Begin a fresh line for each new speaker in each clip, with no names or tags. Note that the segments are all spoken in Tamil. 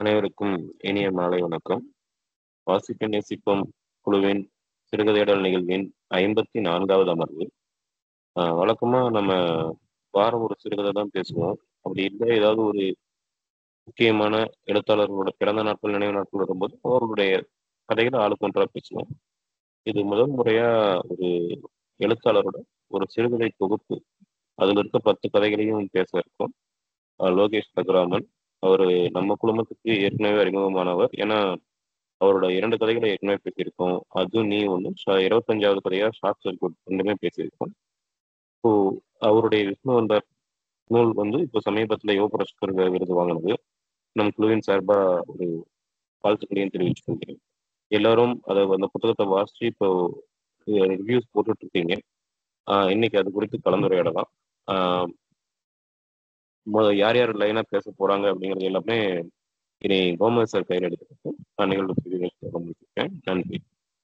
அனைவருக்கும் இனிய மாலை வணக்கம் வாசிக்க நேசிப்போம் குழுவின் சிறுகதையிடல் நிகழ்வின் ஐம்பத்தி நான்காவது அமர்வு ஆஹ் வழக்கமா நம்ம வாரம் ஒரு சிறுகதை தான் பேசுவோம் அப்படி இல்லை ஏதாவது ஒரு முக்கியமான எழுத்தாளர்களோட பிறந்த நாட்கள் நினைவு நாட்கள் வரும்போது அவர்களுடைய கதைகளை ஆளுக்கு ஒன்றா பேசுவோம் இது முதல் முறையா ஒரு எழுத்தாளரோட ஒரு சிறுகதை தொகுப்பு அதுல இருக்க பத்து கதைகளையும் பேச இருக்கோம் ஆஹ் லோகேஷ் ரகுராமன் அவர் நம்ம குடும்பத்துக்கு ஏற்கனவே அறிமுகமானவர் ஏன்னா அவரோட இரண்டு கதைகளை ஏற்கனவே பேசியிருக்கோம் அது நீ ஒன்று இருபத்தஞ்சாவது கதையா ஷார்ட் சர்க்கியூட் ரெண்டுமே பேசியிருக்கோம் ஸோ அவருடைய விஷ்ணு வந்தார் நூல் வந்து இப்போ சமீபத்தில் யுவ புரஸ்கர் விருது வாங்கினது நம் குழுவின் சார்பாக ஒரு வாழ்த்துக்களையும் தெரிவிச்சு கொள்கிறேன் எல்லாரும் அதை அந்த புத்தகத்தை வாசிச்சு இப்போ ரிவ்யூஸ் போட்டுட்டு இருக்கீங்க ஆஹ் இன்னைக்கு அது குறித்து கலந்துரையாடலாம் ஆஹ் மொத- யார் யார் லைனா பேச போறாங்க அப்படிங்கிறது எல்லாமே இனி கோமதி சார் கையில் எடுத்துக்கிட்டு நான் நிகழ்வு முடிச்சிருக்கேன் நன்றி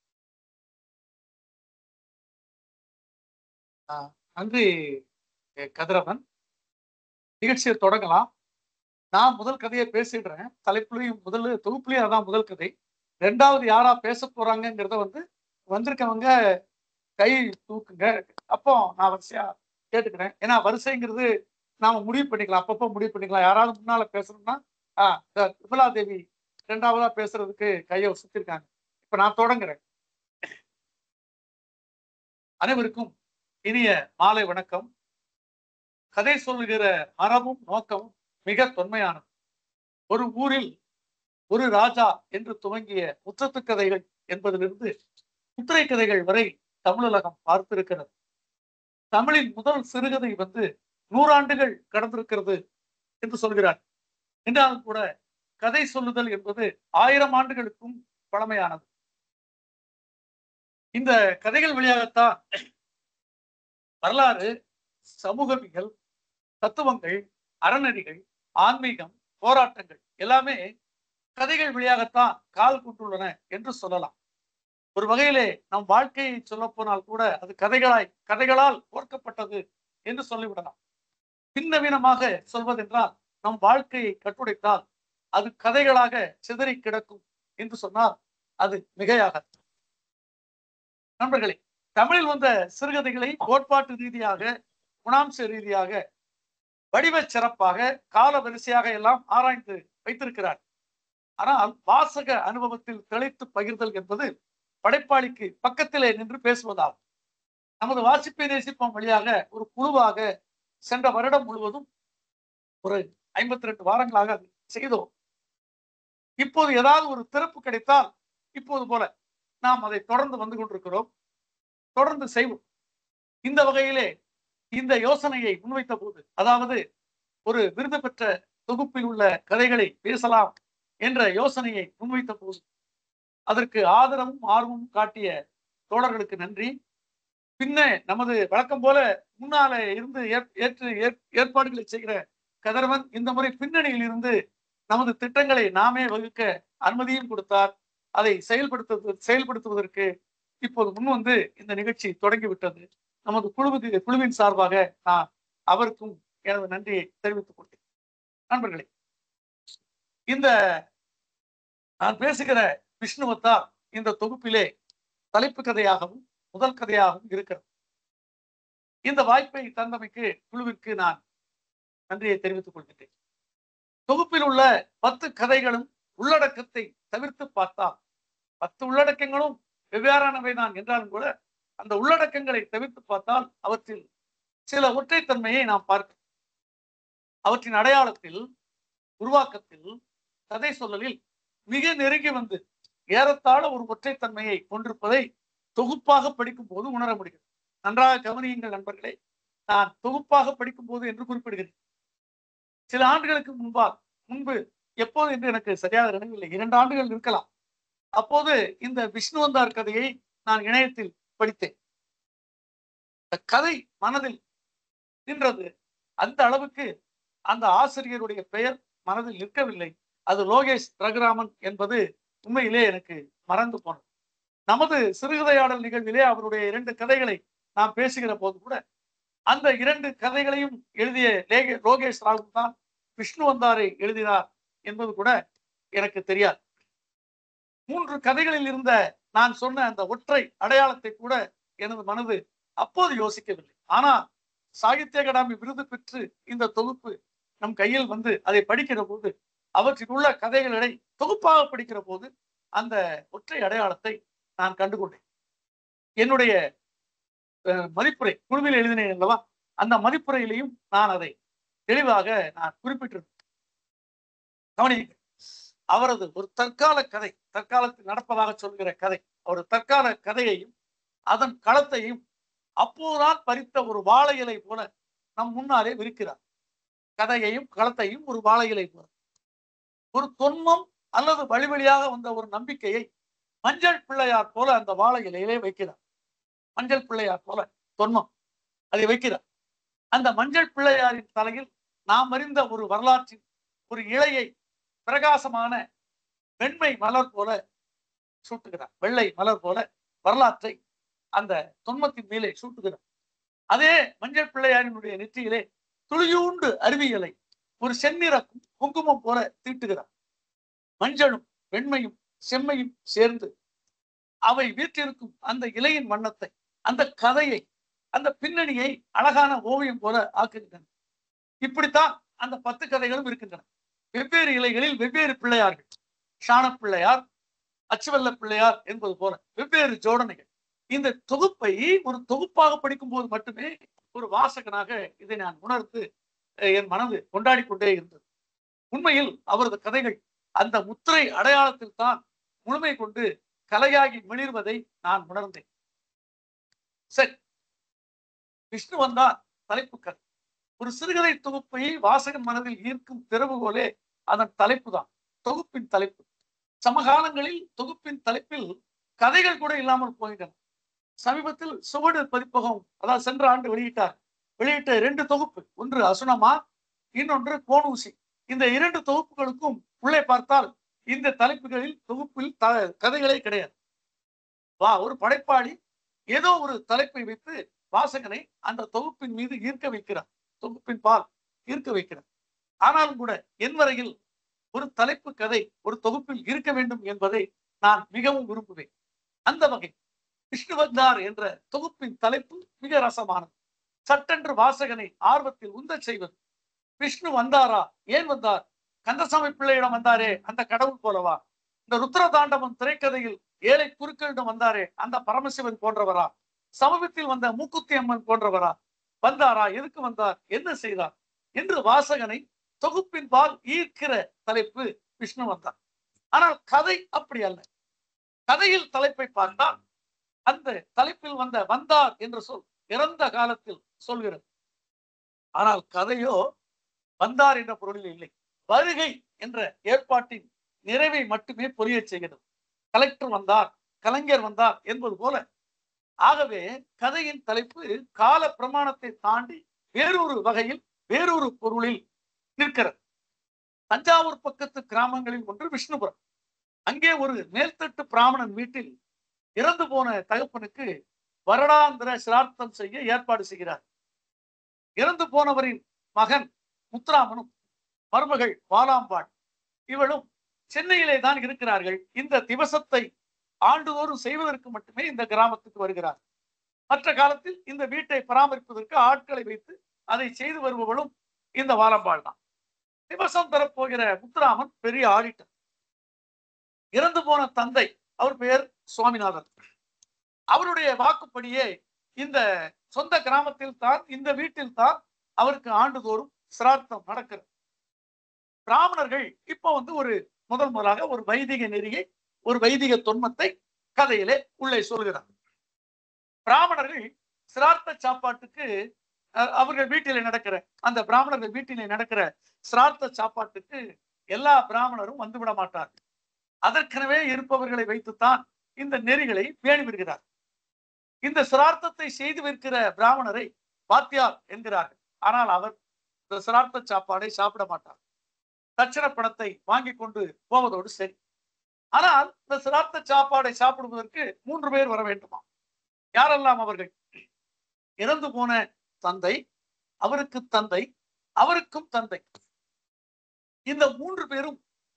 நன்றி அஹ் கதிரவன் நிகழ்ச்சியை தொடங்கலாம் நான் முதல் கதையை பேசிடுறேன் தலைப்புலையும் முதல் தொகுப்புலையும் அதான் முதல் கதை ரெண்டாவது யாரா பேச போறாங்கங்கிறத வந்து வந்திருக்கவங்க கை தூக்குங்க அப்போ நான் வரிசையா கேட்டுக்கிறேன் ஏன்னா வரிசைங்கிறது நாம முடிவு பண்ணிக்கலாம் அப்பப்போ முடிவு பண்ணிக்கலாம் யாராவது முன்னால பேசணும்னா ஆ இந்த விமலா தேவி ரெண்டாவதா பேசுறதுக்கு கையை சுத்திருக்காங்க இப்ப நான் தொடங்குறேன் அனைவருக்கும் இனிய மாலை வணக்கம் கதை சொல்லுகிற மரபும் நோக்கமும் மிக தொன்மையானது ஒரு ஊரில் ஒரு ராஜா என்று துவங்கிய முற்றத்து கதைகள் என்பதிலிருந்து முத்திரை கதைகள் வரை தமிழகம் பார்த்திருக்கிறது தமிழின் முதல் சிறுகதை வந்து நூறாண்டுகள் கடந்திருக்கிறது என்று சொல்கிறார் என்றாலும் கூட கதை சொல்லுதல் என்பது ஆயிரம் ஆண்டுகளுக்கும் பழமையானது இந்த கதைகள் வழியாகத்தான் வரலாறு சமூகவியல் தத்துவங்கள் அறநெறிகள் ஆன்மீகம் போராட்டங்கள் எல்லாமே கதைகள் வழியாகத்தான் கால் கொண்டுள்ளன என்று சொல்லலாம் ஒரு வகையிலே நம் வாழ்க்கையை சொல்ல போனால் கூட அது கதைகளாய் கதைகளால் ஓர்க்கப்பட்டது என்று சொல்லிவிடலாம் பின்னவீனமாக சொல்வதென்றால் நம் வாழ்க்கையை கட்டுடைத்தால் அது கதைகளாக சிதறி கிடக்கும் என்று சொன்னால் அது மிகையாக நண்பர்களே தமிழில் வந்த சிறுகதைகளை கோட்பாட்டு ரீதியாக குணாம்ச ரீதியாக வடிவ சிறப்பாக கால வரிசையாக எல்லாம் ஆராய்ந்து வைத்திருக்கிறார் ஆனால் வாசக அனுபவத்தில் திளைத்து பகிர்தல் என்பது படைப்பாளிக்கு பக்கத்திலே நின்று பேசுவதாகும் நமது வாசிப்பை நேசிப்போம் வழியாக ஒரு குழுவாக சென்ற வருடம் முழுவதும் ஒரு ஐம்பத்தி ரெண்டு வாரங்களாக அதை செய்தோம் இப்போது ஏதாவது ஒரு திறப்பு கிடைத்தால் இப்போது போல நாம் அதை தொடர்ந்து வந்து கொண்டிருக்கிறோம் தொடர்ந்து செய்வோம் இந்த வகையிலே இந்த யோசனையை முன்வைத்த போது அதாவது ஒரு விருது பெற்ற தொகுப்பில் உள்ள கதைகளை பேசலாம் என்ற யோசனையை முன்வைத்த போது அதற்கு ஆதரவும் ஆர்வமும் காட்டிய தோழர்களுக்கு நன்றி பின்ன நமது வழக்கம் போல முன்னால இருந்து ஏற்- ஏற்று ஏற்- ஏற்பாடுகளை செய்கிற கதிரவன் இந்த முறை பின்னணியில் இருந்து நமது திட்டங்களை நாமே வகுக்க அனுமதியும் கொடுத்தார் அதை செயல்படுத்து செயல்படுத்துவதற்கு இப்போது முன் வந்து இந்த நிகழ்ச்சி தொடங்கிவிட்டது நமது குழுவுக்கு குழுவின் சார்பாக நான் அவருக்கும் எனது நன்றியை தெரிவித்துக் கொள்கிறேன் நண்பர்களே இந்த நான் பேசுகிற விஷ்ணுவத்தால் இந்த தொகுப்பிலே தலைப்பு கதையாகவும் முதல் கதையாகவும் இருக்கிறது இந்த வாய்ப்பை தந்தமைக்கு குழுவிற்கு நான் நன்றியை தெரிவித்துக் கொள்கிறேன் தொகுப்பில் உள்ள பத்து கதைகளும் உள்ளடக்கத்தை தவிர்த்து பார்த்தால் பத்து உள்ளடக்கங்களும் வெவ்வேறானவை தான் என்றாலும் கூட அந்த உள்ளடக்கங்களை தவிர்த்து பார்த்தால் அவற்றில் சில ஒற்றைத்தன்மையை நாம் பார்க்கிறோம் அவற்றின் அடையாளத்தில் உருவாக்கத்தில் கதை சொல்லலில் மிக நெருங்கி வந்து ஏறத்தாழ ஒரு ஒற்றைத்தன்மையை கொண்டிருப்பதை தொகுப்பாக படிக்கும் போது உணர முடிகிறது நன்றாக கவனியுங்கள் நண்பர்களே நான் தொகுப்பாக படிக்கும் போது என்று குறிப்பிடுகிறேன் சில ஆண்டுகளுக்கு முன்பால் முன்பு எப்போது என்று எனக்கு சரியாக நினைவில்லை இரண்டு ஆண்டுகள் இருக்கலாம் அப்போது இந்த விஷ்ணுவந்தார் கதையை நான் இணையத்தில் படித்தேன் இந்த கதை மனதில் நின்றது அந்த அளவுக்கு அந்த ஆசிரியருடைய பெயர் மனதில் நிற்கவில்லை அது லோகேஷ் ரகுராமன் என்பது உண்மையிலே எனக்கு மறந்து போனது நமது சிறுகதையாடல் நிகழ்விலே அவருடைய இரண்டு கதைகளை நாம் பேசுகிற போது கூட அந்த இரண்டு கதைகளையும் எழுதிய லேகே லோகேஷ் ராகு தான் விஷ்ணு வந்தாரை எழுதினார் என்பது கூட எனக்கு தெரியாது மூன்று கதைகளில் இருந்த நான் சொன்ன அந்த ஒற்றை அடையாளத்தை கூட எனது மனது அப்போது யோசிக்கவில்லை ஆனா சாகித்ய அகாடமி விருது பெற்று இந்த தொகுப்பு நம் கையில் வந்து அதை படிக்கிற போது அவற்றில் உள்ள கதைகளை தொகுப்பாக படிக்கிற போது அந்த ஒற்றை அடையாளத்தை நான் கண்டுகொண்டேன் என்னுடைய அஹ், மதிப்புரை குழுவில் எழுதினேன் அல்லவா அந்த மதிப்புரையிலையும் நான் அதை தெளிவாக நான் குறிப்பிட்டிருந்தேன் கவனியுங்கள் அவரது ஒரு தற்கால கதை தற்காலத்தில் நடப்பதாக சொல்கிற கதை ஒரு தற்கால கதையையும் அதன் களத்தையும் அப்போதுதான் பறித்த ஒரு வாழை இலை போல நம் முன்னாலே விரிக்கிறார் கதையையும் களத்தையும் ஒரு வாழை இலை போல ஒரு தொன்மம் அல்லது வழி வழியாக வந்த ஒரு நம்பிக்கையை மஞ்சள் பிள்ளையார் போல அந்த வாழை இலையிலே வைக்கிறார் மஞ்சள் பிள்ளையார் போல தொன்மம் அதை வைக்கிறார் அந்த மஞ்சள் பிள்ளையாரின் தலையில் நாம் அறிந்த ஒரு வரலாற்றின் ஒரு இலையை பிரகாசமான வெண்மை மலர் போல சூட்டுகிறார் வெள்ளை மலர் போல வரலாற்றை அந்த தொன்மத்தின் மேலே சூட்டுகிறார் அதே மஞ்சள் பிள்ளையாரினுடைய நெற்றியிலே துளியூண்டு அறிவியலை ஒரு செந்நிற குங்குமம் போல தீட்டுகிறார் மஞ்சளும் வெண்மையும் செம்மையும் சேர்ந்து அவை வீற்றிருக்கும் அந்த இலையின் வண்ணத்தை அந்த கதையை அந்த பின்னணியை அழகான ஓவியம் போல ஆக்குகின்றன இப்படித்தான் அந்த பத்து கதைகளும் இருக்கின்றன வெவ்வேறு இலைகளில் வெவ்வேறு பிள்ளையார்கள் ஷான பிள்ளையார் அச்சுவல்ல பிள்ளையார் என்பது போல வெவ்வேறு ஜோடனைகள் இந்த தொகுப்பை ஒரு தொகுப்பாக படிக்கும் போது மட்டுமே ஒரு வாசகனாக இதை நான் உணர்ந்து அஹ், என் மனது கொண்டாடி கொண்டே இருந்தது உண்மையில் அவரது கதைகள் அந்த முத்திரை அடையாளத்தில் தான் முழுமை கொண்டு கலையாகி மிளிர்வதை நான் உணர்ந்தேன் சரி விஷ்ணு வந்தார் தலைப்பு கதை ஒரு சிறுகதை தொகுப்பை வாசகன் மனதில் ஈர்க்கும் திறவுகோலே அதன் தலைப்பு தான் தொகுப்பின் தலைப்பு சமகாலங்களில் தொகுப்பின் தலைப்பில் கதைகள் கூட இல்லாமல் போகின்றன சமீபத்தில் சுவடு பதிப்பகம் அதாவது சென்ற ஆண்டு வெளியிட்டார் வெளியிட்ட இரண்டு தொகுப்பு ஒன்று அசுனமா இன்னொன்று கோனூசி இந்த இரண்டு தொகுப்புகளுக்கும் உள்ளே பார்த்தால் இந்த தலைப்புகளில் தொகுப்பில் த கதைகளே கிடையாது வா ஒரு படைப்பாளி ஏதோ ஒரு தலைப்பை வைத்து வாசகனை அந்த தொகுப்பின் மீது ஈர்க்க வைக்கிறார் தொகுப்பின் பால் ஈர்க்க வைக்கிறார் ஆனாலும் கூட என் வரையில் ஒரு தலைப்பு கதை ஒரு தொகுப்பில் இருக்க வேண்டும் என்பதை நான் மிகவும் விரும்புவேன் அந்த வகை விஷ்ணுவந்தார் என்ற தொகுப்பின் தலைப்பு மிக ரசமானது சட்டென்று வாசகனை ஆர்வத்தில் உந்தச் செய்வது விஷ்ணு வந்தாரா ஏன் வந்தார் கந்தசாமி பிள்ளையிடம் வந்தாரே அந்த கடவுள் போலவா இந்த ருத்ர தாண்டவம் திரைக்கதையில் ஏழை குருக்களிடம் வந்தாரே அந்த பரமசிவன் போன்றவரா சமீபத்தில் வந்த மூக்குத்தி அம்மன் போன்றவரா வந்தாரா எதுக்கு வந்தார் என்ன செய்தார் என்று வாசகனை தொகுப்பின் பால் ஈர்க்கிற தலைப்பு விஷ்ணு வந்தார் ஆனால் கதை அப்படி அல்ல கதையில் தலைப்பை பார்த்தால் அந்த தலைப்பில் வந்த வந்தார் என்ற சொல் இறந்த காலத்தில் சொல்கிறது ஆனால் கதையோ வந்தார் என்ற பொருளில் இல்லை வருகை என்ற ஏற்பாட்டின் நிறைவை மட்டுமே பொரியச் செய்கிறது கலெக்டர் வந்தார் கலைஞர் வந்தார் என்பது போல ஆகவே கதையின் தலைப்பு கால பிரமாணத்தை தாண்டி வேறொரு வகையில் வேறொரு பொருளில் நிற்கிறது தஞ்சாவூர் பக்கத்து கிராமங்களில் ஒன்று விஷ்ணுபுரம் அங்கே ஒரு மேல்தட்டு பிராமணன் வீட்டில் இறந்து போன தகப்பனுக்கு வருடாந்திர சிரார்த்தம் செய்ய ஏற்பாடு செய்கிறார் இறந்து போனவரின் மகன் முத்துராமனும் மருமகள் வாலாம்பாள் இவளும் சென்னையிலே தான் இருக்கிறார்கள் இந்த திவசத்தை ஆண்டுதோறும் செய்வதற்கு மட்டுமே இந்த கிராமத்துக்கு வருகிறார் மற்ற காலத்தில் இந்த வீட்டை பராமரிப்பதற்கு ஆட்களை வைத்து அதை செய்து வருபவளும் இந்த வாலம்பாள் தான் திவசம் பெறப்போகிற முத்துராமன் பெரிய ஆடிட்டர் இறந்து போன தந்தை அவர் பெயர் சுவாமிநாதன் அவருடைய வாக்குப்படியே இந்த சொந்த கிராமத்தில் தான் இந்த வீட்டில் தான் அவருக்கு ஆண்டுதோறும் சிரார்த்தம் நடக்கிறது பிராமணர்கள் இப்போ வந்து ஒரு முதல் முதலாக ஒரு வைதிக நெறியை ஒரு வைதிக தொன்மத்தை கதையிலே உள்ளே சொல்கிறார் பிராமணர்கள் சிரார்த்த சாப்பாட்டுக்கு அஹ், அவர்கள் வீட்டிலே நடக்கிற அந்த பிராமணர்கள் வீட்டிலே நடக்கிற சிரார்த்த சாப்பாட்டுக்கு எல்லா பிராமணரும் வந்து விட மாட்டார்கள் அதற்கெனவே இருப்பவர்களை வைத்துத்தான் இந்த நெறிகளை பேணி வருகிறார் இந்த சிரார்த்தத்தை செய்து வைக்கிற பிராமணரை வாத்தியார் என்கிறார்கள் ஆனால் அவர் இந்த சிரார்த்த சாப்பாடை சாப்பிட மாட்டார் தட்சண பணத்தை வாங்கி கொண்டு போவதோடு சரி ஆனால் இந்த சிரார்த்த சாப்பாடை சாப்பிடுவதற்கு மூன்று பேர் வர வேண்டுமா யாரெல்லாம் அவர்கள் இறந்து போன தந்தை அவருக்கு தந்தை அவருக்கும் தந்தை இந்த மூன்று பேரும்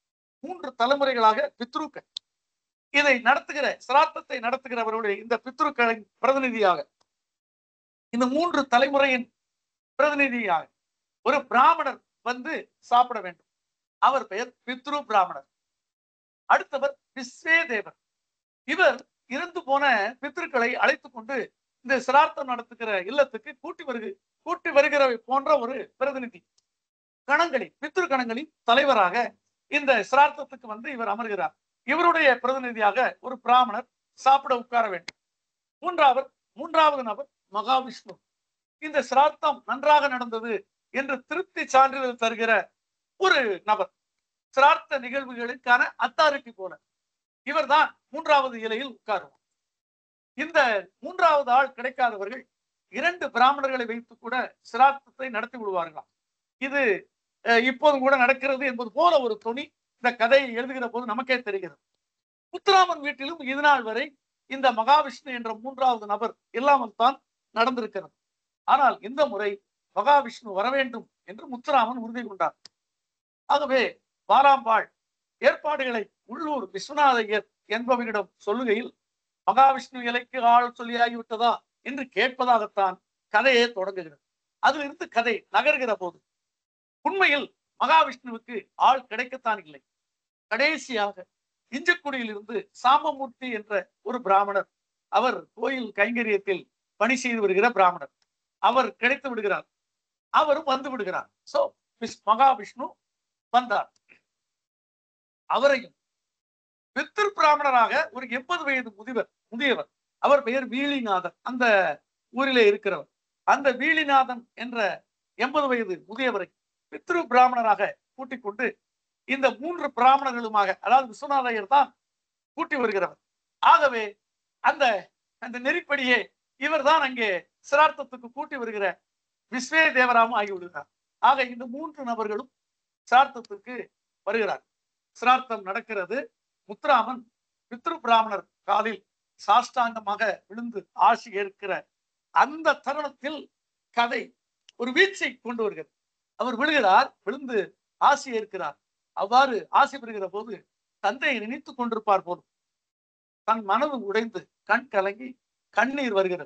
மூன்று தலைமுறைகளாக பித்ருக்கள் இதை நடத்துகிற சிராத்தத்தை நடத்துகிறவர்களுடைய இந்த பித்ருக்களின் பிரதிநிதியாக இந்த மூன்று தலைமுறையின் பிரதிநிதியாக ஒரு பிராமணர் வந்து சாப்பிட வேண்டும் அவர் பெயர் பித்ரு பிராமணர் அடுத்தவர் விஸ்வேதேவர் இவர் இறந்து போன பித்ருக்களை அழைத்துக் கொண்டு இந்த சிரார்த்தம் நடத்துகிற இல்லத்துக்கு கூட்டி வருக கூட்டி வருகிறவை போன்ற ஒரு பிரதிநிதி கணங்களின் பித்ரு கணங்களின் தலைவராக இந்த சிரார்த்தத்துக்கு வந்து இவர் அமர்கிறார் இவருடைய பிரதிநிதியாக ஒரு பிராமணர் சாப்பிட உட்கார வேண்டும் மூன்றாவது மூன்றாவது நபர் மகாவிஷ்ணு இந்த சிரார்த்தம் நன்றாக நடந்தது என்று திருப்தி சான்றிதழ் தருகிற ஒரு நபர் சிரார்த்த நிகழ்வுகளுக்கான அத்தாரிட்டி போல இவர்தான் மூன்றாவது இலையில் உட்காருவார் இந்த மூன்றாவது ஆள் கிடைக்காதவர்கள் இரண்டு பிராமணர்களை வைத்து கூட சிரார்த்தத்தை நடத்தி விடுவார்களாம் இது அஹ், இப்போதும் கூட நடக்கிறது என்பது போல ஒரு துணி இந்த கதையை எழுதுகிற போது நமக்கே தெரிகிறது முத்துராமன் வீட்டிலும் இது நாள் வரை இந்த மகாவிஷ்ணு என்ற மூன்றாவது நபர் இல்லாமல் தான் நடந்திருக்கிறது ஆனால் இந்த முறை மகாவிஷ்ணு வர வேண்டும் என்று முத்துராமன் உறுதி கொண்டார் ஆகவே வாராம்பாள் ஏற்பாடுகளை உள்ளூர் விஸ்வநாதையர் என்பவரிடம் சொல்லுகையில் மகாவிஷ்ணு இலைக்கு ஆள் சொல்லியாகிவிட்டதா என்று கேட்பதாகத்தான் கதையே தொடங்குகிறது அதிலிருந்து கதை நகர்கிற போது உண்மையில் மகாவிஷ்ணுவுக்கு ஆள் கிடைக்கத்தான் இல்லை கடைசியாக இஞ்சக்குடியிலிருந்து சாம்பமூர்த்தி என்ற ஒரு பிராமணர் அவர் கோயில் கைங்கரியத்தில் பணி செய்து வருகிற பிராமணர் அவர் கிடைத்து விடுகிறார் அவரும் வந்து விடுகிறார் சோ மகாவிஷ்ணு வந்தார் அவரையும் பித்திரு பிராமணராக ஒரு எண்பது வயது முதிவர் முதியவர் அவர் பெயர் வீழிநாதன் அந்த ஊரிலே இருக்கிறவர் அந்த வீழிநாதன் என்ற எண்பது வயது முதியவரை பித்ரு பிராமணராக கூட்டிக் கொண்டு இந்த மூன்று பிராமணர்களுமாக அதாவது விஸ்வநாதையர் தான் கூட்டி வருகிறவர் ஆகவே அந்த அந்த நெறிப்படியே இவர்தான் அங்கே சிரார்த்தத்துக்கு கூட்டி வருகிற விஸ்வே தேவராமும் ஆகிவிடுகிறார் ஆக இந்த மூன்று நபர்களும் சிரார்த்தத்துக்கு வருகிறார் சிரார்த்தம் நடக்கிறது முத்துராமன் பித்ரு பிராமணர் காலில் சாஷ்டாங்கமாக விழுந்து ஆசி ஏற்கிற அந்த தருணத்தில் கதை ஒரு வீழ்ச்சியை கொண்டு வருகிறது அவர் விழுகிறார் விழுந்து ஆசி ஏற்கிறார் அவ்வாறு ஆசி பெறுகிற போது தந்தையை நினைத்துக் கொண்டிருப்பார் போதும் தன் மனது உடைந்து கண் கலங்கி கண்ணீர் வருகிறது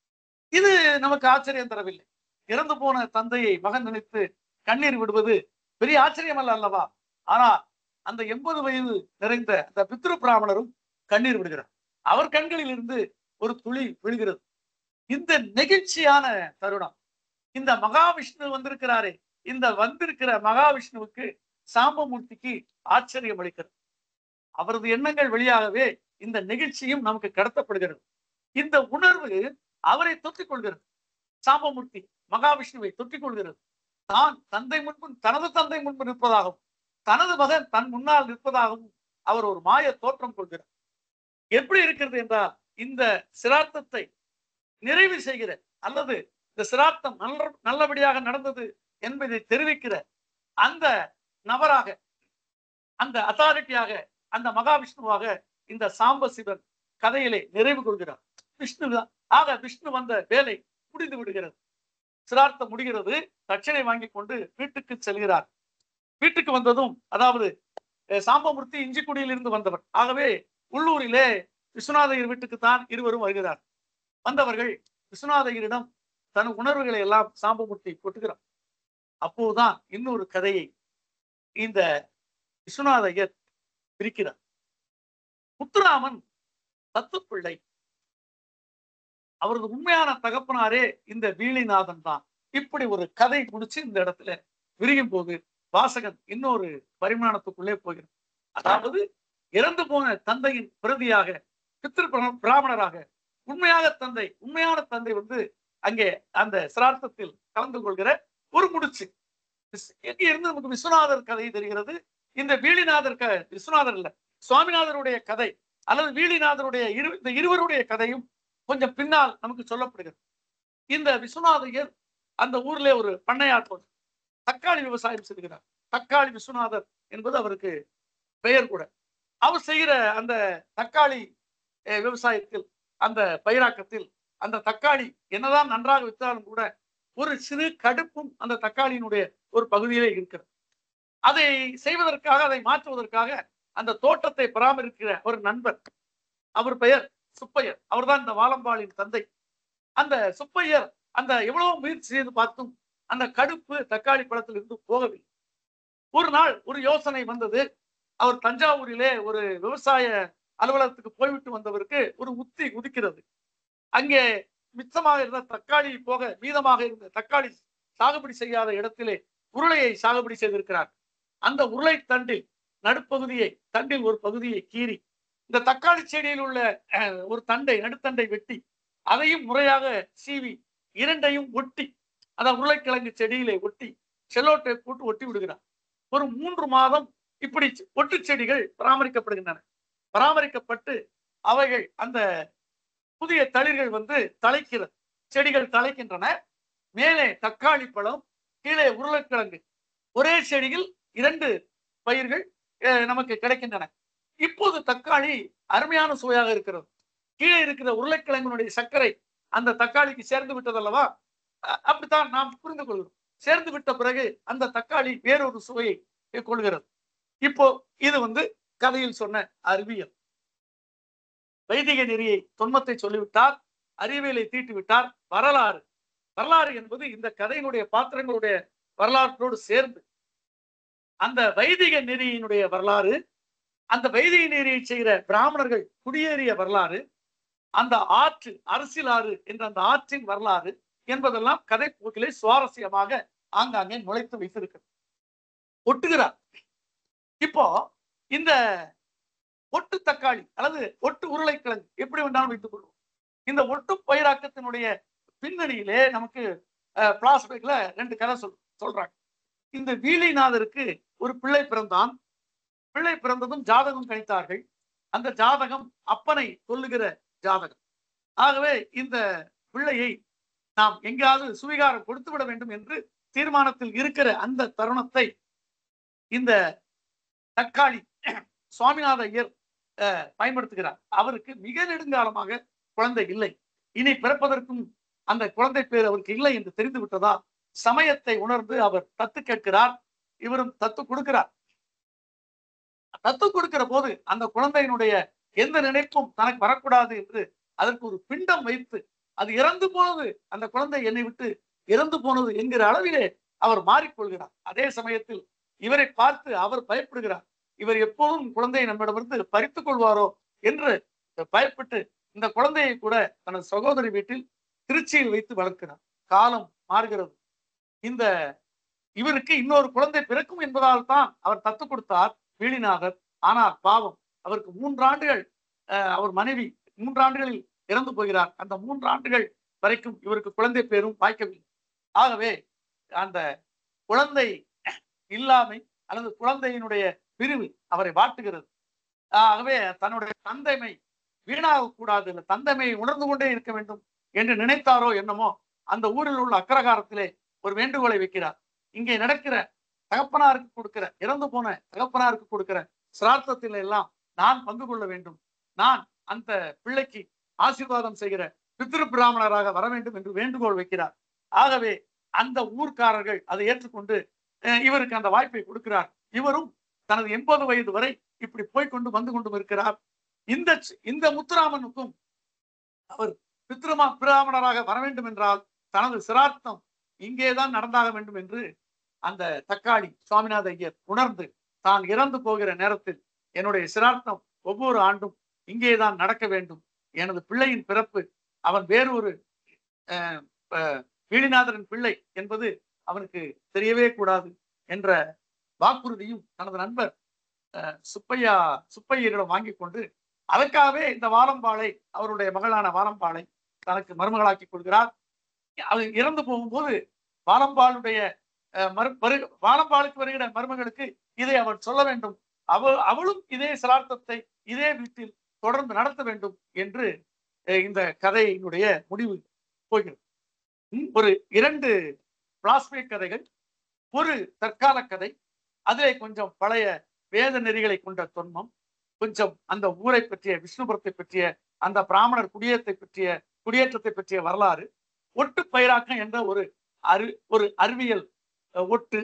இது நமக்கு ஆச்சரியம் தரவில்லை இறந்து போன தந்தையை மகன் நினைத்து கண்ணீர் விடுவது பெரிய ஆச்சரியம் அல்ல அல்லவா ஆனால் அந்த எண்பது வயது நிறைந்த அந்த பித்ரு பிராமணரும் கண்ணீர் விடுகிறார் அவர் கண்களில் இருந்து ஒரு துளி விழுகிறது இந்த நெகிழ்ச்சியான தருணம் இந்த மகாவிஷ்ணு வந்திருக்கிறாரே இந்த வந்திருக்கிற மகாவிஷ்ணுவுக்கு சாம்பமூர்த்திக்கு ஆச்சரியம் அளிக்கிறது அவரது எண்ணங்கள் வழியாகவே இந்த நெகிழ்ச்சியும் நமக்கு கடத்தப்படுகிறது இந்த உணர்வு அவரை தொற்றிக் கொள்கிறது சாம்பமூர்த்தி மகாவிஷ்ணுவை தொற்றிக் கொள்கிறது தான் தந்தை முன்பு தனது தந்தை முன்பு நிற்பதாகவும் தனது மகன் தன் முன்னால் நிற்பதாகவும் அவர் ஒரு மாய தோற்றம் கொள்கிறார் எப்படி இருக்கிறது என்றால் இந்த சிரார்த்தத்தை நிறைவு செய்கிற அல்லது இந்த சிரார்த்தம் நல்ல நல்லபடியாக நடந்தது என்பதை தெரிவிக்கிற அந்த நபராக அந்த அத்தாரிட்டியாக அந்த மகாவிஷ்ணுவாக இந்த சாம்ப சிவன் கதையிலே நிறைவு கொள்கிறார் விஷ்ணு தான் ஆக விஷ்ணு வந்த வேலை முடிந்து விடுகிறது சிரார்த்தம் முடிகிறது தட்சணை வாங்கி கொண்டு வீட்டுக்கு செல்கிறார் வீட்டுக்கு வந்ததும் அதாவது அஹ், சாம்பமூர்த்தி இஞ்சிக்குடியிலிருந்து வந்தவர் ஆகவே உள்ளூரிலே விஸ்வநாதையர் வீட்டுக்கு தான் இருவரும் வருகிறார் வந்தவர்கள் விஸ்வநாதையரிடம் தன் உணர்வுகளை எல்லாம் சாம்பமூர்த்தி கொட்டுகிறார் அப்போதுதான் இன்னொரு கதையை இந்த விஸ்வநாதையர் பிரிக்கிறார் முத்துராமன் தத்துப்பிள்ளை அவரது உண்மையான தகப்பனாரே இந்த வீழிநாதன் தான் இப்படி ஒரு கதை முடிச்சு இந்த இடத்துல விரியும் போது வாசகன் இன்னொரு பரிமாணத்துக்குள்ளே போகிறார் அதாவது இறந்து போன தந்தையின் பிரதியாக பித்திரு பிர- பிராமணராக உண்மையாக தந்தை உண்மையான தந்தை வந்து அங்கே அந்த சிரார்த்தத்தில் கலந்து கொள்கிற ஒரு முடிச்சு விஸ்- எங்க இருந்து நமக்கு விஸ்வநாதர் கதை தெரிகிறது இந்த வீழிநாதர் க விஸ்வநாதர் இல்ல சுவாமிநாதருடைய கதை அல்லது வீழிநாதருடைய இரு இந்த இருவருடைய கதையும் கொஞ்சம் பின்னால் நமக்கு சொல்லப்படுகிறது இந்த விஸ்வநாதையர் அந்த ஊர்ல ஒரு பண்ணையார் போல தக்காளி விவசாயம் செய்கிறார் தக்காளி விஸ்வநாதர் என்பது அவருக்கு பெயர் கூட அவர் செய்கிற அந்த தக்காளி அஹ், விவசாயத்தில் அந்த பயிராக்கத்தில் அந்த தக்காளி என்னதான் நன்றாக வித்தாலும் கூட ஒரு சிறு கடுப்பும் அந்த தக்காளியினுடைய ஒரு பகுதியிலே இருக்கிறது அதை செய்வதற்காக அதை மாற்றுவதற்காக அந்த தோட்டத்தை பராமரிக்கிற ஒரு நண்பர் அவர் பெயர் சுப்பையர் அவர்தான் இந்த வாழம்பாளின் தந்தை அந்த சுப்பையர் அந்த எவ்வளவு முயற்சி செய்து பார்த்தும் அந்த கடுப்பு தக்காளி பழத்தில் இருந்து போகவில்லை ஒரு நாள் ஒரு யோசனை வந்தது அவர் தஞ்சாவூரிலே ஒரு விவசாய அலுவலகத்துக்கு போய்விட்டு வந்தவருக்கு ஒரு உத்தி உதிக்கிறது அங்கே மிச்சமாக இருந்த தக்காளி போக மீதமாக இருந்த தக்காளி சாகுபடி செய்யாத இடத்திலே உருளையை சாகுபடி செய்திருக்கிறார் அந்த உருளை தண்டில் நடுப்பகுதியை தண்டில் ஒரு பகுதியை கீறி இந்த தக்காளி செடியில் உள்ள அஹ், ஒரு தண்டை நடுத்தண்டை வெட்டி அதையும் முறையாக சீவி இரண்டையும் ஒட்டி அதான் உருளைக்கிழங்கு செடியிலே ஒட்டி செல்லோட்டை போட்டு ஒட்டி விடுகிறார் ஒரு மூன்று மாதம் இப்படி ஒட்டு செடிகள் பராமரிக்கப்படுகின்றன பராமரிக்கப்பட்டு அவைகள் அந்த புதிய தளிர்கள் வந்து தலைக்கிறது செடிகள் தலைக்கின்றன மேலே தக்காளி பழம் கீழே உருளைக்கிழங்கு ஒரே செடியில் இரண்டு பயிர்கள் அஹ், நமக்கு கிடைக்கின்றன இப்போது தக்காளி அருமையான சுவையாக இருக்கிறது கீழே இருக்கிற உருளைக்கிழங்கினுடைய சர்க்கரை அந்த தக்காளிக்கு சேர்ந்து விட்டது அல்லவா அ- அப்படித்தான் நாம் புரிந்து கொள்கிறோம் சேர்ந்து விட்ட பிறகு அந்த தக்காளி வேறொரு சுவையை கொள்கிறது இப்போ இது வந்து கதையில் சொன்ன அறிவியல் வைதிக நெறியை தொன்மத்தை சொல்லிவிட்டார் அறிவியலை தீட்டி விட்டார் வரலாறு வரலாறு என்பது இந்த கதையினுடைய பாத்திரங்களுடைய வரலாற்றோடு சேர்ந்து அந்த வைதிக நெறியினுடைய வரலாறு அந்த வைதிக நெறியை செய்கிற பிராமணர்கள் குடியேறிய வரலாறு அந்த ஆற்று அரசியல் ஆறு என்ற அந்த ஆற்றின் வரலாறு என்பதெல்லாம் கதை போக்கிலே சுவாரஸ்யமாக ஆங்காங்கே நுழைத்து வைத்திருக்கிறது ஒட்டுகிறார் இப்போ இந்த ஒட்டு தக்காளி அல்லது ஒட்டு உருளைக்கிழங்கு எப்படி வேண்டாலும் வைத்துக் கொள்வோம் இந்த ஒட்டு பயிராக்கத்தினுடைய பின்னணியிலே நமக்கு பிளாஸ்டிக்ல ரெண்டு கதை சொல் சொல்றாங்க இந்த வீலிநாதருக்கு ஒரு பிள்ளை பிறந்தான் பிள்ளை பிறந்ததும் ஜாதகம் கணித்தார்கள் அந்த ஜாதகம் அப்பனை சொல்லுகிற ஜாதகம் ஆகவே இந்த பிள்ளையை நாம் எங்கேயாவது சுவிகாரம் கொடுத்து விட வேண்டும் என்று தீர்மானத்தில் இருக்கிற அந்த தருணத்தை இந்த தக்காளி சுவாமிநாத ஐயர் அஹ், பயன்படுத்துகிறார் அவருக்கு மிக நெடுங்காலமாக குழந்தை இல்லை இனி பிறப்பதற்கும் அந்த குழந்தை பேர் அவருக்கு இல்லை என்று தெரிந்து விட்டதா சமயத்தை உணர்ந்து அவர் தத்து கேட்கிறார் இவரும் தத்து கொடுக்கிறார் தத்து கொடுக்கிற போது அந்த குழந்தையினுடைய எந்த நினைப்பும் தனக்கு வரக்கூடாது என்று அதற்கு ஒரு பிண்டம் வைத்து அது இறந்து போனது அந்த குழந்தை என்னை விட்டு இறந்து போனது என்கிற அளவிலே அவர் மாறிக்கொள்கிறார் அதே சமயத்தில் இவரை பார்த்து அவர் பயப்படுகிறார் இவர் எப்போதும் குழந்தையை நம்மிடமிருந்து பறித்துக் கொள்வாரோ என்று பயப்பட்டு இந்த குழந்தையை கூட தனது சகோதரி வீட்டில் திருச்சியில் வைத்து வளர்க்கிறார் காலம் மாறுகிறது இந்த இவருக்கு இன்னொரு குழந்தை பிறக்கும் என்பதால் தான் அவர் தத்து கொடுத்தார் வீழிநாதர் ஆனால் பாவம் அவருக்கு மூன்றாண்டுகள் அஹ், அவர் மனைவி மூன்றாண்டுகளில் இறந்து போகிறார் அந்த மூன்று ஆண்டுகள் வரைக்கும் இவருக்கு குழந்தை பேரும் வாய்க்கவில்லை ஆகவே அந்த குழந்தை இல்லாமை அல்லது குழந்தையினுடைய பிரிவு அவரை வாட்டுகிறது ஆகவே தன்னுடைய தந்தைமை வீணாக கூடாது இல்லை தந்தைமையை உணர்ந்து கொண்டே இருக்க வேண்டும் என்று நினைத்தாரோ என்னமோ அந்த ஊரில் உள்ள அக்ரகாரத்திலே ஒரு வேண்டுகோளை வைக்கிறார் இங்கே நடக்கிற தகப்பனாருக்கு கொடுக்கிற இறந்து போன தகப்பனாருக்கு கொடுக்கிற சிரார்த்தத்தில் எல்லாம் நான் பங்கு கொள்ள வேண்டும் நான் அந்த பிள்ளைக்கு ஆசீர்வாதம் செய்கிற பித்ரு பிராமணராக வர வேண்டும் என்று வேண்டுகோள் வைக்கிறார் ஆகவே அந்த ஊர்க்காரர்கள் அதை ஏற்றுக்கொண்டு அஹ், இவருக்கு அந்த வாய்ப்பை கொடுக்கிறார் இவரும் தனது எண்பது வயது வரை இப்படி போய்க்கொண்டு வந்து கொண்டும் இருக்கிறார் இந்த சி- இந்த முத்துராமனுக்கும் அவர் பித்ருமா பிராமணராக வர வேண்டும் என்றால் தனது சிரார்த்தம் இங்கேதான் நடந்தாக வேண்டும் என்று அந்த தக்காளி சுவாமிநாத ஐயர் உணர்ந்து தான் இறந்து போகிற நேரத்தில் என்னுடைய சிரார்த்தம் ஒவ்வொரு ஆண்டும் இங்கேதான் நடக்க வேண்டும் எனது பிள்ளையின் பிறப்பு அவன் வேறொரு அஹ், அஹ், வீழிநாதரின் பிள்ளை என்பது அவனுக்கு தெரியவே கூடாது என்ற வாக்குறுதியும் தனது நண்பர் அஹ், சுப்பையா சுப்பையரிடம் வாங்கி கொண்டு அதற்காகவே இந்த வாழம்பாளை அவருடைய மகளான வாழம்பாளை தனக்கு மருமகளாக்கி கொள்கிறார் அது இறந்து போகும்போது வாழம்பாளுடைய அஹ், மறு வரு- வாழம்பாளுக்கு வருகிற மருமகளுக்கு இதை அவள் சொல்ல வேண்டும் அவள் அவளும் இதே சிரார்த்தத்தை இதே வீட்டில் தொடர்ந்து நடத்த வேண்டும் என்று அஹ், இந்த கதையினுடைய முடிவு போகிறது ம், ஒரு இரண்டு பிளாஸ்மிக் கதைகள் ஒரு தற்கால கதை அதிலே கொஞ்சம் பழைய வேத நெறிகளை கொண்ட தொன்மம் கொஞ்சம் அந்த ஊரை பற்றிய விஷ்ணுபுரத்தை பற்றிய அந்த பிராமணர் குடியேற்றத்தை பற்றிய குடியேற்றத்தை பற்றிய வரலாறு ஒட்டு பயிராக்கம் என்ற ஒரு அறி ஒரு அறிவியல் அஹ், ஒட்டு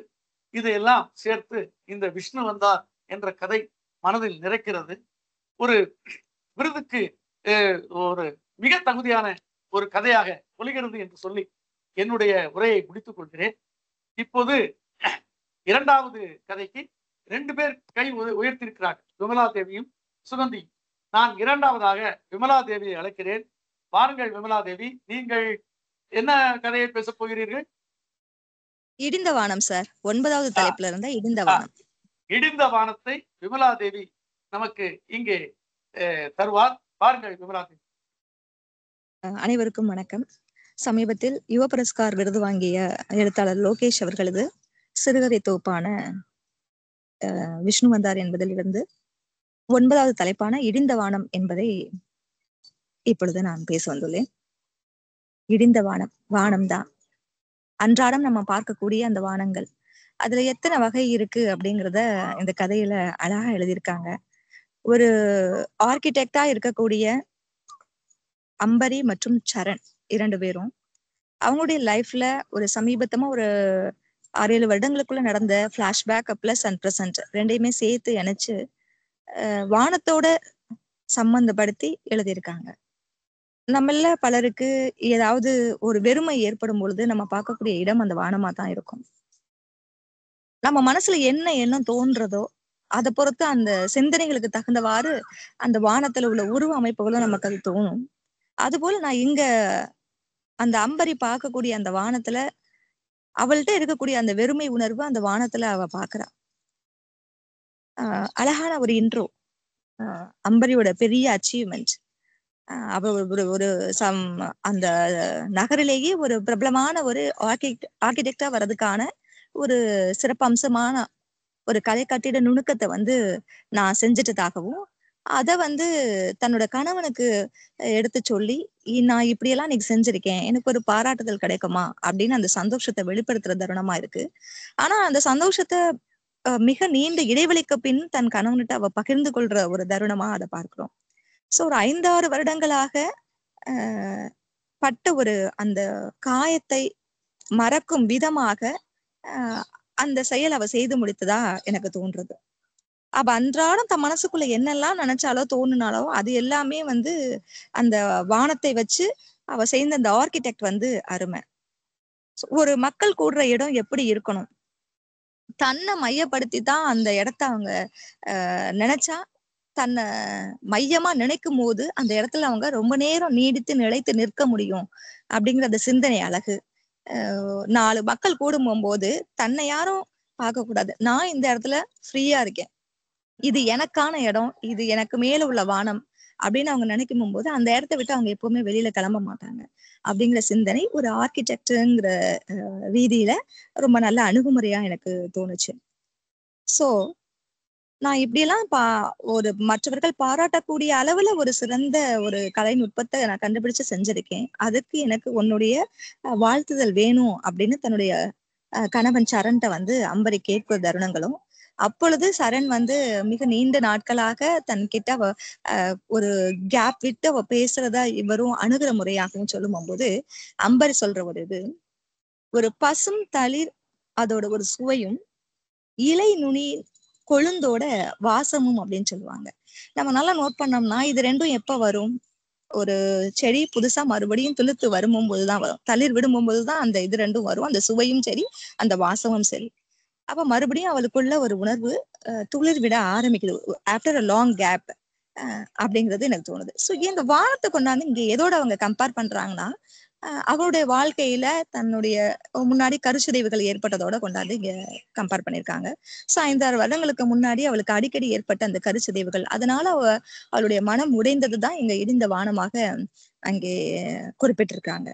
இதையெல்லாம் சேர்த்து இந்த விஷ்ணு வந்தார் என்ற கதை மனதில் நிறைக்கிறது ஒரு விருதுக்கு அஹ், ஒரு மிக தகுதியான ஒரு கதையாக ஒலிகிறது என்று சொல்லி என்னுடைய உரையை முடித்துக் கொள்கிறேன் இப்போது இரண்டாவது கதைக்கு ரெண்டு பேர் கை உய- உயர்த்தியிருக்கிறார்கள் விமலா தேவியும் சுகந்தி நான் இரண்டாவதாக விமலா தேவியை அழைக்கிறேன் வாருங்கள் விமலா தேவி நீங்கள் என்ன கதையை பேசப் போகிறீர்கள்
இடிந்த வானம் சார் ஒன்பதாவது தலைப்புல இருந்த இடிந்த வானம்
இடிந்த வானத்தை விமலா தேவி நமக்கு இங்கே அஹ், தருவார் பாருங்கள் விமலா தேவி
அஹ் அனைவருக்கும் வணக்கம் சமீபத்தில் யுவ புரஸ்கார் விருது வாங்கிய எழுத்தாளர் லோகேஷ் அவர்களது சிறுகதை தொகுப்பான அஹ், விஷ்ணு வந்தார் என்பதிலிருந்து ஒன்பதாவது தலைப்பான இடிந்த வானம் என்பதை இப்பொழுது நான் பேச வந்துள்ளேன் இடிந்த வானம் வானம்தான் அன்றாடம் நம்ம பார்க்கக்கூடிய அந்த வானங்கள் அதுல எத்தனை வகை இருக்கு அப்படிங்கிறத இந்த கதையில அழகா எழுதியிருக்காங்க ஒரு ஆர்கிடெக்டா இருக்கக்கூடிய அம்பரி மற்றும் சரண் இரண்டு பேரும் அவங்களுடைய லைஃப்ல ஒரு சமீபத்தமா ஒரு ஆறு ஏழு வருடங்களுக்குள்ள நடந்த பிளாஷ்பேக் பிளஸ் அண்ட் ப்ரெசன்ட் ரெண்டையுமே சேர்த்து இணைச்சு அஹ் வானத்தோட சம்பந்தப்படுத்தி எழுதியிருக்காங்க நம்மள பலருக்கு ஏதாவது ஒரு வெறுமை ஏற்படும் பொழுது நம்ம பார்க்கக்கூடிய இடம் அந்த வானமா தான் இருக்கும் நம்ம மனசுல என்ன எண்ணம் தோன்றதோ அதை பொறுத்து அந்த சிந்தனைகளுக்கு தகுந்தவாறு அந்த வானத்துல உள்ள உருவ அமைப்புகளும் நமக்கு அது தோணும் அதுபோல நான் இங்க அந்த அம்பரி பார்க்கக்கூடிய அந்த வானத்துல அவள்கிட்ட இருக்கக்கூடிய அந்த வெறுமை உணர்வு அந்த வானத்துல அவ பாக்குறா ஆஹ் அழகான ஒரு இன்ட்ரோ அம்பரியோட பெரிய அச்சீவ்மெண்ட் அவ ஒரு ஒரு சம் அந்த நகரிலேயே ஒரு பிரபலமான ஒரு ஆர்கிடெக்ட் ஆர்கிடெக்டா வர்றதுக்கான ஒரு சிறப்பம்சமான ஒரு கலை கட்டிட நுணுக்கத்தை வந்து நான் செஞ்சுட்டதாகவும் அத வந்து தன்னோட கணவனுக்கு எடுத்து சொல்லி "இ- நான் இப்படியெல்லாம் இன்னைக்கு செஞ்சிருக்கேன் எனக்கு ஒரு பாராட்டுதல் கிடைக்குமா அப்படின்னு அந்த சந்தோஷத்தை வெளிப்படுத்துற தருணமா இருக்கு ஆனா அந்த சந்தோஷத்தை அஹ், மிக நீண்ட இடைவெளிக்கு பின் தன் கணவன்கிட்ட அவ பகிர்ந்து கொள்ற ஒரு தருணமா அதை பார்க்கிறோம் சோ ஒரு ஐந்தாறு வருடங்களாக அஹ், பட்ட ஒரு அந்த காயத்தை மறக்கும் விதமாக அஹ், அந்த செயல் அவ செய்து முடித்ததா எனக்கு தோன்றது அவ அன்றாடம் தன் மனசுக்குள்ள என்னெல்லாம் நினைச்சாலோ தோணுனாலோ அது எல்லாமே வந்து அந்த வானத்தை வச்சு அவ செய்த அந்த ஆர்கிடெக்ட் வந்து அருமை So, ஒரு மக்கள் கூடுற இடம் எப்படி இருக்கணும் தன்னை மையப்படுத்தி தான் அந்த இடத்த அவங்க அஹ், நினைச்சா தன்னை மையமா நினைக்கும் போது அந்த இடத்துல அவங்க ரொம்ப நேரம் நீடித்து நிலைத்து நிற்க முடியும் அப்படிங்கிற அந்த சிந்தனை அழகு அஹ், நாலு மக்கள் கூடும் போது தன்னை யாரும் பார்க்க கூடாது நான் இந்த இடத்துல ஃப்ரீயா இருக்கேன் இது எனக்கான இடம் இது எனக்கு மேல உள்ள வானம் அப்படின்னு அவங்க நினைக்கும் போது அந்த இடத்த விட்டு அவங்க எப்பவுமே வெளியில கிளம்ப மாட்டாங்க அப்படிங்கிற சிந்தனை ஒரு ஆர்கிடெக்டுங்கிற ரீதியில ரொம்ப நல்ல அணுகுமுறையா எனக்கு தோணுச்சு சோ நான் இப்படியெல்லாம் பா ஒரு மற்றவர்கள் பாராட்டக்கூடிய அளவுல ஒரு சிறந்த ஒரு கலைநுட்பத்தை நான் கண்டுபிடிச்சு செஞ்சிருக்கேன் அதுக்கு எனக்கு உன்னுடைய அஹ், வாழ்த்துதல் வேணும் அப்படின்னு தன்னுடைய அஹ், கணவன் சரண்ட வந்து அம்பரி கேட்கிற தருணங்களும் அப்பொழுது சரண் வந்து மிக நீண்ட நாட்களாக தன்கிட்ட அவ அஹ், ஒரு கேப் விட்டு அவ பேசுறதா இவரும் அணுகிற முறையாகவும் சொல்லும் போது அம்பரி சொல்ற ஒரு இது ஒரு பசும் தளிர் அதோட ஒரு சுவையும் இலை நுனி கொழுந்தோட வாசமும் அப்படின்னு சொல்லுவாங்க நம்ம நல்லா நோட் பண்ணோம்னா இது ரெண்டும் எப்ப வரும் ஒரு செடி புதுசா மறுபடியும் துளுத்து வரும்போதுதான் வரும் தளிர் விடும்போதுதான் அந்த இது ரெண்டும் வரும் அந்த சுவையும் சரி அந்த வாசமும் சரி அப்ப மறுபடியும் அவளுக்குள்ள ஒரு உணர்வு அஹ், துளிர் விட ஆரம்பிக்குது ஆஃப்டர் அ லாங் கேப் அப்படிங்கிறது எனக்கு தோணுது ஸோ இந்த வானத்தை கொண்டாந்து இங்க எதோட அவங்க கம்பேர் பண்றாங்கன்னா அஹ், அவளுடைய வாழ்க்கையில தன்னுடைய முன்னாடி கருச்சிதைவுகள் ஏற்பட்டதோட கொண்டாந்து இங்க கம்பேர் பண்ணியிருக்காங்க ஸோ ஐந்தாறு வருடங்களுக்கு முன்னாடி அவளுக்கு அடிக்கடி ஏற்பட்ட அந்த கருச்சிதைவுகள் அதனால அவ அவளுடைய மனம் உடைந்தது தான் இங்க இடிந்த வானமாக அங்கே குறிப்பிட்டிருக்காங்க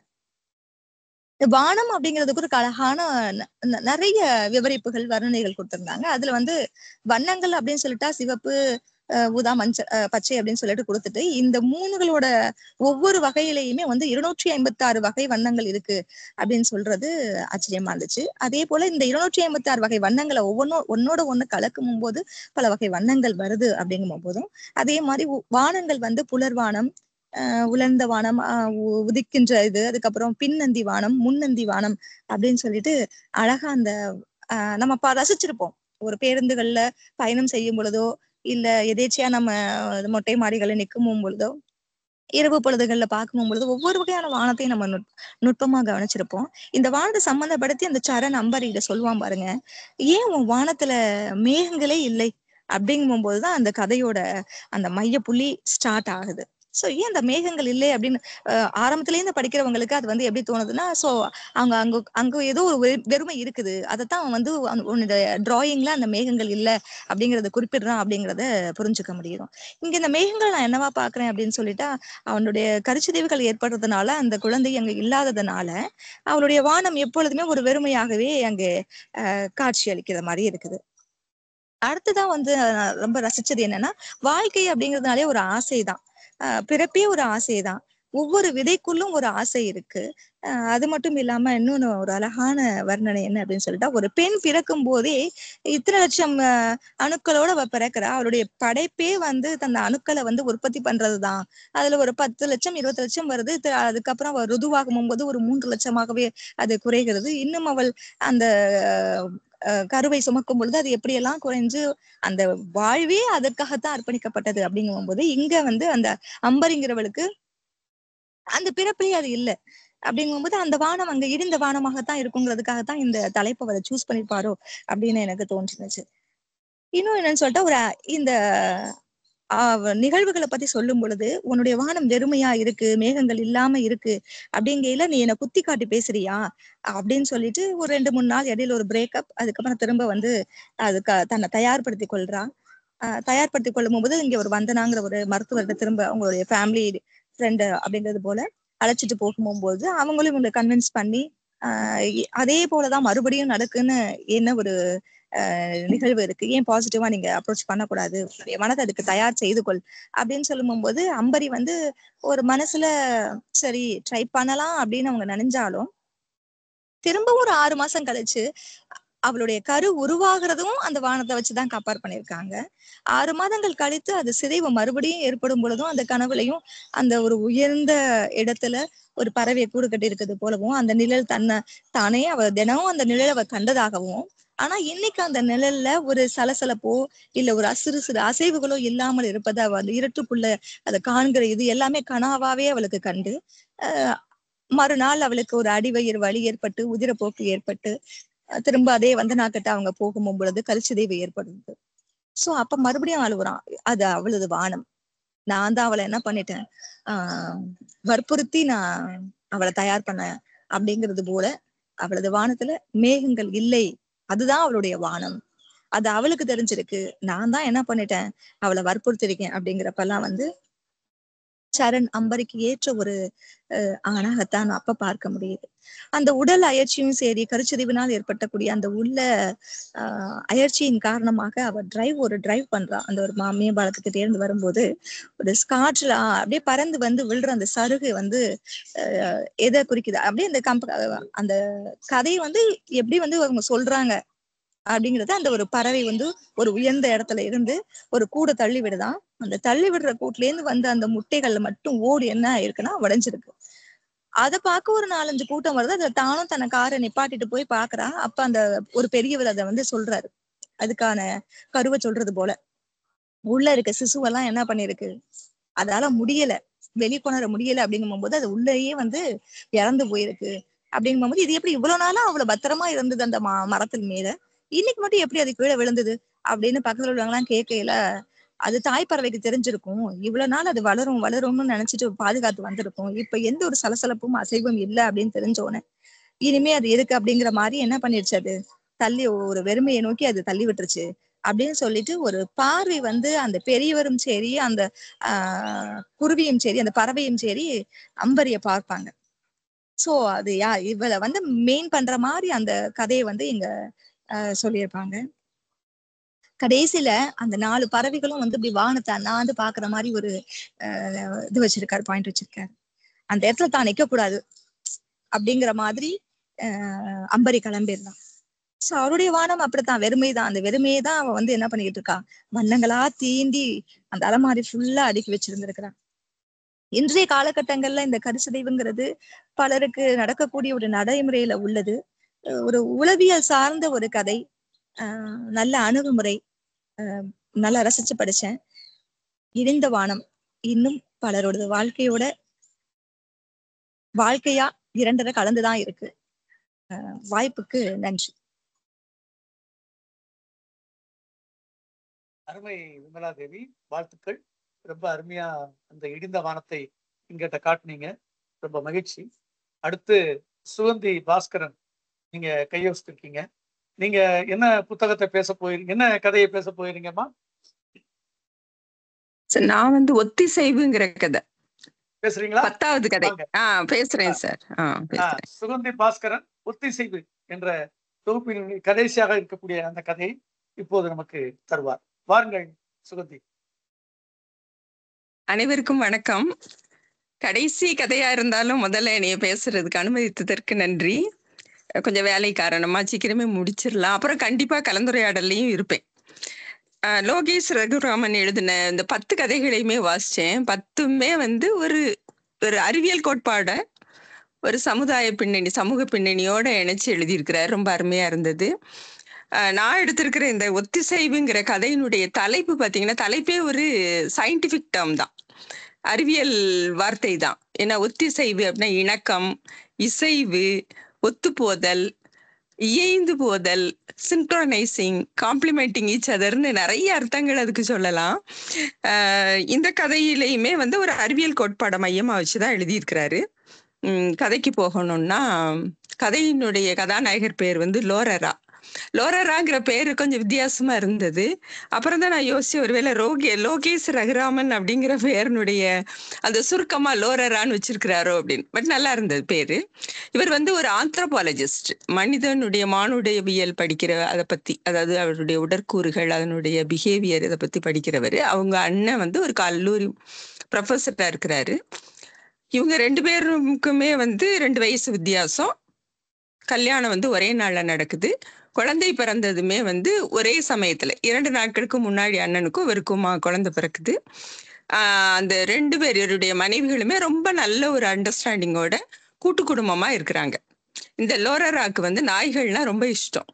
இந்த வானம் அப்படிங்கிறதுக்கு ஒரு அழகான ந- ந- நிறைய விவரிப்புகள் வர்ணனைகள் கொடுத்திருந்தாங்க அதுல வந்து வண்ணங்கள் அப்படின்னு சொல்லிட்டா சிவப்பு அஹ், ஊதா மஞ்சள் அஹ், பச்சை அப்படின்னு சொல்லிட்டு கொடுத்துட்டு இந்த மூணுகளோட ஒவ்வொரு வகையிலையுமே வந்து இருநூற்றி ஐம்பத்தி ஆறு வகை வண்ணங்கள் இருக்கு அப்படின்னு சொல்றது ஆச்சரியமா இருந்துச்சு அதே போல இந்த இருநூற்றி ஐம்பத்தி ஆறு வகை வண்ணங்களை ஒவ்வொன்றும் ஒன்னோட ஒண்ணு கலக்கும் போது பல வகை வண்ணங்கள் வருது அப்படிங்கும் போதும் அதே மாதிரி உ- வானங்கள் வந்து புலர்வானம் ஆஹ் உலர்ந்த வானம் ஆஹ் உ- உதிக்கின்ற இது அதுக்கப்புறம் பின்னந்தி வானம் முன்னந்தி வானம் அப்படின்னு சொல்லிட்டு அழகா அந்த ஆஹ் நம்ம ப- ரசிச்சிருப்போம் ஒரு பேருந்துகள்ல பயணம் செய்யும் பொழுதோ இல்ல எதேச்சியா நம்ம மொட்டை மாடிகள்ல நிற்கும் பொழுதோ இரவு பொழுதுகள்ல பார்க்கும் பொழுது ஒவ்வொரு வகையான வானத்தையும் நம்ம நுட் நுட்பமா கவனிச்சிருப்போம் இந்த வானத்தை சம்பந்தப்படுத்தி அந்த சரண் அம்பரியிட சொல்லுவான் பாருங்க ஏன் உன் வானத்துல மேகங்களே இல்லை அப்படிங்கும் போதுதான் அந்த கதையோட அந்த மைய புள்ளி ஸ்டார்ட் ஆகுது சோ ஏன் அந்த மேகங்கள் இல்லை அப்படின்னு அஹ் ஆரம்பத்துல இருந்து படிக்கிறவங்களுக்கு அது வந்து எப்படி தோணுதுன்னா சோ அவங்க அங்க அங்க ஏதோ ஒரு வெ- வெறுமை இருக்குது அதைத்தான் அவன் வந்து அந்த- உன்னோட டிராயிங்ல அந்த மேகங்கள் இல்ல அப்படிங்கறத குறிப்பிடுறான் அப்படிங்கறத புரிஞ்சுக்க முடியும் இங்க இந்த மேகங்கள் நான் என்னவா பாக்குறேன் அப்படின்னு சொல்லிட்டா அவனுடைய கருச்சிதைவுகள் ஏற்படுறதுனால அந்த குழந்தை அங்க இல்லாததுனால அவளுடைய வானம் எப்பொழுதுமே ஒரு வெறுமையாகவே அங்கே அஹ், காட்சி அளிக்கிற மாதிரி இருக்குது அடுத்துதான் வந்து நான் ரொம்ப ரசிச்சது என்னன்னா வாழ்க்கை அப்படிங்கறதுனாலே ஒரு ஆசைதான் ஆஹ் பிறப்பே ஒரு ஆசைதான் ஒவ்வொரு விதைக்குள்ளும் ஒரு ஆசை இருக்கு ஆஹ் அது மட்டும் இல்லாம இன்னொன்னு ஒரு அழகான வர்ணனை என்ன அப்படின்னு சொல்லிட்டா ஒரு பெண் பிறக்கும் போதே இத்தனை லட்சம் ஆஹ் அணுக்களோட அவ பிறக்கிறா அவளுடைய படைப்பே வந்து தந்த அணுக்களை வந்து உற்பத்தி பண்றதுதான் அதுல ஒரு பத்து லட்சம் இருபது லட்சம் வருது தி- அதுக்கப்புறம் அவ ருதுவாகும் போது ஒரு மூன்று லட்சமாகவே அது குறைகிறது இன்னும் அவள் அந்த அஹ், கருவை சுமக்கும் பொழுது அது எப்படியெல்லாம் குறைஞ்சு அந்த வாழ்வே அதற்காகத்தான் அர்ப்பணிக்கப்பட்டது அப்படிங்கும் போது இங்க வந்து அந்த அம்பரிங்கிறவளுக்கு அந்த பிறப்பிலே அது இல்ல அப்படிங்கும்போது அந்த வானம் அங்க இருந்த வானமாகத்தான் இருக்குங்கிறதுக்காகத்தான் இந்த தலைப்பை அதை சூஸ் பண்ணிருப்பாரோ அப்படின்னு எனக்கு தோன்றுச்சு இன்னும் என்னன்னு சொல்லிட்டா ஒரு அ- இந்த ஆஹ் நிகழ்வுகளை பத்தி சொல்லும் பொழுது உன்னுடைய வானம் வெறுமையா இருக்கு மேகங்கள் இல்லாம இருக்கு அப்படிங்கையில நீ என்ன குத்தி காட்டி பேசுறியா அப்படின்னு சொல்லிட்டு ஒரு ரெண்டு மூணு நாள் இடையில ஒரு பிரேக்கப் அதுக்கப்புறம் திரும்ப வந்து அதுக்கு தன்னை தயார்படுத்தி கொள்றா ஆஹ் தயார்படுத்தி கொள்ளும் போது இங்க ஒரு வந்தனாங்கிற ஒரு மருத்துவர்கிட்ட திரும்ப அவங்களுடைய ஃபேமிலி ஃப்ரெண்டு அப்படிங்கிறது போல அழைச்சிட்டு போகும்போது அவங்களும் இவங்களை கன்வின்ஸ் பண்ணி ஆஹ் இ- அதே போலதான் மறுபடியும் நடக்குன்னு என்ன ஒரு ஆஹ் நிகழ்வு இருக்கு ஏன் பாசிட்டிவா நீங்க அப்ரோச் பண்ணக்கூடாது உன்னுடைய மனதை அதுக்கு தயார் செய்து கொள் அப்படின்னு சொல்லும் போது அம்பரி வந்து ஒரு மனசுல சரி ட்ரை பண்ணலாம் அப்படின்னு அவங்க நினைஞ்சாலும் திரும்பவும் ஒரு ஆறு மாசம் கழிச்சு அவளுடைய கரு உருவாகிறதும் அந்த வானத்தை வச்சுதான் கம்பேர் பண்ணியிருக்காங்க ஆறு மாதங்கள் கழித்து அது சிதைவு மறுபடியும் ஏற்படும் பொழுதும் அந்த கனவுலையும் அந்த ஒரு உயர்ந்த இடத்துல ஒரு பறவை கூடு கட்டி இருக்கிறது போலவும் அந்த நிழல் தன்னை தானே அவ தினமும் அந்த நிழலை அவ கண்டதாகவும் ஆனா இன்னைக்கு அந்த நிழல்ல ஒரு சலசலப்போ இல்ல ஒரு சிறு சிறு அசைவுகளோ இல்லாமல் இருப்பது அவ அந்த இருட்டுக்குள்ள அதை காண்கிற இது எல்லாமே கனாவாவே அவளுக்கு கண்டு ஆஹ் மறுநாள் அவளுக்கு ஒரு அடிவயிறு வலி ஏற்பட்டு உதிரப்போக்கு ஏற்பட்டு அஹ் திரும்ப அதே வந்து நாக்கிட்ட அவங்க போகும் பொழுது கல்சிதைவு ஏற்படுது சோ அப்ப மறுபடியும் அழுகுறான் அது அவளது வானம் நான் தான் அவளை என்ன பண்ணிட்டேன் ஆஹ் வற்புறுத்தி நான் அவளை தயார் பண்ணேன் அப்படிங்கிறது போல அவளது வானத்துல மேகங்கள் இல்லை அதுதான் அவளுடைய வானம் அது அவளுக்கு தெரிஞ்சிருக்கு நான் தான் என்ன பண்ணிட்டேன் அவளை வற்புறுத்திருக்கேன் அப்படிங்கிறப்பெல்லாம் வந்து சரண் அம்பரிக்கு ஏற்ற ஒரு அஹ், ஆணாகத்தான் அப்ப பார்க்க முடியுது அந்த உடல் அயற்சியும் சரி கருச்சிதைவினால் ஏற்பட்டக்கூடிய அந்த உள்ள ஆஹ் அயற்சியின் காரணமாக அவ டிரைவ் ஒரு டிரைவ் பண்றா அந்த ஒரு மா- மேம்பாலத்துக்கு தேர்ந்து வரும்போது ஒரு ஸ்காட்ச்ல அப்படியே பறந்து வந்து விழுற அந்த சருகு வந்து ஆஹ் எதை குறிக்குது அப்படியே அந்த கம்ப அந்த கதையை வந்து எப்படி வந்து அவங்க சொல்றாங்க அப்படிங்கறது அந்த ஒரு பறவை வந்து ஒரு உயர்ந்த இடத்துல இருந்து ஒரு கூடை தள்ளி விடுதான் அந்த தள்ளி விடுற கூட்டுல இருந்து வந்த அந்த முட்டைகள்ல மட்டும் ஓடி என்ன ஆயிருக்குன்னா உடைஞ்சிருக்கு அதை பார்க்க ஒரு நாலஞ்சு கூட்டம் வருது அதுல தானும் தன்னை காரை நிப்பாட்டிட்டு போய் பாக்குறா அப்ப அந்த ஒரு பெரியவர் அதை வந்து சொல்றாரு அதுக்கான கருவை சொல்றது போல உள்ள இருக்க சிசுவெல்லாம் என்ன பண்ணிருக்கு அதால முடியல வெளிக்கொணர முடியல அப்படிங்கும் போது அது உள்ளேயே வந்து இறந்து போயிருக்கு அப்படிங்கும் போது இது எப்படி இவ்வளவு நாளா அவ்வளவு பத்திரமா இருந்தது அந்த ம மரத்தின் மேல இன்னைக்கு மட்டும் எப்படி அது கீழே விழுந்தது அப்படின்னு பக்கத்துல உள்ளவங்கலாம் கேட்கையில அது தாய் பறவைக்கு தெரிஞ்சிருக்கும் இவ்வளவு நாள் அது வளரும் வளரும்னு நினைச்சிட்டு பாதுகாத்து வந்திருக்கும் இப்ப எந்த ஒரு சலசலப்பும் அசைவும் இல்லை அப்படின்னு தெரிஞ்ச உடனே இனிமே அது எதுக்கு அப்படிங்கிற மாதிரி என்ன பண்ணிருச்சு அது தள்ளி ஒரு வெறுமையை நோக்கி அது தள்ளி விட்டுருச்சு அப்படின்னு சொல்லிட்டு ஒரு பார்வை வந்து அந்த பெரியவரும் சரி அந்த ஆஹ் குருவியும் சரி அந்த பறவையும் சரி அம்பரிய பார்ப்பாங்க சோ அது யா இவளை வந்து மெயின் பண்ற மாதிரி அந்த கதையை வந்து இங்க ஆஹ் சொல்லியிருப்பாங்க கடைசியில அந்த நாலு பறவைகளும் வந்து இப்படி வானத்தை அண்ணாந்து பாக்குற மாதிரி ஒரு ஆஹ் இது வச்சிருக்காரு பாயிண்ட் வச்சிருக்காரு அந்த இடத்துல தான் நிக்க கூடாது அப்படிங்கிற மாதிரி ஆஹ் அம்பரி கிளம்பிடலாம் சோ அவருடைய வானம் அப்படித்தான் வெறுமைதான் அந்த வெறுமையை தான் அவ வந்து என்ன பண்ணிட்டு இருக்கா வண்ணங்களா தீண்டி அந்த அலமாரி ஃபுல்லா அடுக்கி வச்சிருந்திருக்கிறான் இன்றைய காலகட்டங்கள்ல இந்த கருசிதைவுங்கிறது பலருக்கு நடக்கக்கூடிய ஒரு நடைமுறையில உள்ளது அஹ் ஒரு உளவியல் சார்ந்த ஒரு கதை ஆஹ் நல்ல அணுகுமுறை ஆஹ் நல்லா ரசிச்சு படிச்சேன் இடிந்த வானம் இன்னும் பலரோட வாழ்க்கையோட வாழ்க்கையா இரண்டரை கலந்துதான் இருக்கு ஆஹ் வாய்ப்புக்கு நன்றி
அருமை விமலா தேவி வாழ்த்துக்கள் ரொம்ப அருமையா அந்த இடிந்த வானத்தை இங்கிட்ட காட்டுனீங்க ரொம்ப மகிழ்ச்சி அடுத்து சுகந்தி பாஸ்கரன் நீங்க கையோசித்திருக்கீங்க நீங்க என்ன புத்தகத்தை பேச போயிருங்க என்ன கதையை பேச போயிருங்கம்மா
சார் நான் வந்து ஒத்திசைவுங்கிற கதை
பேசுறீங்களா
பத்தாவது கதை
வாங்க.
ஆ பேசுறேன் சார் ஆ
ஆ,
பேசுறேன்
சுகந்தி பாஸ்கரன் ஒத்திசைவு என்ற தொகுப்பின் கடைசியாக இருக்கக்கூடிய அந்த கதையை இப்போது நமக்கு தருவார் வாருங்கள் சுகந்தி
அனைவருக்கும் வணக்கம் கடைசி கதையா இருந்தாலும் முதல்ல என்னைய பேசுறதுக்கு அனுமதித்ததற்கு நன்றி கொஞ்சம் வேலை காரணமா சீக்கிரமே முடிச்சிடலாம் அப்புறம் கண்டிப்பா கலந்துரையாடலையும் இருப்பேன் ஆஹ் லோகேஷ் ரகுராமன் எழுதின இந்த பத்து கதைகளையுமே வாசிச்சேன் பத்துமே வந்து ஒரு ஒரு அறிவியல் கோட்பாட ஒரு சமுதாய பின்னணி சமூக பின்னணியோட இணைச்சு எழுதியிருக்கிறார் ரொம்ப அருமையா இருந்தது ஆஹ் நான் எடுத்திருக்கிற இந்த ஒத்திசைவுங்கிற கதையினுடைய தலைப்பு பார்த்தீங்கன்னா தலைப்பே ஒரு சயின்டிபிக் டேர்ம் தான் அறிவியல் வார்த்தை தான் ஏன்னா ஒத்திசைவு அப்படின்னா இணக்கம் இசைவு ஒத்துப்போதல் இயைந்து போதல் சின்க்ரோனைசிங் காம்ப்ளிமெண்டிங் ஈச் அதர்னு நிறைய அர்த்தங்கள் அதுக்கு சொல்லலாம் ஆஹ் இந்த கதையிலையுமே வந்து ஒரு அறிவியல் கோட்பாடை மையமா வச்சுதான் எழுதியிருக்கிறாரு உம் கதைக்கு போகணும்னா கதையினுடைய கதாநாயகர் பேர் வந்து லோரரா லோரராங்கிற பேரு கொஞ்சம் வித்தியாசமா இருந்தது அப்புறம் தான் நான் யோசிச்சு ஒருவேளை ரோகே லோகேஷ் ரகுராமன் அப்படிங்கிற பேருனுடைய அந்த சுருக்கமா லோரரான்னு வச்சிருக்கிறாரோ அப்படின்னு பட் நல்லா இருந்தது பேரு இவர் வந்து ஒரு ஆந்த்ரோபாலஜிஸ்ட் மனிதனுடைய மானுடவியல் படிக்கிற அதை பத்தி அதாவது அவருடைய உடற்கூறுகள் அதனுடைய பிஹேவியர் இதை பத்தி படிக்கிறவர் அவங்க அண்ணன் வந்து ஒரு கல்லூரி ப்ரொஃபஸரா இருக்கிறாரு இவங்க ரெண்டு பேருக்குமே வந்து ரெண்டு வயசு வித்தியாசம் கல்யாணம் வந்து ஒரே நாள்ல நடக்குது குழந்தை பிறந்ததுமே வந்து ஒரே சமயத்துல இரண்டு நாட்களுக்கு முன்னாடி அண்ணனுக்கும் இவருக்குமா குழந்தை பிறக்குது ஆஹ் அந்த ரெண்டு பேர் இவருடைய மனைவிகளுமே ரொம்ப நல்ல ஒரு அண்டர்ஸ்டாண்டிங்கோட கூட்டு குடும்பமா இருக்கிறாங்க இந்த லோரராக்கு வந்து நாய்கள்னா ரொம்ப இஷ்டம்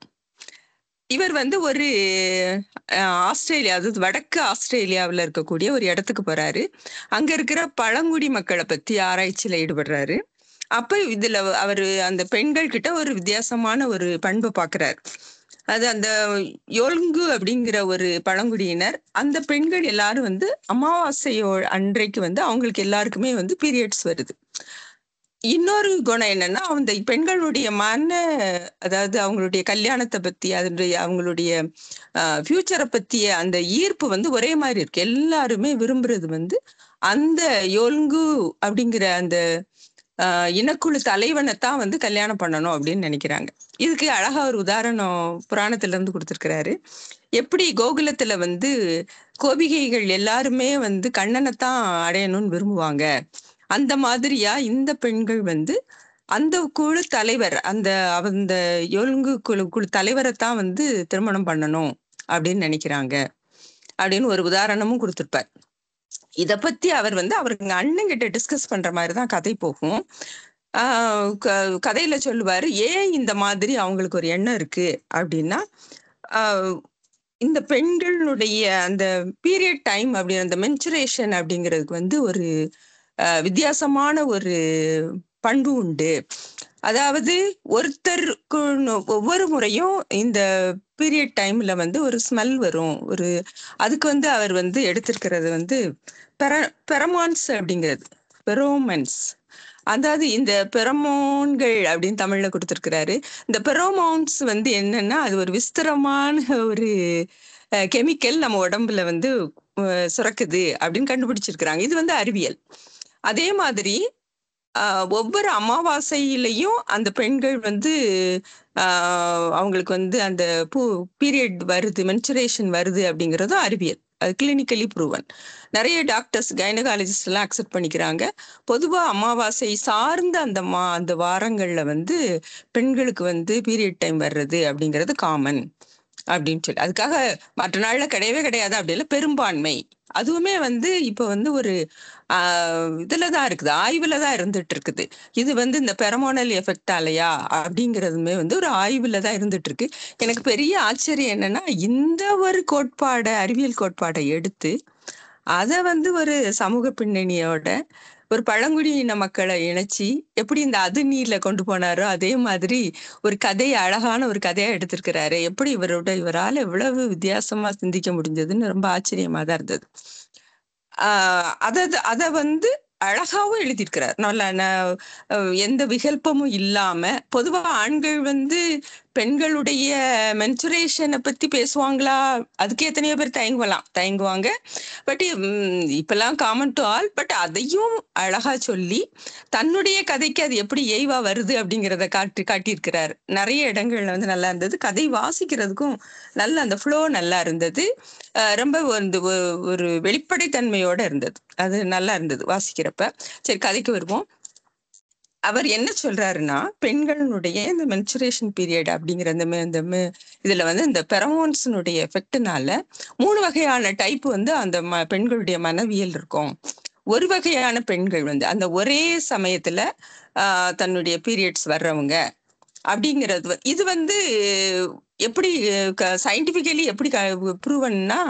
இவர் வந்து ஒரு ஆஹ், ஆஸ்திரேலியா அதாவது வடக்கு ஆஸ்திரேலியாவில் இருக்கக்கூடிய ஒரு இடத்துக்கு போறாரு அங்க இருக்கிற பழங்குடி மக்களை பத்தி ஆராய்ச்சியில ஈடுபடுறாரு அப்ப இதுல அவரு அந்த பெண்கள் கிட்ட ஒரு வித்தியாசமான ஒரு பண்பை பாக்குறாரு அது அந்த யோல்கு அப்படிங்கிற ஒரு பழங்குடியினர் அந்த பெண்கள் எல்லாரும் வந்து அமாவாசையோ அன்றைக்கு வந்து அவங்களுக்கு எல்லாருக்குமே வந்து பீரியட்ஸ் வருது இன்னொரு குணம் என்னன்னா அந்த பெண்களுடைய மன அதாவது அவங்களுடைய கல்யாணத்தை பத்தி அதனுடைய அவங்களுடைய ஃபியூச்சரை பத்திய அந்த ஈர்ப்பு வந்து ஒரே மாதிரி இருக்கு எல்லாருமே விரும்புறது வந்து அந்த யோல்கு அப்படிங்கிற அந்த ஆஹ் இனக்குழு தலைவனைத்தான் வந்து கல்யாணம் பண்ணணும் அப்படின்னு நினைக்கிறாங்க இதுக்கு அழகா ஒரு உதாரணம் புராணத்துல இருந்து கொடுத்திருக்கிறாரு எப்படி கோகுலத்துல வந்து கோபிகைகள் எல்லாருமே வந்து கண்ணனைத்தான் அடையணும்னு விரும்புவாங்க அந்த மாதிரியா இந்த பெண்கள் வந்து அந்த குழு தலைவர் அந்த அந்த ஒழுங்கு குழு குழு தலைவரைத்தான் வந்து திருமணம் பண்ணணும் அப்படின்னு நினைக்கிறாங்க அப்படின்னு ஒரு உதாரணமும் கொடுத்திருப்பார் இத பத்தி அவர் வந்து அவருக்கு அண்ணன் கிட்ட டிஸ்கஸ் பண்ற மாதிரி தான் கதை போகும் ஆஹ் க- கதையில சொல்லுவாரு ஏன் இந்த மாதிரி அவங்களுக்கு ஒரு எண்ணம் இருக்கு அப்படின்னா ஆஹ் இந்த பெண்களுடைய அந்த பீரியட் டைம் அப்படி அந்த மென்சுரேஷன் அப்படிங்கிறதுக்கு வந்து ஒரு ஆஹ் வித்தியாசமான ஒரு பண்பு உண்டு அதாவது ஒருத்தருக்கு நொ- ஒவ்வொரு முறையும் இந்த பீரியட் டைம்ல வந்து ஒரு ஸ்மெல் வரும் ஒரு அதுக்கு வந்து அவர் வந்து எடுத்திருக்கிறது வந்து பெர பெரமான்ஸ் அப்படிங்கிறது பெரோமன்ஸ் அதாவது இந்த பெரமோன்கள் அப்படின்னு தமிழ்ல கொடுத்திருக்கிறாரு இந்த பெரோமோன்ஸ் வந்து என்னன்னா அது ஒரு விஸ்திரமான ஒரு கெமிக்கல் நம்ம உடம்புல வந்து அஹ், சுரக்குது அப்படின்னு கண்டுபிடிச்சிருக்கிறாங்க இது வந்து அறிவியல் அதே மாதிரி ஆஹ், ஒவ்வொரு அமாவாசையிலையும் அந்த பெண்கள் வந்து ஆஹ், அவங்களுக்கு வந்து அந்த பூ பீரியட் வருது மென்சுரேஷன் வருது அப்படிங்கிறதும் அறிவியல் அது கிளினிக்கலி ப்ரூவன் நிறைய டாக்டர்ஸ் கைனகாலஜிஸ்ட் எல்லாம் அக்செப்ட் பண்ணிக்கிறாங்க பொதுவா அமாவாசை சார்ந்த அந்த மா அந்த வாரங்கள்ல வந்து பெண்களுக்கு வந்து பீரியட் டைம் வர்றது அப்படிங்கிறது காமன் அப்படின்னு சொல்லி அதுக்காக மற்ற நாள்ல கிடையவே கிடையாது அப்படி இல்லை பெரும்பான்மை அதுவுமே வந்து இப்ப வந்து ஒரு ஆஹ் இதுலதான் இருக்குது ஆய்வுல தான் இருந்துட்டு இருக்குது இது வந்து இந்த பெரமோனல் எஃபெக்டாலையா அப்படிங்கிறதுமே வந்து ஒரு ஆய்வுல தான் இருந்துட்டு இருக்கு எனக்கு பெரிய ஆச்சரியம் என்னன்னா இந்த ஒரு கோட்பாடை அறிவியல் கோட்பாடை எடுத்து அதை வந்து ஒரு சமூக பின்னணியோட ஒரு பழங்குடியின மக்களை இணைச்சி எப்படி இந்த அது நீர்ல கொண்டு போனாரோ அதே மாதிரி ஒரு கதையை அழகான ஒரு கதையா எடுத்திருக்கிறாரு எப்படி இவரோட இவரால் எவ்வளவு வித்தியாசமா சிந்திக்க முடிஞ்சதுன்னு ரொம்ப ஆச்சரியமா தான் இருந்தது ஆஹ் அத அத வந்து அழகாவும் எழுதியிருக்கிறார் நல்ல ந- அஹ் எந்த விகல்பமும் இல்லாம பொதுவா ஆண்கள் வந்து பெண்களுடைய மென்சுரேஷனை பத்தி பேசுவாங்களா அதுக்கு எத்தனையோ பேர் தயங்குவலாம் தயங்குவாங்க பட் இப்பெல்லாம் காமன் டு ஆல் பட் அதையும் அழகா சொல்லி தன்னுடைய கதைக்கு அது எப்படி ஏய்வா வருது அப்படிங்கிறத காட்டி காட்டியிருக்கிறார் நிறைய இடங்கள்ல வந்து நல்லா இருந்தது கதை வாசிக்கிறதுக்கும் நல்ல அந்த ஃப்ளோ நல்லா இருந்தது அஹ் ரொம்ப வந்து ஒ- ஒரு வெளிப்படைத்தன்மையோட இருந்தது அது நல்லா இருந்தது வாசிக்கிறப்ப சரி கதைக்கு வருவோம் அவர் என்ன சொல்றாருன்னா பெண்களுடைய இந்த மென்சுரேஷன் பீரியட் அப்படிங்கிற இந்த மெ- இந்த மெ- இதுல வந்து இந்த பெரமோன்ஸினுடைய எஃபெக்ட்னால மூணு வகையான டைப் வந்து அந்த ம- பெண்களுடைய மனவியல் இருக்கும் ஒரு வகையான பெண்கள் வந்து அந்த ஒரே சமயத்துல ஆஹ் தன்னுடைய பீரியட்ஸ் வர்றவங்க அப்படிங்கிறது வ- இது வந்து எப்படி சயின்டிபிக்கலி எப்படி ப்ரூவன்னா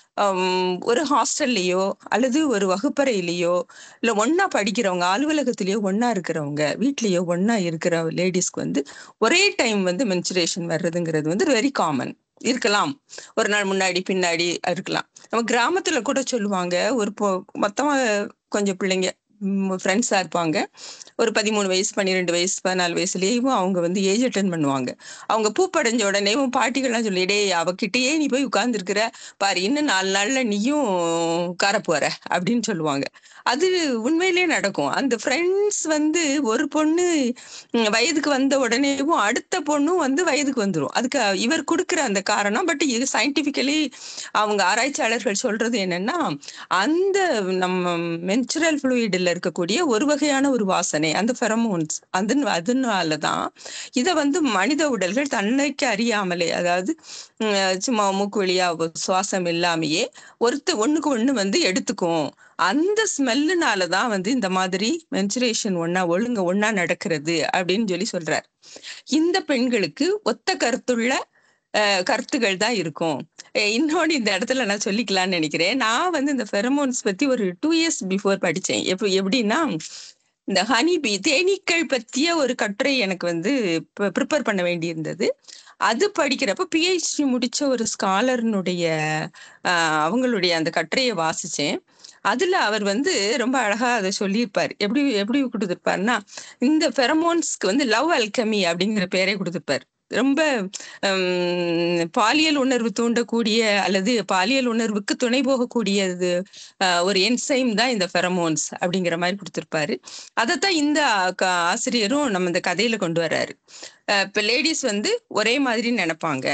ஒரு ஹாஸ்டல்லையோ அல்லது ஒரு வகுப்பறையிலையோ இல்ல ஒண்ணா படிக்கிறவங்க அலுவலகத்திலயோ ஒண்ணா இருக்கிறவங்க வீட்லயோ ஒண்ணா இருக்கிற லேடிஸ்க்கு வந்து ஒரே டைம் வந்து மென்சுரேஷன் வர்றதுங்கிறது வந்து வெரி காமன் இருக்கலாம் ஒரு நாள் முன்னாடி பின்னாடி இருக்கலாம் நம்ம கிராமத்துல கூட சொல்லுவாங்க ஒரு பொ மொத்தமா கொஞ்சம் பிள்ளைங்க ஃப்ரெண்ட்ஸா இருப்பாங்க ஒரு பதிமூணு வயசு பன்னிரெண்டு வயசு பதினாலு வயசுலயும் அவங்க வந்து ஏஜ் அட்டன் பண்ணுவாங்க அவங்க பூப்படைஞ்ச உடனேவும் பாட்டிகள்லாம் சொல்லி டேய் அவகிட்டயே நீ போய் உட்கார்ந்துருக்கிற பாரு இன்னும் நாலு நாள்ல நீயும் உட்கார போற அப்படின்னு சொல்லுவாங்க அது உண்மையிலேயே நடக்கும் அந்த ஃப்ரெண்ட்ஸ் வந்து ஒரு பொண்ணு ம், வயதுக்கு வந்த உடனேவும் அடுத்த பொண்ணும் வந்து வயதுக்கு வந்துரும் அதுக்கு இவர் கொடுக்குற அந்த காரணம் பட் இது சயின்டிபிக்கலி அவங்க ஆராய்ச்சியாளர்கள் சொல்றது என்னன்னா அந்த நம்ம மென்சுரல் ஃப்ளூயிடில் இருக்கக்கூடிய ஒரு வகையான ஒரு வாசனை அந்த ஃபெரமோன்ஸ் அது அதனால தான் இதை வந்து மனித உடல்கள் தன்னைக்கு அறியாமலே அதாவது உம், சும்மா மூக்கு வழியா ஒரு சுவாசம் இல்லாமையே ஒருத்த ஒண்ணுக்கு ஒண்ணு வந்து எடுத்துக்கும் அந்த ஸ்மெல்லுனால தான் வந்து இந்த மாதிரி மென்சுரேஷன் ஒண்ணா ஒழுங்க ஒண்ணா நடக்கிறது அப்படின்னு சொல்லி சொல்றார் இந்த பெண்களுக்கு ஒத்த கருத்துள்ள அஹ், கருத்துகள் தான் இருக்கும் அஹ் இன்னொன்னு இந்த இடத்துல நான் சொல்லிக்கலாம்னு நினைக்கிறேன் நான் வந்து இந்த ஃபெரமோன்ஸ் பத்தி ஒரு டூ இயர்ஸ் பிஃபோர் படிச்சேன் எப்ப எப்படின்னா இந்த ஹனி பி தேனீக்கள் பத்திய ஒரு கட்டுரை எனக்கு வந்து ப்ரிப்பேர் பண்ண வேண்டியிருந்தது அது படிக்கிறப்ப பிஹெச்டி முடிச்ச ஒரு ஸ்காலர்னுடைய அவங்களுடைய அந்த கட்டுரையை வாசிச்சேன் அதுல அவர் வந்து ரொம்ப அழகா அதை சொல்லியிருப்பார் எப்படி எப்படி கொடுத்திருப்பாருன்னா இந்த ஃபெரமோன்ஸ்க்கு வந்து லவ் அல்கமி அப்படிங்கிற பேரை கொடுத்திருப்பார் ரொம்ப ஹம், பாலியல் உணர்வு தூண்டக்கூடிய அல்லது பாலியல் உணர்வுக்கு துணை போகக்கூடியது ஆஹ், ஒரு என்சைம் தான் இந்த ஃபெரமோன்ஸ் அப்படிங்கிற மாதிரி கொடுத்திருப்பாரு அதைத்தான் இந்த க- ஆசிரியரும் நம்ம இந்த கதையில கொண்டு வர்றாரு அஹ், இப்ப லேடிஸ் வந்து ஒரே மாதிரி நினைப்பாங்க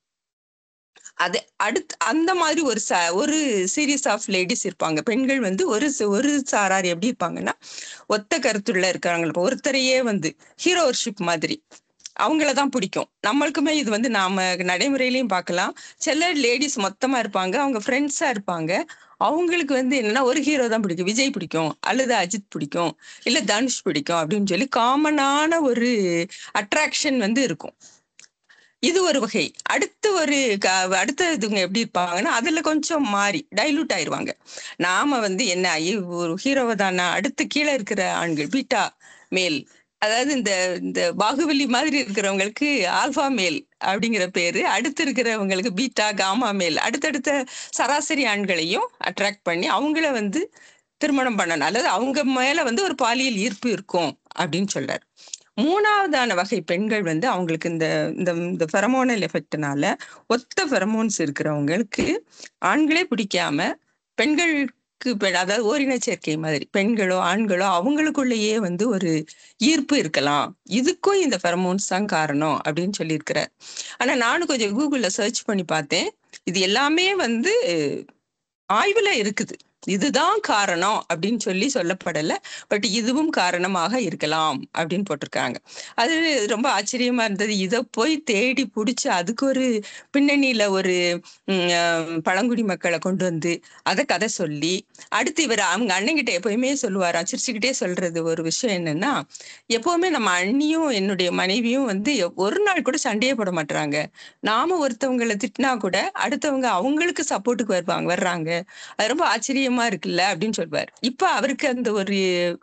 அது அடுத்து அந்த மாதிரி ஒரு ச ஒரு சீரீஸ் ஆஃப் லேடிஸ் இருப்பாங்க பெண்கள் வந்து ஒரு ச- ஒரு சாரார் எப்படி இருப்பாங்கன்னா ஒத்த கருத்துள்ள இருக்காங்க இப்ப ஒருத்தரையே வந்து ஹீரோஷிப் மாதிரி அவங்கள தான் பிடிக்கும் நம்மளுக்குமே இது வந்து நாம நடைமுறையிலையும் பார்க்கலாம் சில லேடிஸ் மொத்தமா இருப்பாங்க அவங்க ஃப்ரெண்ட்ஸா இருப்பாங்க அவங்களுக்கு வந்து என்னன்னா ஒரு ஹீரோ தான் பிடிக்கும் விஜய் பிடிக்கும் அல்லது அஜித் பிடிக்கும் இல்ல தனுஷ் பிடிக்கும் அப்படின்னு சொல்லி காமனான ஒரு அட்ராக்ஷன் வந்து இருக்கும் இது ஒரு வகை அடுத்து ஒரு க- அடுத்த இதுங்க எப்படி இருப்பாங்கன்னா அதுல கொஞ்சம் மாறி டைலூட் ஆயிருவாங்க நாம வந்து என்ன ஐயோ, ஒரு ஹீரோவை தானா அடுத்து கீழே இருக்கிற ஆண்கள் பீட்டா மேல் அதாவது இந்த இந்த பாகுபலி மாதிரி இருக்கிறவங்களுக்கு ஆல்பா மேல் அப்படிங்கிற பேரு அடுத்து இருக்கிறவங்களுக்கு பீட்டா காமா மேல் அடுத்தடுத்த சராசரி ஆண்களையும் அட்ராக்ட் பண்ணி அவங்கள வந்து திருமணம் பண்ணணும் அல்லது அவங்க மேல வந்து ஒரு பாலியல் ஈர்ப்பு இருக்கும் அப்படின்னு சொல்றாரு மூணாவதான வகை பெண்கள் வந்து அவங்களுக்கு இந்த இந்த இந்த ஃபெரமோனல் எஃபெக்ட்னால ஒத்த ஃபெரமோன்ஸ் இருக்கிறவங்களுக்கு ஆண்களே பிடிக்காம பெண்களுக்கு பெண் அதாவது ஓரின சேர்க்கை மாதிரி பெண்களோ ஆண்களோ அவங்களுக்குள்ளேயே வந்து ஒரு ஈர்ப்பு இருக்கலாம் இதுக்கும் இந்த ஃபெரமோன்ஸ் தான் காரணம் அப்படின்னு சொல்லியிருக்கிறார் ஆனா நானும் கொஞ்சம் கூகுள்ல சர்ச் பண்ணி பார்த்தேன் இது எல்லாமே வந்து ஆய்வுல இருக்குது இதுதான் காரணம் அப்படின்னு சொல்லி சொல்லப்படல பட் இதுவும் காரணமாக இருக்கலாம் அப்படின்னு போட்டிருக்காங்க அது ரொம்ப ஆச்சரியமா இருந்தது இதை போய் தேடி பிடிச்சி அதுக்கு ஒரு பின்னணியில ஒரு ம், அஹ், பழங்குடி மக்களை கொண்டு வந்து அதை கதை சொல்லி அடுத்து இவர் அவங்க அண்ணன்கிட்ட எப்பயுமே சொல்லுவாராம் சிரிச்சுக்கிட்டே சொல்றது ஒரு விஷயம் என்னன்னா எப்பவுமே நம்ம அண்ணியும் என்னுடைய மனைவியும் வந்து எ- ஒரு நாள் கூட சண்டையே போட மாட்டாங்க நாம ஒருத்தவங்களை திட்டினா கூட அடுத்தவங்க அவங்களுக்கு சப்போர்ட்டுக்கு வருவாங்க வர்றாங்க அது ரொம்ப ஆச்சரியமா இருக்குல்ல அப்படின்னு சொல்வார் இப்ப அவருக்கு அந்த ஒரு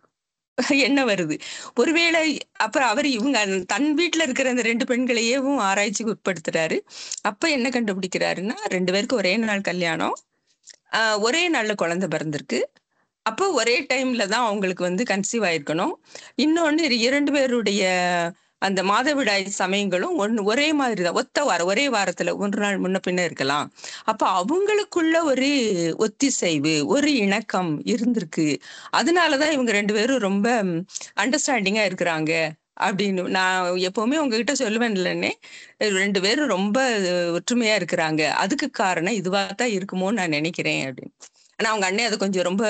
எண்ணம் வருது ஒருவேளை அப்புறம் அவர் இவங்க அந்த தன் வீட்டுல இருக்கிற அந்த ரெண்டு பெண்களையேவும் ஆராய்ச்சிக்கு உட்படுத்துறாரு அப்ப என்ன கண்டுபிடிக்கிறாருன்னா ரெண்டு பேருக்கும் ஒரே நாள் கல்யாணம் ஆஹ் ஒரே நாள்ல குழந்தை பிறந்திருக்கு அப்போ ஒரே டைம்ல தான் அவங்களுக்கு வந்து கன்சீவ் ஆயிருக்கணும் இன்னொன்னு இரு- இரண்டு பேருடைய அந்த மாதவிடாய் சமயங்களும் ஒன்னு ஒரே மாதிரி தான் ஒத்த வாரம் ஒரே வாரத்துல ஒரு நாள் முன்ன பின்ன இருக்கலாம் அப்ப அவங்களுக்குள்ள ஒரு ஒத்திசைவு ஒரு இணக்கம் இருந்திருக்கு அதனாலதான் இவங்க ரெண்டு பேரும் ரொம்ப அண்டர்ஸ்டாண்டிங்கா இருக்கிறாங்க அப்படின்னு நான் எப்பவுமே உங்ககிட்ட சொல்லுவேன் இல்லைன்னே ரெண்டு பேரும் ரொம்ப ஒற்றுமையா இருக்கிறாங்க அதுக்கு காரணம் இதுவா தான் இருக்குமோன்னு நான் நினைக்கிறேன் அப்படின்னு ஆனா அவங்க அண்ணன் அதை கொஞ்சம் ரொம்ப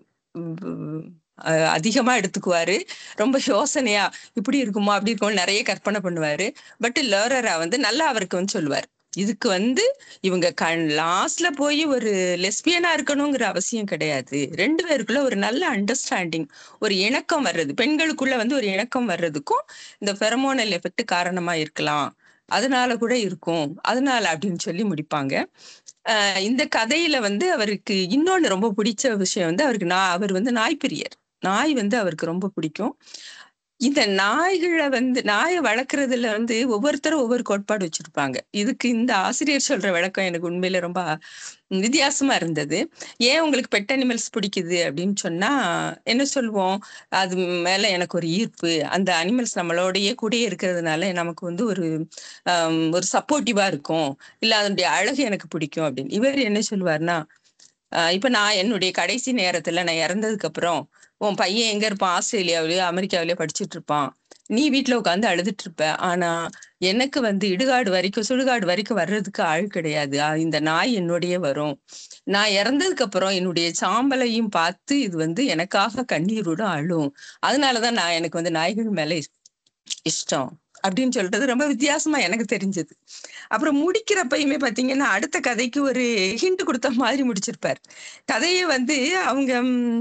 உம், அஹ், அதிகமா எடுத்துக்குவாரு ரொம்ப யோசனையா இப்படி இருக்குமா அப்படி இருக்குமோ நிறைய கற்பனை பண்ணுவாரு பட் லேரரா வந்து நல்லா அவருக்கு வந்து சொல்லுவார் இதுக்கு வந்து இவங்க கண் லாஸ்ட்ல போய் ஒரு லெஸ்பியனா இருக்கணுங்கிற அவசியம் கிடையாது ரெண்டு பேருக்குள்ள ஒரு நல்ல அண்டர்ஸ்டாண்டிங் ஒரு இணக்கம் வர்றது பெண்களுக்குள்ள வந்து ஒரு இணக்கம் வர்றதுக்கும் இந்த ஃபெரமோனல் எஃபெக்ட் காரணமா இருக்கலாம் அதனால கூட இருக்கும் அதனால அப்படின்னு சொல்லி முடிப்பாங்க ஆஹ் இந்த கதையில வந்து அவருக்கு இன்னொன்னு ரொம்ப பிடிச்ச விஷயம் வந்து அவருக்கு நான் அவர் வந்து நாய் பிரியர் நாய் வந்து அவருக்கு ரொம்ப பிடிக்கும் இந்த நாய்களை வந்து நாயை வளர்க்குறதுல வந்து ஒவ்வொருத்தரும் ஒவ்வொரு கோட்பாடு வச்சிருப்பாங்க இதுக்கு இந்த ஆசிரியர் சொல்ற விளக்கம் எனக்கு உண்மையில ரொம்ப வித்தியாசமா இருந்தது ஏன் உங்களுக்கு பெட் அனிமல்ஸ் பிடிக்குது அப்படின்னு சொன்னா என்ன சொல்லுவோம் அது மேல எனக்கு ஒரு ஈர்ப்பு அந்த அனிமல்ஸ் நம்மளோடயே கூடயே இருக்கிறதுனால நமக்கு வந்து ஒரு ஆம், ஒரு சப்போர்ட்டிவா இருக்கும் இல்ல அதனுடைய அழகு எனக்கு பிடிக்கும் அப்படின்னு இவர் என்ன சொல்லுவாருன்னா ஆஹ் இப்ப நான் என்னுடைய கடைசி நேரத்துல நான் இறந்ததுக்கு அப்புறம் உன் பையன் எங்க இருப்பான் ஆஸ்திரேலியாவிலயோ அமெரிக்காவிலயோ படிச்சுட்டு இருப்பான் நீ வீட்ல உட்காந்து அழுதுட்டு இருப்ப ஆனா எனக்கு வந்து இடுகாடு வரைக்கும் சுடுகாடு வரைக்கும் வர்றதுக்கு ஆள் கிடையாது ஆஹ் இந்த நாய் என்னோடயே வரும் நான் இறந்ததுக்கு அப்புறம் என்னுடைய சாம்பலையும் பார்த்து இது வந்து எனக்காக கண்ணீரோடும் அழும் அதனாலதான் நான் எனக்கு வந்து நாய்கள் மேல இஷ்- இஷ்டம் அப்படின்னு சொல்றது ரொம்ப வித்தியாசமா எனக்கு தெரிஞ்சது அப்புறம் முடிக்கிறப்பயுமே பாத்தீங்கன்னா அடுத்த கதைக்கு ஒரு ஹிண்ட் கொடுத்த மாதிரி முடிச்சிருப்பார் கதையை வந்து அவங்க ம்,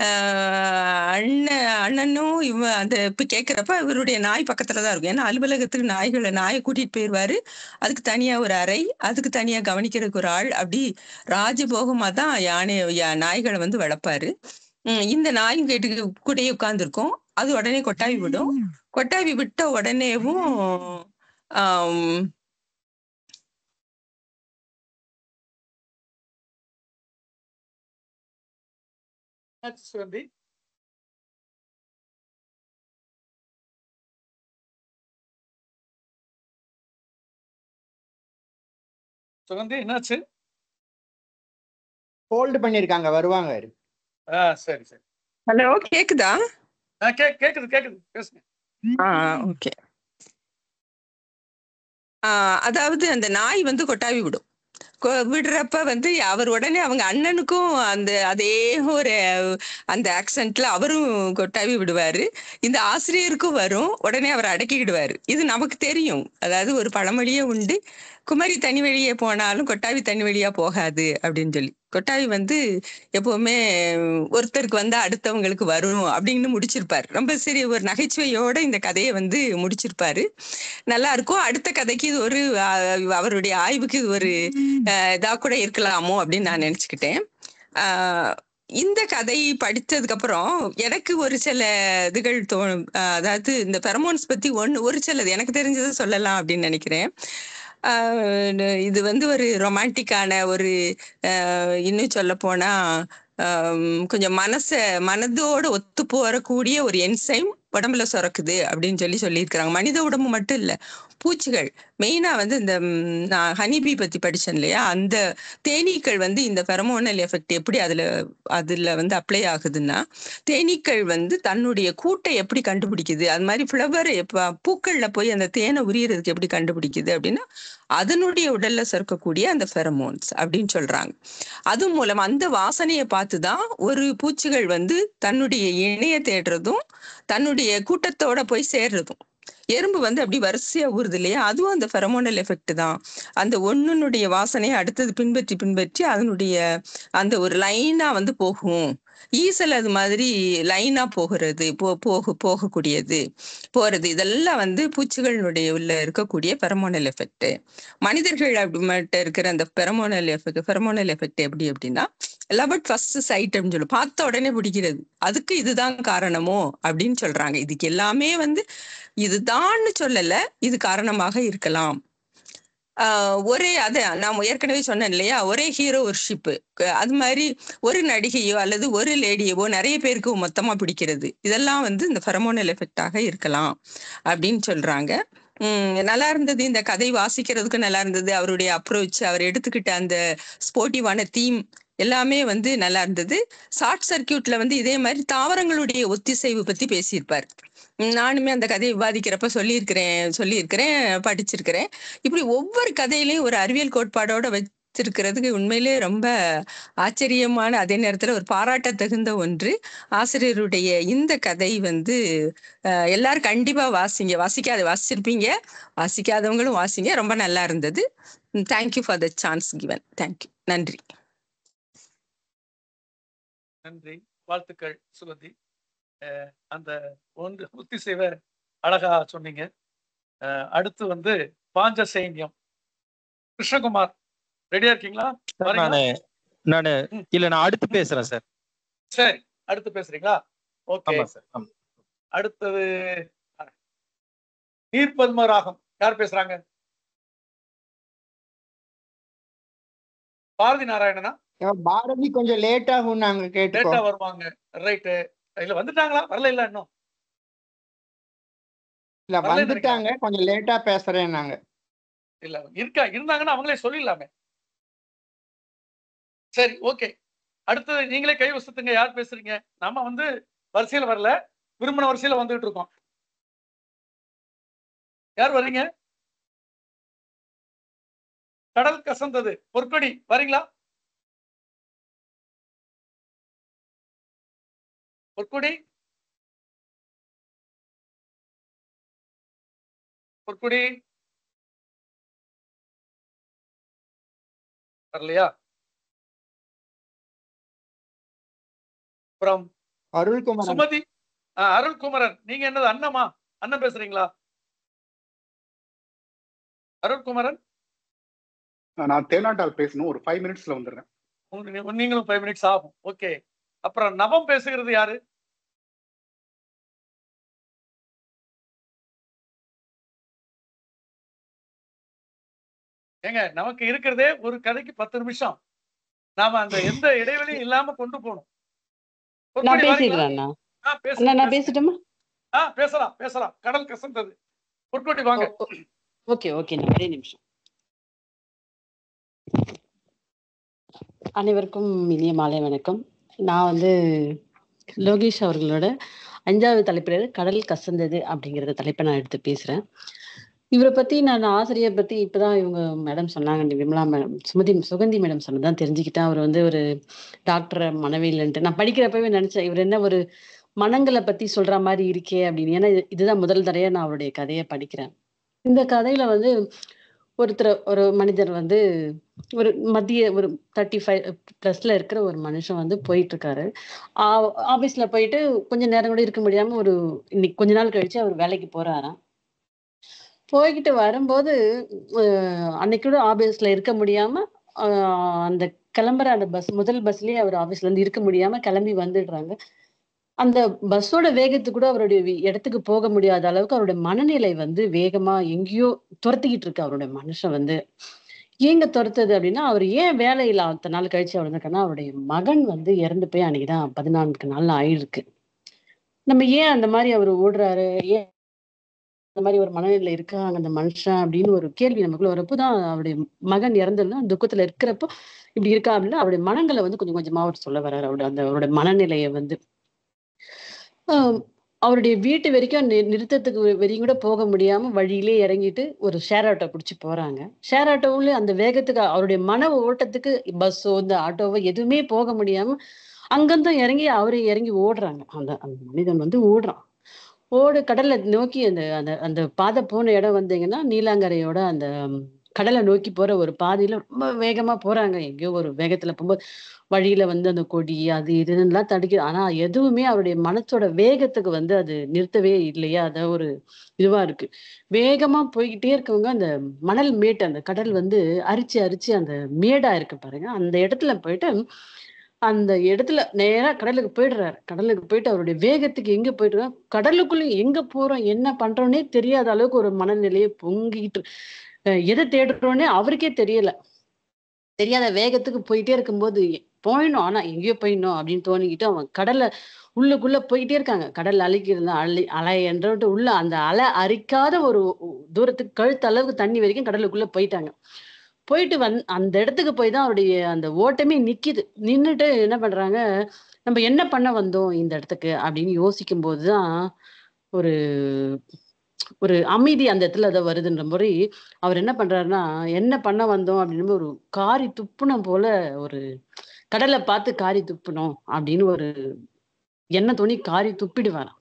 ஆஹ், அண்ணன் அண்ணனும் இவ அந்த இப்ப கேட்கிறப்ப இவருடைய நாய் பக்கத்துல தான் இருக்கும் ஏன்னா அலுவலகத்துக்கு நாய்களை நாயை கூட்டிட்டு போயிடுவாரு அதுக்கு தனியா ஒரு அறை அதுக்கு தனியா கவனிக்கிறதுக்கு ஒரு ஆள் அப்படி ராஜபோகமா தான் யானை யா- நாய்களை வந்து வளர்ப்பாரு உம் இந்த நாயும் கேட்டு கூடயே உட்கார்ந்துருக்கும் அது உடனே கொட்டாவி விடும் கொட்டாவி விட்ட உடனேவும் ஆம்,
என்னாச்சு சுகந்தி சுகந்தி என்னாச்சு
ஹோல்டு பண்ணிருக்காங்க வருவாங்க
ஆ சரி சரி
ஹலோ கேக்குதா
ஆ, கே கேக்குது கேக்குது பேசுங்க
ஆ ஓகே அதாவது அந்த நாய் வந்து கொட்டாவி விடும் கொ- விடுறப்ப வந்து அவர் உடனே அவங்க அண்ணனுக்கும் அந்த அதே ஒரு அந்த ஆக்சென்ட்ல அவரும் கொட்டாவி விடுவாரு இந்த ஆசிரியருக்கும் வரும் உடனே அவர் அடக்கிக்கிடுவாரு இது நமக்கு தெரியும் அதாவது ஒரு பழமொழியே உண்டு குமரி தனி வழியே போனாலும் கொட்டாவி தனி வழியா போகாது அப்படின்னு சொல்லி கொட்டாவி வந்து எப்பவுமே ஒருத்தருக்கு வந்தா அடுத்தவங்களுக்கு வரும் அப்படின்னு முடிச்சிருப்பாரு ரொம்ப சரி ஒரு நகைச்சுவையோட இந்த கதையை வந்து முடிச்சிருப்பாரு நல்லா இருக்கும் அடுத்த கதைக்கு இது ஒரு அஹ், அவருடைய ஆய்வுக்கு இது ஒரு அஹ், இதா கூட இருக்கலாமோ அப்படின்னு நான் நினைச்சுக்கிட்டேன் ஆஹ் இந்த கதை படிச்சதுக்கு அப்புறம் எனக்கு ஒரு சில இதுகள் தோணும் ஆஹ் அதாவது இந்த பெரமோன்ஸ் பத்தி ஒண்ணு ஒரு சிலது எனக்கு தெரிஞ்சதை சொல்லலாம் அப்படின்னு நினைக்கிறேன் ஆஹ் இது வந்து ஒரு ரொமான்டிக்கான ஒரு ஆஹ் இன்னும் சொல்ல போனா ஆம், கொஞ்சம் மனச மனதோட ஒத்து போறக்கூடிய ஒரு என்சைம் உடம்புல சுரக்குது அப்படின்னு சொல்லி சொல்லியிருக்கிறாங்க மனித உடம்பு மட்டும் இல்ல பூச்சிகள் மெயினா வந்து இந்த ம், நான் ஹனிபி பத்தி படிச்சேன் இல்லையா அந்த தேனீக்கள் வந்து இந்த ஃபெரமோனல் எஃபெக்ட் எப்படி அதுல அதுல வந்து அப்ளை ஆகுதுன்னா தேனீக்கள் வந்து தன்னுடைய கூட்டை எப்படி கண்டுபிடிக்குது அது மாதிரி ஃப்ளவர் பூக்கள்ல போய் அந்த தேனை உரியறதுக்கு எப்படி கண்டுபிடிக்குது அப்படின்னா அதனுடைய உடல்ல சுரக்கக்கூடிய அந்த ஃபெரமோன்ஸ் அப்படின்னு சொல்றாங்க அது மூலம் அந்த வாசனையை பார்த்து தான் ஒரு பூச்சிகள் வந்து தன்னுடைய இணைய தேடுறதும் தன்னுடைய கூட்டத்தோட போய் சேர்றதும் எறும்பு வந்து அப்படி வரிசையா ஊறுது இல்லையா அதுவும் அந்த ஃபெரமோனல் எஃபெக்ட் தான் அந்த ஒண்ணுனுடைய வாசனையை அடுத்தது பின்பற்றி பின்பற்றி அதனுடைய அந்த ஒரு லைனா வந்து போகும் ஈசல் அது மாதிரி லைனா போகிறது போ போக போகக்கூடியது போறது இதெல்லாம் வந்து பூச்சிகளுடைய உள்ள இருக்கக்கூடிய பெரமோனல் எஃபெக்ட் மனிதர்கள் அப்படி மட்டும் இருக்கிற அந்த பெரமோனல் எஃபெக்ட் பெரமோனல் எஃபெக்ட் எப்படி அப்படின்னா லவ் அட் ஃபர்ஸ்ட் சைட் அப்படின்னு சொல்லு பார்த்த உடனே பிடிக்கிறது அதுக்கு இதுதான் காரணமோ அப்படின்னு சொல்றாங்க இதுக்கு எல்லாமே வந்து இதுதான்னு சொல்லல இது காரணமாக இருக்கலாம் ஆஹ் ஒரே அத நான் ஏற்கனவே சொன்னேன் இல்லையா ஒரே ஹீரோ ஒர்ஷிப்பு அது மாதிரி ஒரு நடிகையோ அல்லது ஒரு லேடியவோ நிறைய பேருக்கு மொத்தமா பிடிக்கிறது இதெல்லாம் வந்து இந்த ஃபெரமோனல் எஃபெக்டாக இருக்கலாம் அப்படின்னு சொல்றாங்க உம் நல்லா இருந்தது இந்த கதை வாசிக்கிறதுக்கு நல்லா இருந்தது அவருடைய அப்ரோச் அவர் எடுத்துக்கிட்ட அந்த ஸ்போர்ட்டிவான தீம் எல்லாமே வந்து நல்லா இருந்தது ஷார்ட் சர்க்கியூட்ல வந்து இதே மாதிரி தாவரங்களுடைய ஒத்திசைவு பத்தி பேசியிருப்பார் உம் நானுமே அந்த கதையை விவாதிக்கிறப்ப சொல்லியிருக்கிறேன் சொல்லியிருக்கிறேன் படிச்சிருக்கிறேன் இப்படி ஒவ்வொரு கதையிலையும் ஒரு அறிவியல் கோட்பாடோட வச்சிருக்கிறதுக்கு உண்மையிலே ரொம்ப ஆச்சரியமான அதே நேரத்துல ஒரு பாராட்ட தகுந்த ஒன்று ஆசிரியருடைய இந்த கதை வந்து அஹ், எல்லாரும் கண்டிப்பா வாசிங்க வாசிக்காத வாசிச்சிருப்பீங்க வாசிக்காதவங்களும் வாசிங்க ரொம்ப நல்லா இருந்தது thank you for the chance given thank you நன்றி
நன்றி வாழ்த்துக்கள் சுகந்தி அஹ் அந்த ஒன்று ஒத்திசைவ அழகா சொன்னீங்க அஹ் அடுத்து வந்து பாஞ்ச சைன்யம் கிருஷ்ணகுமார் ரெடியா இருக்கீங்களா
சார்
வரீங்களா?
நானு நானு
ம்.
இல்ல நான் அடுத்து பேசுறேன் சார்
சரி அடுத்து பேசுறீங்களா ஓகே
ஆமா சார் ஆமா
அடுத்தது நீர்பத்ம ராகம் யார் பேசுறாங்க பாரதி நாராயணனா
பாரதி கொஞ்சம் லேட் ஆகும் நாங்க கேட்டுக்கோ
லேட்டா வருவாங்க ரைட்டு இல்ல வந்துட்டாங்களா வரல இல்ல இன்னும்
இல்ல
வரல
வந்துட்டாங்க கொஞ்சம் லேட்டா பேசுறேன் நாங்க
இல்ல இருக்கா இருந்தாங்கன்னா அவங்களே சொல்லிடலாமே சரி ஓகே அடுத்தது நீங்களே கை வசத்துங்க யார் பேசுறீங்க நம்ம வந்து வரிசையில வரல விரும்பின வரிசையில வந்துகிட்டு இருக்கோம் யார் வர்றீங்க கடல் கசந்தது பொற்கொடி வரீங்களா பொற்கொடி பொற்கொடி வரலையா அப்புறம்
அருள்குமார்
சுமதி ஆ, அருள்குமரன் நீங்க என்னது அண்ணமா அண்ணன் பேசுறீங்களா அருள்குமரன்
நான் தேனாண்டால் பேசணும் ஒரு ஃபைவ் மினிட்ஸ்ல வந்துடுறேன்
உங்க- நீங்களும் ஃபைவ் மினிட்ஸ் ஆகும் ஓகே அப்புறம் நவம் பேசுகிறது யாரு ஏங்க நமக்கு இருக்கிறதே ஒரு கதைக்கு பத்து நிமிஷம் நாம அந்த எந்த இடைவெளியும் இல்லாம கொண்டு போகணும் ஒரு
நான்
மணி வரீங்களா?
பேசிக்கிறேன் அண்ணா
ஆ, பேசுங்க,
அண்ணா நான்
பேசுங்க.
பேசட்டுமா
ஆ பேசலாம் பேசலாம் கடல் கசந்தது பொற்கொட்டி வாங்க
ஓகே ஓகே ஒரே நிமிஷம் அனைவருக்கும் இனிய மாலை வணக்கம் நான் வந்து லோகேஷ் அவர்களோட அஞ்சாவது தலைப்பில் கடல் கசந்தது அப்படிங்கிறத தலைப்பை நான் எடுத்து பேசுறேன் இவரை பத்தி நான் ஆசிரியர் பத்தி இப்பதான் இவங்க மேடம் சொன்னாங்க விமலா மேடம் சுமதி சுகந்தி மேடம் சொன்னதான் தெரிஞ்சுக்கிட்டேன் அவர் வந்து ஒரு டாக்டர் மனவில்ன்ட்டு நான் படிக்கிறப்பவே நினைச்சேன் இவர் என்ன ஒரு மனங்களை பத்தி சொல்ற மாதிரி இருக்கே அப்படின்னு ஏன்னா இது- இதுதான் முதல் தடவையா நான் அவருடைய கதையை படிக்கிறேன் இந்த கதையில வந்து ஒருத்தர் ஒரு மனிதர் வந்து ஒரு மத்திய ஒரு தேர்ட்டி ஃபைவ் ப்ளஸ்ல இருக்கிற ஒரு மனுஷன் வந்து போயிட்டு இருக்காரு ஆபீஸ்ல போயிட்டு கொஞ்ச நேரம் கூட இருக்க முடியாம ஒரு இன்னைக்கு கொஞ்ச நாள் கழிச்சு அவர் வேலைக்கு போறாராம் போய்கிட்டு வரும்போது அஹ் அன்னைக்கு கூட ஆபீஸ்ல இருக்க முடியாம ஆஹ் அந்த கிளம்புற அந்த பஸ் முதல் பஸ்லயே அவர் ஆபீஸ்ல இருந்து இருக்க முடியாம கிளம்பி வந்துடுறாங்க அந்த பஸ்ஸோட வேகத்துக்கு கூட அவருடைய வி- இடத்துக்கு போக முடியாத அளவுக்கு அவருடைய மனநிலை வந்து வேகமா எங்கேயோ துரத்திக்கிட்டு இருக்கு அவருடைய மனுஷன் வந்து ஏங்க துரத்துது அப்படின்னா அவர் ஏன் வேலையில அத்தனை நாள் கழிச்சு அவர் இருந்திருக்காருன்னா அவருடைய மகன் வந்து இறந்து போய் அன்னைக்குதான் பதினான்கு நாள் ஆயிருக்கு நம்ம ஏன் அந்த மாதிரி அவர் ஓடுறாரு ஏன் அந்த மாதிரி ஒரு மனநிலையில இருக்காங்க அந்த மனுஷன் அப்படின்னு ஒரு கேள்வி நமக்குள்ள வரப்போ தான் அவருடைய மகன் இறந்ததும் துக்கத்துல இருக்கிறப்போ இப்படி இருக்கா அப்படின்னா அவருடைய மனங்களை வந்து கொஞ்சம் கொஞ்சமா அவர் சொல்ல வர்றாரு அவருடைய அந்த அவருடைய மனநிலையை வந்து ஆஹ் அவருடைய வீட்டு வரைக்கும் நி- நிறுத்தத்துக்கு வரையும் கூட போக முடியாம வழியிலே இறங்கிட்டு ஒரு ஷேர் ஆட்டோ பிடிச்சி போறாங்க ஷேர் ஆட்டோவுல அந்த வேகத்துக்கு அவருடைய மன ஓட்டத்துக்கு பஸ்ஸோ இந்த ஆட்டோவோ எதுவுமே போக முடியாம அங்கிருந்தும் இறங்கி அவரு இறங்கி ஓடுறாங்க அந்த அந்த மனிதன் வந்து ஓடுறான் ஓடு கடலை நோக்கி அந்த அந்த அந்த பாதை போன இடம் வந்தீங்கன்னா நீலாங்கரையோட அந்த ம், கடலை நோக்கி போற ஒரு பாதையில ரொம்ப வேகமா போறாங்க எங்கேயோ ஒரு வேகத்துல போகும்போது வழியில வந்து அந்த கொடி அது இதுன்னெல்லாம் தடுக்கி ஆனா எதுவுமே அவருடைய மனசோட வேகத்துக்கு வந்து அது நிறுத்தவே இல்லையா அத ஒரு இதுவா இருக்கு வேகமா போய்கிட்டே இருக்கவங்க அந்த மணல் மேட்டு அந்த கடல் வந்து அரிச்சு அரிச்சு அந்த மேடா இருக்கு பாருங்க அந்த இடத்துல போயிட்டு அந்த இடத்துல நேரா கடலுக்கு போயிடுறாரு கடலுக்கு போயிட்டு அவருடைய வேகத்துக்கு எங்க போயிட்டு கடலுக்குள்ள எங்க போறோம் என்ன பண்றோம்னே தெரியாத அளவுக்கு ஒரு மனநிலையை பொங்கிட்டு அஹ் எதை தேடுறோன்னே அவருக்கே தெரியல தெரியாத வேகத்துக்கு போயிட்டே இருக்கும்போது போயிடணும் ஆனா எங்கேயோ போயிடணும் அப்படின்னு தோணிக்கிட்டு அவன் கடல்ல உள்ளுக்குள்ள போயிட்டே இருக்காங்க கடல் அலைக்கிறது அலை அலை என்றட்டு உள்ள அந்த அலை அரிக்காத ஒரு தூரத்துக்கு கழுத்து அளவுக்கு தண்ணி வரைக்கும் கடலுக்குள்ள போயிட்டாங்க போயிட்டு வந் அந்த இடத்துக்கு போய் தான் அவருடைய அந்த ஓட்டமே நிக்குது நின்னுட்டு என்ன பண்றாங்க நம்ம என்ன பண்ண வந்தோம் இந்த இடத்துக்கு அப்படின்னு யோசிக்கும் போதுதான் ஒரு ஒரு அமைதி அந்த இடத்துல அதை வருதுன்ற முறை அவர் என்ன பண்றாருன்னா என்ன பண்ண வந்தோம் அப்படின்னு ஒரு காரி துப்புனம் போல ஒரு கடலை பார்த்து காரி துப்புனோம் அப்படின்னு ஒரு எண்ணெய் துணி காரி துப்பிடுவாராம்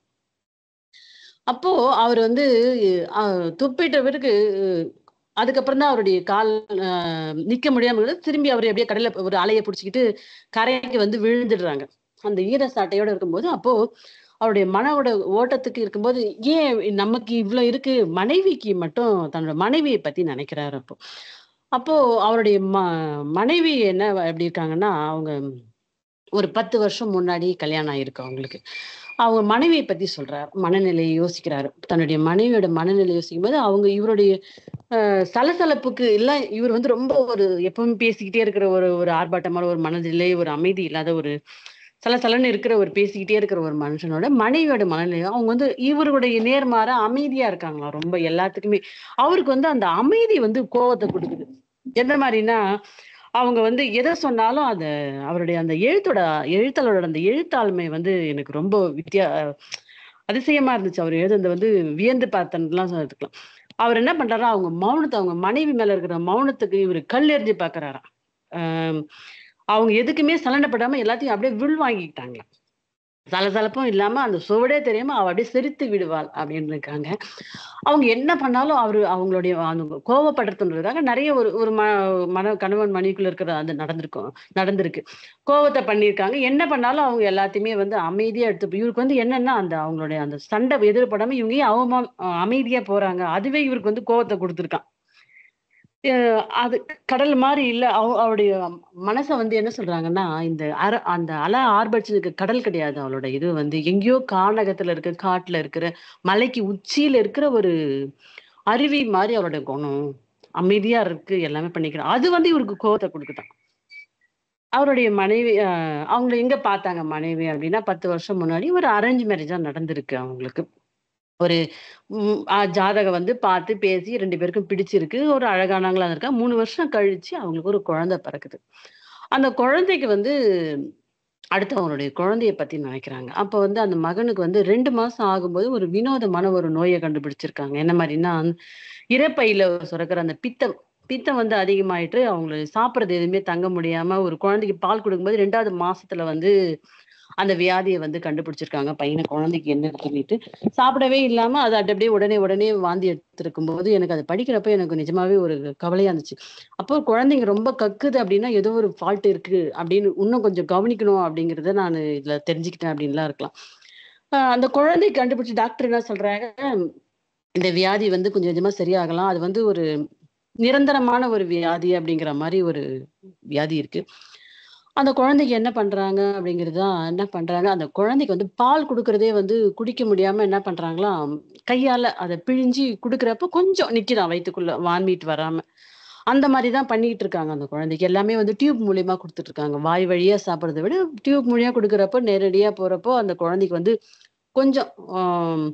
அப்போ அவர் வந்து அஹ், துப்பிட்ட பிறகு அதுக்கப்புறம் தான் அவருடைய கால் அஹ், நிக்க முடியாம இருந்தது. திரும்பி அவர் எப்படியே கடல்ல ஒரு அலையை பிடிச்சிக்கிட்டு கரைக்கு வந்து விழுந்துடுறாங்க அந்த ஈர சாட்டையோட இருக்கும்போது அப்போ அவருடைய மனோட ஓட்டத்துக்கு இருக்கும்போது ஏன் நமக்கு இவ்வளவு இருக்கு மனைவிக்கு மட்டும் தன்னோட மனைவியை பத்தி நினைக்கிறாரு அப்போ அப்போ அவருடைய ம மனைவி என்ன எப்படி இருக்காங்கன்னா அவங்க ஒரு பத்து வருஷம் முன்னாடி கல்யாணம் ஆயிருக்கு அவங்களுக்கு அவங்க மனைவியை பத்தி சொல்றாரு மனநிலையை யோசிக்கிறாரு தன்னுடைய மனைவியோட மனநிலை யோசிக்கும் போது அவங்க இவருடைய அஹ், சலசலப்புக்கு எல்லாம் இவர் வந்து ரொம்ப ஒரு எப்பவும் பேசிக்கிட்டே இருக்கிற ஒரு ஒரு ஆர்ப்பாட்டமான ஒரு மனநிலை ஒரு அமைதி இல்லாத ஒரு சலசலன்னு இருக்கிற ஒரு பேசிக்கிட்டே இருக்கிற ஒரு மனுஷனோட மனைவியோட மனநிலை அவங்க வந்து இவருடைய நேர்மாறா அமைதியா இருக்காங்களாம் ரொம்ப எல்லாத்துக்குமே அவருக்கு வந்து அந்த அமைதி வந்து கோவத்தை கொடுக்குது எந்த மாதிரினா அவங்க வந்து எதை சொன்னாலும் அத அவருடைய அந்த எழுத்தோட எழுத்தாளரோட அந்த எழுத்தாளுமை வந்து எனக்கு ரொம்ப வித்தியா அதிசயமா இருந்துச்சு அவர் எழுதுனது வந்து வியந்து பார்த்தன்லாம் எடுத்துக்கலாம் அவர் என்ன பண்றாரா அவங்க மௌனத்தை அவங்க மனைவி மேல இருக்கிற மௌனத்துக்கு இவர் கல் எறிஞ்சு பாக்குறாராம் ஆஹ் அவங்க எதுக்குமே சலனப்படாம எல்லாத்தையும் அப்படியே வில் வாங்கிக்கிட்டாங்க சலசலப்பும் இல்லாம அந்த சுவடே தெரியாம அவ அப்படியே சிரித்து விடுவாள் அப்படின்னு இருக்காங்க அவங்க என்ன பண்ணாலும் அவரு அவங்களுடைய அவங்க கோவப்படுறதுன்றதுக்காக நிறைய ஒரு ஒரு ம மன கணவன் மனைவிக்குள்ள இருக்கிற அது நடந்திருக்கும் நடந்திருக்கு கோவத்தை பண்ணியிருக்காங்க என்ன பண்ணாலும் அவங்க எல்லாத்தையுமே வந்து அமைதியா எடுத்து இவருக்கு வந்து என்னன்னா அந்த அவங்களுடைய அந்த சண்டை எதிர்படாம இவங்க ஏன் அவமா அஹ் அமைதியா போறாங்க அதுவே இவருக்கு வந்து கோவத்தை கொடுத்துருக்கான் அஹ் அது கடல் மாதிரி இல்ல அவ அவருடைய மனசை வந்து என்ன சொல்றாங்கன்னா இந்த அர அந்த அலை ஆர்ப்பரிச்சதுக்கு கடல் கிடையாது அவளோட இது வந்து எங்கேயோ கானகத்துல இருக்க காட்டுல இருக்கிற மலைக்கு உச்சியில இருக்கிற ஒரு அருவி மாதிரி அவரோட குணம் அமைதியா இருக்கு எல்லாமே பண்ணிக்கிறோம் அது வந்து இவருக்கு கோவத்தை கொடுக்குதான் அவருடைய மனைவி அஹ் அவங்கள எங்க பார்த்தாங்க மனைவி அப்படின்னா பத்து வருஷம் முன்னாடி ஒரு அரேஞ்ச் மேரேஜா நடந்திருக்கு அவங்களுக்கு ஒரு ம், ஆ, ஜாதகம் வந்து பார்த்து பேசி ரெண்டு பேருக்கும் பிடிச்சிருக்கு ஒரு அழகானவங்களா இருக்கா மூணு வருஷம் கழிச்சு அவங்களுக்கு ஒரு குழந்தை பிறக்குது அந்த குழந்தைக்கு வந்து அடுத்து அவங்களுடைய குழந்தைய பத்தி நினைக்கிறாங்க அப்ப வந்து அந்த மகனுக்கு வந்து ரெண்டு மாசம் ஆகும்போது ஒரு வினோதமான ஒரு நோயை கண்டுபிடிச்சிருக்காங்க என்ன மாதிரின்னா இரைப்பையில சுரக்கிற அந்த பித்தம் பித்தம் வந்து அதிகமாயிட்டு அவங்களுக்கு சாப்பிட்றது எதுவுமே தங்க முடியாம ஒரு குழந்தைக்கு பால் கொடுக்கும்போது ரெண்டாவது மாசத்துல வந்து அந்த வியாதியை வந்து கண்டுபிடிச்சிருக்காங்க பையனை குழந்தைக்கு என்ன சொல்லிட்டு சாப்பிடவே இல்லாம அது அப்படி அப்படியே உடனே உடனே வாந்தி எடுத்திருக்கும் போது எனக்கு அதை படிக்கிறப்ப எனக்கு நிஜமாவே ஒரு கவலையா இருந்துச்சு அப்போ குழந்தைங்க ரொம்ப கக்குது அப்படின்னா ஏதோ ஒரு ஃபால்ட் இருக்கு அப்படின்னு இன்னும் கொஞ்சம் கவனிக்கணும் அப்படிங்கறத நான் இதுல தெரிஞ்சுக்கிட்டேன் அப்படின்லாம் இருக்கலாம் ஆஹ் அந்த குழந்தை கண்டுபிடிச்சு டாக்டர் என்ன சொல்றாங்க இந்த வியாதி வந்து கொஞ்சம் கொஞ்சமா சரியாகலாம் அது வந்து ஒரு நிரந்தரமான ஒரு வியாதி அப்படிங்கிற மாதிரி ஒரு வியாதி இருக்கு அந்த குழந்தைக்கு என்ன பண்றாங்க அப்படிங்கிறது தான் என்ன பண்றாங்க அந்த குழந்தைக்கு வந்து பால் கொடுக்கறதே வந்து குடிக்க முடியாம என்ன பண்றாங்களாம் கையால அதை பிழிஞ்சு கொடுக்கறப்ப கொஞ்சம் நிக்கிறான் வயித்துக்குள்ள வாமிட் வராம அந்த மாதிரி தான் பண்ணிட்டு இருக்காங்க அந்த குழந்தைக்கு எல்லாமே வந்து டியூப் மூலியமா கொடுத்துட்டு இருக்காங்க வாய் வழியா சாப்பிட்றத விட டியூப் மூலியமா கொடுக்கறப்போ நேரடியா போறப்போ அந்த குழந்தைக்கு வந்து கொஞ்சம் ஆம்,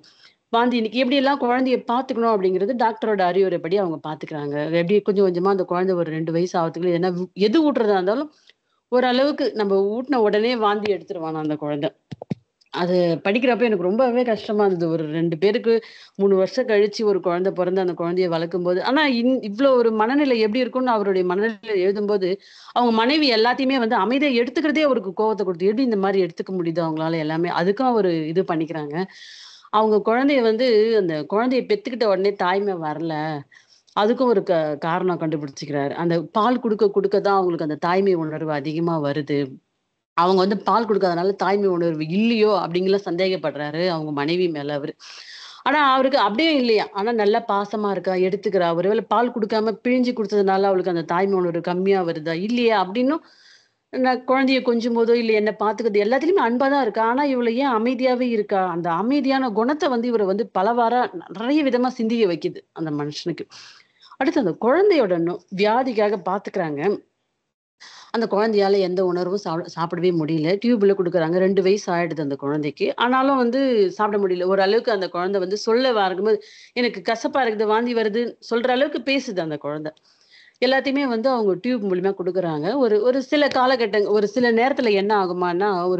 வாந்தி இன்னைக்கு எப்படி எல்லாம் குழந்தைய பாத்துக்கணும் அப்படிங்கிறது டாக்டரோட அறிவுரைப்படி அவங்க பாத்துக்கிறாங்க எப்படி கொஞ்சம் கொஞ்சமா அந்த குழந்தை ஒரு ரெண்டு வயசு ஆகிறதுக்குள்ள என்ன எது ஊட்டுறதா இருந்தாலும் ஓரளவுக்கு நம்ம ஊட்டின உடனே வாந்தி எடுத்துருவானா அந்த குழந்தை அது படிக்கிறப்ப எனக்கு ரொம்பவே கஷ்டமா இருந்தது ஒரு ரெண்டு பேருக்கு மூணு வருஷம் கழிச்சு ஒரு குழந்தை பிறந்து அந்த குழந்தைய வளர்க்கும் போது ஆனா இன் இவ்வளோ ஒரு மனநிலை எப்படி இருக்கும்னு அவருடைய மனநிலை எழுதும்போது அவங்க மனைவி எல்லாத்தையுமே வந்து அமைதியை எடுத்துக்கிறதே அவருக்கு கோவத்தை கொடுத்து எப்படி இந்த மாதிரி எடுத்துக்க முடியுது அவங்களால எல்லாமே அதுக்கும் அவர் இது பண்ணிக்கிறாங்க அவங்க குழந்தைய வந்து அந்த குழந்தைய பெத்துக்கிட்ட உடனே தாய்மை வரல அதுக்கும் ஒரு க காரணம் கண்டுபிடிச்சிக்கிறாரு அந்த பால் கொடுக்க கொடுக்க தான் அவங்களுக்கு அந்த தாய்மை உணர்வு அதிகமா வருது அவங்க வந்து பால் கொடுக்காதனால தாய்மை உணர்வு இல்லையோ அப்படிங்கலாம் சந்தேகப்படுறாரு அவங்க மனைவி மேல அவரு ஆனா அவருக்கு அப்படியே இல்லையா ஆனா நல்லா பாசமா இருக்கா எடுத்துக்கிறா ஒருவேளை பால் கொடுக்காம பிழிஞ்சு கொடுத்ததுனால அவளுக்கு அந்த தாய்மை உணர்வு கம்மியா வருதா இல்லையா அப்படின்னும் நான் குழந்தைய கொஞ்சும் போதோ இல்லை என்ன பாத்துக்கிறது எல்லாத்துலயுமே அன்பா தான் இருக்கா ஆனா இவளை ஏன் அமைதியாவே இருக்கா அந்த அமைதியான குணத்தை வந்து இவரை வந்து பலவாரா நிறைய விதமா சிந்திக்க வைக்குது அந்த மனுஷனுக்கு அடுத்து அந்த குழந்தையோட நோ- வியாதிக்காக பாத்துக்கிறாங்க அந்த குழந்தையால எந்த உணர்வும் சாப்பிட சாப்பிடவே முடியல டியூப்ல கொடுக்குறாங்க ரெண்டு வயசு ஆயிடுது அந்த குழந்தைக்கு ஆனாலும் வந்து சாப்பிட முடியல ஓரளவுக்கு அந்த குழந்தை வந்து சொல்ல வரும்போது எனக்கு கசப்பா இருக்குது வாந்தி வருது சொல்ற அளவுக்கு பேசுது அந்த குழந்தை எல்லாத்தையுமே வந்து அவங்க டியூப் மூலியமா கொடுக்குறாங்க ஒரு ஒரு சில காலகட்டங்க ஒரு சில நேரத்துல என்ன ஆகுமான்னா ஒரு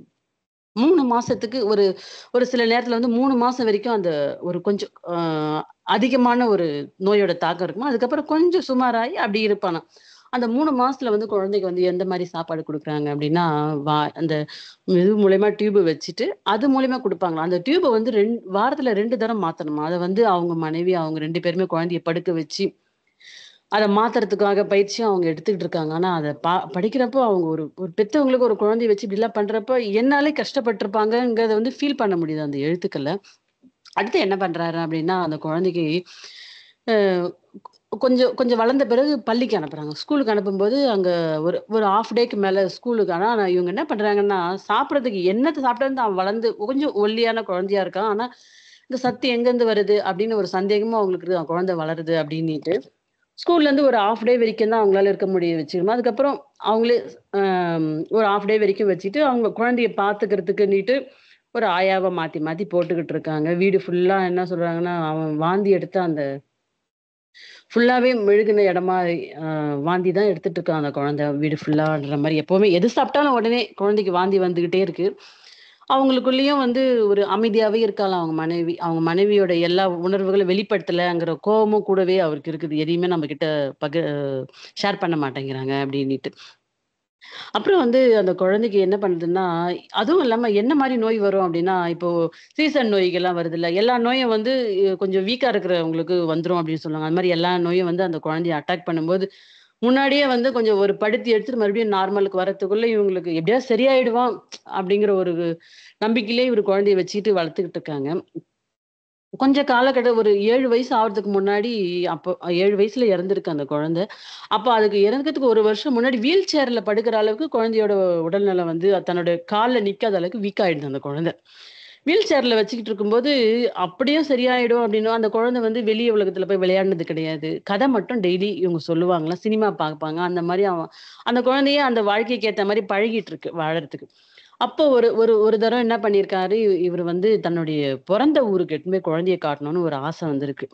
மூணு மாசத்துக்கு ஒரு ஒரு சில நேரத்துல வந்து மூணு மாசம் வரைக்கும் அந்த ஒரு கொஞ்சம் ஆஹ் அதிகமான ஒரு நோயோட தாக்கம் இருக்குமா அதுக்கப்புறம் கொஞ்சம் சுமாராகி அப்படி இருப்பானா அந்த மூணு மாசத்துல வந்து குழந்தைக்கு வந்து எந்த மாதிரி சாப்பாடு கொடுக்குறாங்க அப்படின்னா வா அந்த இது மூலயமா டியூப் வச்சுட்டு அது மூலயமா கொடுப்பாங்களா அந்த டியூபை வந்து ரெண்டு வாரத்துல ரெண்டு தரம் மாத்தணுமா அதை வந்து அவங்க மனைவி அவங்க ரெண்டு பேருமே குழந்தைய படுக்க வச்சு அதை மாத்துறதுக்காக பயிற்சியும் அவங்க எடுத்துக்கிட்டு இருக்காங்க ஆனா அதை பா படிக்கிறப்போ அவங்க ஒரு ஒரு பெத்தவங்களுக்கு ஒரு குழந்தைய வச்சு இப்படி எல்லாம் பண்றப்ப என்னாலே கஷ்டப்பட்டிருப்பாங்கங்கிறத வந்து ஃபீல் பண்ண முடியுது அந்த எழுத்துக்கள்ல அடுத்து என்ன பண்றாரு அப்படின்னா அந்த குழந்தைக்கு அஹ் கொஞ்சம் கொஞ்சம் வளர்ந்த பிறகு பள்ளிக்கு அனுப்புறாங்க ஸ்கூலுக்கு அனுப்பும்போது அங்க ஒரு ஒரு ஆஃப் டேக்கு மேல ஸ்கூலுக்கு ஆனா ஆனா இவங்க என்ன பண்றாங்கன்னா சாப்பிடறதுக்கு என்னத்தை சாப்பிட்டு அவன் வளர்ந்து கொஞ்சம் ஒல்லியான குழந்தையா இருக்கான் ஆனா இந்த சத்து எங்கேருந்து வருது அப்படின்னு ஒரு சந்தேகமும் அவங்களுக்கு இருக்கு, அவன் குழந்தை வளருது அப்படின்னுட்டு ஸ்கூல்ல இருந்து ஒரு ஆஃப் டே வரைக்கும் தான் அவங்களால இருக்க முடிய வச்சுக்கணும் அதுக்கப்புறம் அவங்களே ஆம், ஒரு ஆஃப் டே வரைக்கும் வச்சுட்டு அவங்க குழந்தைய பாத்துக்கிறதுக்குன்னுட்டு ஒரு ஆயாவை மாத்தி மாத்தி போட்டுக்கிட்டு இருக்காங்க வீடு ஃபுல்லா என்ன சொல்றாங்கன்னா அவன் வாந்தி எடுத்து அந்த ஃபுல்லாவே மெழுகுன இடமா ஆஹ் வாந்தி தான் எடுத்துட்டு இருக்கான் அந்த குழந்தை வீடு ஃபுல்லான்ற மாதிரி எப்பவுமே எது சாப்பிட்டாலும் உடனே குழந்தைக்கு வாந்தி வந்துகிட்டே இருக்கு அவங்களுக்குள்ளேயும் வந்து ஒரு அமைதியாவே இருக்கலாம் அவங்க மனைவி அவங்க மனைவியோட எல்லா உணர்வுகளும் வெளிப்படுத்தலைங்கிற கோபமும் கூடவே அவருக்கு இருக்குது எதையுமே நம்ம கிட்ட பக ஷேர் பண்ண மாட்டேங்கிறாங்க அப்படின்னுட்டு அப்புறம் வந்து அந்த குழந்தைக்கு என்ன பண்ணுதுன்னா அதுவும் இல்லாம என்ன மாதிரி நோய் வரும் அப்படின்னா இப்போ சீசன் நோய்கள்லாம் வருது இல்ல எல்லா நோயும் வந்து அஹ், கொஞ்சம் வீக்கா இருக்கிறவங்களுக்கு வந்துரும் அப்படின்னு சொல்லுவாங்க அது மாதிரி எல்லா நோயும் வந்து அந்த குழந்தைய அட்டாக் பண்ணும்போது முன்னாடியே வந்து கொஞ்சம் ஒரு படுத்தி எடுத்துட்டு மறுபடியும் நார்மலுக்கு வரதுக்குள்ள இவங்களுக்கு எப்படியாவது சரியாயிடுவான் அப்படிங்கிற ஒரு நம்பிக்கையிலே இவர் குழந்தைய வச்சுக்கிட்டு வளர்த்துக்கிட்டு இருக்காங்க கொஞ்ச காலகட்ட ஒரு ஏழு வயசு ஆகிறதுக்கு முன்னாடி அப்போ ஏழு வயசுல இறந்துருக்கு அந்த குழந்தை அப்போ அதுக்கு இறந்துக்கிறதுக்கு ஒரு வருஷம் முன்னாடி வீல் சேர்ல படுக்கிற அளவுக்கு குழந்தையோட உடல்நலம் வந்து தன்னோட காலில் நிக்காத அளவுக்கு வீக் ஆயிடுது அந்த குழந்தை வீல் சேர்ல வச்சுக்கிட்டு இருக்கும்போது அப்படியும் சரியாயிடும் அப்படின்னு அந்த குழந்தை வந்து வெளி உலகத்துல போய் விளையாடினது கிடையாது கதை மட்டும் டெய்லி இவங்க சொல்லுவாங்களா சினிமா பார்ப்பாங்க அந்த மாதிரி அவன் அந்த குழந்தைய அந்த வாழ்க்கைக்கு ஏத்த மாதிரி பழகிட்டு இருக்கு வாழறதுக்கு அப்போ ஒரு ஒரு ஒரு தடவை என்ன பண்ணியிருக்காரு இ- இவர் வந்து தன்னுடைய பிறந்த ஊருக்கு எட்டுமே குழந்தைய காட்டணும்னு ஒரு ஆசை வந்திருக்கு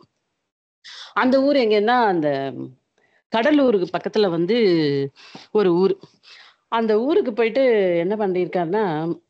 அந்த ஊர் எங்கன்னா அந்த கடலூருக்கு பக்கத்துல வந்து ஒரு ஊர் அந்த ஊருக்கு போயிட்டு என்ன பண்ணியிருக்காருன்னா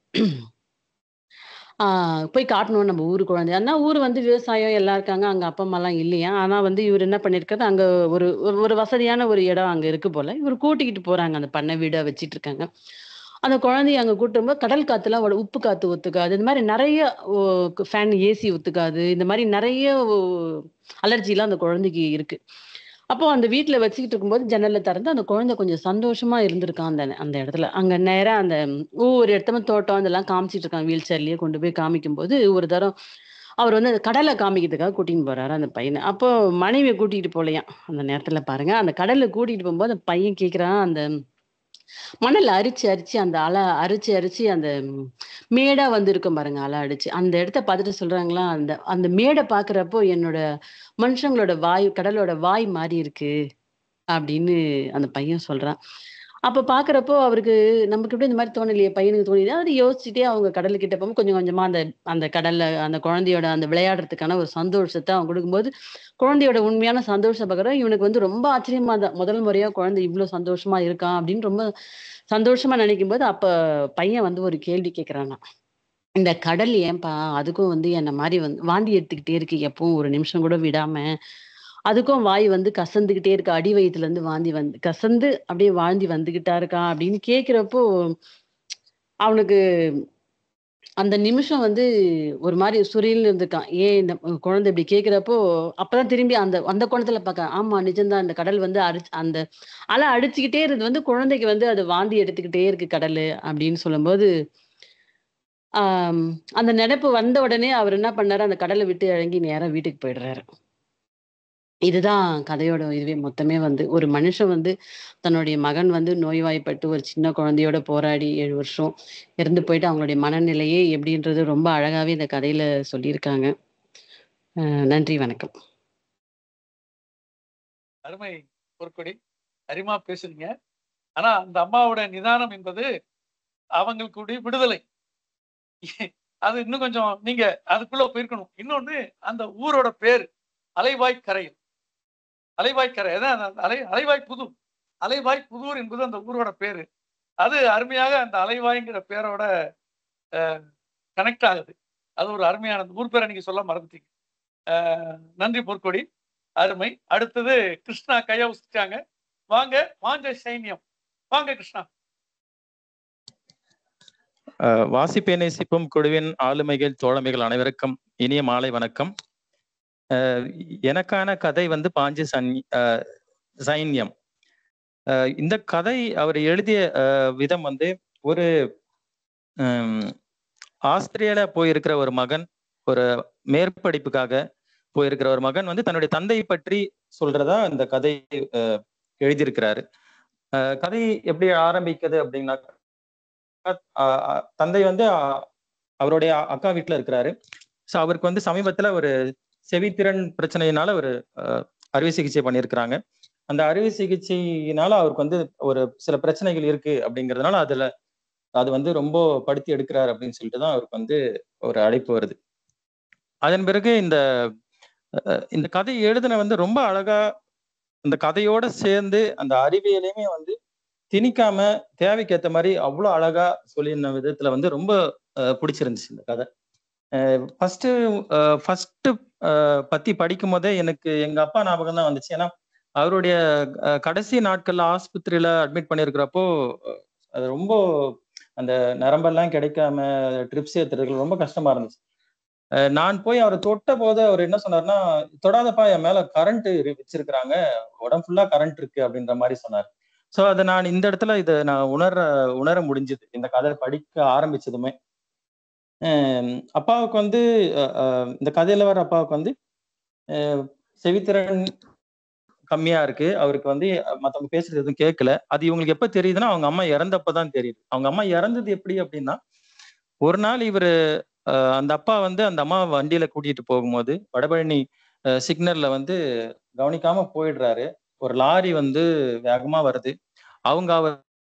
ஆஹ் போய் காட்டணும் நம்ம ஊரு குழந்தை ஆனா ஊர் வந்து விவசாயம் எல்லாம் இருக்காங்க அங்க அப்பா அம்மா எல்லாம் இல்லையா ஆனா வந்து இவர் என்ன பண்ணிருக்காரு அங்க ஒரு ஒரு ஒரு வசதியான ஒரு இடம் அங்க இருக்கு போல இவர் கூட்டிக்கிட்டு போறாங்க அந்த பண்ணை வீடா வச்சிட்டு இருக்காங்க அந்த குழந்தைய அங்க கூட்டும் போது கடல் காத்துலாம் அவ்வளவு உப்பு காத்து ஒத்துக்காது இந்த மாதிரி நிறைய ஃபேன் ஏசி ஒத்துக்காது இந்த மாதிரி நிறைய அலர்ஜி எல்லாம் அந்த குழந்தைக்கு இருக்கு அப்போ அந்த வீட்ல வச்சுக்கிட்டு இருக்கும்போது ஜன்னல்ல திறந்து அந்த குழந்தை கொஞ்சம் சந்தோஷமா இருந்திருக்கான் அந்த அந்த இடத்துல அங்க நேரா அந்த ஒவ்வொரு இடத்துல தோட்டம் இதெல்லாம் காமிச்சிட்டு இருக்கான் வீல் சேர்லயே கொண்டு போய் காமிக்கும் போது ஒரு தரம் அவர் வந்து அந்த கடலை காமிக்கிறதுக்காக கூட்டின்னு போறாரு அந்த பையனை அப்போ மனைவியை கூட்டிட்டு போலையாம் அந்த நேரத்துல பாருங்க அந்த கடல்ல கூட்டிட்டு போகும்போது அந்த பையன் கேக்குறான் அந்த மணல்ல அரிச்சு அரிச்சு அந்த அலை அரிச்சு அரிச்சு அந்த ம், மேடா வந்து இருக்கும் பாருங்க அலை அடிச்சு அந்த இடத்த பார்த்துட்டு சொல்றாங்களா அந்த அந்த மேடை பாக்குறப்போ என்னோட மனுஷங்களோட வாய் கடலோட வாய் மாறி இருக்கு அப்படின்னு அந்த பையன் சொல்றான் அப்ப பாக்குறப்போ அவருக்கு நமக்கு எப்படி இந்த மாதிரி தோணலையே பையனுக்கு தோணிது அது யோசிச்சுட்டே அவங்க கடலுக்கிட்ட போகும்போது கொஞ்சம் கொஞ்சமா அந்த அந்த கடல்ல அந்த குழந்தையோட அந்த விளையாடுறதுக்கான ஒரு சந்தோஷத்தை அவங்க கொடுக்கும்போது குழந்தையோட உண்மையான சந்தோஷம் பார்க்குறோம் இவனுக்கு வந்து ரொம்ப ஆச்சரியமா தான் முதல் முறையா குழந்தை இவ்வளவு சந்தோஷமா இருக்கான் அப்படின்னு ரொம்ப சந்தோஷமா நினைக்கும் போது அப்ப பையன் வந்து ஒரு கேள்வி கேட்கிறானா இந்த கடல் ஏன்பா அதுக்கும் வந்து என்ன மாதிரி வந்து வாந்தி எடுத்துக்கிட்டே இருக்கு எப்பவும் ஒரு நிமிஷம் கூட விடாம அதுக்கும் வாய் வந்து கசந்துக்கிட்டே இருக்கு அடி வயிற்றுல இருந்து வாந்தி வந்து கசந்து அப்படியே வாழ்ந்தி வந்துகிட்டா இருக்கா அப்படின்னு கேக்குறப்போ அவனுக்கு அந்த நிமிஷம் வந்து ஒரு மாதிரி சுரியில் இருந்திருக்கான் ஏன் இந்த குழந்தை இப்படி கேக்குறப்போ அப்பதான் திரும்பி அந்த அந்த கோணத்துல பார்க்க ஆமா நிஜம்தான் இந்த கடல் வந்து அடி அந்த அலை அடிச்சுக்கிட்டே இருந்து வந்து குழந்தைக்கு வந்து அது வாந்தி எடுத்துக்கிட்டே இருக்கு கடல் அப்படின்னு சொல்லும்போது ஆஹ் அந்த நினைப்பு வந்த உடனே அவர் என்ன பண்ணாரு அந்த கடலை விட்டு இறங்கி நேரா வீட்டுக்கு போயிடுறாரு இதுதான் கதையோட இதுவே மொத்தமே வந்து ஒரு மனுஷன் வந்து தன்னுடைய மகன் வந்து நோய்வாய்ப்பட்டு ஒரு சின்ன குழந்தையோட போராடி ஏழு வருஷம் இறந்து போயிட்டு அவங்களுடைய மனநிலையே எப்படின்றது ரொம்ப அழகாவே இந்த கதையில சொல்லியிருக்காங்க அஹ் நன்றி வணக்கம்
அருமை பொற்கொடி அரிமா பேசுறீங்க ஆனா அந்த அம்மாவோட நிதானம் என்பது அவங்களுக்கு விடுதலை அது இன்னும் கொஞ்சம் நீங்க அதுக்குள்ள போயிருக்கணும் இன்னொன்னு அந்த ஊரோட பேர் அலைவாய் கரையில் அலைவாய் கரை அதான் அந்த அலை அலைவாய் புதூர் அலைவாய் புதூர் என்பது அந்த ஊரோட பேரு அது அருமையாக அந்த அலைவாய்ங்கிற பேரோட கனெக்ட் ஆகுது அது ஒரு அருமையான அந்த ஊர் பேரை நீங்க சொல்ல மறந்துட்டீங்க அஹ் நன்றி பொற்கொடி அருமை அடுத்தது கிருஷ்ணா கையா உசிச்சாங்க வாங்க வாஞ்ச சைன்யம் வாங்க கிருஷ்ணா
அஹ் வாசிப்பை நேசிப்பும் குழுவின் ஆளுமைகள் தோழமைகள் அனைவருக்கும் இனிய மாலை வணக்கம் அஹ் எனக்கான கதை வந்து பாஞ்சு சன் அஹ் சைன்யம் அஹ் இந்த கதை அவர் எழுதிய அஹ் விதம் வந்து ஒரு ஹம், ஆஸ்திரேலியா போயிருக்கிற ஒரு மகன் ஒரு மேற்படிப்புக்காக போயிருக்கிற ஒரு மகன் வந்து தன்னுடைய தந்தையை பற்றி சொல்றதா இந்த கதை அஹ், எழுதியிருக்கிறாரு அஹ் கதை எப்படி ஆரம்பிக்குது அப்படின்னா அஹ் அஹ் தந்தை வந்து அஹ் அவருடைய அக்கா வீட்டுல இருக்கிறாரு ஸோ அவருக்கு வந்து சமீபத்துல ஒரு செவித்திறன் பிரச்சனையினால ஒரு அஹ், அறுவை சிகிச்சை பண்ணியிருக்கிறாங்க அந்த அறுவை சிகிச்சையினால அவருக்கு வந்து ஒரு சில பிரச்சனைகள் இருக்கு அப்படிங்கிறதுனால அதுல அது வந்து ரொம்ப படுத்தி எடுக்கிறார் அப்படின்னு சொல்லிட்டு தான் அவருக்கு வந்து ஒரு அழைப்பு வருது அதன் பிறகு இந்த அஹ், இந்த கதை எழுதின வந்து ரொம்ப அழகா இந்த கதையோட சேர்ந்து அந்த அறிவியலையுமே வந்து திணிக்காம தேவைக்கு ஏத்த மாதிரி அவ்வளோ அழகா சொல்லியிருந்த விதத்துல வந்து ரொம்ப அஹ், பிடிச்சிருந்துச்சு இந்த கதை ஃபர்ஸ்ட் ஃபர்ஸ்ட் பத்தி படிக்கும் போதே எனக்கு எங்க அப்பா ஞாபகம் தான் வந்துச்சு ஏன்னா அவருடைய அஹ், கடைசி நாட்கள்ல ஆஸ்பத்திரியில அட்மிட் பண்ணியிருக்கிறப்போ அஹ், அது ரொம்ப அந்த நரம்பெல்லாம் கிடைக்காம ட்ரிப்ஸ் ஏத்துறதுக்கு ரொம்ப கஷ்டமா இருந்துச்சு அஹ், நான் போய் அவரை தொட்ட போது அவர் என்ன சொன்னார்னா தொடாதப்பா என் மேல கரண்ட் வச்சிருக்கிறாங்க உடம்பு ஃபுல்லா கரண்ட் இருக்கு அப்படின்ற மாதிரி சொன்னார் ஸோ அதை நான் இந்த இடத்துல இதை நான் உணர உணர முடிஞ்சது இந்த கதை படிக்க ஆரம்பிச்சதுமே அஹ் அப்பாவுக்கு வந்து அஹ் அஹ் இந்த கதையில வர அப்பாவுக்கு வந்து அஹ் செவித்திறன் கம்மியா இருக்கு அவருக்கு வந்து மத்தவங்க பேசுறது எதுவும் கேட்கல அது இவங்களுக்கு எப்ப தெரியுதுன்னா அவங்க அம்மா இறந்தப்பதான் தெரியுது அவங்க அம்மா இறந்தது எப்படி அப்படின்னா ஒரு நாள் இவரு அஹ் அந்த அப்பா வந்து அந்த அம்மா வண்டியில கூட்டிட்டு போகும்போது வடபழனி சிக்னல்ல வந்து கவனிக்காம போயிடுறாரு ஒரு லாரி வந்து வேகமா வருது அவங்க அவர்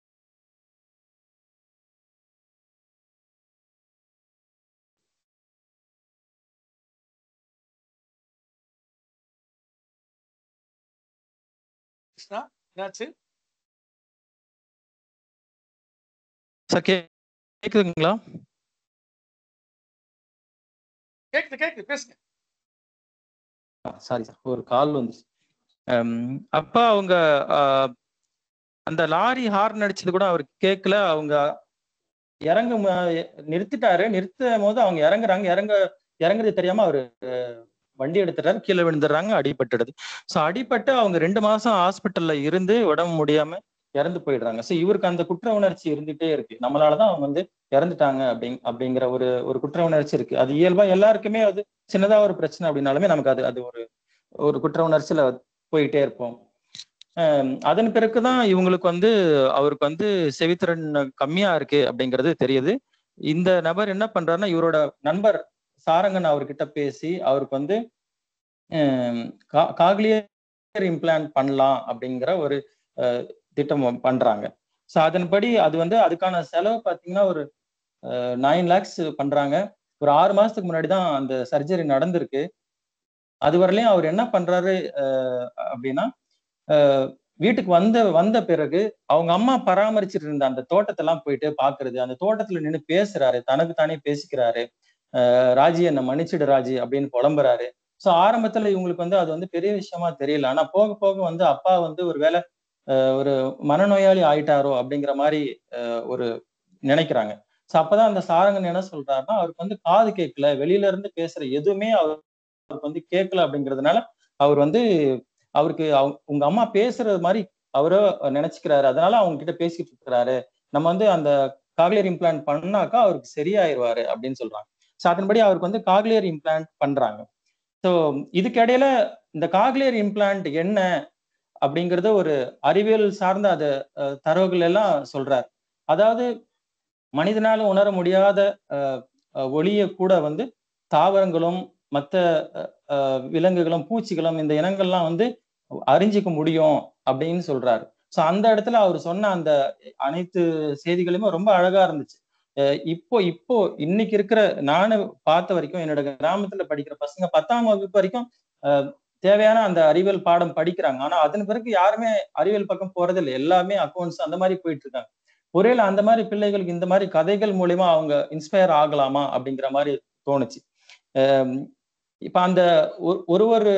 கிருஷ்ணா என்னாச்சு
சார் கேக்குதுங்களா
கேக்குது கேக்குது பேசுங்க
சாரி சார் ஒரு கால் வந்துச்சு அம், அப்பா அவங்க ஆஹ், அந்த லாரி ஹார்ன் அடிச்சது கூட அவருக்கு கேட்கல அவங்க இறங்க மு- நிறுத்திட்டாரு நிறுத்தும் போது அவங்க இறங்குறாங்க இறங்க இறங்குறது தெரியாம அவரு அஹ், வண்டி எடுத்துட்டாரு கீழே விழுந்துடுறாங்க அடிபட்டுடுது ஸோ அடிபட்டு அவங்க ரெண்டு மாசம் ஹாஸ்பிட்டல்ல இருந்து உடம்பு முடியாம இறந்து போயிடுறாங்க ஸோ இவருக்கு அந்த குற்ற உணர்ச்சி இருந்துட்டே இருக்கு நம்மளாலதான் அவங்க வந்து இறந்துட்டாங்க அப்படிங் அப்படிங்கிற ஒரு ஒரு குற்ற உணர்ச்சி இருக்கு அது இயல்பா எல்லாருக்குமே அது சின்னதா ஒரு பிரச்சனை அப்படின்னாலுமே நமக்கு அது அது ஒரு ஒரு குற்ற உணர்ச்சியில போயிட்டே இருப்போம் ஆஹ் அதன் பிறகுதான் இவங்களுக்கு வந்து அவருக்கு வந்து செவித்திறன் கம்மியா இருக்கு அப்படிங்கிறது தெரியுது இந்த நபர் என்ன பண்றாருன்னா இவரோட நண்பர் சாரங்கன் அவர்கிட்ட பேசி அவருக்கு வந்து காக்லியர் இம்ப்ளான்ட் பண்ணலாம் அப்படிங்கிற ஒரு அஹ், திட்டம் பண்றாங்க ஸோ அதன்படி அது வந்து அதுக்கான செலவு பார்த்தீங்கன்னா ஒரு நைன் லேக்ஸ் பண்றாங்க ஒரு ஆறு மாசத்துக்கு முன்னாடி தான் அந்த சர்ஜரி நடந்திருக்கு அது வரலையும் அவர் என்ன பண்றாரு அஹ் அப்படின்னா அஹ் வீட்டுக்கு வந்த வந்த பிறகு அவங்க அம்மா பராமரிச்சுட்டு இருந்த அந்த தோட்டத்தெல்லாம் போயிட்டு பாக்குறது அந்த தோட்டத்துல நின்று பேசுறாரு தனக்கு தானே பேசிக்கிறாரு அஹ் ராஜி என்னை மன்னிச்சிடு ராஜி அப்படின்னு புலம்புறாரு ஸோ ஆரம்பத்துல இவங்களுக்கு வந்து அது வந்து பெரிய விஷயமா தெரியல ஆனா போக போக வந்து அப்பா வந்து ஒரு வேலை ஒரு மனநோயாளி ஆயிட்டாரோ அப்படிங்கிற மாதிரி அஹ் ஒரு நினைக்கிறாங்க ஸோ அப்பதான் அந்த சாரங்கன் என்ன சொல்றாருன்னா அவருக்கு வந்து காது கேட்கல வெளியில இருந்து பேசுற எதுவுமே அவருக்கு வந்து கேட்கல அப்படிங்கிறதுனால அவர் வந்து அவருக்கு அவங்க உங்க அம்மா பேசுறது மாதிரி அவரோ நினைச்சுக்கிறாரு அதனால அவங்க கிட்ட பேசிட்டு இருக்கிறாரு நம்ம வந்து அந்த காக்லியர் இம்ப்ளான்ட் பண்ணாக்கா அவருக்கு சரியாயிருவாரு அப்படின்னு சொல்றாங்க ஸோ அதன்படி அவருக்கு வந்து காக்லியர் இம்ப்ளான்ட் பண்றாங்க ஸோ இதுக்கு இடையில இந்த காக்லியர் இம்ப்ளான்ட் என்ன அப்படிங்கறத ஒரு அறிவியல் சார்ந்த அது தரவுகள் எல்லாம் சொல்றார் அதாவது மனிதனால உணர முடியாத ஒளிய கூட வந்து தாவரங்களும் மற்ற விலங்குகளும் பூச்சிகளும் இந்த இனங்கள்லாம் வந்து அறிஞ்சிக்க முடியும் அப்படின்னு சொல்றாரு ஸோ அந்த இடத்துல அவர் சொன்ன அந்த அனைத்து செய்திகளுமே ரொம்ப அழகா இருந்துச்சு இப்போ இப்போ இன்னைக்கு இருக்கிற நானும் பார்த்த வரைக்கும் என்னோட கிராமத்துல படிக்கிற பசங்க பத்தாம் வகுப்பு வரைக்கும் தேவையான அந்த அறிவியல் பாடம் படிக்கிறாங்க ஆனா அதன் பிறகு யாருமே அறிவியல் பக்கம் போறதில்லை எல்லாமே அக்கௌண்ட்ஸ் அந்த மாதிரி போயிட்டு இருக்காங்க ஒரேல அந்த மாதிரி பிள்ளைகளுக்கு இந்த மாதிரி கதைகள் மூலியமா அவங்க இன்ஸ்பயர் ஆகலாமா அப்படிங்கிற மாதிரி தோணுச்சு இப்ப அந்த ஒரு ஒரு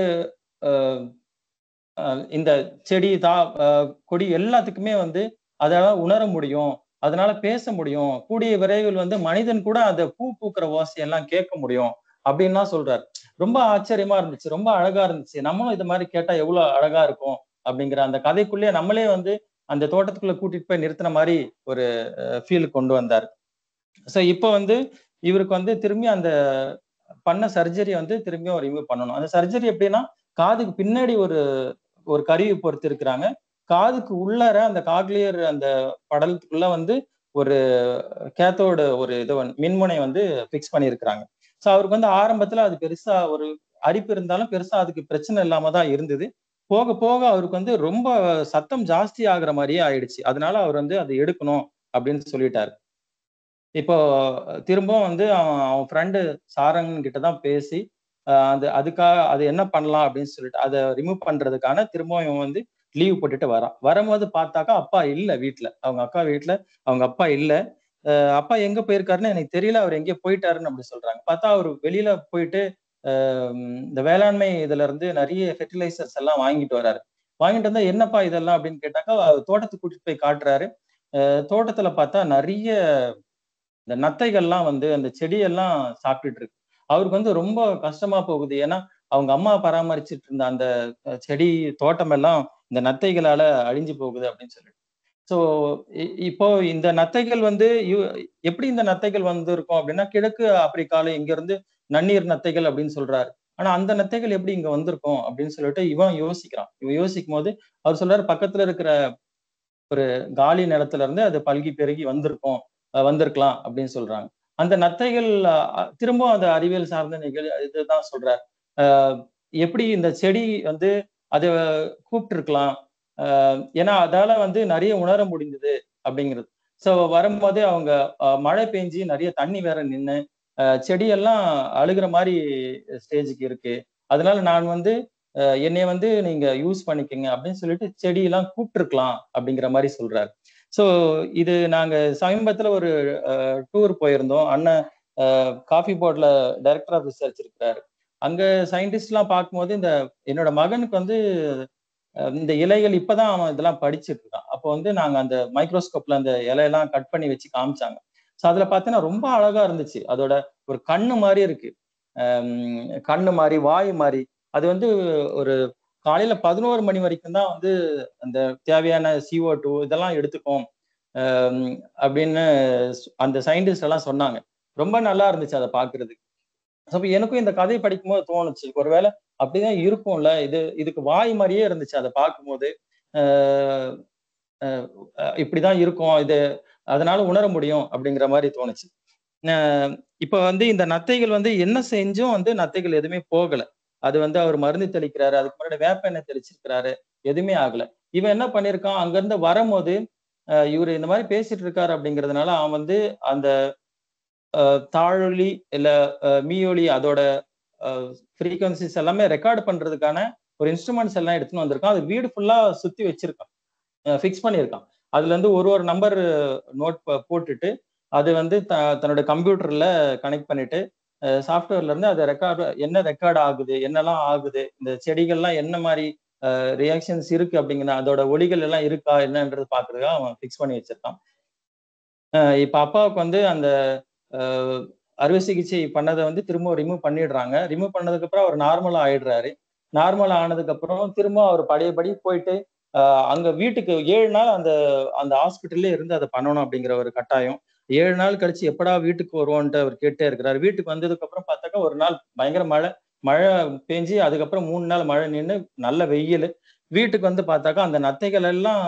இந்த செடி தா கொடி எல்லாத்துக்குமே வந்து அதால உணர முடியும் அதனால பேச முடியும் கூடிய விரைவில் வந்து மனிதன் கூட அந்த பூ பூக்கிற ஓசையெல்லாம் கேட்க முடியும் அப்படின்லாம் சொல்றாரு ரொம்ப ஆச்சரியமா இருந்துச்சு ரொம்ப அழகா இருந்துச்சு நம்மளும் இது மாதிரி கேட்டா எவ்வளவு அழகா இருக்கும் அப்படிங்கிற அந்த கதைக்குள்ளேயே நம்மளே வந்து அந்த தோட்டத்துக்குள்ள கூட்டிட்டு போய் நிறுத்தின மாதிரி ஒரு ஃபீல் கொண்டு வந்தார் ஸோ இப்போ வந்து இவருக்கு வந்து திரும்பி அந்த பண்ண சர்ஜரி வந்து திரும்பியும் ரிமூவ் பண்ணணும் அந்த சர்ஜரி எப்படின்னா காதுக்கு பின்னாடி ஒரு ஒரு கருவி பொறுத்து இருக்கிறாங்க காதுக்கு உள்ளார அந்த காக்லியர் அந்த படலத்துக்குள்ள வந்து ஒரு கேத்தோட ஒரு இது மின்முனை வந்து ஃபிக்ஸ் பண்ணியிருக்கிறாங்க ஸோ அவருக்கு வந்து ஆரம்பத்துல அது பெருசா ஒரு அரிப்பு இருந்தாலும் பெருசா அதுக்கு பிரச்சனை இல்லாம தான் இருந்தது போக போக அவருக்கு வந்து ரொம்ப சத்தம் ஜாஸ்தி ஆகுற மாதிரியே ஆயிடுச்சு அதனால அவர் வந்து அதை எடுக்கணும் அப்படின்னு சொல்லிட்டாரு இப்போ திரும்பவும் வந்து அவன் அவன் ஃப்ரெண்டு சாரங்கன் கிட்ட தான் பேசி அது அதுக்காக அது என்ன பண்ணலாம் அப்படின்னு சொல்லிட்டு அதை ரிமூவ் பண்றதுக்கான திரும்பவும் இவன் வந்து லீவ் போட்டுட்டு வரான் வரும்போது பார்த்தாக்கா அப்பா இல்லை வீட்டுல அவங்க அக்கா வீட்டுல அவங்க அப்பா இல்லை அப்பா எங்க போயிருக்காருன்னு எனக்கு தெரியல அவர் எங்கேயோ போயிட்டாருன்னு அப்படி சொல்றாங்க பார்த்தா அவர் வெளியில போயிட்டு இந்த வேளாண்மை இதுல இருந்து நிறைய ஃபெர்டிலைசர்ஸ் எல்லாம் வாங்கிட்டு வராரு வாங்கிட்டு வந்தா என்னப்பா இதெல்லாம் அப்படின்னு கேட்டாக்கா தோட்டத்துக்கு கூட்டிட்டு போய் காட்டுறாரு தோட்டத்துல பார்த்தா நிறைய இந்த நத்தைகள்லாம் வந்து அந்த செடியெல்லாம் சாப்பிட்டுட்டு இருக்கு அவருக்கு வந்து ரொம்ப கஷ்டமா போகுது ஏன்னா அவங்க அம்மா பராமரிச்சுட்டு இருந்த அந்த செடி தோட்டம் எல்லாம் இந்த நத்தைகளால அழிஞ்சு போகுது அப்படின்னு சொல்லிட்டு ஸோ இப்போ இந்த நத்தைகள் வந்து எப்படி இந்த நத்தைகள் வந்து இருக்கும் அப்படின்னா கிழக்கு ஆப்பிரிக்கால இங்க இருந்து நன்னீர் நத்தைகள் அப்படின்னு சொல்றாரு ஆனா அந்த நத்தைகள் எப்படி இங்க வந்திருக்கும் அப்படின்னு சொல்லிட்டு இவன் யோசிக்கிறான் இவன் யோசிக்கும் போது அவர் சொல்றாரு பக்கத்துல இருக்கிற ஒரு காலி நிலத்துல இருந்து அது பல்கி பெருகி வந்திருக்கும் வந்திருக்கலாம் அப்படின்னு சொல்றாங்க அந்த நத்தைகள் திரும்ப அந்த அறிவியல் சார்ந்த நிகழ் இதுதான் சொல்றார் எப்படி இந்த செடி வந்து அதை கூப்பிட்டு இருக்கலாம் ஏன்னா அதால வந்து நிறைய உணர முடிந்தது அப்படிங்கிறது ஸோ வரும்போது அவங்க மழை பெஞ்சு நிறைய தண்ணி வேற நின்று செடியெல்லாம் அழுகிற மாதிரி ஸ்டேஜுக்கு இருக்கு அதனால நான் வந்து என்னைய வந்து நீங்க யூஸ் பண்ணிக்கங்க அப்படின்னு சொல்லிட்டு செடியெல்லாம் கூப்பிட்டுருக்கலாம் அப்படிங்கிற மாதிரி சொல்றாரு ஸோ இது நாங்க சமீபத்துல ஒரு டூர் போயிருந்தோம் அண்ணன் காஃபி போர்ட்ல டைரக்டர் ஆஃப் ரிசர்ச் இருக்கிறாரு அங்க சயின்டிஸ்ட் எல்லாம் பார்க்கும்போது இந்த என்னோட மகனுக்கு வந்து இந்த இலைகள் இப்பதான் அவன் இதெல்லாம் படிச்சுட்டு இருக்கான் அப்போ வந்து நாங்க அந்த மைக்ரோஸ்கோப்ல அந்த இலையெல்லாம் கட் பண்ணி வச்சு காமிச்சாங்க ஸோ அதுல பார்த்தீங்கன்னா ரொம்ப அழகா இருந்துச்சு அதோட ஒரு கண்ணு மாதிரி இருக்கு கண்ணு மாதிரி வாய் மாதிரி அது வந்து ஒரு காலையில பதினோரு மணி வரைக்கும் தான் வந்து அந்த தேவையான சிஓ டூ இதெல்லாம் எடுத்துக்கும் அப்படின்னு அந்த சயின்டிஸ்ட் எல்லாம் சொன்னாங்க ரொம்ப நல்லா இருந்துச்சு அதை பாக்குறதுக்கு ஸோ எனக்கும் இந்த கதை படிக்கும் போது தோணுச்சு ஒருவேளை அப்படிதான் இருக்கும்ல இது இதுக்கு வாய் மாதிரியே இருந்துச்சு அதை பார்க்கும்போது இப்படிதான் இருக்கும் இது அதனால உணர முடியும் அப்படிங்கிற மாதிரி தோணுச்சு இப்ப வந்து இந்த நத்தைகள் வந்து என்ன செஞ்சும் வந்து நத்தைகள் எதுவுமே போகல அது வந்து அவர் மருந்து தெளிக்கிறாரு அதுக்கு முன்னாடி வேப்ப எண்ணெய் தெளிச்சிருக்கிறாரு எதுவுமே ஆகல இவன் என்ன பண்ணிருக்கான் அங்க இருந்து வரும்போது இவர் இந்த மாதிரி பேசிட்டு இருக்காரு அப்படிங்கிறதுனால அவன் வந்து அந்த தாழொலி இல்ல மீயொலி அதோட ஃப்ரீக்வன்சிஸ் எல்லாமே ரெக்கார்ட் பண்றதுக்கான ஒரு இன்ஸ்ட்ருமெண்ட்ஸ் எல்லாம் எடுத்துன்னு வந்திருக்கான் அது வீடு ஃபுல்லா சுத்தி வச்சிருக்கான் ஃபிக்ஸ் பண்ணியிருக்கான் அதுல இருந்து ஒரு ஒரு நம்பர் நோட் போட்டுட்டு அது வந்து த தன்னோட கம்ப்யூட்டர்ல கனெக்ட் பண்ணிட்டு சாஃப்ட்வேர்ல இருந்து அது ரெக்கார்ட் என்ன ரெக்கார்ட் ஆகுது என்னெல்லாம் ஆகுது இந்த செடிகள்லாம் என்ன மாதிரி ரியாக்ஷன்ஸ் இருக்கு அப்படிங்கிற அதோட ஒளிகள் எல்லாம் இருக்கா என்னன்றது பாக்குறதுக்காக அவன் ஃபிக்ஸ் பண்ணி வச்சிருக்கான் இப்ப அப்பாவுக்கு வந்து அந்த அறுவை சிகிச்சை பண்ணதை வந்து திரும்ப ரிமூவ் பண்ணிடுறாங்க ரிமூவ் பண்ணதுக்கு அப்புறம் அவர் நார்மலா ஆயிடுறாரு நார்மல் ஆனதுக்கு அப்புறம் திரும்ப அவர் பழையபடி போயிட்டு அங்க வீட்டுக்கு ஏழு நாள் அந்த அந்த ஹாஸ்பிட்டல்லே இருந்து அதை பண்ணணும் அப்படிங்கிற ஒரு கட்டாயம் ஏழு நாள் கழிச்சு எப்படா வீட்டுக்கு வருவோன்ட்டு அவர் கேட்டே இருக்கிறார் வீட்டுக்கு வந்ததுக்கு அப்புறம் பார்த்தாக்கா ஒரு நாள் பயங்கர மழை மழை பெஞ்சு அதுக்கப்புறம் மூணு நாள் மழை நின்று நல்ல வெயில் வீட்டுக்கு வந்து பார்த்தாக்கா அந்த நத்தைகள் எல்லாம்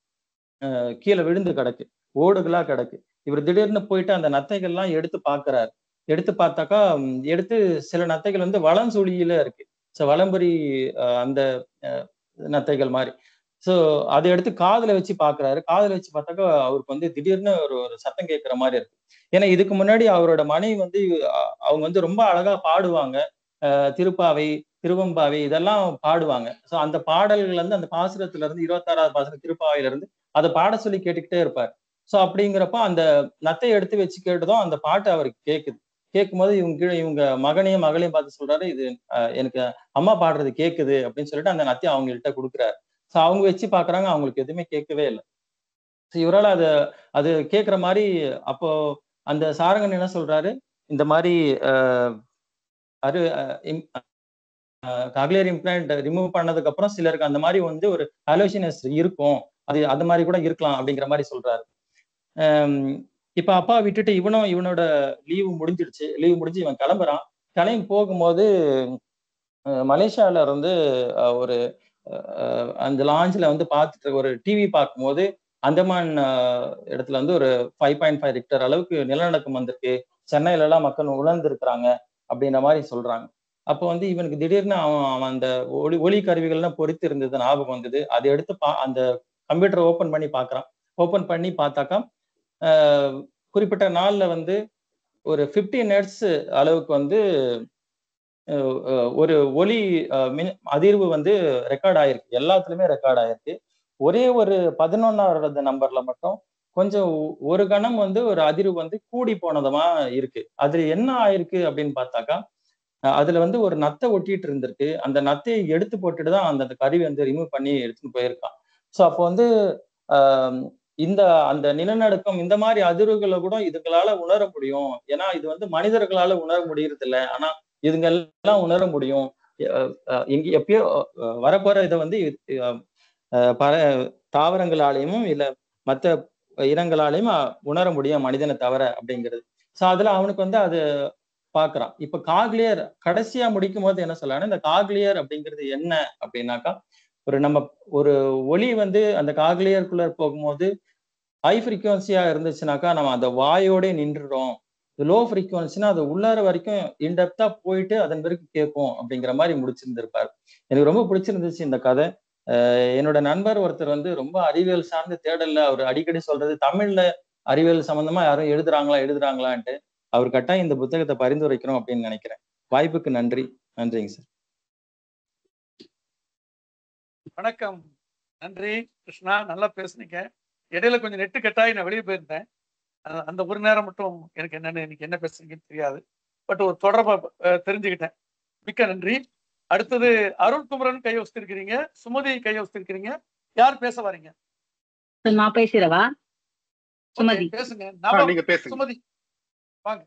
கீழே விழுந்து கிடக்கு ஓடுகளா கிடக்கு இவர் திடீர்னு போயிட்டு அந்த நத்தைகள்லாம் எடுத்து பார்க்கறாரு எடுத்து பார்த்தாக்கா எடுத்து சில நத்தைகள் வந்து வளஞ்சொலியில இருக்கு ஸோ வளம்புரி அந்த நத்தைகள் மாதிரி ஸோ அதை எடுத்து காதுல வச்சு பாக்குறாரு காதுல வச்சு பார்த்தாக்கா அவருக்கு வந்து திடீர்னு ஒரு ஒரு சத்தம் கேட்கிற மாதிரி இருக்கு ஏன்னா இதுக்கு முன்னாடி அவரோட மனைவி வந்து அவங்க வந்து ரொம்ப அழகா பாடுவாங்க திருப்பாவை திருவம்பாவை இதெல்லாம் பாடுவாங்க ஸோ அந்த பாடல்கள் வந்து அந்த பாசுரத்துல இருந்து இருபத்தாறாவது பாசுரம் திருப்பாவையில இருந்து அதை பாட சொல்லி கேட்டுக்கிட்டே இருப்பார் ஸோ அப்படிங்கிறப்ப அந்த நத்தை எடுத்து வச்சு கேட்டதும் அந்த பாட்டு அவருக்கு கேட்குது கேட்கும்போது இவங்க கீழே இவங்க மகனையும் மகளையும் பார்த்து சொல்றாரு இது எனக்கு அம்மா பாடுறது கேட்குது அப்படின்னு சொல்லிட்டு அந்த நத்தை அவங்கள்ட்ட கொடுக்குறாரு ஸோ அவங்க வச்சு பாக்குறாங்க அவங்களுக்கு எதுவுமே கேட்கவே இல்லை ஸோ இவரால் அது அது கேட்குற மாதிரி அப்போ அந்த சாரங்கன் என்ன சொல்றாரு இந்த மாதிரி அரு காக்லியர் இம்ப்ளான்ட் ரிமூவ் பண்ணதுக்கு அப்புறம் சிலருக்கு அந்த மாதிரி வந்து ஒரு அலோசினஸ் இருக்கும் அது அது மாதிரி கூட இருக்கலாம் அப்படிங்கிற மாதிரி சொல்றாரு இப்ப அப்பா விட்டுட்டு இவனும் இவனோட லீவு முடிஞ்சிடுச்சு லீவு முடிஞ்சு இவன் கிளம்புறான் கிளம்பி போகும்போது மலேசியால இருந்து ஒரு அந்த லாஞ்சில் வந்து பார்த்துட்டு ஒரு டிவி பார்க்கும்போது அந்தமான் இடத்துல வந்து ஒரு ஃபைவ் பாயிண்ட் ஃபைவ் ரிக்டர் அளவுக்கு நிலநடுக்கம் வந்திருக்கு சென்னையில எல்லாம் மக்கள் உணர்ந்திருக்கிறாங்க அப்படின்ற மாதிரி சொல்றாங்க அப்போ வந்து இவனுக்கு திடீர்னு அவன் அவன் அந்த ஒளி ஒளி கருவிகள்லாம் பொறித்து இருந்தது ஞாபகம் வந்தது அதை எடுத்து பா அந்த கம்ப்யூட்டரை ஓப்பன் பண்ணி பார்க்குறான் ஓப்பன் பண்ணி பார்த்தாக்கா குறிப்பிட்ட நாள்ல வந்து ஒரு ஃபிஃப்டீன் நெட்ஸ் அளவுக்கு வந்து ஒரு ஒலி மின் அதிர்வு வந்து ரெக்கார்ட் ஆயிருக்கு எல்லாத்துலயுமே ரெக்கார்ட் ஆயிருக்கு ஒரே ஒரு பதினொன்னாவது நம்பர்ல மட்டும் கொஞ்சம் ஒரு கணம் வந்து ஒரு அதிர்வு வந்து கூடி போனதமா இருக்கு அதுல என்ன ஆயிருக்கு அப்படின்னு பார்த்தாக்கா அதுல வந்து ஒரு நத்தை ஒட்டிட்டு இருந்திருக்கு அந்த நத்தையை எடுத்து போட்டுட்டு தான் அந்த கருவி வந்து ரிமூவ் பண்ணி எடுத்துட்டு போயிருக்கான் ஸோ அப்போ வந்து இந்த அந்த நிலநடுக்கம் இந்த மாதிரி அதிர்வுகளை கூட இதுங்களால உணர முடியும் ஏன்னா இது வந்து மனிதர்களால உணர முடியறது இல்லை ஆனா இதுங்க எல்லாம் உணர முடியும் எங்க எப்பயோ வரப்போற இதை வந்து பல தாவரங்களாலையும் இல்ல மற்ற இனங்களாலையும் உணர முடியும் மனிதனை தவிர அப்படிங்கிறது ஸோ அதுல அவனுக்கு வந்து அது பாக்குறான் இப்ப காக்லியர் கடைசியா முடிக்கும் போது என்ன சொல்லலாம்னா இந்த காக்லியர் அப்படிங்கிறது என்ன அப்படின்னாக்கா ஒரு நம்ம ஒரு ஒளி வந்து அந்த காக்லியருக்குள்ள போகும்போது ஹை ஃப்ரீக்குவன்சியா இருந்துச்சுனாக்கா நம்ம அந்த வாயோட நின்றுடும் லோ ஃப்ரீக்குவன்சினா அது உள்ளார வரைக்கும் இன்டெப்தா போயிட்டு அதன் பிறகு கேட்கும் அப்படிங்கிற மாதிரி முடிச்சிருந்திருப்பார் எனக்கு ரொம்ப பிடிச்சிருந்துச்சு இந்த கதை என்னோட நண்பர் ஒருத்தர் வந்து ரொம்ப அறிவியல் சார்ந்த தேடல்ல அவர் அடிக்கடி சொல்றது தமிழ்ல அறிவியல் சம்பந்தமா யாரும் எழுதுறாங்களா எழுதுறாங்களான்ட்டு அவர் கட்டாயம் இந்த புத்தகத்தை பரிந்துரைக்கணும் அப்படின்னு நினைக்கிறேன் வாய்ப்புக்கு நன்றி நன்றிங்க சார்
வணக்கம் நன்றி கிருஷ்ணா நல்லா பேசுனீங்க இடையில கொஞ்சம் நெட்டு கட்டாயி நான் வெளியே போயிருந்தேன் அந்த ஒரு நேரம் மட்டும் எனக்கு என்னன்னு இன்னைக்கு என்ன பேசுறீங்கன்னு தெரியாது பட் ஒரு தொடர்பை தெரிஞ்சுக்கிட்டேன் மிக்க நன்றி அடுத்தது அருள்குமரன் கையை வச்சிருக்கிறீங்க சுமதி கையை வச்சிருக்கிறீங்க யார் பேச வரீங்க
நான் பேசுறவா சுமதி
பேசுங்க
நீங்க பேசுங்க
சுமதி வாங்க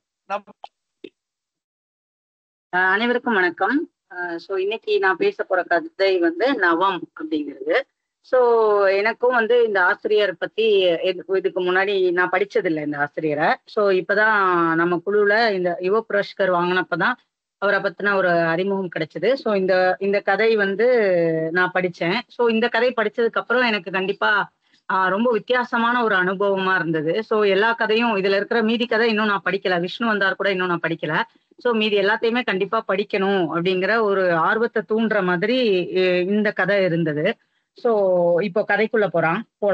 அனைவருக்கும் வணக்கம் ஸோ இன்னைக்கு நான் பேச போற கதை வந்து நவம் அப்படிங்கிறது ஸோ எனக்கும் வந்து இந்த ஆசிரியர் பத்தி இதுக்கு முன்னாடி நான் படிச்சதில்லை இந்த ஆசிரியரை ஸோ இப்பதான் நம்ம குழுல இந்த யுவ புரஸ்கர் வாங்கினப்பதான் அவரை பத்தின ஒரு அறிமுகம் கிடைச்சது ஸோ இந்த இந்த கதை வந்து நான் படித்தேன் ஸோ இந்த கதை படிச்சதுக்கு அப்புறம் எனக்கு கண்டிப்பா ரொம்ப வித்தியாசமான ஒரு அனுபவமா இருந்தது ஸோ எல்லா கதையும் இதுல இருக்கிற மீதி கதை இன்னும் நான் படிக்கல விஷ்ணு வந்தார் கூட இன்னும் நான் படிக்கல ஸோ மீதி எல்லாத்தையுமே கண்டிப்பா படிக்கணும் அப்படிங்கிற ஒரு ஆர்வத்தை தூண்டுற மாதிரி இந்த கதை இருந்தது ஸோ இப்போ கதைக்குள்ள போறான் போலாம்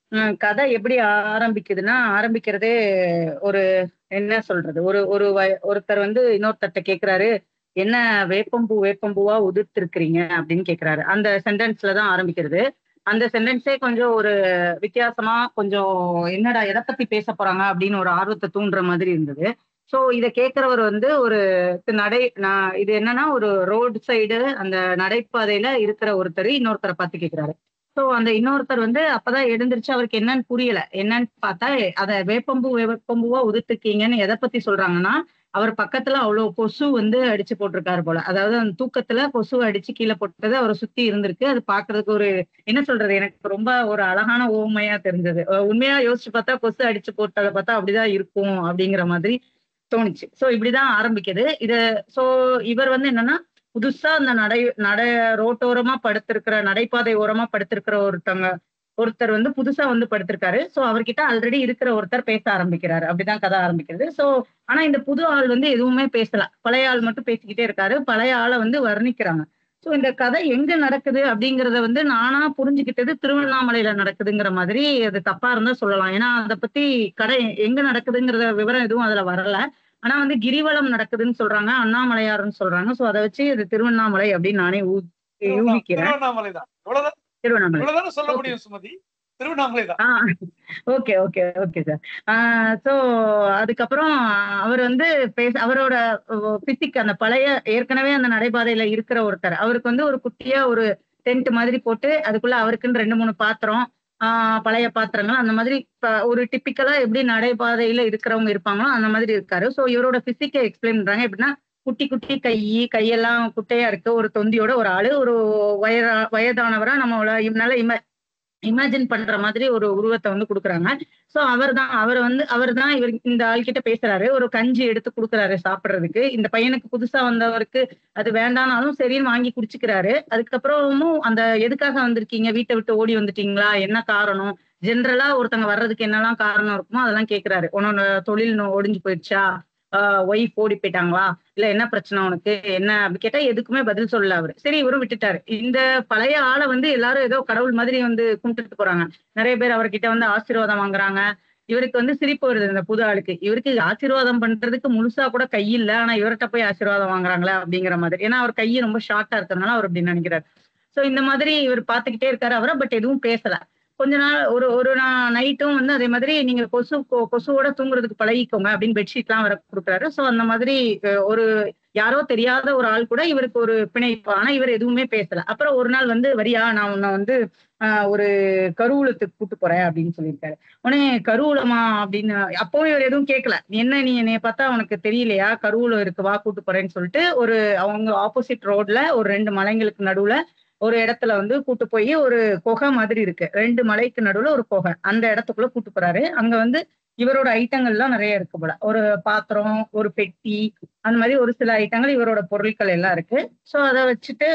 உம் கதை எப்படி ஆரம்பிக்குதுன்னா ஆரம்பிக்கிறதே ஒரு என்ன சொல்றது ஒரு ஒரு வய- ஒருத்தர் வந்து இன்னொருத்தர்ட்ட கேக்குறாரு என்ன வேப்பம்பூ வேப்பம்பூவா உதிர்த்திருக்கிறீங்க அப்படின்னு கேக்குறாரு அந்த சென்டென்ஸ்ல தான் ஆரம்பிக்கிறது அந்த சென்டென்ஸே கொஞ்சம் ஒரு வித்தியாசமா கொஞ்சம் என்னடா எதை பத்தி பேச போறாங்க அப்படின்னு ஒரு ஆர்வத்தை தூண்டுற மாதிரி இருந்தது ஸோ இதை கேட்கிறவர் வந்து ஒரு நடை நான் இது என்னன்னா ஒரு ரோடு சைடு அந்த நடைபாதையில இருக்கிற ஒருத்தர் இன்னொருத்தரை பார்த்து கேட்கிறாரு ஸோ அந்த இன்னொருத்தர் வந்து அப்பதான் எழுந்திருச்சு அவருக்கு என்னன்னு புரியல என்னன்னு பார்த்தா அதை வேப்பம்பூ வேப்பம்பூவா உதிர்த்துக்கீங்கன்னு எதை பத்தி சொல்றாங்கன்னா அவர் பக்கத்துல அவ்வளவு கொசு வந்து அடிச்சு போட்டிருக்காரு போல அதாவது அந்த தூக்கத்துல கொசு அடிச்சு கீழே போட்டது அவரை சுத்தி இருந்திருக்கு அது பாக்குறதுக்கு ஒரு என்ன சொல்றது எனக்கு ரொம்ப ஒரு அழகான ஓமையா தெரிஞ்சது அஹ் உண்மையா யோசிச்சு பார்த்தா கொசு அடிச்சு போட்டதை பார்த்தா அப்படிதான் இருக்கும் அப்படிங்கிற மாதிரி தோணுச்சு சோ இப்படிதான் ஆரம்பிக்குது இது சோ இவர் வந்து என்னன்னா புதுசா அந்த நடை நட ரோட்டோரமா படுத்திருக்கிற நடைபாதை ஓரமா படுத்திருக்கிற ஒருத்தவங்க ஒருத்தர் வந்து புதுசா வந்து படுத்திருக்காரு சோ அவர்கிட்ட ஆல்ரெடி இருக்கிற ஒருத்தர் பேச ஆரம்பிக்கிறாரு அப்படிதான் கதை ஆரம்பிக்கிறது சோ ஆனா இந்த புது ஆள் வந்து எதுவுமே பேசல பழைய ஆள் மட்டும் பேசிக்கிட்டே இருக்காரு பழைய ஆளை வந்து வர்ணிக்கிறாங்க சோ இந்த கதை எங்க நடக்குது அப்படிங்கறத வந்து நானா புரிஞ்சுக்கிட்டது திருவண்ணாமலையில நடக்குதுங்கிற மாதிரி அது தப்பா இருந்தா சொல்லலாம் ஏன்னா அதை பத்தி கடை எங்க நடக்குதுங்கிறத விவரம் எதுவும் அதுல வரல ஆனா வந்து கிரிவலம் நடக்குதுன்னு சொல்றாங்க அண்ணாமலையார்னு சொல்றாங்க சோ அதை வச்சு இது திருவண்ணாமலை அப்படின்னு நானே ஊ- யூகிக்கிறேன்
திருவண்ணாமலை தான் இவ்வளவுதான்
திருவண்ணாமலை
இவ்வளவுதானே சொல்ல
Okay.
முடியும் சுமதி திருவண்ணாமலை தான்
ஆ okay okay okay sir so அதுக்கப்புறம் அவர் வந்து பேச அவரோட பிசிக் அந்த பழைய ஏற்கனவே அந்த நடைபாதையில இருக்கிற ஒருத்தர் அவருக்கு வந்து ஒரு குட்டியா ஒரு டென்ட் மாதிரி போட்டு அதுக்குள்ள அவருக்குன்னு ரெண்டு மூணு பாத்திரம் ஆஹ் பழைய பாத்திரங்கள் அந்த மாதிரி ப- ஒரு டிப்பிக்கலா எப்படி நடைபாதையில இருக்கிறவங்க இருப்பாங்களோ அந்த மாதிரி இருக்காரு ஸோ இவரோட பிசிக்கை எக்ஸ்பிளைன் பண்றாங்க எப்படின்னா குட்டி குட்டி கை கையெல்லாம் குட்டையா இருக்கு ஒரு தொந்தியோட ஒரு ஆளு ஒரு வயதா வயதானவரா நம்மள நல்ல இம இமேஜின் பண்ற மாதிரி ஒரு உருவத்தை வந்து கொடுக்குறாங்க சோ அவர் தான் அவர் வந்து அவர் தான் இவர் இந்த ஆள்கிட்ட பேசுறாரு ஒரு கஞ்சி எடுத்து கொடுக்குறாரு சாப்பிடுறதுக்கு இந்த பையனுக்கு புதுசா வந்தவருக்கு அது வேண்டானாலும் சரின்னு வாங்கி குடிச்சுக்கிறாரு அதுக்கப்புறமும் அந்த எதுக்காக வந்திருக்கீங்க வீட்டை விட்டு ஓடி வந்துட்டீங்களா என்ன காரணம் ஜென்ரலா ஒருத்தங்க வர்றதுக்கு என்னெல்லாம் காரணம் இருக்குமோ அதெல்லாம் கேக்குறாரு உன்னோட தொழில் நோ- ஒடிஞ்சு போயிடுச்சா ஒய்ஃப் ஓடி போயிட்டாங்களா இல்ல என்ன பிரச்சனை உனக்கு என்ன அப்படி கேட்டா எதுக்குமே பதில் சொல்லல அவரு சரி இவரும் விட்டுட்டாரு இந்த பழைய ஆளை வந்து எல்லாரும் ஏதோ கடவுள் மாதிரி வந்து கும்பிட்டுட்டு போறாங்க நிறைய பேர் அவர்கிட்ட வந்து ஆசீர்வாதம் வாங்குறாங்க இவருக்கு வந்து சிரிப்பு வருது இந்த புது ஆளுக்கு இவருக்கு ஆசீர்வாதம் பண்றதுக்கு முழுசா கூட கை இல்ல ஆனா இவர்கிட்ட போய் ஆசீர்வாதம் வாங்குறாங்களா அப்படிங்கிற மாதிரி ஏன்னா அவர் கை ரொம்ப ஷார்ட்டா இருக்கிறதுனால அவர் அப்படி நினைக்கிறாரு சோ இந்த மாதிரி இவர் பாத்துக்கிட்டே இருக்காரு அவரை பட் எதுவும் பேசல கொஞ்ச நாள் ஒரு ஒரு நாள் நைட்டும் வந்து அதே மாதிரி நீங்க கொசு கொ- கொசுவோட தூங்குறதுக்கு பழகிக்கோங்க அப்படின்னு பெட்ஷீட் எல்லாம் வர கொடுக்குறாரு சோ அந்த மாதிரி அஹ், ஒரு யாரோ தெரியாத ஒரு ஆள் கூட இவருக்கு ஒரு பிணைப்பு ஆனா இவர் எதுவுமே பேசல அப்புறம் ஒரு நாள் வந்து வரியா நான் உன்னை வந்து ஆஹ், ஒரு கருவூலத்துக்கு கூட்டு போறேன் அப்படின்னு சொல்லியிருக்காரு உடனே கருவூலமா அப்படின்னு அப்பவும் இவர் எதுவும் கேட்கல என்ன நீ என்னைய பார்த்தா உனக்கு தெரியலையா கருவூலம் இருக்கு வா கூட்டு போறேன்னு சொல்லிட்டு ஒரு அவங்க ஆப்போசிட் ரோட்ல ஒரு ரெண்டு மலைங்களுக்கு நடுவுல ஒரு இடத்துல வந்து கூட்டு போய் ஒரு குகை மாதிரி இருக்கு ரெண்டு மலைக்கு நடுவுல ஒரு குகை அந்த இடத்துக்குள்ள கூட்டு போறாரு அங்க வந்து இவரோட ஐட்டங்கள்லாம் நிறைய இருக்கு போல ஒரு பாத்திரம் ஒரு பெட்டி அந்த மாதிரி ஒரு சில ஐட்டங்கள் இவரோட பொருட்கள் எல்லாம் இருக்கு ஸோ அதை வச்சுட்டு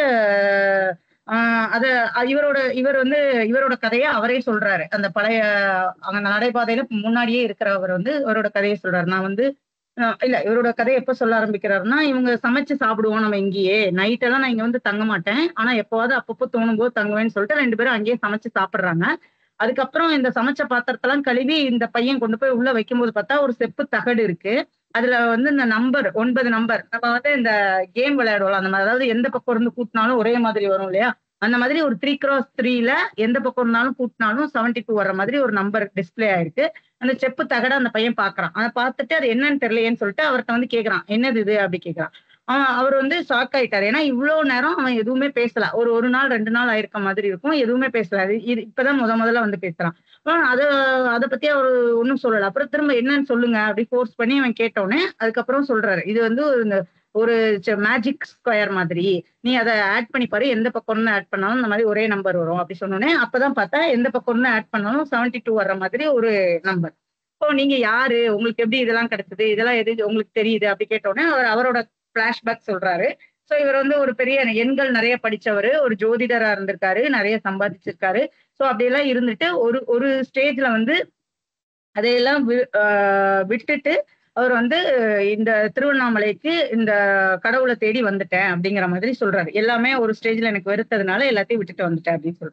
ஆஹ் அத அ- இவரோட இவர் வந்து இவரோட கதையை அவரே சொல்றாரு அந்த பழைய அங்க நடைபாதையில முன்னாடியே இருக்கிறவர் வந்து இவரோட கதையை சொல்றாரு நான் வந்து ஆஹ் இல்ல இவரோட கதையை எப்ப சொல்ல ஆரம்பிக்கிறாருன்னா இவங்க சமைச்சு சாப்பிடுவோம் நம்ம இங்கேயே நைட் எல்லாம் நான் இங்க வந்து தங்க மாட்டேன் ஆனா எப்பவாவது அப்பப்போ தோணும் போது தங்குவேன்னு சொல்லிட்டு ரெண்டு பேரும் அங்கேயே சமைச்சு சாப்பிடுறாங்க அதுக்கப்புறம் இந்த சமைச்ச பாத்திரத்தெல்லாம் கழுவி இந்த பையன் கொண்டு போய் உள்ள வைக்கும்போது பார்த்தா ஒரு செப்பு தகடு இருக்கு அதுல வந்து இந்த நம்பர் ஒன்பது நம்பர் நம்ம வந்து இந்த கேம் விளையாடுவோம் அந்த மாதிரி அதாவது எந்த பக்கம் இருந்து கூட்டினாலும் ஒரே மாதிரி வரும் இல்லையா அந்த மாதிரி ஒரு த்ரீ கிராஸ் த்ரீல எந்த பக்கம் இருந்தாலும் கூட்டினாலும் செவன்டி டூ வர்ற மாதிரி ஒரு நம்பர் டிஸ்ப்ளே ஆயிருக்கு அந்த செப்பு தகட அந்த பையன் பாக்குறான் அதை பார்த்துட்டு அது என்னன்னு தெரியலையேன்னு சொல்லிட்டு அவர்கிட்ட வந்து கேக்குறான் என்னது இது அப்படி கேக்குறான் அவன் அவர் வந்து ஷாக் ஆயிட்டாரு ஏன்னா இவ்வளவு நேரம் அவன் எதுவுமே பேசல ஒரு ஒரு நாள் ரெண்டு நாள் ஆயிருக்க மாதிரி இருக்கும் எதுவுமே பேசல அது இது இப்பதான் முத முதல்ல வந்து பேசுறான் அப்புறம் அத அதை பத்தி அவர் ஒன்றும் சொல்லல அப்புறம் திரும்ப என்னன்னு சொல்லுங்க அப்படி ஃபோர்ஸ் பண்ணி அவன் கேட்டோடனே அதுக்கப்புறம் சொல்றாரு இது வந்து ஒரு இந்த ஒரு மேஜிக் ஸ்கொயர் மாதிரி நீ அதை ஆட் பண்ணி பாரு எந்த பக்கம் இருந்து ஆட் பண்ணாலும் இந்த மாதிரி ஒரே நம்பர் வரும் அப்படி சொன்னோடனே அப்பதான் பார்த்தா எந்த பக்கம் இருந்து ஆட் பண்ணாலும் செவன்டி டூ வர்ற மாதிரி ஒரு நம்பர் இப்போ நீங்க யாரு உங்களுக்கு எப்படி இதெல்லாம் கிடைச்சது இதெல்லாம் எது உங்களுக்கு தெரியுது அப்படி கேட்டோடனே அவர் அவரோட பிளாஷ்பேக் சொல்றாரு சோ இவர் வந்து ஒரு பெரிய எண்கள் நிறைய படிச்சவர் ஒரு ஜோதிடரா இருந்திருக்காரு நிறைய சம்பாதிச்சிருக்காரு சோ அப்படியெல்லாம் இருந்துட்டு ஒரு ஒரு ஸ்டேஜ்ல வந்து அதையெல்லாம் வி- ஆஹ் விட்டுட்டு அவர் வந்து இந்த திருவண்ணாமலைக்கு இந்த கடவுளை தேடி வந்துட்டேன் அப்படிங்கிற மாதிரி சொல்றாரு எல்லாமே ஒரு ஸ்டேஜ்ல எனக்கு வெறுத்ததுனால எல்லாத்தையும் விட்டுட்டு வந்துட்டேன் அப்படின்னு சொல்றாரு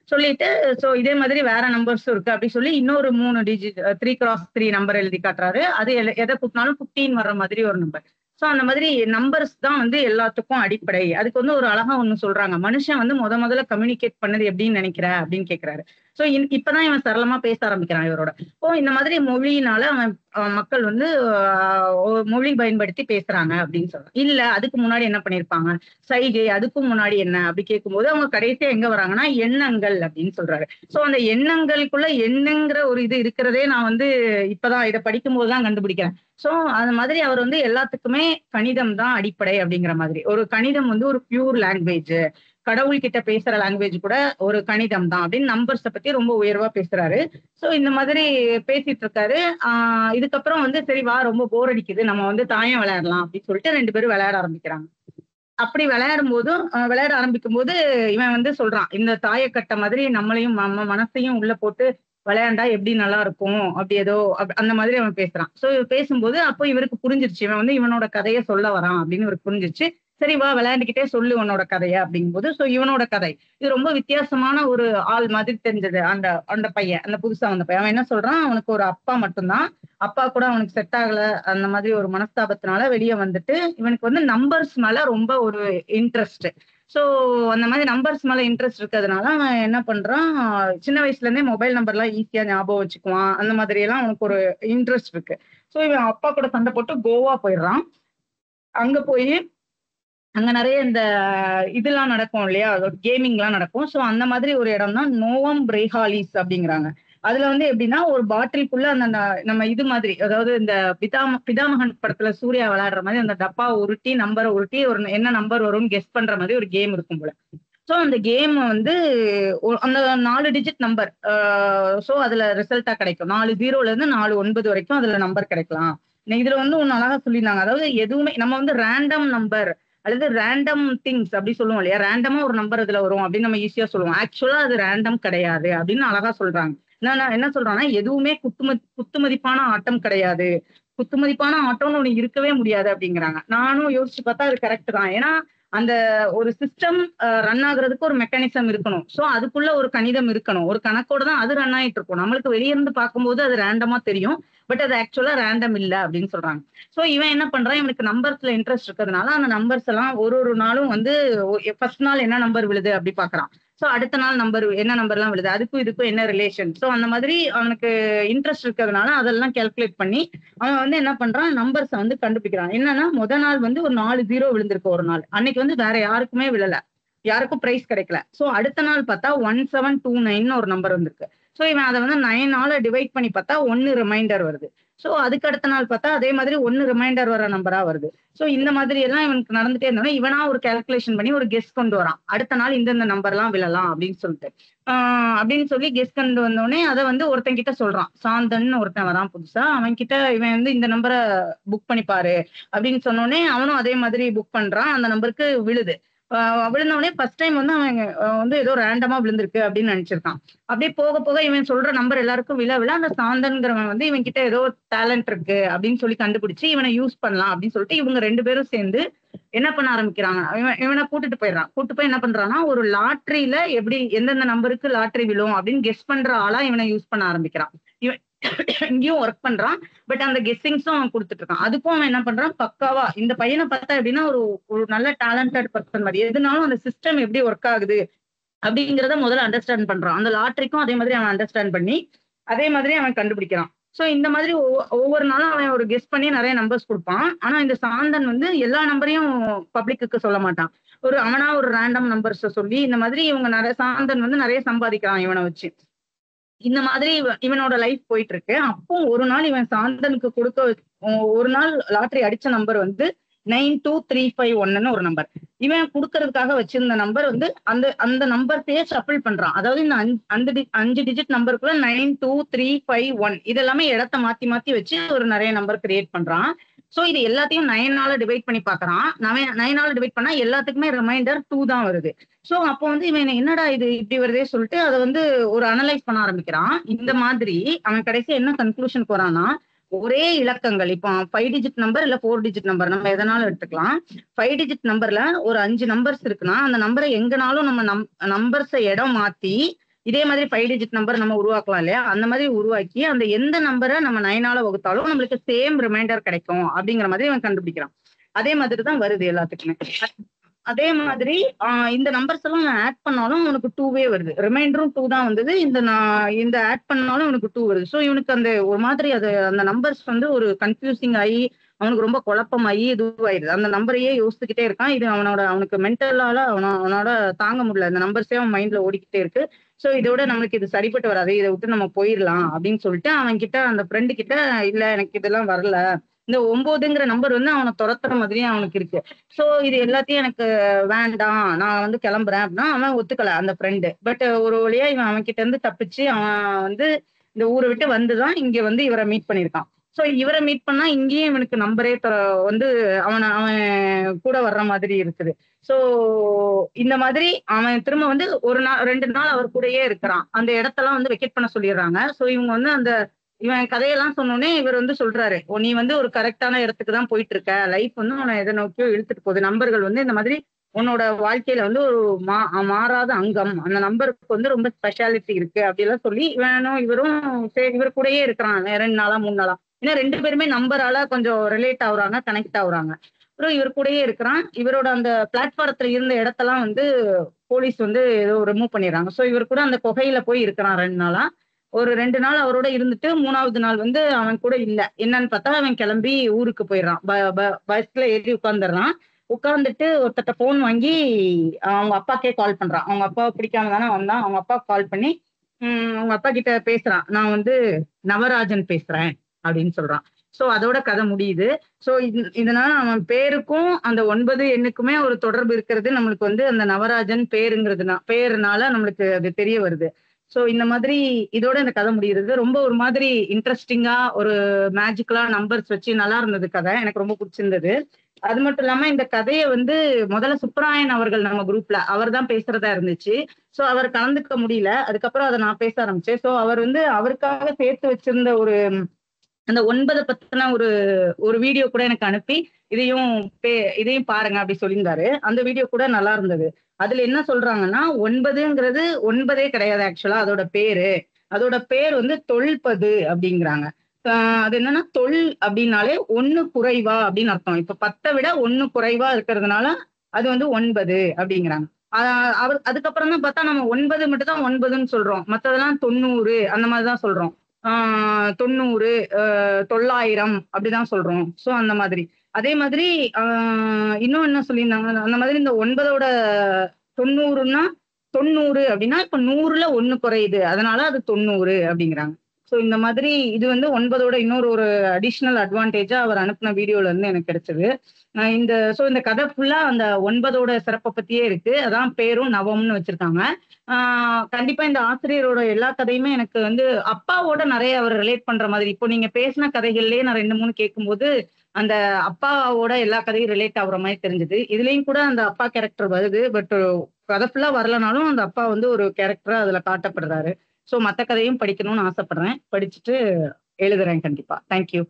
சொல்லிட்டு ஸோ இதே மாதிரி வேற நம்பர்ஸும் இருக்கு அப்படி சொல்லி இன்னொரு மூணு digit three cross three number எழுதி காட்டுறாரு அது எல- எதை கூட்டினாலும் ஃபிஃப்டீன் வர்ற மாதிரி ஒரு நம்பர் ஸோ அந்த மாதிரி நம்பர்ஸ் தான் வந்து எல்லாத்துக்கும் அடிப்படை அதுக்கு வந்து ஒரு அழகா ஒண்ணு சொல்றாங்க மனுஷன் வந்து முத முதல்ல கம்யூனிகேட் பண்ணது எப்படின்னு நினைக்கிற அப்படின்னு கேக்குறாரு ஸோ இப்பதான் இவன் சரளமா பேச ஆரம்பிக்கிறான் இவரோட ஓ இந்த மாதிரி மொழியினால அவன் அவன் மக்கள் வந்து ஆஹ், ஒரு மொழி பயன்படுத்தி பேசுறாங்க அப்படின்னு சொல்றான் இல்ல அதுக்கு முன்னாடி என்ன பண்ணிருப்பாங்க சைகை அதுக்கும் முன்னாடி என்ன அப்படி கேட்கும்போது அவங்க கடைசியா எங்க வராங்கன்னா எண்ணங்கள் அப்படின்னு சொல்றாரு சோ அந்த எண்ணங்களுக்குள்ள எண்ணங்கிற ஒரு இது இருக்கிறதே நான் வந்து இப்பதான் இதை படிக்கும் போதுதான் கண்டுபிடிக்கிறேன் சோ அந்த மாதிரி அவர் வந்து எல்லாத்துக்குமே கணிதம் தான் அடிப்படை அப்படிங்கிற மாதிரி ஒரு கணிதம் வந்து ஒரு பியூர் லாங்குவேஜ் கடவுள் கிட்ட பேசுற லாங்குவேஜ் கூட ஒரு கணிதம் தான் அப்படின்னு நம்பர்ஸை பத்தி ரொம்ப உயர்வா பேசுறாரு சோ இந்த மாதிரி பேசிட்டு இருக்காரு ஆஹ் இதுக்கப்புறம் வந்து சரி வா ரொம்ப போர் அடிக்குது நம்ம வந்து தாயம் விளையாடலாம் அப்படின்னு சொல்லிட்டு ரெண்டு பேரும் விளையாட ஆரம்பிக்கிறாங்க அப்படி விளையாடும் போதும் அஹ் விளையாட ஆரம்பிக்கும் போது இவன் வந்து சொல்றான் இந்த தாயக்கட்டை மாதிரி நம்மளையும் நம்ம மனசையும் உள்ள போட்டு விளையாண்டா எப்படி நல்லா இருக்கும் அப்படி ஏதோ அப்~ அந்த மாதிரி அவன் பேசுறான் சோ பேசும்போது அப்போ இவருக்கு புரிஞ்சிருச்சு இவன் வந்து இவனோட கதையை சொல்ல வரான் அப்படின்னு இவருக்கு புரிஞ்சிருச்சு சரி வா விளையாண்டுக்கிட்டே சொல்லு உன்னோட கதைய அப்படிங்கும்போது சோ இவனோட கதை இது ரொம்ப வித்தியாசமான ஒரு ஆள் மாதிரி தெரிஞ்சது அந்த அந்த பையன் அந்த புதுசா வந்த பையன் அவன் என்ன சொல்றான் அவனுக்கு ஒரு அப்பா மட்டும்தான் அப்பா கூட அவனுக்கு செட் ஆகல அந்த மாதிரி ஒரு மனஸ்தாபத்தினால வெளியே வந்துட்டு இவனுக்கு வந்து நம்பர்ஸ் மேல ரொம்ப ஒரு இன்ட்ரெஸ்ட் சோ அந்த மாதிரி நம்பர்ஸ் மேல இன்ட்ரெஸ்ட் இருக்கிறதுனால அவன் என்ன பண்றான் சின்ன வயசுல இருந்தே மொபைல் நம்பர்லாம் ஈஸியா ஞாபகம் வச்சுக்குவான் அந்த மாதிரி எல்லாம் அவனுக்கு ஒரு இன்ட்ரெஸ்ட் இருக்கு சோ இவன் அப்பா கூட சண்டை போட்டு கோவா போயிடுறான் அங்க போய் அங்க நிறைய இந்த இதெல்லாம் நடக்கும் இல்லையா கேமிங்லாம் நடக்கும் சோ அந்த மாதிரி ஒரு இடம் தான் நோவம் பிரேஹாலிஸ் அப்படிங்கிறாங்க அதுல வந்து எப்படின்னா ஒரு பாட்டிலுக்குள்ள அந்த ந- நம்ம இது மாதிரி அதாவது இந்த பிதாம பிதாமகன் படத்துல சூர்யா விளையாடுற மாதிரி அந்த டப்பா உருட்டி நம்பரை உருட்டி ஒரு என்ன நம்பர் வரும்னு கெஸ் பண்ற மாதிரி ஒரு கேம் இருக்கும் போல ஸோ அந்த கேம் வந்து ஒ- அந்த நாலு டிஜிட் நம்பர் ஸோ அதுல ரிசல்ட்டா கிடைக்கும் நாலு ஜீரோல இருந்து நாலு ஒன்பது வரைக்கும் அதுல நம்பர் கிடைக்கலாம் இதுல வந்து ஒன்னு அழகா சொல்லியிருந்தாங்க அதாவது எதுவுமே நம்ம வந்து ரேண்டம் நம்பர் அல்லது ரேண்டம் திங்ஸ் அப்படி சொல்லுவோம் இல்லையா ரேண்டமா ஒரு நம்பர் இதுல வரும் அப்படின்னு நம்ம ஈஸியா சொல்லுவோம் ஆக்சுவலா அது ரேண்டம் கிடையாது அப்படின்னு அழகா சொல்றாங்க நான் நான் என்ன சொல்றேன்னா எதுவுமே குத்துமதி குத்துமதிப்பான ஆட்டம் கிடையாது குத்துமதிப்பான ஆட்டம்னு ஒண்ணு இருக்கவே முடியாது அப்படிங்கிறாங்க நானும் யோசிச்சு பார்த்தா அது கரெக்ட் தான் ஏன்னா அந்த ஒரு சிஸ்டம் ரன் ஆகுறதுக்கு ஒரு மெக்கானிசம் இருக்கணும் சோ அதுக்குள்ள ஒரு கணிதம் இருக்கணும் ஒரு கணக்கோட தான் அது ரன் ஆயிட்டு இருக்கும் நம்மளுக்கு வெளிய இருந்து பார்க்கும்போது அது ரேண்டமா தெரியும் பட் அது ஆக்சுவலா ரேண்டம் இல்ல அப்படின்னு சொல்றாங்க சோ இவன் என்ன பண்றான் இவனுக்கு நம்பர்ஸ்ல இன்ட்ரெஸ்ட் இருக்கிறதுனால அந்த நம்பர்ஸ் எல்லாம் ஒரு ஒரு நாளும் வந்து ஃபர்ஸ்ட் நாள் என்ன நம்பர் விழுது அப்படி பாக்குறான் சோ அடுத்த நாள் நம்பர் என்ன நம்பர்லாம் விழுது அதுக்கும் இதுக்கும் என்ன ரிலேஷன் சோ அந்த மாதிரி அவனுக்கு இன்ட்ரெஸ்ட் இருக்கிறதுனால அதெல்லாம் கால்குலேட் பண்ணி அவன் வந்து என்ன பண்றான் நம்பர்ஸை வந்து கண்டுபிடிக்கிறான் என்னன்னா முத நாள் வந்து ஒரு நாலு ஜீரோ விழுந்திருக்கு ஒரு நாள் அன்னைக்கு வந்து வேற யாருக்குமே விழல யாருக்கும் பிரைஸ் கிடைக்கல சோ அடுத்த நாள் பார்த்தா ஒன் செவன் டூ நைன் ஒரு நம்பர் வந்திருக்கு சோ இவன் அதை வந்து நைனால டிவைட் பண்ணி பார்த்தா ஒன்னு ரிமைண்டர் வருது சோ அதுக்கு அடுத்த நாள் பார்த்தா அதே மாதிரி ஒன்னு ரிமைண்டர் வர நம்பரா வருது சோ இந்த மாதிரி எல்லாம் இவனுக்கு நடந்துட்டே இருந்தோம்னா இவனா ஒரு கால்குலேஷன் பண்ணி ஒரு கெஸ் கொண்டு வரான் அடுத்த நாள் இந்தந்த நம்பர் எல்லாம் விழலாம் அப்படின்னு சொல்லிட்டு ஆஹ் அப்படின்னு சொல்லி கெஸ் கொண்டு வந்தோடனே அதை வந்து ஒருத்தன் கிட்ட சொல்றான் சாந்தன் ஒருத்தன் வரான் புதுசா அவன் கிட்ட இவன் வந்து இந்த நம்பரை புக் பண்ணி பாரு அப்படின்னு சொன்னோடனே அவனும் அதே மாதிரி புக் பண்றான் அந்த நம்பருக்கு விழுது ஆஹ் விழுந்தோடனே ஃபர்ஸ்ட் டைம் வந்து அவன் ஆஹ் வந்து ஏதோ ரேண்டமா விழுந்திருக்கு அப்படின்னு நினைச்சிருக்கான் அப்படியே போக போக இவன் சொல்ற நம்பர் எல்லாருக்கும் விழ விழ அந்த சாந்தன்கிறவன் வந்து இவன் கிட்ட ஏதோ டேலண்ட் இருக்கு அப்படின்னு சொல்லி கண்டுபிடிச்சு இவனை யூஸ் பண்ணலாம் அப்படின்னு சொல்லிட்டு இவங்க ரெண்டு பேரும் சேர்ந்து என்ன பண்ண ஆரம்பிக்கிறாங்க இவன் இவனை கூட்டிட்டு போயிடுறான் கூட்டு போய் என்ன பண்றான்னா ஒரு லாட்ரியில எப்படி எந்தெந்த நம்பருக்கு லாட்ரி விழும் அப்படின்னு கெஸ் பண்ற ஆளா இவனை யூஸ் பண்ண ஆரம்பிக்கிறான் இவன் இங்கேயும் ஒர்க் பண்றான் பட் அந்த கெஸ்ஸிங்ஸும் அவன் கொடுத்துட்டு இருக்கான் அதுக்கும் அவன் என்ன பண்றான் பக்காவா இந்த பையனை பார்த்தா எப்படின்னா ஒரு ஒரு நல்ல டேலண்டட் பர்சன் மாதிரி எதுனாலும் அந்த சிஸ்டம் எப்படி ஒர்க் ஆகுது அப்படிங்கிறத முதல்ல அண்டர்ஸ்டாண்ட் பண்றான் அந்த லாட்ரிக்கும் அதே மாதிரி அவன் அண்டர்ஸ்டாண்ட் பண்ணி அதே மாதிரி அவன் கண்டுபிடிக்கிறான் சோ இந்த மாதிரி ஒவ்வொ- ஒவ்வொரு நாளும் அவன் ஒரு கெஸ் பண்ணி நிறைய நம்பர்ஸ் கொடுப்பான் ஆனா இந்த சாந்தன் வந்து எல்லா நம்பரையும் பப்ளிக்கு சொல்ல மாட்டான் ஒரு அவனா ஒரு ரேண்டம் நம்பர்ஸ் சொல்லி இந்த மாதிரி இவங்க நிறைய சாந்தன் வந்து நிறைய சம்பாதிக்கிறான் இவனை வச்சு இந்த மாதிரி இவ- இவனோட லைஃப் போயிட்டு இருக்கு அப்போ ஒரு நாள் இவன் சாந்தனுக்கு கொடுக்க வ- ஒ- ஒரு நாள் லாட்டரி அடிச்ச நம்பர் வந்து நைன் டூ த்ரீ ஃபைவ் ஒன்னு ஒரு நம்பர் இவன் கொடுக்கறதுக்காக வச்சிருந்த நம்பர் வந்து அந்த அந்த நம்பர்ஸையே ஷஃபிள் பண்றான் அதாவது இந்த அஞ்சு அந்த டி- அஞ்சு டிஜிட் நம்பருக்குள்ள nine two three five one இதெல்லாமே இடத்த மாத்தி மாத்தி வச்சு ஒரு நிறைய நம்பர் கிரியேட் பண்றான் சோ இது எல்லாத்தையும் நைனால டிவைட் பண்ணி பாக்குறான் நைனால டிவைட் பண்ணா எல்லாத்துக்குமே ரிமைண்டர் டூ தான் வருது சோ அப்போ வந்து இவன் என்னடா இது இப்படி வருதே சொல்லிட்டு அதை வந்து ஒரு அனலைஸ் பண்ண ஆரம்பிக்கிறான் இந்த மாதிரி அவன் கடைசி என்ன கன்க்ளூஷன் போறான்னா ஒரே இலக்கங்கள் இப்போ ஃபைவ் டிஜிட் நம்பர் இல்ல ஃபோர் டிஜிட் நம்பர் நம்ம எதனாலும் எடுத்துக்கலாம் ஃபைவ் டிஜிட் நம்பர்ல ஒரு அஞ்சு நம்பர்ஸ் இருக்குன்னா அந்த நம்பரை எங்கனாலும் நம்ம நம் நம்பர்ஸை இடம் மாத்தி இதே மாதிரி ஃபைவ் டிஜிட் நம்பர் நம்ம உருவாக்கலாம் இல்லையா அந்த மாதிரி உருவாக்கி அந்த எந்த நம்பரை நம்ம நைனால வகுத்தாலும் நம்மளுக்கு சேம் ரிமைண்டர் கிடைக்கும் அப்படிங்கிற மாதிரி அவன் கண்டுபிடிக்கிறான் அதே மாதிரி தான் வருது எல்லாத்துக்குமே அதே மாதிரி ஆஹ் இந்த நம்பர்ஸ் எல்லாம் நான் ஆட் பண்ணாலும் அவனுக்கு டூவே வருது ரிமைண்டரும் டூ தான் வந்தது இந்த நான் இந்த ஆட் பண்ணாலும் அவனுக்கு டூ வருது ஸோ இவனுக்கு அந்த ஒரு மாதிரி அது அந்த நம்பர்ஸ் வந்து ஒரு கன்ஃபியூசிங் ஆகி அவனுக்கு ரொம்ப குழப்பமாயி இதுவாயிருது அந்த நம்பரையே யோசிச்சுக்கிட்டே இருக்கான் இது அவனோட அவனுக்கு மென்டலால அவன அவனோட தாங்க முடியல அந்த நம்பர்ஸே அவன் மைண்ட்ல ஓடிக்கிட்டே இருக்கு ஸோ இதோட நம்மளுக்கு இது சரிப்பட்டு வராது இதை விட்டு நம்ம போயிடலாம் அப்படின்னு சொல்லிட்டு அவன் கிட்ட அந்த ஃப்ரெண்டு கிட்ட இல்ல எனக்கு இதெல்லாம் வரல இந்த ஒன்பதுங்கிற நம்பர் வந்து அவனை துரத்துற மாதிரியே அவனுக்கு இருக்கு ஸோ இது எல்லாத்தையும் எனக்கு வேண்டாம் நான் வந்து கிளம்புறேன் அப்படின்னா அவன் ஒத்துக்கல அந்த ஃப்ரெண்டு பட் ஒரு வழியா இவன் அவன் கிட்ட இருந்து தப்பிச்சு அவன் வந்து இந்த ஊரை விட்டு வந்துதான் இங்க வந்து இவரை மீட் பண்ணியிருக்கான் ஸோ இவரை மீட் பண்ணா இங்கேயும் இவனுக்கு நம்பரே தர வந்து அவன் அவன் கூட வர்ற மாதிரி இருக்குது ஸோ இந்த மாதிரி அவன் திரும்ப வந்து ஒரு நாள் ரெண்டு நாள் அவர் கூடயே இருக்கிறான் அந்த இடத்தெல்லாம் வந்து வெக்கேட் பண்ண சொல்லிடுறாங்க ஸோ இவங்க வந்து அந்த இவன் கதையெல்லாம் சொன்னோடனே இவர் வந்து சொல்றாரு "ஓ, நீ வந்து ஒரு கரெக்டான இடத்துக்கு தான் போயிட்டு இருக்க லைஃப் வந்து உன்னை எதை நோக்கியோ இழுத்துட்டு போகுது நம்பர்கள் வந்து இந்த மாதிரி உன்னோட வாழ்க்கையில வந்து ஒரு மா மாறாத அங்கம் அந்த நம்பருக்கு வந்து ரொம்ப ஸ்பெஷாலிட்டி இருக்கு அப்படியெல்லாம் சொல்லி இவனும் இவரும் சரி இவர் கூடயே இருக்கிறான் ரெண்டு நாளா மூணு நாளா ஏன்னா ரெண்டு பேருமே நம்பரால கொஞ்சம் ரிலேட் ஆகுறாங்க கனெக்ட் ஆகுறாங்க அப்புறம் இவர் கூடயே இருக்கிறான் இவரோட அந்த பிளாட்ஃபாரத்துல இருந்த இடத்தெல்லாம் வந்து போலீஸ் வந்து ஏதோ ரிமூவ் பண்ணிடுறாங்க ஸோ இவர் கூட அந்த குகையில போய் இருக்கிறான் ரெண்டு நாளா ஒரு ரெண்டு நாள் அவரோட இருந்துட்டு மூணாவது நாள் வந்து அவன் கூட இல்ல என்னன்னு பார்த்தா அவன் கிளம்பி ஊருக்கு போயிடுறான் ப- ப- பஸ்ல ஏறி உட்காந்துடுறான் உட்காந்துட்டு ஒருத்தட்ட ஃபோன் வாங்கி அவங்க அப்பாக்கே கால் பண்றான் அவங்க அப்பாவை பிடிக்காம தானே வந்தான் அவங்க அப்பா கால் பண்ணி உம் அவங்க அப்பா கிட்ட பேசுறான் நான் வந்து நவராஜன் பேசுறேன் அப்படின்னு சொல்றான் சோ அதோட கதை முடியுது சோ இதனால அவன் பேருக்கும் அந்த ஒன்பது எண்ணுக்குமே ஒரு தொடர்பு இருக்கிறது நம்மளுக்கு வந்து அந்த நவராஜன் பேருங்கிறதுனா பேருனால நம்மளுக்கு அது தெரிய வருது சோ இந்த மாதிரி இதோட இந்த கதை முடியுது ரொம்ப ஒரு மாதிரி இன்ட்ரெஸ்டிங்கா ஒரு மேஜிக்கலா நம்பர்ஸ் வச்சு நல்லா இருந்தது கதை எனக்கு ரொம்ப பிடிச்சிருந்தது அது மட்டும் இல்லாம இந்த கதையை வந்து முதல்ல சுப்ராயன் அவர்கள் நம்ம குரூப்ல அவர் தான் பேசுறதா இருந்துச்சு சோ அவர் கலந்துக்க முடியல அதுக்கப்புறம் அதை நான் பேச ஆரம்பிச்சேன் சோ அவர் வந்து அவருக்காக சேர்த்து வச்சிருந்த ஒரு அந்த ஒன்பதை பத்தின ஒரு ஒரு வீடியோ கூட எனக்கு அனுப்பி இதையும் பே- இதையும் பாருங்க அப்படி சொல்லியிருந்தாரு அந்த வீடியோ கூட நல்லா இருந்தது அதுல என்ன சொல்றாங்கன்னா ஒன்பதுங்கிறது ஒன்பதே கிடையாது ஆக்சுவலா அதோட பேரு அதோட பேர் வந்து தொல்பது அப்படிங்கிறாங்க ஆஹ் அது என்னன்னா தொல் அப்படின்னாலே ஒண்ணு குறைவா அப்படின்னு அர்த்தம் இப்ப பத்தை விட ஒண்ணு குறைவா இருக்கிறதுனால அது வந்து ஒன்பது அப்படிங்கிறாங்க ஆஹ் அவர் அதுக்கப்புறம் தான் பார்த்தா நம்ம ஒன்பது மட்டும் தான் ஒன்பதுன்னு சொல்றோம் மத்ததெல்லாம் தொண்ணூறு அந்த மாதிரி தான் சொல்றோம் ஆஹ் தொண்ணூறு ஆஹ் தொள்ளாயிரம் அப்படிதான் சொல்றோம் சோ அந்த மாதிரி அதே மாதிரி ஆஹ் இன்னும் என்ன சொல்லியிருந்தாங்க அந்த மாதிரி இந்த ஒன்பதோட தொண்ணூறுன்னா தொண்ணூறு அப்படின்னா இப்ப நூறுல ஒண்ணு குறையுது அதனால அது தொண்ணூறு அப்படிங்கிறாங்க ஸோ இந்த மாதிரி இது வந்து ஒன்பதோட இன்னொரு ஒரு அடிஷ்னல் அட்வான்டேஜா அவர் அனுப்பின வீடியோல இருந்து எனக்கு கிடைச்சது ஆஹ் இந்த ஸோ இந்த கதை ஃபுல்லா அந்த ஒன்பதோட சிறப்பை பத்தியே இருக்கு அதான் பேரும் நவம்னு வச்சிருக்காங்க ஆஹ் கண்டிப்பா இந்த ஆசிரியரோட எல்லா கதையுமே எனக்கு வந்து அப்பாவோட நிறைய அவர் ரிலேட் பண்ற மாதிரி இப்போ நீங்க பேசின கதைகள்லயே நான் ரெண்டு மூணு கேட்கும்போது அந்த அப்பாவோட எல்லா கதையும் ரிலேட் ஆகுற மாதிரி தெரிஞ்சது இதுலயும் கூட அந்த அப்பா கேரக்டர் வருது பட் கதை ஃபுல்லா வரலனாலும் அந்த அப்பா வந்து ஒரு கேரக்டரா அதுல காட்டப்படுறாரு ஸோ மற்ற கதையும் படிக்கணும்னு ஆசைப்படுறேன் படிச்சுட்டு எழுதுறேன் கண்டிப்பா தேங்க்யூ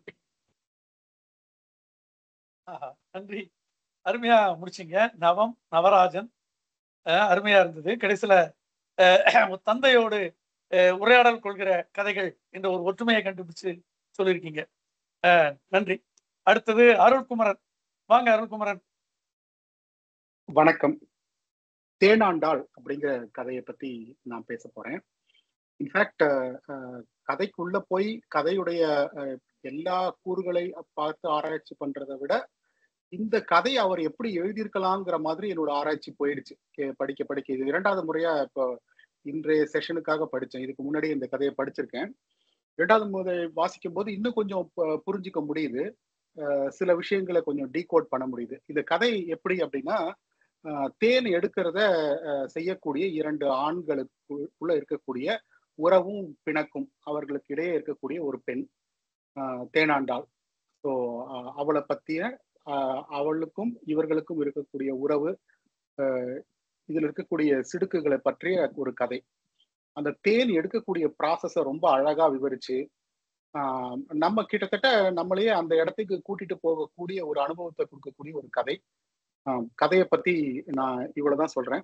ஆஹா, நன்றி அருமையா முடிச்சிங்க நவம் நவராஜன் அஹ், அருமையா இருந்தது கடைசியில அஹ், தந்தையோடு அஹ், உரையாடல் கொள்கிற கதைகள் என்ற ஒரு ஒற்றுமையை கண்டுபிடிச்சு சொல்லியிருக்கீங்க அஹ், நன்றி அடுத்தது அருள்குமரன் வாங்க அருள்குமரன்
வணக்கம் தேனாண்டாள் அப்படிங்கிற கதையை பத்தி நான் பேச போறேன் இன்ஃபேக்ட் கதைக்குள்ள போய் கதையுடைய அஹ், எல்லா கூறுகளை பார்த்து ஆராய்ச்சி பண்றதை விட இந்த கதை அவர் எப்படி எழுதியிருக்கலாங்கிற மாதிரி என்னோட ஆராய்ச்சி போயிடுச்சு கே- படிக்க படிக்க இது இரண்டாவது முறையா இப்போ இன்றைய செஷனுக்காக படிச்சேன் இதுக்கு முன்னாடி இந்த கதையை படிச்சிருக்கேன் இரண்டாவது முறை வாசிக்கும் போது இன்னும் கொஞ்சம் ப- புரிஞ்சுக்க முடியுது அஹ் சில விஷயங்களை கொஞ்சம் டீகோட் பண்ண முடியுது இந்த கதை எப்படி அப்படின்னா அஹ் தேன் எடுக்கிறத அஹ் செய்யக்கூடிய இரண்டு ஆண்களுக்கு உள்ள இருக்கக்கூடிய உறவும் பிணக்கும் அவர்களுக்கு இடையே இருக்கக்கூடிய ஒரு பெண் அஹ் தேனாண்டாள் ஸோ அவளை பத்திய அஹ் அவளுக்கும் இவர்களுக்கும் இருக்கக்கூடிய உறவு அஹ் இதில் இருக்கக்கூடிய சிடுக்குகளை பற்றிய ஒரு கதை அந்த தேன் எடுக்கக்கூடிய ப்ராசஸை ரொம்ப அழகா விவரிச்சு ஆஹ் நம்ம கிட்டத்தட்ட நம்மளையே அந்த இடத்துக்கு கூட்டிட்டு போகக்கூடிய ஒரு அனுபவத்தை கொடுக்கக்கூடிய ஒரு கதை ஆஹ் கதையை பத்தி நான் இவ்வளவுதான் சொல்றேன்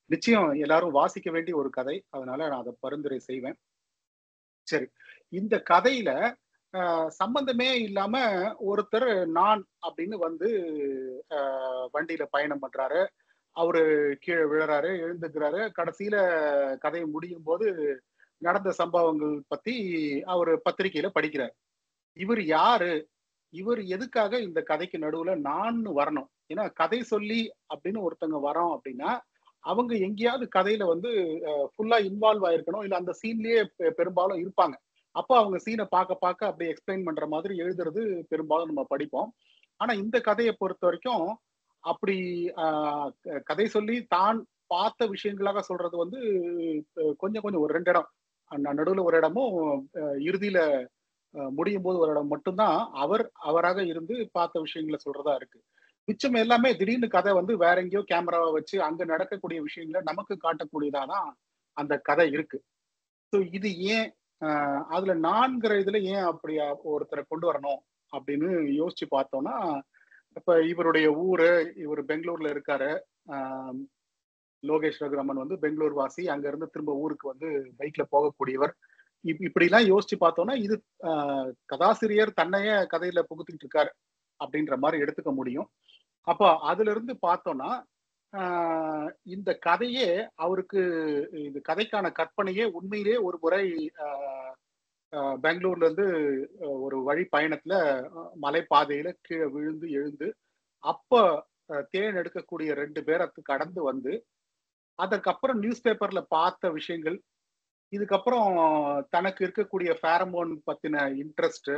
நிச்சயம் எல்லாரும் வாசிக்க வேண்டிய ஒரு கதை அதனால நான் அதை பரிந்துரை செய்வேன் சரி இந்த கதையில ஆஹ், சம்பந்தமே இல்லாம ஒருத்தர் நான் அப்படின்னு வந்து ஆஹ், வண்டியில பயணம் பண்றாரு அவரு கீழே விழுறாரு எழுந்துக்கிறாரு கடைசியில கதை முடியும் போது நடந்த சம்பவங்கள் பத்தி அவர் பத்திரிக்கையில படிக்கிறார் இவர் யாரு இவர் எதுக்காக இந்த கதைக்கு நடுவுல நான் வரணும் ஏன்னா கதை சொல்லி அப்படின்னு ஒருத்தங்க வரோம் அப்படின்னா அவங்க எங்கேயாவது கதையில வந்து ஃபுல்லா இன்வால்வ் ஆயிருக்கணும் இல்ல அந்த சீன்லயே பெரும்பாலும் இருப்பாங்க அப்போ அவங்க சீனை பார்க்க பார்க்க அப்படியே எக்ஸ்பிளைன் பண்ற மாதிரி எழுதுறது பெரும்பாலும் நம்ம படிப்போம் ஆனா இந்த கதையை பொறுத்த வரைக்கும் அப்படி ஆஹ், க- கதை சொல்லி தான் பார்த்த விஷயங்களாக சொல்றது வந்து அஹ், கொஞ்சம் கொஞ்சம் ஒரு ரெண்டு இடம் ந- நடுவுல ஒரு இடமும் அஹ், இறுதியில அஹ், முடியும் போது ஒரு இடம் மட்டும்தான் அவர் அவராக இருந்து பார்த்த விஷயங்களை சொல்றதா இருக்கு மிச்சம் எல்லாமே திடீர்னு கதை வந்து வேற எங்கேயோ கேமராவை வச்சு அங்க நடக்கக்கூடிய விஷயங்களை நமக்கு காட்டக்கூடியதா தான் அந்த கதை இருக்கு ஸோ இது ஏன் ஆஹ் அதுல நான்கிற இதுல ஏன் அப்படி ஒருத்தரை கொண்டு வரணும் அப்படின்னு யோசிச்சு பார்த்தோம்னா இப்ப இவருடைய ஊரு இவர் பெங்களூர்ல இருக்காரு ஆஹ் லோகேஷ் ரகுராமன் வந்து பெங்களூர் வாசி அங்க இருந்து திரும்ப ஊருக்கு வந்து பைக்ல போகக்கூடியவர் இப் இப்படிலாம் யோசிச்சு பார்த்தோம்னா இது ஆஹ் கதாசிரியர் தன்னையே கதையில புகுத்திட்டு இருக்காரு அப்படின்ற மாதிரி எடுத்துக்க முடியும் அப்போ அதுல இருந்து பார்த்தோம்னா ஆஹ் இந்த கதையே அவருக்கு இந்த கதைக்கான கற்பனையே உண்மையிலே ஒரு முறை ஆஹ் ஆஹ் பெங்களூர்ல இருந்து ஆஹ் ஒரு வழி பயணத்துல ஆஹ் மலைப்பாதையில கீழே விழுந்து எழுந்து அப்ப ஆஹ் தேன் எடுக்கக்கூடிய ரெண்டு பேரை கடந்து வந்து அதற்கப்புறம் நியூஸ் பேப்பர்ல பார்த்த விஷயங்கள் இதுக்கப்புறம் தனக்கு இருக்கக்கூடிய ஃபேரமோன் பத்தின இன்ட்ரெஸ்ட்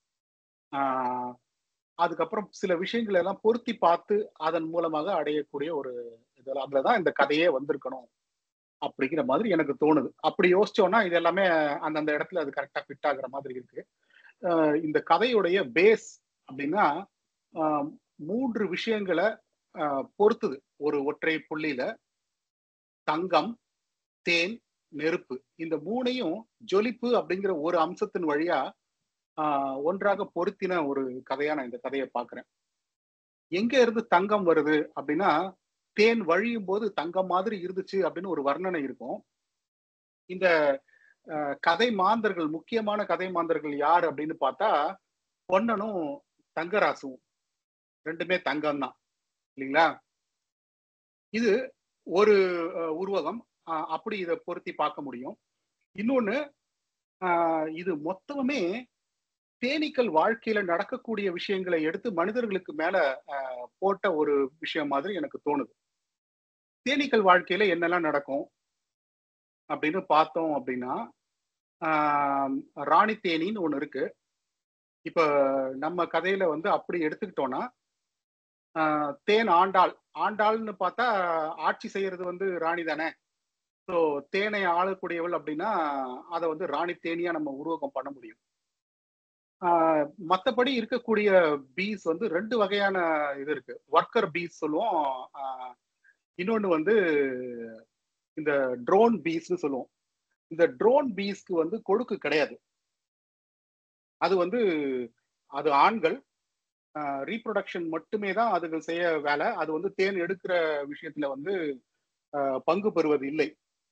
அதுக்கப்புறம் சில விஷயங்களை எல்லாம் பொருத்தி பார்த்து அதன் மூலமாக அடையக்கூடிய ஒரு இதெல்லாம் அதுலதான் இந்த கதையே வந்திருக்கணும் அப்படிங்கிற மாதிரி எனக்கு தோணுது அப்படி யோசிச்சோம்னா இது எல்லாமே அந்தந்த இடத்துல அது கரெக்டா ஃபிட் ஆகுற மாதிரி இருக்கு ஆஹ் இந்த கதையுடைய பேஸ் அப்படின்னா ஆஹ் மூன்று விஷயங்களை ஆஹ் பொறுத்துது ஒரு ஒற்றை புள்ளியில தங்கம் தேன் நெருப்பு இந்த மூணையும் ஜொலிப்பு அப்படிங்கிற ஒரு அம்சத்தின் வழியா ஆஹ் ஒன்றாக பொருத்தின ஒரு கதையா நான் இந்த கதையை பார்க்கிறேன் எங்க இருந்து தங்கம் வருது அப்படின்னா தேன் வழியும் போது தங்கம் மாதிரி இருந்துச்சு அப்படின்னு ஒரு வர்ணனை இருக்கும் இந்த ஆஹ் கதை மாந்தர்கள் முக்கியமான கதை மாந்தர்கள் யார் அப்படின்னு பார்த்தா பொன்னனும் தங்கராசும் ரெண்டுமே தங்கம் தான் இல்லைங்களா இது ஒரு அஹ், உருவகம் ஆஹ் அப்படி இதை பொருத்தி பார்க்க முடியும் இன்னொன்னு ஆஹ் இது மொத்தமுமே தேனீக்கள் வாழ்க்கையில நடக்கக்கூடிய விஷயங்களை எடுத்து மனிதர்களுக்கு மேல ஆஹ் போட்ட ஒரு விஷயம் மாதிரி எனக்கு தோணுது தேனீக்கள் வாழ்க்கையில என்னெல்லாம் நடக்கும் அப்படின்னு பார்த்தோம் அப்படின்னா ஆஹ் ராணி தேனின்னு ஒண்ணு இருக்கு இப்ப நம்ம கதையில வந்து அப்படி எடுத்துக்கிட்டோம்னா ஆஹ் தேன் ஆண்டாள் ஆண்டாள்னு பார்த்தா ஆட்சி செய்யறது வந்து ராணி தானே ஸோ தேனை ஆளக்கூடியவள் அப்படின்னா அதை வந்து ராணி தேனியா நம்ம உருவகம் பண்ண முடியும் ஆஹ் மத்தபடி இருக்கக்கூடிய பீஸ் வந்து ரெண்டு வகையான இது இருக்கு ஒர்க்கர் பீஸ் சொல்லுவோம் ஆஹ் இன்னொன்னு வந்து இந்த ட்ரோன் பீஸ்னு சொல்லுவோம் இந்த ட்ரோன் பீஸ்க்கு வந்து கொழுக்கு கிடையாது அது வந்து அது ஆண்கள் ரீப்ரொடக்ஷன் மட்டுமே தான் அதுகள் செய்ய வேலை அது வந்து தேன் எடுக்கிற விஷயத்துல வந்து ஆஹ் பங்கு பெறுவது இல்லை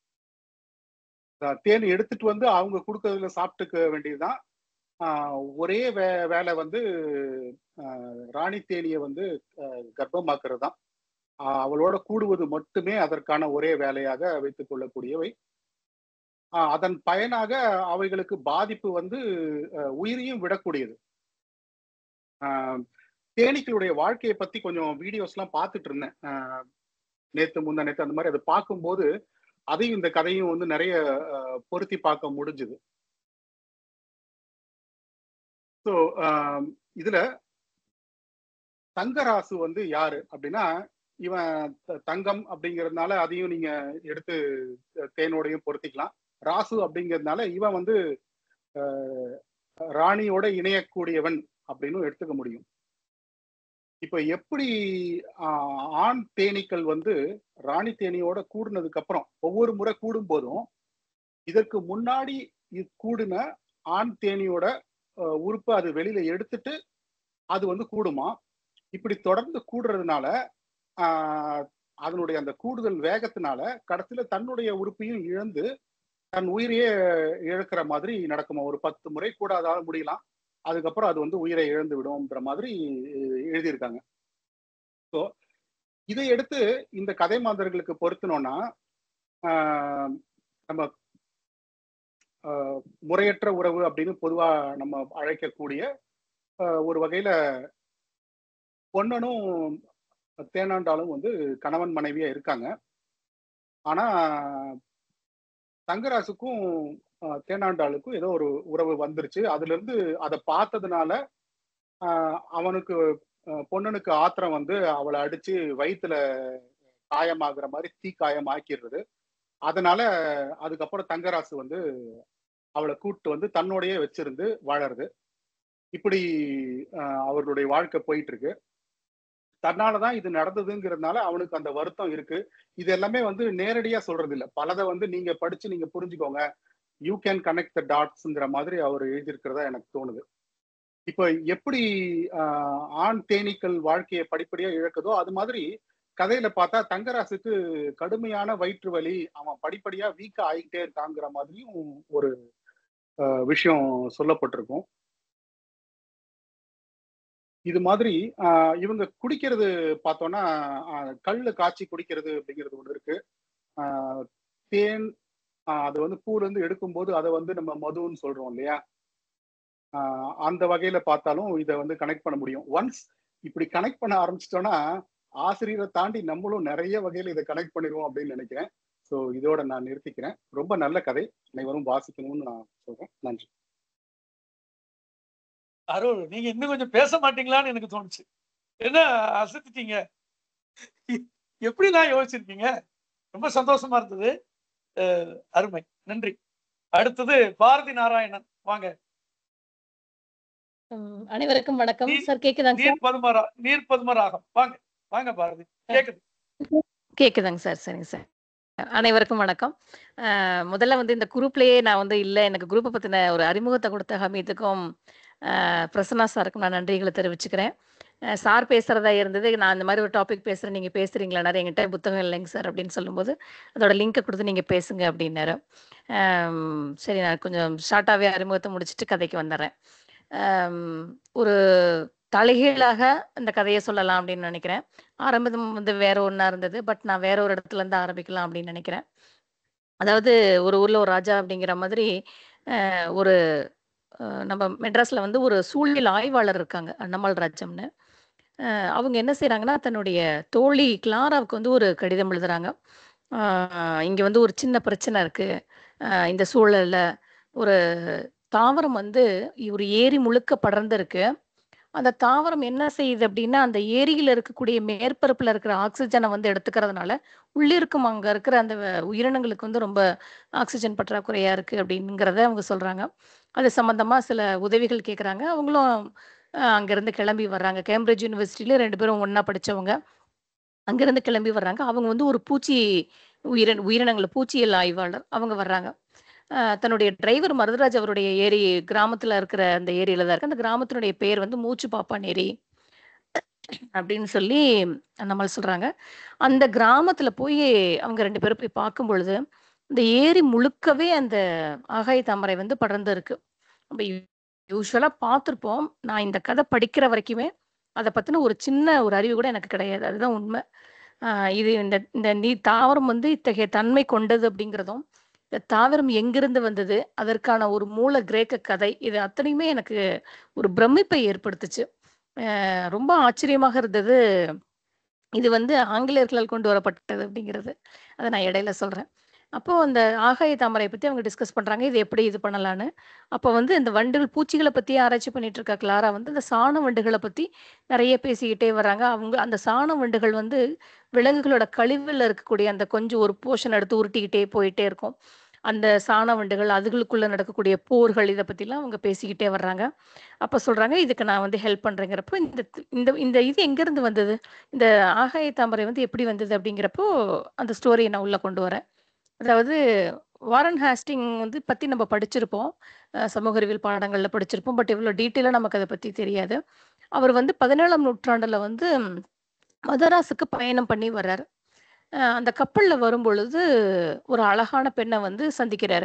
ஆஹ் தேன் எடுத்துட்டு வந்து அவங்க கொடுக்கறதுல சாப்பிட்டுக்க வேண்டியதுதான் ஆஹ் ஒரே வே வேலை வந்து ஆஹ் ராணி தேனியை வந்து ஆஹ் கர்ப்பமாக்குறது தான் ஆஹ் அவளோட கூடுவது மட்டுமே அதற்கான ஒரே வேலையாக வைத்துக் கொள்ளக்கூடியவை ஆஹ் அதன் பயனாக அவைகளுக்கு பாதிப்பு வந்து ஆஹ் உயிரையும் விடக்கூடியது ஆஹ் தேனீக்களுடைய வாழ்க்கையை பத்தி கொஞ்சம் வீடியோஸ்லாம் பார்த்துட்டு இருந்தேன் ஆஹ் நேத்து முந்தா நேத்து அந்த மாதிரி அதை பார்க்கும்போது அதையும் இந்த கதையும் வந்து நிறைய ஆஹ் பொருத்தி பார்க்க முடிஞ்சுது ஸோ இதுல தங்கராசு வந்து யாரு அப்படின்னா இவன் த- தங்கம் அப்படிங்கறதுனால அதையும் நீங்க எடுத்து தேனோடையும் பொருத்திக்கலாம் ராசு அப்படிங்கிறதுனால இவன் வந்து ஆஹ், ராணியோட இணையக்கூடியவன் அப்படின்னு எடுத்துக்க முடியும் இப்ப எப்படி ஆஹ், ஆண் தேனீக்கள் வந்து ராணி தேனியோட கூடுனதுக்கு அப்புறம் ஒவ்வொரு முறை கூடும் போதும் இதற்கு முன்னாடி இது கூடின ஆண் தேனியோட ஆஹ், உறுப்பை அது வெளியில எடுத்துட்டு அது வந்து கூடுமா இப்படி தொடர்ந்து கூடுறதுனால ஆஹ், அதனுடைய அந்த கூடுதல் வேகத்தினால கடைசியில தன்னுடைய உறுப்பையும் இழந்து தன் உயிரையே இழக்கிற மாதிரி நடக்குமா ஒரு பத்து முறை கூட அதால முடியலாம் அதுக்கப்புறம் அது வந்து உயிரை இழந்து விடும்ன்ற மாதிரி எழுதியிருக்காங்க ஸோ இதை எடுத்து இந்த கதை மாந்தர்களுக்கு பொருத்தினோம்னா ஆஹ் நம்ம ஆஹ் முறையற்ற உறவு அப்படின்னு பொதுவா நம்ம அழைக்கக்கூடிய ஆஹ் ஒரு வகையில பொன்னனும் தேனாண்டாலும் வந்து கணவன் மனைவியா இருக்காங்க ஆனா தங்கராசுக்கும் ஆஹ் தேனாண்டாளுக்கும் ஏதோ ஒரு உறவு வந்துருச்சு அதுல இருந்து அதை பார்த்ததுனால ஆஹ் அவனுக்கு ஆஹ் பொன்னனுக்கு ஆத்திரம் வந்து அவளை அடிச்சு வயித்துல காயமாகிற மாதிரி தீ காயம் ஆக்கிடுறது அதனால அதுக்கப்புறம் தங்கராசு வந்து அவளை கூப்பிட்டு வந்து தன்னோடயே வச்சிருந்து வாழறது இப்படி ஆஹ் அவர்களுடைய வாழ்க்கை போயிட்டு இருக்கு தன்னாலதான் இது நடந்ததுங்கிறதுனால அவனுக்கு அந்த வருத்தம் இருக்கு இது எல்லாமே வந்து நேரடியா சொல்றது இல்ல பலதை வந்து நீங்க படிச்சு நீங்க புரிஞ்சுக்கோங்க யூ கேன் கனெக்ட் த டாட்ஸ்ங்கிற மாதிரி அவர் எழுதியிருக்கிறதா எனக்கு தோணுது இப்போ எப்படி ஆஹ் ஆண் தேனீக்கள் வாழ்க்கையை படிப்படியா இழக்குதோ அது மாதிரி கதையில பார்த்தா தங்கராசுக்கு கடுமையான வயிற்று வலி அவன் படிப்படியா வீக்கா ஆகிட்டே இருக்காங்கிற மாதிரியும் ஒரு ஆஹ் விஷயம் சொல்லப்பட்டிருக்கும் இது மாதிரி ஆஹ் இவங்க குடிக்கிறது பார்த்தோம்னா ஆஹ் கல்லு காய்ச்சி குடிக்கிறது அப்படிங்கிறது ஒன்று இருக்கு ஆஹ் தேன் ஆஹ் அது வந்து பூல இருந்து எடுக்கும்போது அதை வந்து நம்ம மதுன்னு சொல்றோம் இல்லையா ஆஹ் அந்த வகையில பார்த்தாலும் இதை வந்து கனெக்ட் பண்ண முடியும் ஒன்ஸ் இப்படி கனெக்ட் பண்ண ஆரம்பிச்சிட்டோம்னா ஆசிரியரை தாண்டி நம்மளும் நிறைய வகையில இதை கனெக்ட் பண்ணிடுவோம் அப்படின்னு நினைக்கிறேன் ஸோ இதோட நான் நிறுத்திக்கிறேன் ரொம்ப நல்ல கதை அனைவரும் வாசிக்கணும்னு நான் சொல்றேன் நன்றி
அருள் நீங்க இன்னும் கொஞ்சம் பேச மாட்டீங்களான்னு எனக்கு தோணுச்சு என்ன அசத்திட்டீங்க எப்படி நான் யோசிச்சிருக்கீங்க ரொம்ப சந்தோஷமா இருந்தது அஹ் அருமை நன்றி அடுத்தது பாரதி நாராயணன் வாங்க
ம், அனைவருக்கும் வணக்கம்
நீர்
சார் கேக்குதாங்க சார்
நீர் பதுமரா நீர் பதுமராகம் வாங்க வாங்க பாரதி கேக்குது
கேக்குதாங்க சார் சரிங்க சார் அனைவருக்கும் வணக்கம் அஹ், முதல்ல வந்து இந்த குரூப்லயே நான் வந்து இல்லை எனக்கு குரூப்பை பத்தின ஒரு அறிமுகத்தை கொடுத்த ஹமீதுக்கும் அஹ், பிரசன்னா சாருக்கும் நான் நன்றிகளை தெரிவிச்சுக்கிறேன் அஹ், சார் பேசுறதா இருந்தது நான் இந்த மாதிரி ஒரு டாபிக் பேசுறேன் நீங்க பேசுறீங்களா நிறைய என்கிட்ட புத்தகம் இல்லைங்க சார் அப்படின்னு சொல்லும்போது அதோட லிங்கை கொடுத்து நீங்க பேசுங்க அப்படின்னாரு அம், சரி நான் கொஞ்சம் ஷார்ட்டாவே அறிமுகத்தை முடிச்சுட்டு கதைக்கு வந்துடுறேன் அம், ஒரு தலைகீழாக இந்த கதையை சொல்லலாம் அப்படின்னு நினைக்கிறேன் ஆரம்பம் வந்து வேற ஒன்றா இருந்தது பட் நான் வேற ஒரு இடத்துல இருந்து ஆரம்பிக்கலாம் அப்படின்னு நினைக்கிறேன் அதாவது ஒரு ஊர்ல ஒரு ராஜா அப்படிங்கிற மாதிரி அஹ், ஒரு அஹ், நம்ம மெட்ராஸ்ல வந்து ஒரு சூழியல் ஆய்வாளர் இருக்காங்க அண்ணமாள் ராஜம்னு அஹ், அவங்க என்ன செய்றாங்கன்னா தன்னுடைய தோழி கிளாராவுக்கு வந்து ஒரு கடிதம் எழுதுறாங்க ஆஹ் இங்க வந்து ஒரு சின்ன பிரச்சனை இருக்கு ஆஹ் இந்த சூழல்ல ஒரு தாவரம் வந்து ஒரு ஏரி முழுக்க படர்ந்து இருக்கு அந்த தாவரம் என்ன செய்யுது அப்படின்னா அந்த ஏரியில இருக்கக்கூடிய மேற்பரப்புல இருக்கிற ஆக்சிஜனை வந்து எடுத்துக்கிறதுனால உள்ளிருக்கும் அங்க இருக்கிற அந்த வ- உயிரினங்களுக்கு வந்து ரொம்ப ஆக்சிஜன் பற்றாக்குறையா இருக்கு அப்படிங்கிறத அவங்க சொல்றாங்க அது சம்பந்தமா சில உதவிகள் கேக்குறாங்க அவங்களும் ஆஹ் அங்கிருந்து கிளம்பி வர்றாங்க கேம்பிரிட்ஜ் யூனிவர்சிட்டியில ரெண்டு பேரும் ஒண்ணா படிச்சவங்க அங்கிருந்து கிளம்பி வர்றாங்க அவங்க வந்து ஒரு பூச்சி உயிரின உயிரினங்கள் பூச்சியியல் ஆய்வாளர் அவங்க வர்றாங்க ஆஹ் தன்னுடைய டிரைவர் மருதராஜ் அவருடைய ஏரி கிராமத்துல இருக்கிற அந்த ஏரியில தான் இருக்கு அந்த கிராமத்தினுடைய பேர் வந்து மூச்சு பாப்பான் ஏரி அப்படின்னு சொல்லி நம்மள சொல்றாங்க அந்த கிராமத்துல போய் அவங்க ரெண்டு பேரும் போய் பார்க்கும் பொழுது இந்த ஏரி முழுக்கவே அந்த ஆகாய தாமரை வந்து படர்ந்து இருக்கு நம்ம யூஸ்வலா பார்த்திருப்போம் நான் இந்த கதை படிக்கிற வரைக்குமே அதை பத்தின ஒரு சின்ன ஒரு அறிவு கூட எனக்கு கிடையாது அதுதான் உண்மை ஆஹ் இது இந்த இந்த நீ தாவரம் வந்து இத்தகைய தன்மை கொண்டது அப்படிங்கிறதும் இந்த தாவரம் எங்கிருந்து வந்தது அதற்கான ஒரு மூல கிரேக்க கதை இது அத்தனையுமே எனக்கு ஒரு பிரமிப்பை ஏற்படுத்துச்சு ஆஹ் ரொம்ப ஆச்சரியமாக இருந்தது இது வந்து ஆங்கிலேயர்களால் கொண்டு வரப்பட்டது அப்படிங்கிறது அதை நான் இடையில சொல்றேன் அப்போ அந்த ஆகாய தாமரை பத்தி அவங்க டிஸ்கஸ் பண்றாங்க இது எப்படி இது பண்ணலான்னு அப்போ வந்து இந்த வண்டுகள் பூச்சிகளை பத்தி ஆராய்ச்சி பண்ணிட்டு இருக்க கிளாரா வந்து இந்த சாண வண்டுகளை பத்தி நிறைய பேசிக்கிட்டே வர்றாங்க அவங்க அந்த சாண வண்டுகள் வந்து விலங்குகளோட கழிவுல இருக்கக்கூடிய அந்த கொஞ்சம் ஒரு போர்ஷன் எடுத்து உருட்டிக்கிட்டே போயிட்டே இருக்கும் அந்த சாண வண்டுகள் அதுகளுக்குள்ள நடக்கக்கூடிய போர்கள் இதை பத்திலாம் அவங்க பேசிக்கிட்டே வர்றாங்க அப்ப சொல்றாங்க இதுக்கு நான் வந்து ஹெல்ப் பண்றேங்கிறப்போ இந்த இந்த இந்த இது எங்க இருந்து வந்தது இந்த ஆகாய தாமரை வந்து எப்படி வந்தது அப்படிங்கிறப்போ அந்த ஸ்டோரியை நான் உள்ள கொண்டு வரேன் அதாவது வாரன் ஹாஸ்டிங் வந்து பத்தி நம்ம படிச்சிருப்போம் அஹ் சமூக அறிவியல் பாடங்கள்ல படிச்சிருப்போம் பட் இவ்வளவு டீட்டெயிலா நமக்கு அதை பத்தி தெரியாது அவர் வந்து பதினேழாம் நூற்றாண்டுல வந்து மதராஸுக்கு பயணம் பண்ணி வர்றாரு அஹ் அந்த கப்பல்ல வரும்பொழுது ஒரு அழகான பெண்ணை வந்து சந்திக்கிறாரு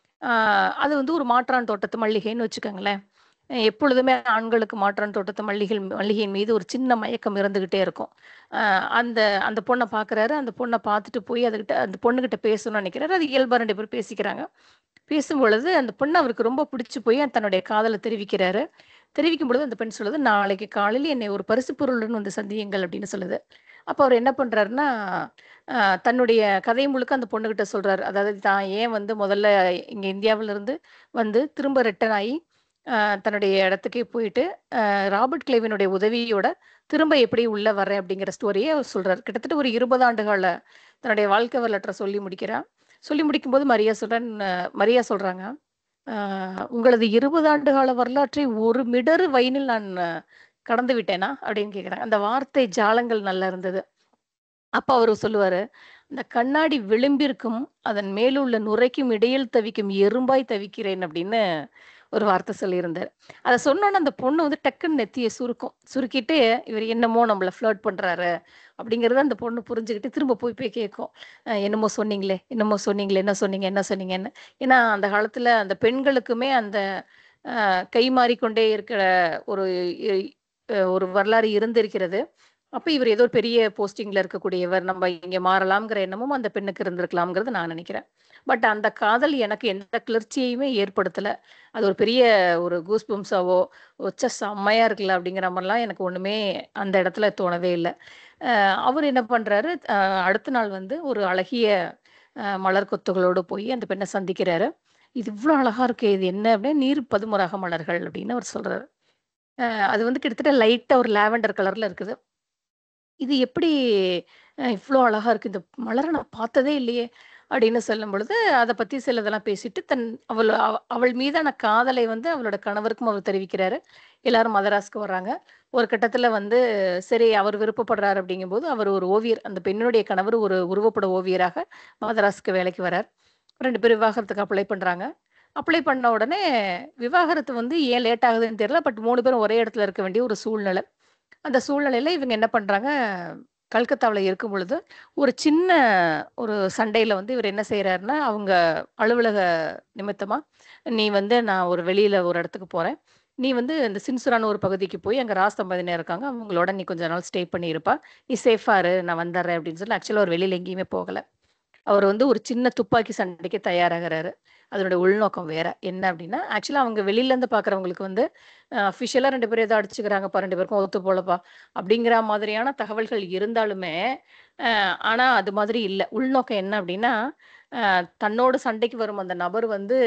ஆஹ் அது வந்து ஒரு மாற்றான் தோட்டத்து மல்லிகைன்னு வச்சுக்கோங்களேன் அஹ் எப்பொழுதுமே ஆண்களுக்கு மாற்றான் தோட்டத்து மல்லிகை மல்லிகையின் மீது ஒரு சின்ன மயக்கம் இருந்துகிட்டே இருக்கும் ஆஹ் அந்த அந்த பொண்ணை பார்க்குறாரு அந்த பொண்ணை பார்த்துட்டு போய் அதுகிட்ட அந்த பொண்ணுகிட்ட பேசணும்னு நினைக்கிறாரு அது இயல்பா ரெண்டு பேரும் பேசிக்கிறாங்க பேசும் பொழுது அந்த பொண்ணு அவருக்கு ரொம்ப பிடிச்சு போய் தன்னுடைய காதலை தெரிவிக்கிறாரு தெரிவிக்கும் பொழுது அந்த பெண் சொல்லுது நாளைக்கு காலையில் என்னை ஒரு பரிசு பொருளுடன் வந்து சந்தியுங்கள் அப்படின்னு சொல்லுது அப்போ அவர் என்ன பண்றாருன்னா ஆஹ் தன்னுடைய கதை முழுக்க அந்த பொண்ணுகிட்ட சொல்றாரு அதாவது தான் ஏன் வந்து முதல்ல இங்க இந்தியாவில இருந்து வந்து திரும்ப ரிட்டர்ன் ஆகி ஆஹ் தன்னுடைய இடத்துக்கே போயிட்டு ஆஹ் ராபர்ட் கிளேவினுடைய உதவியோட திரும்ப எப்படி உள்ள வர்றேன் அப்படிங்கிற ஸ்டோரியை அவர் சொல்றாரு கிட்டத்தட்ட ஒரு இருபது ஆண்டுகால தன்னுடைய வாழ்க்கை வரலாற்றை சொல்லி முடிக்கிறான் சொல்லி முடிக்கும்போது மரியா சொல்றேன் மரியா சொல்றாங்க ஆஹ் உங்களது இருபது ஆண்டு கால வரலாற்றை ஒரு மிடறு வயனில் நான் ஆஹ், கடந்து விட்டேனா அப்படின்னு கேக்குறாங்க அந்த வார்த்தை ஜாலங்கள் நல்லா இருந்தது அப்ப அவரு சொல்லுவாரு இந்த கண்ணாடி விளிம்பிற்கும் அதன் மேலுள்ள நுரைக்கும் இடையில் தவிக்கும் எறும்பாய் தவிக்கிறேன் அப்படின்னு ஒரு வார்த்தை சொல்லியிருந்தார் அதை சொன்னோன்னே அந்த பொண்ணு வந்து டக்குன்னு நெத்தியை சுருக்கும் சுருக்கிட்டு இவர் என்னமோ நம்மள ஃப்ளர்ட் பண்றாரு அப்படிங்கறத அந்த பொண்ணு புரிஞ்சுக்கிட்டு திரும்ப போய் போய் கேட்கும் அஹ் என்னமோ சொன்னீங்களே என்னமோ சொன்னீங்களே என்ன சொன்னீங்க என்ன சொன்னீங்கன்னு ஏன்னா அந்த காலத்துல அந்த பெண்களுக்குமே அந்த அஹ், கை மாறிக்கொண்டே இருக்கிற ஒரு இ- அஹ், ஒரு வரலாறு இருந்திருக்கிறது அப்ப இவர் ஏதோ ஒரு பெரிய போஸ்டிங்ல இருக்கக்கூடியவர் நம்ம இங்க மாறலாம்ங்கிற எண்ணமும் அந்த பெண்ணுக்கு இருந்திருக்கலாம்ங்கிறது நான் நினைக்கிறேன் பட் அந்த காதல் எனக்கு எந்த கிளர்ச்சியையுமே ஏற்படுத்தல அது ஒரு பெரிய ஒரு கூஸ் பம்ஸாவோ ஒச்ச செம்மையா இருக்குல்ல அப்படிங்கிற மாதிரிலாம் எனக்கு ஒண்ணுமே அந்த இடத்துல தோணவே இல்லை அவர் என்ன பண்றாரு அஹ் அடுத்த நாள் வந்து ஒரு அழகிய அஹ் மலர் கொத்துகளோடு போய் அந்த பெண்ணை சந்திக்கிறாரு இது இவ்வளோ அழகா இருக்கு இது என்ன அப்படின்னா நீர் பதுமராக மலர்கள் அப்படின்னு அவர் சொல்றாரு அஹ் அது வந்து கிட்டத்தட்ட லைட்டா ஒரு லாவெண்டர் கலர்ல இருக்குது இது எப்படி அஹ் இவ்ளோ அழகா இருக்கு இந்த மலரை நான் பார்த்ததே இல்லையே அப்படின்னு சொல்லும் பொழுது அதை பத்தி சிலதெல்லாம் பேசிட்டு தன் அவள் அவ- அவள் மீதான காதலை வந்து அவளோட கணவருக்கும் அவர் தெரிவிக்கிறாரு எல்லாரும் மதராஸ்க்கு வர்றாங்க ஒரு கட்டத்துல வந்து சரி அவர் விருப்பப்படுறாரு அப்படிங்கும்போது அவர் ஒரு ஓவியர் அந்த பெண்ணுடைய கணவர் ஒரு உருவப்பட ஓவியராக மதராஸ்க்கு வேலைக்கு வரார் ரெண்டு பேரும் விவாகரத்துக்கு அப்ளை பண்றாங்க அப்ளை பண்ண உடனே விவாகரத்து வந்து ஏன் லேட் ஆகுதுன்னு தெரியல பட் மூணு பேரும் ஒரே இடத்துல இருக்க வேண்டிய ஒரு சூழ்நிலை அந்த சூழ்நிலையில இவங்க என்ன பண்றாங்க கல்கத்தாவில் இருக்கும் பொழுது ஒரு சின்ன ஒரு சண்டையில வந்து இவர் என்ன செய்யறாருன்னா அவங்க அலுவலக நிமித்தமா நீ வந்து நான் ஒரு வெளியில ஒரு இடத்துக்கு போறேன் நீ வந்து இந்த சின்சுரான ஒரு பகுதிக்கு போய் அங்க ராஸ் தம்பதியினர் இருக்காங்க அவங்களோட நீ கொஞ்ச நாள் ஸ்டே பண்ணி இருப்பா நீ சேஃபா இரு நான் வந்துடுறேன் அப்படின்னு சொல்லி ஆக்சுவலா ஒரு வெளியில எங்கேயுமே போகல அவர் வந்து ஒரு சின்ன துப்பாக்கி சண்டைக்கு தயாராகிறாரு அதனுடைய உள்நோக்கம் வேற என்ன அப்படின்னா ஆக்சுவலா அவங்க வெளியில இருந்து பாக்குறவங்களுக்கு வந்து அஃபிஷியலா ரெண்டு பேரும் ஏதோ அடிச்சுக்கிறாங்கப்பா ரெண்டு பேருக்கும் ஒத்து போலப்பா அப்படிங்கிற மாதிரியான தகவல்கள் இருந்தாலுமே அஹ் ஆனா அது மாதிரி இல்லை உள்நோக்கம் என்ன அப்படின்னா அஹ் தன்னோடு சண்டைக்கு வரும் அந்த நபர் வந்து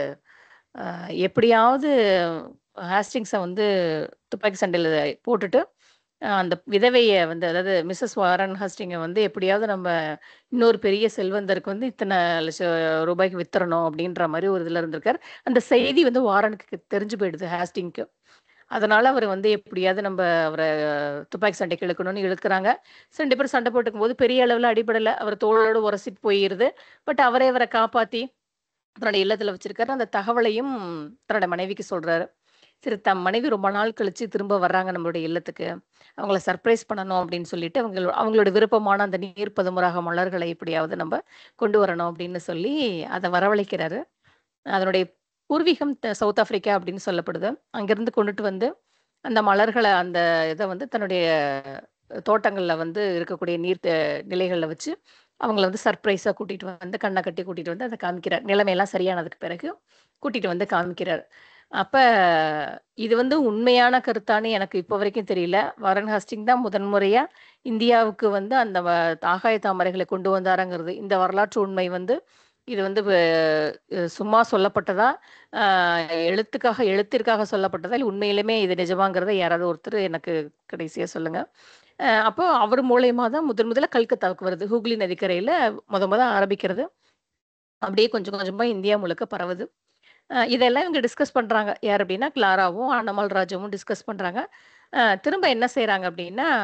அஹ் எப்படியாவது ஹாஸ்டிங்ஸை வந்து துப்பாக்கி சண்டையில போட்டுட்டு அஹ் அந்த விதவையை வந்து அதாவது மிஸ்ஸஸ் வாரன் ஹாஸ்டிங்கை வந்து எப்படியாவது நம்ம இன்னொரு பெரிய செல்வந்தருக்கு வந்து இத்தனை லட்சம் ரூபாய்க்கு வித்துறணும் அப்படின்ற மாதிரி ஒரு இதுல இருந்திருக்காரு அந்த செய்தி வந்து வாரனுக்கு தெரிஞ்சு போயிடுது ஹாஸ்டிங்க்கு அதனால அவர் வந்து எப்படியாவது நம்ம அவரை துப்பாக்கி சண்டைக்கு இழுக்கணும்னு இழுக்கிறாங்க சரி, ரெண்டு பேரும் சண்டை போட்டுக்கும் போது பெரிய அளவுல அடிபடல அவர் தோளோடு உரசிட்டு போயிருது பட் அவரே அவரை காப்பாத்தி தன்னுடைய இல்லத்துல வச்சிருக்காரு அந்த தகவலையும் தன்னோட மனைவிக்கு சொல்றாரு சரி தம் மனைவி ரொம்ப நாள் கழிச்சு திரும்ப வர்றாங்க நம்மளுடைய இல்லத்துக்கு அவங்கள சர்ப்ரைஸ் பண்ணணும் அப்படின்னு சொல்லிட்டு அவங்க அவங்களோட விருப்பமான அந்த நீர் பதுமராக மலர்களை எப்படியாவது நம்ம கொண்டு வரணும் அப்படின்னு சொல்லி அதை வரவழைக்கிறாரு அதனுடைய பூர்வீகம் த- சவுத் ஆப்பிரிக்கா அப்படின்னு சொல்லப்படுது அங்கிருந்து கொண்டுட்டு வந்து அந்த மலர்களை அந்த இதை வந்து தன்னுடைய தோட்டங்கள்ல வந்து இருக்கக்கூடிய நீர் த- நிலைகள்ல வச்சு அவங்கள வந்து சர்ப்ரைஸா கூட்டிட்டு வந்து கண்ணை கட்டி கூட்டிட்டு வந்து அதை காமிக்கிறார் நிலைமையெல்லாம் சரியானதுக்கு பிறகு கூட்டிட்டு வந்து காமிக்கிறார் அப்ப இது வந்து உண்மையான கருத்தான்னு எனக்கு இப்போ வரைக்கும் தெரியல வாரன் ஹாஸ்டிங் தான் முதன்முறையா இந்தியாவுக்கு வந்து அந்த வ- ஆகாய தாமரைகளை கொண்டு வந்தாருங்கிறது இந்த வரலாற்று உண்மை வந்து இது வந்து வ- அஹ் சும்மா சொல்லப்பட்டதா ஆஹ் எழுத்துக்காக எழுத்திற்காக சொல்லப்பட்டதா இல்லை உண்மையிலுமே இது நிஜமாங்கிறத யாராவது ஒருத்தர் எனக்கு கடைசியா சொல்லுங்க அஹ் அப்போ அவர் மூலயமா தான் முதன் முதல்ல கல்கத்தாவுக்கு வருது ஹூக்ளி நதிக்கரையில முத முத ஆரம்பிக்கிறது அப்படியே கொஞ்சம் கொஞ்சமா இந்தியா முழுக்க பரவுது அஹ் இதெல்லாம் இவங்க டிஸ்கஸ் பண்றாங்க யார் அப்படின்னா கிளாராவும் அன்னமல் ராஜுவும் டிஸ்கஸ் பண்றாங்க அஹ் திரும்ப என்ன செய்றாங்க அப்படின்னா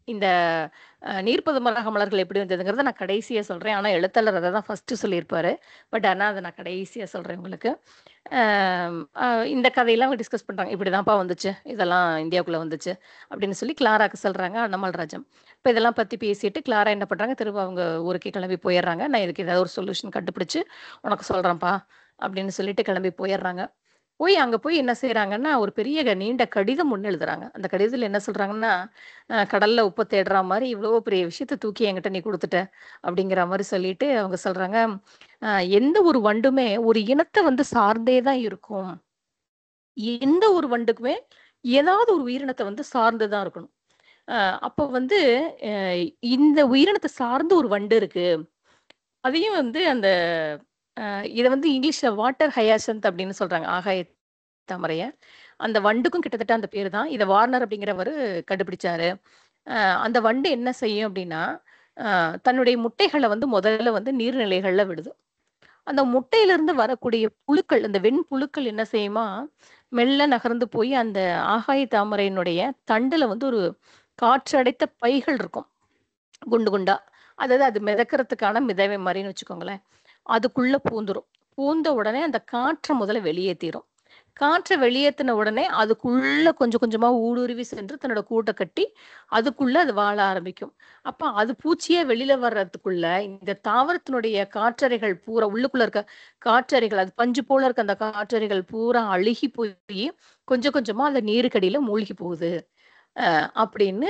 இந்த அஹ், நீர்ப்பதுமலக மலர்கள் எப்படி வந்ததுங்கிறத நான் கடைசியா சொல்றேன் ஆனா எழுத்தாளர் அதை தான் ஃபர்ஸ்ட் சொல்லியிருப்பாரு பட் ஆனா அதை நான் கடைசியா சொல்றேன் உங்களுக்கு ஆம், அஹ், இந்த கதையெல்லாம் டிஸ்கஸ் பண்றாங்க இப்படிதான்ப்பா வந்துச்சு இதெல்லாம் இந்தியாவுக்குள்ள வந்துச்சு அப்படின்னு சொல்லி கிளாராக்கு சொல்றாங்க அண்ணாமலை ராஜம் இப்போ இதெல்லாம் பத்தி பேசிட்டு கிளாரா என்ன பண்றாங்க திரும்ப அவங்க ஊருக்கே கிளம்பி போயிடுறாங்க நான் இதுக்கு ஏதாவது ஒரு சொல்யூஷன் கண்டுபிடிச்சு உனக்கு சொல்றேன்ப்பா அப்படின்னு சொல்லிட்டு கிளம்பி போயிடுறாங்க போய் அங்க போய் என்ன செய்யறாங்கன்னா ஒரு பெரிய க- நீண்ட கடிதம் ஒண்ணு எழுதுறாங்க அந்த கடிதத்துல என்ன சொல்றாங்கன்னா அஹ், கடல்ல உப்பை தேடுற மாதிரி இவ்வளவு பெரிய விஷயத்த தூக்கி என்கிட்ட நீ கொடுத்துட்ட அப்படிங்கிற மாதிரி சொல்லிட்டு அவங்க சொல்றாங்க அஹ், எந்த ஒரு வண்டுமே ஒரு இனத்தை வந்து சார்ந்தே தான் இருக்கும் எந்த ஒரு வண்டுக்குமே ஏதாவது ஒரு உயிரினத்தை வந்து சார்ந்து தான் இருக்கணும் அஹ், அப்போ வந்து அஹ், இந்த உயிரினத்தை சார்ந்து ஒரு வண்டு இருக்கு அதையும் வந்து அந்த அஹ், இதை வந்து இங்கிலீஷ்ல வாட்டர் ஹயாசந்த் அப்படின்னு சொல்றாங்க ஆகாய தாமரைய அந்த வண்டுக்கும் கிட்டத்தட்ட அந்த பேர் தான் இதை வார்னர் அப்படிங்கிறவர் கண்டுபிடிச்சாரு அஹ், அந்த வண்டு என்ன செய்யும் அப்படின்னா அஹ், தன்னுடைய முட்டைகளை வந்து முதல்ல வந்து நீர்நிலைகள்ல விடுது அந்த முட்டையிலிருந்து வரக்கூடிய புழுக்கள் அந்த வெண் புழுக்கள் என்ன செய்யுமா மெல்ல நகர்ந்து போய் அந்த ஆகாய தாமரையினுடைய தண்டுல வந்து ஒரு காற்றடைத்த பைகள் இருக்கும் குண்டு குண்டா அதாவது அது மிதக்கிறதுக்கான மிதவை மாதிரின்னு வச்சுக்கோங்களேன் அதுக்குள்ள பூந்துரும் பூந்த உடனே அந்த காற்றை முதல்ல வெளியேற்றிரும் காற்றை வெளியேற்றின உடனே அதுக்குள்ள கொஞ்சம் கொஞ்சமா ஊடுருவி சென்று தன்னோட கூட்டை கட்டி அதுக்குள்ள அது வாழ ஆரம்பிக்கும் அப்ப அது பூச்சியா வெளியில வர்றதுக்குள்ள இந்த தாவரத்தினுடைய காற்றறைகள் பூரா உள்ளுக்குள்ள இருக்க காற்றறைகள் அது பஞ்சு போல இருக்க அந்த காற்றறைகள் பூரா அழுகி போய் கொஞ்சம் கொஞ்சமா அந்த நீருக்கடியில மூழ்கி போகுது அஹ் அப்படின்னு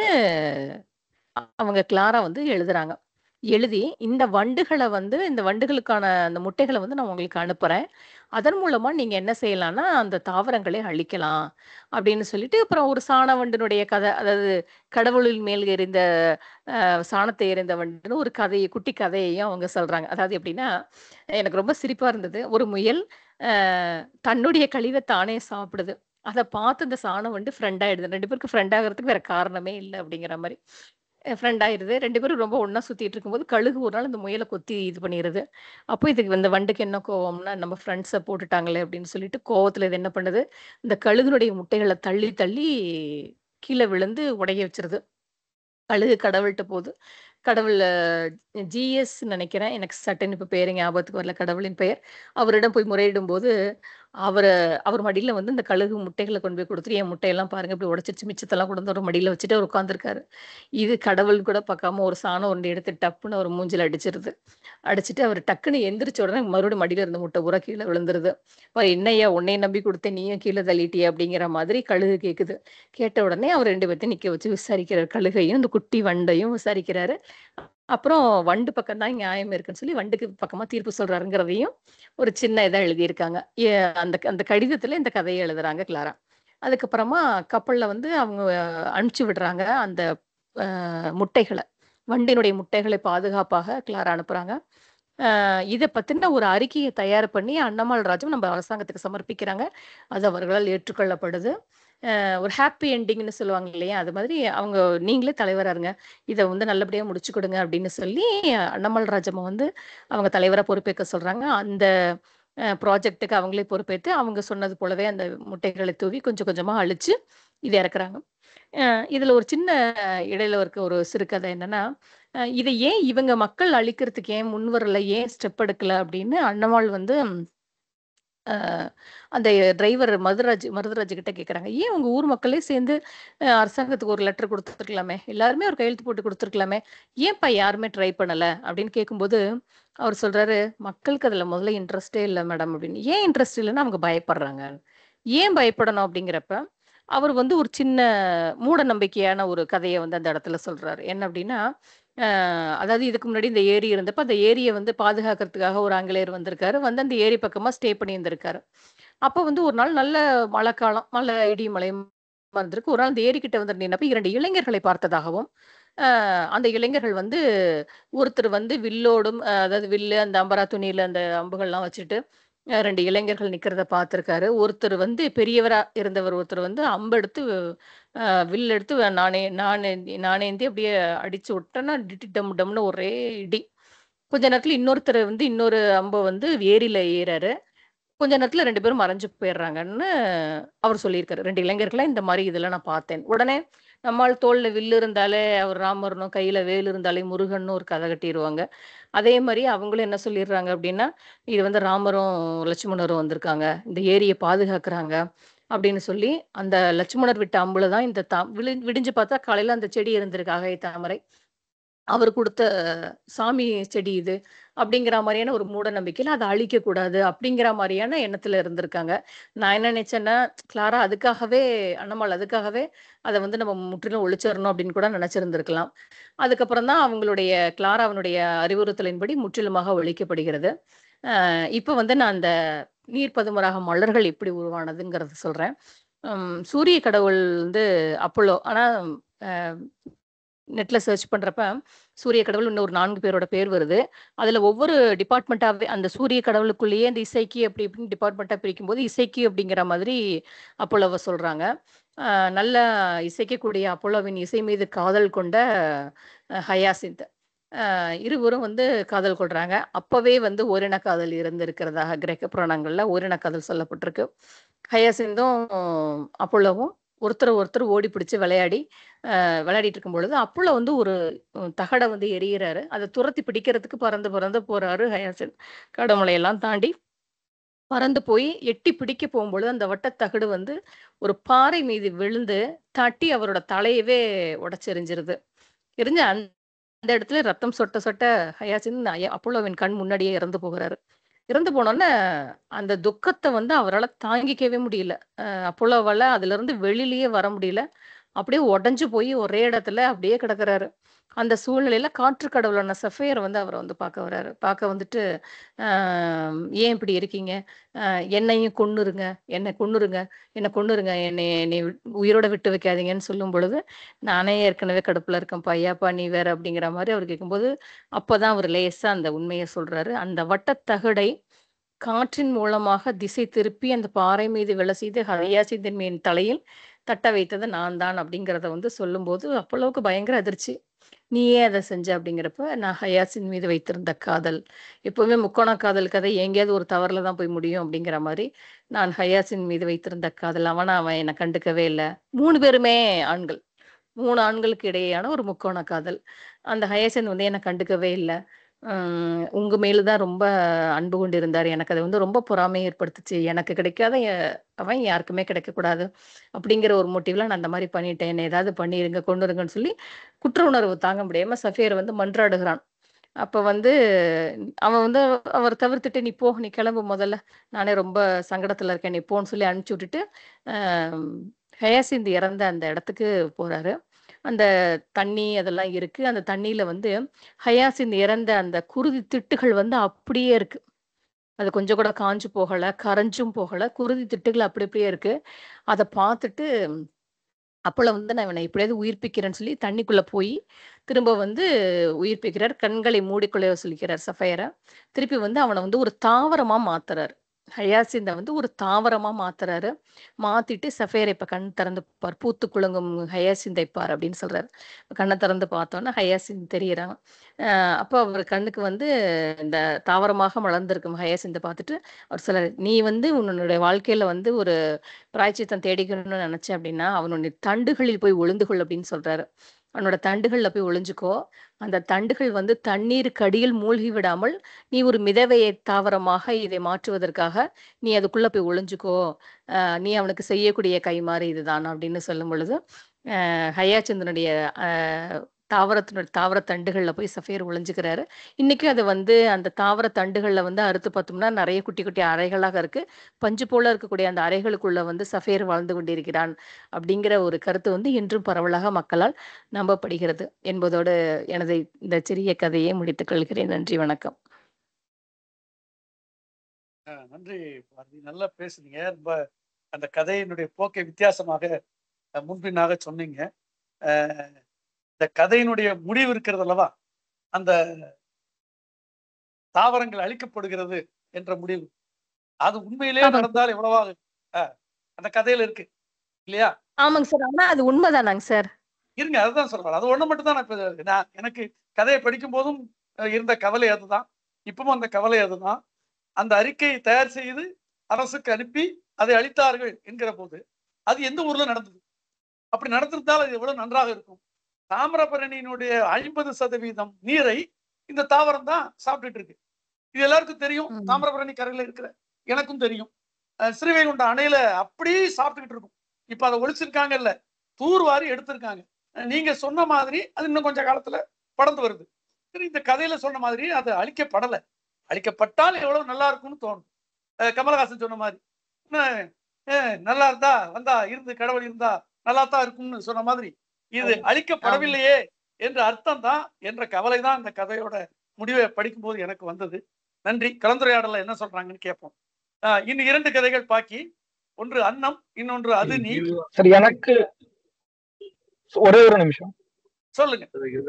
அவங்க கிளாரா வந்து எழுதுறாங்க எழுதி இந்த வண்டுகளை வந்து இந்த வண்டுகளுக்கான அந்த முட்டைகளை வந்து நான் உங்களுக்கு அனுப்புறேன் அதன் மூலமா நீங்க என்ன செய்யலாம்னா அந்த தாவரங்களை அழிக்கலாம் அப்படின்னு சொல்லிட்டு அப்புறம் ஒரு சாண வண்டினுடைய கதை அதாவது கடவுளின் மேல் எறிந்த அஹ், சாணத்தை எறிந்த வண்டுன்னு ஒரு கதையை குட்டி கதையையும் அவங்க சொல்றாங்க அதாவது எப்படின்னா எனக்கு ரொம்ப சிரிப்பா இருந்தது ஒரு முயல் அஹ், தன்னுடைய கழிவை தானே சாப்பிடுது அதை பார்த்து இந்த சாணம் வந்து ஃப்ரெண்ட் ஆயிடுது ரெண்டு பேருக்கு ஃப்ரெண்ட் ஆகிறதுக்கு வேற காரணமே இல்லை அப்படிங்கிற மாதிரி ஃப்ரெண்ட் ஆயிருது ரெண்டு பேரும் ரொம்ப ஒண்ணா சுத்திட்டு இருக்கும்போது கழுகு ஒரு நாள் இந்த முயலை கொத்தி இது பண்ணிடுது அப்போ இதுக்கு இந்த வண்டுக்கு என்ன கோவம்னா நம்ம ஃப்ரெண்ட்ஸை போட்டுட்டாங்களே அப்படின்னு சொல்லிட்டு கோவத்துல இது என்ன பண்ணுது இந்த கழுகுனுடைய முட்டைகளை தள்ளி தள்ளி கீழே விழுந்து உடைய வச்சிருது கழுகு கடவுள்கிட்ட போகுது கடவுள் ஜிஎஸ் நினைக்கிறேன் எனக்கு சட்டன் இப்ப பேரு ஞாபகத்துக்கு வரல கடவுளின் பெயர் அவரிடம் போய் முறையிடும் போது அவரை அவர் மடியில வந்து இந்த கழுகு முட்டைகளை கொண்டு போய் கொடுத்துட்டு என் முட்டையெல்லாம் பாருங்க இப்படி உடைச்சிருச்சு மிச்சத்தெல்லாம் கொண்டு வந்து ஒரு மடியில வச்சுட்டு அவர் உட்காந்துருக்காரு இது கடவுள் கூட பார்க்காம ஒரு சாணம் ஒன்று எடுத்து டப்புன்னு அவர் மூஞ்சில அடிச்சிருது அடிச்சிட்டு அவர் டக்குன்னு எந்திரிச்ச உடனே மறுபடியும் மடியில இருந்த முட்டை பூரா கீழே விழுந்துருது அவர் என்னையா உன்னைய நம்பி கொடுத்தேன் நீயும் கீழே தள்ளிட்டியே அப்படிங்கிற மாதிரி கழுகு கேக்குது கேட்ட உடனே அவர் ரெண்டு பேர்த்தையும் நிக்க வச்சு விசாரிக்கிறார் கழுகையும் இந்த குட்டி வண்டையும் விசாரிக்கிறாரு அப்புறம் வண்டு பக்கம் தான் நியாயம் இருக்குன்னு சொல்லி வண்டுக்கு பக்கமா தீர்ப்பு சொல்றாருங்கிறதையும் ஒரு சின்ன இதா எழுதியிருக்காங்க ஏ- அந்த அந்த கடிதத்துல இந்த கதையை எழுதுறாங்க கிளாரா அதுக்கப்புறமா கப்பல்ல வந்து அவங்க அனுப்பிச்சு விடுறாங்க அந்த அஹ், முட்டைகளை வண்டினுடைய முட்டைகளை பாதுகாப்பாக கிளாரா அனுப்புறாங்க அஹ், இதை பத்தின ஒரு அறிக்கையை தயார் பண்ணி அண்ணாமலை ராஜும் நம்ம அரசாங்கத்துக்கு சமர்ப்பிக்கிறாங்க அது அவர்களால் ஏற்றுக்கொள்ளப்படுது அஹ், ஒரு ஹாப்பி எண்டிங்னு சொல்லுவாங்க இல்லையா அது மாதிரி அவங்க நீங்களே தலைவரா இருங்க இதை வந்து நல்லபடியா முடிச்சு கொடுங்க அப்படின்னு சொல்லி அண்ணாமலை ராஜம்மா வந்து அவங்க தலைவரா பொறுப்பேற்க சொல்றாங்க அந்த ப்ராஜெக்ட்டுக்கு அவங்களே பொறுப்பேற்று அவங்க சொன்னது போலவே அந்த முட்டைகளை தூவி கொஞ்சம் கொஞ்சமா அழிச்சு இது இறக்குறாங்க அஹ் இதுல ஒரு சின்ன இடையில இருக்க ஒரு சிறுகதை என்னன்னா அஹ் இதை ஏன் இவங்க மக்கள் அழிக்கிறதுக்கு ஏன் முன் வரல ஏன் ஸ்டெப் எடுக்கல அப்படின்னு அண்ணமாள் வந்து அஹ் அந்த டிரைவர் மதுராஜ் மருதராஜ் கிட்ட கேக்குறாங்க ஏன் உங்க ஊர் மக்களே சேர்ந்து அஹ் அரசாங்கத்துக்கு ஒரு லெட்டர் கொடுத்துருக்கலாமே எல்லாருமே ஒரு கையெழுத்து போட்டு கொடுத்துருக்கலாமே ஏன்ப்பா யாருமே ட்ரை பண்ணல அப்படின்னு கேட்கும்போது அவர் சொல்றாரு மக்களுக்கு அதுல முதல்ல இன்ட்ரெஸ்டே இல்லை மேடம் அப்படின்னு ஏன் இன்ட்ரெஸ்ட் இல்லைன்னா அவங்க பயப்படுறாங்க ஏன் பயப்படணும் அப்படிங்கிறப்ப அவர் வந்து ஒரு சின்ன மூட நம்பிக்கையான ஒரு கதையை வந்து அந்த இடத்துல சொல்றாரு என்ன அப்படின்னா அஹ் அதாவது இதுக்கு முன்னாடி இந்த ஏரி இருந்தப்ப அந்த ஏரியை வந்து பாதுகாக்கிறதுக்காக ஒரு ஆங்கிலேயர் வந்திருக்காரு வந்து அந்த ஏரி பக்கமா ஸ்டே பண்ணி இருந்திருக்காரு அப்ப வந்து ஒரு நாள் நல்ல மழைக்காலம் மழை இடி மழையும் வந்திருக்கு ஒரு நாள் அந்த ஏரி கிட்ட வந்து நின்னப்ப இரண்டு இளைஞர்களை பார்த்ததாகவும் அஹ் அந்த இளைஞர்கள் வந்து ஒருத்தர் வந்து வில்லோடும் அஹ் அதாவது வில்லு அந்த அம்பரா துணியில அந்த அம்புகள்லாம் வச்சுட்டு அஹ் ரெண்டு இளைஞர்கள் நிக்கிறத பார்த்திருக்காரு ஒருத்தர் வந்து பெரியவரா இருந்தவர் ஒருத்தர் வந்து அம்பெடுத்து அஹ் வில் எடுத்து நானே நானே நானேந்தி அப்படியே அடிச்சு விட்டேன்னா டிட்டி டம் டம்னு ஒரே இடி கொஞ்ச நேரத்துல இன்னொருத்தர் வந்து இன்னொரு அம்பை வந்து ஏரியில ஏறாரு கொஞ்ச நேரத்துல ரெண்டு பேரும் மறைஞ்சு போயிடுறாங்கன்னு அவர் சொல்லியிருக்காரு ரெண்டு இளைஞர்களை இந்த மாதிரி இதெல்லாம் நான் பார்த்தேன் உடனே நம்மால் தோல்ல வில்லு இருந்தாலே அவர் ராமர்னும் கையில வேல் இருந்தாலே முருகன்னு ஒரு கதை கட்டிடுவாங்க அதே மாதிரி அவங்களும் என்ன சொல்லிடுறாங்க அப்படின்னா இது வந்து ராமரும் லட்சுமணரும் வந்திருக்காங்க இந்த ஏரியை பாதுகாக்கிறாங்க அப்படின்னு சொல்லி அந்த லட்சுமணர் விட்ட அம்புல தான் இந்த தா விழி விடிஞ்சு பார்த்தா காலையில அந்த செடி இருந்திருக்கு அகை தாமரை அவர் கொடுத்த சாமி செடி இது அப்படிங்கிற மாதிரியான ஒரு மூட நம்பிக்கையில அதை அழிக்க கூடாது அப்படிங்கிற மாதிரியான எண்ணத்துல இருந்திருக்காங்க நான் என்ன நினைச்சேன்னா கிளாரா அதுக்காகவே அண்ணம்மாள் அதுக்காகவே அதை வந்து நம்ம முற்றிலும் ஒழிச்சிடணும் அப்படின்னு கூட நினைச்சிருந்திருக்கலாம் அதுக்கப்புறம் தான் அவங்களுடைய கிளாராவனுடைய அறிவுறுத்தலின்படி முற்றிலுமாக ஒழிக்கப்படுகிறது அஹ் இப்ப வந்து நான் அந்த நீர்ப்பதுமராக மலர்கள் எப்படி உருவானதுங்கிறத சொல்றேன் உம் சூரிய கடவுள் வந்து அப்போலோ ஆனா அஹ் நெட்ல சர்ச் பண்றப்ப சூரிய கடவுள் இன்னும் ஒரு நான்கு பேரோட பேர் வருது அதுல ஒவ்வொரு டிபார்ட்மெண்ட்டாவே அந்த சூரிய கடவுளுக்குள்ளேயே அந்த இசைக்கு அப்படி இப்படின்னு டிபார்ட்மெண்ட்டா பிரிக்கும் போது இசைக்கு அப்படிங்கிற மாதிரி அப்போலோவை சொல்றாங்க ஆஹ் நல்ல இசைக்கக்கூடிய அப்போலோவின் இசை மீது காதல் கொண்ட அஹ் ஹயாசிந்த் ஆஹ் இருவரும் வந்து காதல் கொள்றாங்க அப்பவே வந்து ஓரின காதல் இருந்திருக்கிறதாக கிரேக்க புராணங்கள்ல ஓரின காதல் சொல்லப்பட்டிருக்கு ஹயாசிந்தும் அப்போலோவும் ஒருத்தர் ஒருத்தர் ஓடி பிடிச்சு விளையாடி அஹ் விளையாடிட்டு இருக்கும் பொழுது அப்போலோ வந்து ஒரு உம், தகடை வந்து எரியிறாரு அதை துரத்தி பிடிக்கிறதுக்கு பறந்து பறந்து போறாரு ஹயாசின் கடமலையெல்லாம் தாண்டி பறந்து போய் எட்டி பிடிக்க போகும்பொழுது அந்த வட்டத்தகடு வந்து ஒரு பாறை மீது விழுந்து தட்டி அவரோட தலையவே உடைச்செறிஞ்சிருது எரிஞ்ச அந்த அந்த இடத்துல ரத்தம் சொட்ட சொட்ட ஹயாசின் ஐயா- அப்போலோவின் கண் முன்னாடியே இறந்து போகிறாரு இறந்து போனோன்னே அந்த துக்கத்தை வந்து அவரால் தாங்கிக்கவே முடியல அஹ் அப்போலோவால அதுல இருந்து வெளியிலயே வர முடியல அப்படியே உடைஞ்சு போய் ஒரே இடத்துல அப்படியே கிடக்குறாரு அந்த சூழ்நிலையில காற்று கடவுளான சஃபையர் வந்து அவரை வந்து பார்க்க வர்றாரு பார்க்க வந்துட்டு ஆஹ் ஏன் இப்படி இருக்கீங்க ஆஹ் என்னையும் கொன்னுருங்க என்னை கொன்னுருங்க என்னை கொன்னுருங்க என்னை என்னை வி- உயிரோட விட்டு வைக்காதீங்கன்னு சொல்லும் பொழுது நானே ஏற்கனவே கடுப்புல இருக்கேன் பையாப்பா நீ வேற அப்படிங்கிற மாதிரி அவர் கேட்கும்போது அப்பதான் அவர் லேசா அந்த உண்மையை சொல்றாரு அந்த வட்டத்தகடை காற்றின் மூலமாக திசை திருப்பி அந்த பாறை மீது விழ செய்து ஹரியாசிந்தின் மீன் தலையில் தட்ட வைத்தது நான் தான் அப்படிங்கிறத வந்து சொல்லும்போது அப்பளவுக்கு பயங்கர அதிர்ச்சி நீயே அதை செஞ்ச அப்படிங்கிறப்ப நான் ஹயாசின் மீது வைத்திருந்த காதல் எப்பவுமே முக்கோண காதல் கதை எங்கேயாவது ஒரு தவறுல தான் போய் முடியும் அப்படிங்கிற மாதிரி நான் ஹயாசின் மீது வைத்திருந்த காதல் அவனை அவன் என்னை கண்டுக்கவே இல்லை மூணு பேருமே ஆண்கள் மூணு ஆண்களுக்கு இடையேயான ஒரு முக்கோண காதல் அந்த ஹயாசின் வந்து என்னை கண்டுக்கவே இல்லை உம் உங்க மேலதான் ரொம்ப அன்பு கொண்டு இருந்தார் எனக்கு அது வந்து ரொம்ப பொறாமை ஏற்படுத்துச்சு எனக்கு கிடைக்காத எ- அவன் யாருக்குமே கிடைக்கக்கூடாது அப்படிங்கிற ஒரு மோட்டிவ்ல நான் அந்த மாதிரி பண்ணிட்டேன் என்னை ஏதாவது பண்ணிருங்க கொண்டுருங்கன்னு சொல்லி குற்ற உணர்வு தாங்க முடியாம சஃபியர் வந்து மன்றாடுகிறான் அப்ப வந்து அவன் வந்து அவர் தவிர்த்துட்டு நீ போ நீ கிளம்பு முதல்ல நானே ரொம்ப சங்கடத்துல இருக்கேன் நீ போன்னு சொல்லி அனுப்பிச்சு விட்டுட்டு ஆஹ் ஹயாசிந்த் இறந்த அந்த இடத்துக்கு போறாரு அந்த தண்ணி அதெல்லாம் இருக்கு அந்த தண்ணியில வந்து ஹயாசிந்த் இறந்த அந்த குருதி திட்டுகள் வந்து அப்படியே இருக்கு அது கொஞ்சம் கூட காஞ்சு போகல கரைஞ்சும் போகல குருதி திட்டுகள் அப்படி அப்படியே இருக்கு அதை பார்த்துட்டு அப்பள வந்து நான் இவனை எப்படியாவது உயிர்ப்பிக்கிறேன்னு சொல்லி தண்ணிக்குள்ள போய் திரும்ப வந்து உயிர்ப்பிக்கிறார் கண்களை மூடிக்கொள்ள சொல்லிக்கிறார் சஃபயரை திருப்பி வந்து அவனை வந்து ஒரு தாவரமா மாத்துறாரு ஹயாசிந்த வந்து ஒரு தாவரமா மாத்துறாரு மாத்திட்டு சஃபயரை இப்ப கண் திறந்து பார் பூத்து குலுங்கும் ஹயாசிந்தை பார் அப்படின்னு சொல்றாரு கண்ணை திறந்து பார்த்தோன்னா ஹயாசின் தெரியறான் அஹ் அப்போ அவர் கண்ணுக்கு வந்து இந்த தாவரமாக மலர்ந்திருக்கும் ஹயாசிந்தை பார்த்துட்டு அவர் சொல்றாரு நீ வந்து உன்னுடைய வாழ்க்கையில வந்து ஒரு பிராய்ச்சித்தம் தேடிக்கணும்னு நினைச்ச அப்படின்னா அவனுடைய தண்டுகளில் போய் ஒளிந்து கொள் அப்படின்னு சொல்றாரு அவனோட தண்டுகள்ல போய் ஒளிஞ்சுக்கோ அந்த தண்டுகள் வந்து தண்ணீருக்கு அடியில் மூழ்கி விடாமல் நீ ஒரு மிதவையை தாவரமாக இதை மாற்றுவதற்காக நீ அதுக்குள்ள போய் ஒளிஞ்சுக்கோ ஆஹ் நீ அவனுக்கு செய்யக்கூடிய கைமாறு இதுதான் அப்படின்னு சொல்லும் பொழுது ஆஹ் ஹயாச்சந்திரனுடைய ஆஹ் தாவரத்தினுடைய தாவர தண்டுகள்ல போய் சஃபேர் ஒளிஞ்சுக்கிறாரு இன்னைக்கும் அது வந்து அந்த தாவர தண்டுகள்ல வந்து அறுத்து பார்த்தோம்னா நிறைய குட்டி குட்டி அறைகளாக இருக்கு பஞ்சு போல இருக்கக்கூடிய அந்த அறைகளுக்குள்ள வந்து சஃபேர் வாழ்ந்து கொண்டிருக்கிறான் அப்படிங்கிற ஒரு கருத்து வந்து இன்றும் பரவலாக மக்களால் நம்பப்படுகிறது என்பதோடு எனது இந்த சிறிய கதையை முடித்துக் கொள்கிறேன் நன்றி வணக்கம்
அஹ் நன்றி பாரதி நல்லா பேசுனீங்க ரொம்ப அந்த கதையினுடைய போக்கை வித்தியாசமாக அஹ் முன்பின்னாக சொன்னீங்க அஹ் இந்த கதையினுடைய முடிவு இருக்கிறது அல்லவா அந்த தாவரங்கள் அழிக்கப்படுகிறது என்ற முடிவு அது உண்மையிலேயே
ஆமாங்க
நடந்தால் எவ்வளவாக அஹ் அந்த கதையில இருக்கு இல்லையா
ஆமாங்க சார் ஆனா அது உண்மைதானாங்க சார்
இருங்க அதுதான் சொல்றேன் அது ஒண்ணு மட்டும் தான் நான் இப்ப நான் எனக்கு கதையை படிக்கும் போதும் அஹ், இருந்த கவலை அதுதான் இப்பவும் அந்த கவலை அதுதான் அந்த அறிக்கையை தயார் செய்து அரசுக்கு அனுப்பி அதை அளித்தார்கள் என்கிற போது அது எந்த ஊர்ல நடந்தது அப்படி நடந்திருந்தால் அது எவ்வளவு நன்றாக இருக்கும் தாமிரபரணியினுடைய ஐம்பது சதவீதம் நீரை இந்த தாவரம் தான் சாப்பிட்டுட்டு இருக்கு இது எல்லாருக்கும் தெரியும்
ம்.
தாமிரபரணி கரையில இருக்கிற எனக்கும் தெரியும் அஹ் ஸ்ரீவைகுண்ட அணையில அப்படியே சாப்பிட்டுக்கிட்டு இருக்கும் இப்ப அதை ஒழிச்சிருக்காங்கல்ல தூர்வாரி எடுத்திருக்காங்க அஹ் நீங்க சொன்ன மாதிரி அது இன்னும் கொஞ்ச காலத்துல படர்ந்து வருது சரி இந்த கதையில சொன்ன மாதிரி அது அழிக்கப்படலை அழிக்கப்பட்டால் எவ்வளவு நல்லா இருக்கும்னு தோணும் அஹ் கமலஹாசன் சொன்ன மாதிரி அஹ் அஹ் நல்லா இருந்தா வந்தா இருந்து கடவுள் இருந்தா நல்லா தான் இருக்கும்னு சொன்ன மாதிரி இது அழிக்கப்படவில்லையே என்ற அர்த்தம் தான் என்ற கவலை தான் இந்த கதையோட முடிவை படிக்கும்போது எனக்கு வந்தது நன்றி கலந்துரையாடல என்ன சொல்றாங்கன்னு கேட்போம் ஆஹ் இன்னும் இரண்டு கதைகள் பாக்கி ஒன்று அன்னம் இன்னொன்று அது நீ
சரி எனக்கு ஒரே ஒரு நிமிஷம்
சொல்லுங்க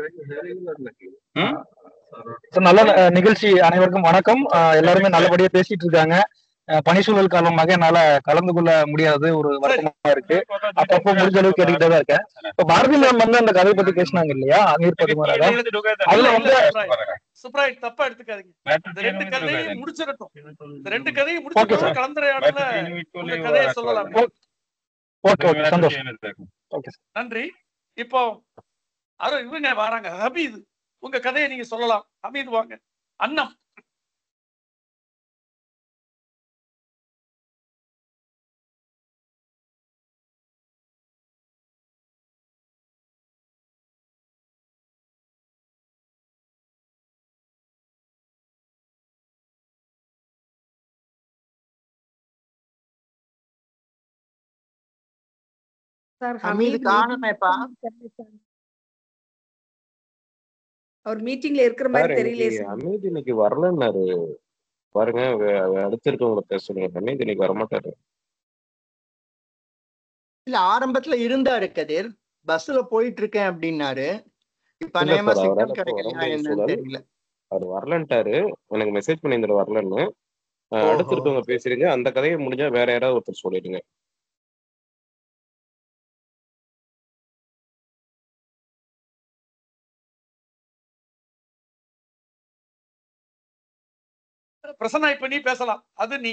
சார், நல்ல அஹ், நிகழ்ச்சி அனைவருக்கும் வணக்கம் அஹ், எல்லாருமே நல்லபடியா பேசிட்டு இருக்காங்க அஹ், பணிச்சூழல் காரணமாக என்னால கலந்து கொள்ள முடியாது ஒரு வருத்தமா இருக்கு அப்பப்போ முடிஞ்ச அளவுக்கு கேட்டுக்கிட்டே தான் இருக்கேன் இப்ப பாரதி மேம் வந்து அந்த கதையை பத்தி பேசினாங்க இல்லையா நீர் பதுமராக அதுல வந்து
சுப்ராய் தப்பா எடுத்துக்காதீங்க இந்த ரெண்டு கதையும் முடிச்சிடட்டும் இந்த ரெண்டு கதையும்
Okay,
முடிச்சிட்டு
sir.
கலந்துரையாடல உங்க கதையை சொல்லலாம்
ஓகே ஓகே சந்தோஷம் ஓகே
நன்றி இப்போ அரு இவங்க வராங்க ஹபீது உங்க கதையை நீங்க சொல்லலாம் ஹபீது வாங்க அன்னம்
சார்
ஹமீது
ஹமீத்
காணுமேப்பா
அவர் மீட்டிங்ல இருக்கிற மாதிரி
சார்
தெரியலையே
இன்னைக்கு
சார்
அமீது இன்னைக்கு வரலன்னாரு பாருங்க வே- வே- அடுத்து இருக்கவங்கள பேச சொல்லுங்க அமீது இன்னைக்கு வரமாட்டாரு
இல்ல ஆரம்பத்துல இருந்தாரு கதிர் பஸ்ல போயிட்டு இருக்கேன் அப்படின்னாரு இப்ப
இல்ல
அநேகமா
சார் அவரால்
சிக்னல்
இப்போ வர
கிடைக்கலையா
முடியாத
என்னன்னு
சூழல்
தெரியல
அவர் வரலன்ட்டாரு எனக்கு மெசேஜ் பண்ணியிருந்தாரு வரலன்னு அஹ் அடுத்து
ஓஹோ
இருக்கவங்க பேசுறீங்க அந்த கதையை முடிஞ்சா வேற யாராவது ஒருத்தர் சொல்லிடுங்க
பிரசன்னா இப்ப நீ பேசலாம் அது நீ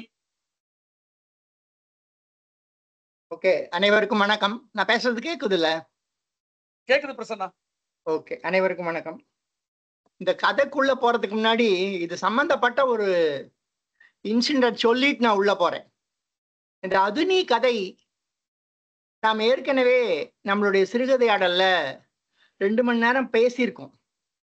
ஓகே அனைவருக்கும் வணக்கம் நான் பேசுறது கேக்குதுல்ல
கேக்குது பிரசன்னா
ஓகே அனைவருக்கும் வணக்கம் இந்த கதைக்குள்ள போறதுக்கு முன்னாடி இது சம்பந்தப்பட்ட ஒரு இன்சிடென்ட் சொல்லிட்டு நான் உள்ள போறேன் இந்த அதுனி கதை நாம் ஏற்கனவே நம்மளுடைய சிறுகதையாடல்ல ரெண்டு மணி நேரம் பேசியிருக்கோம்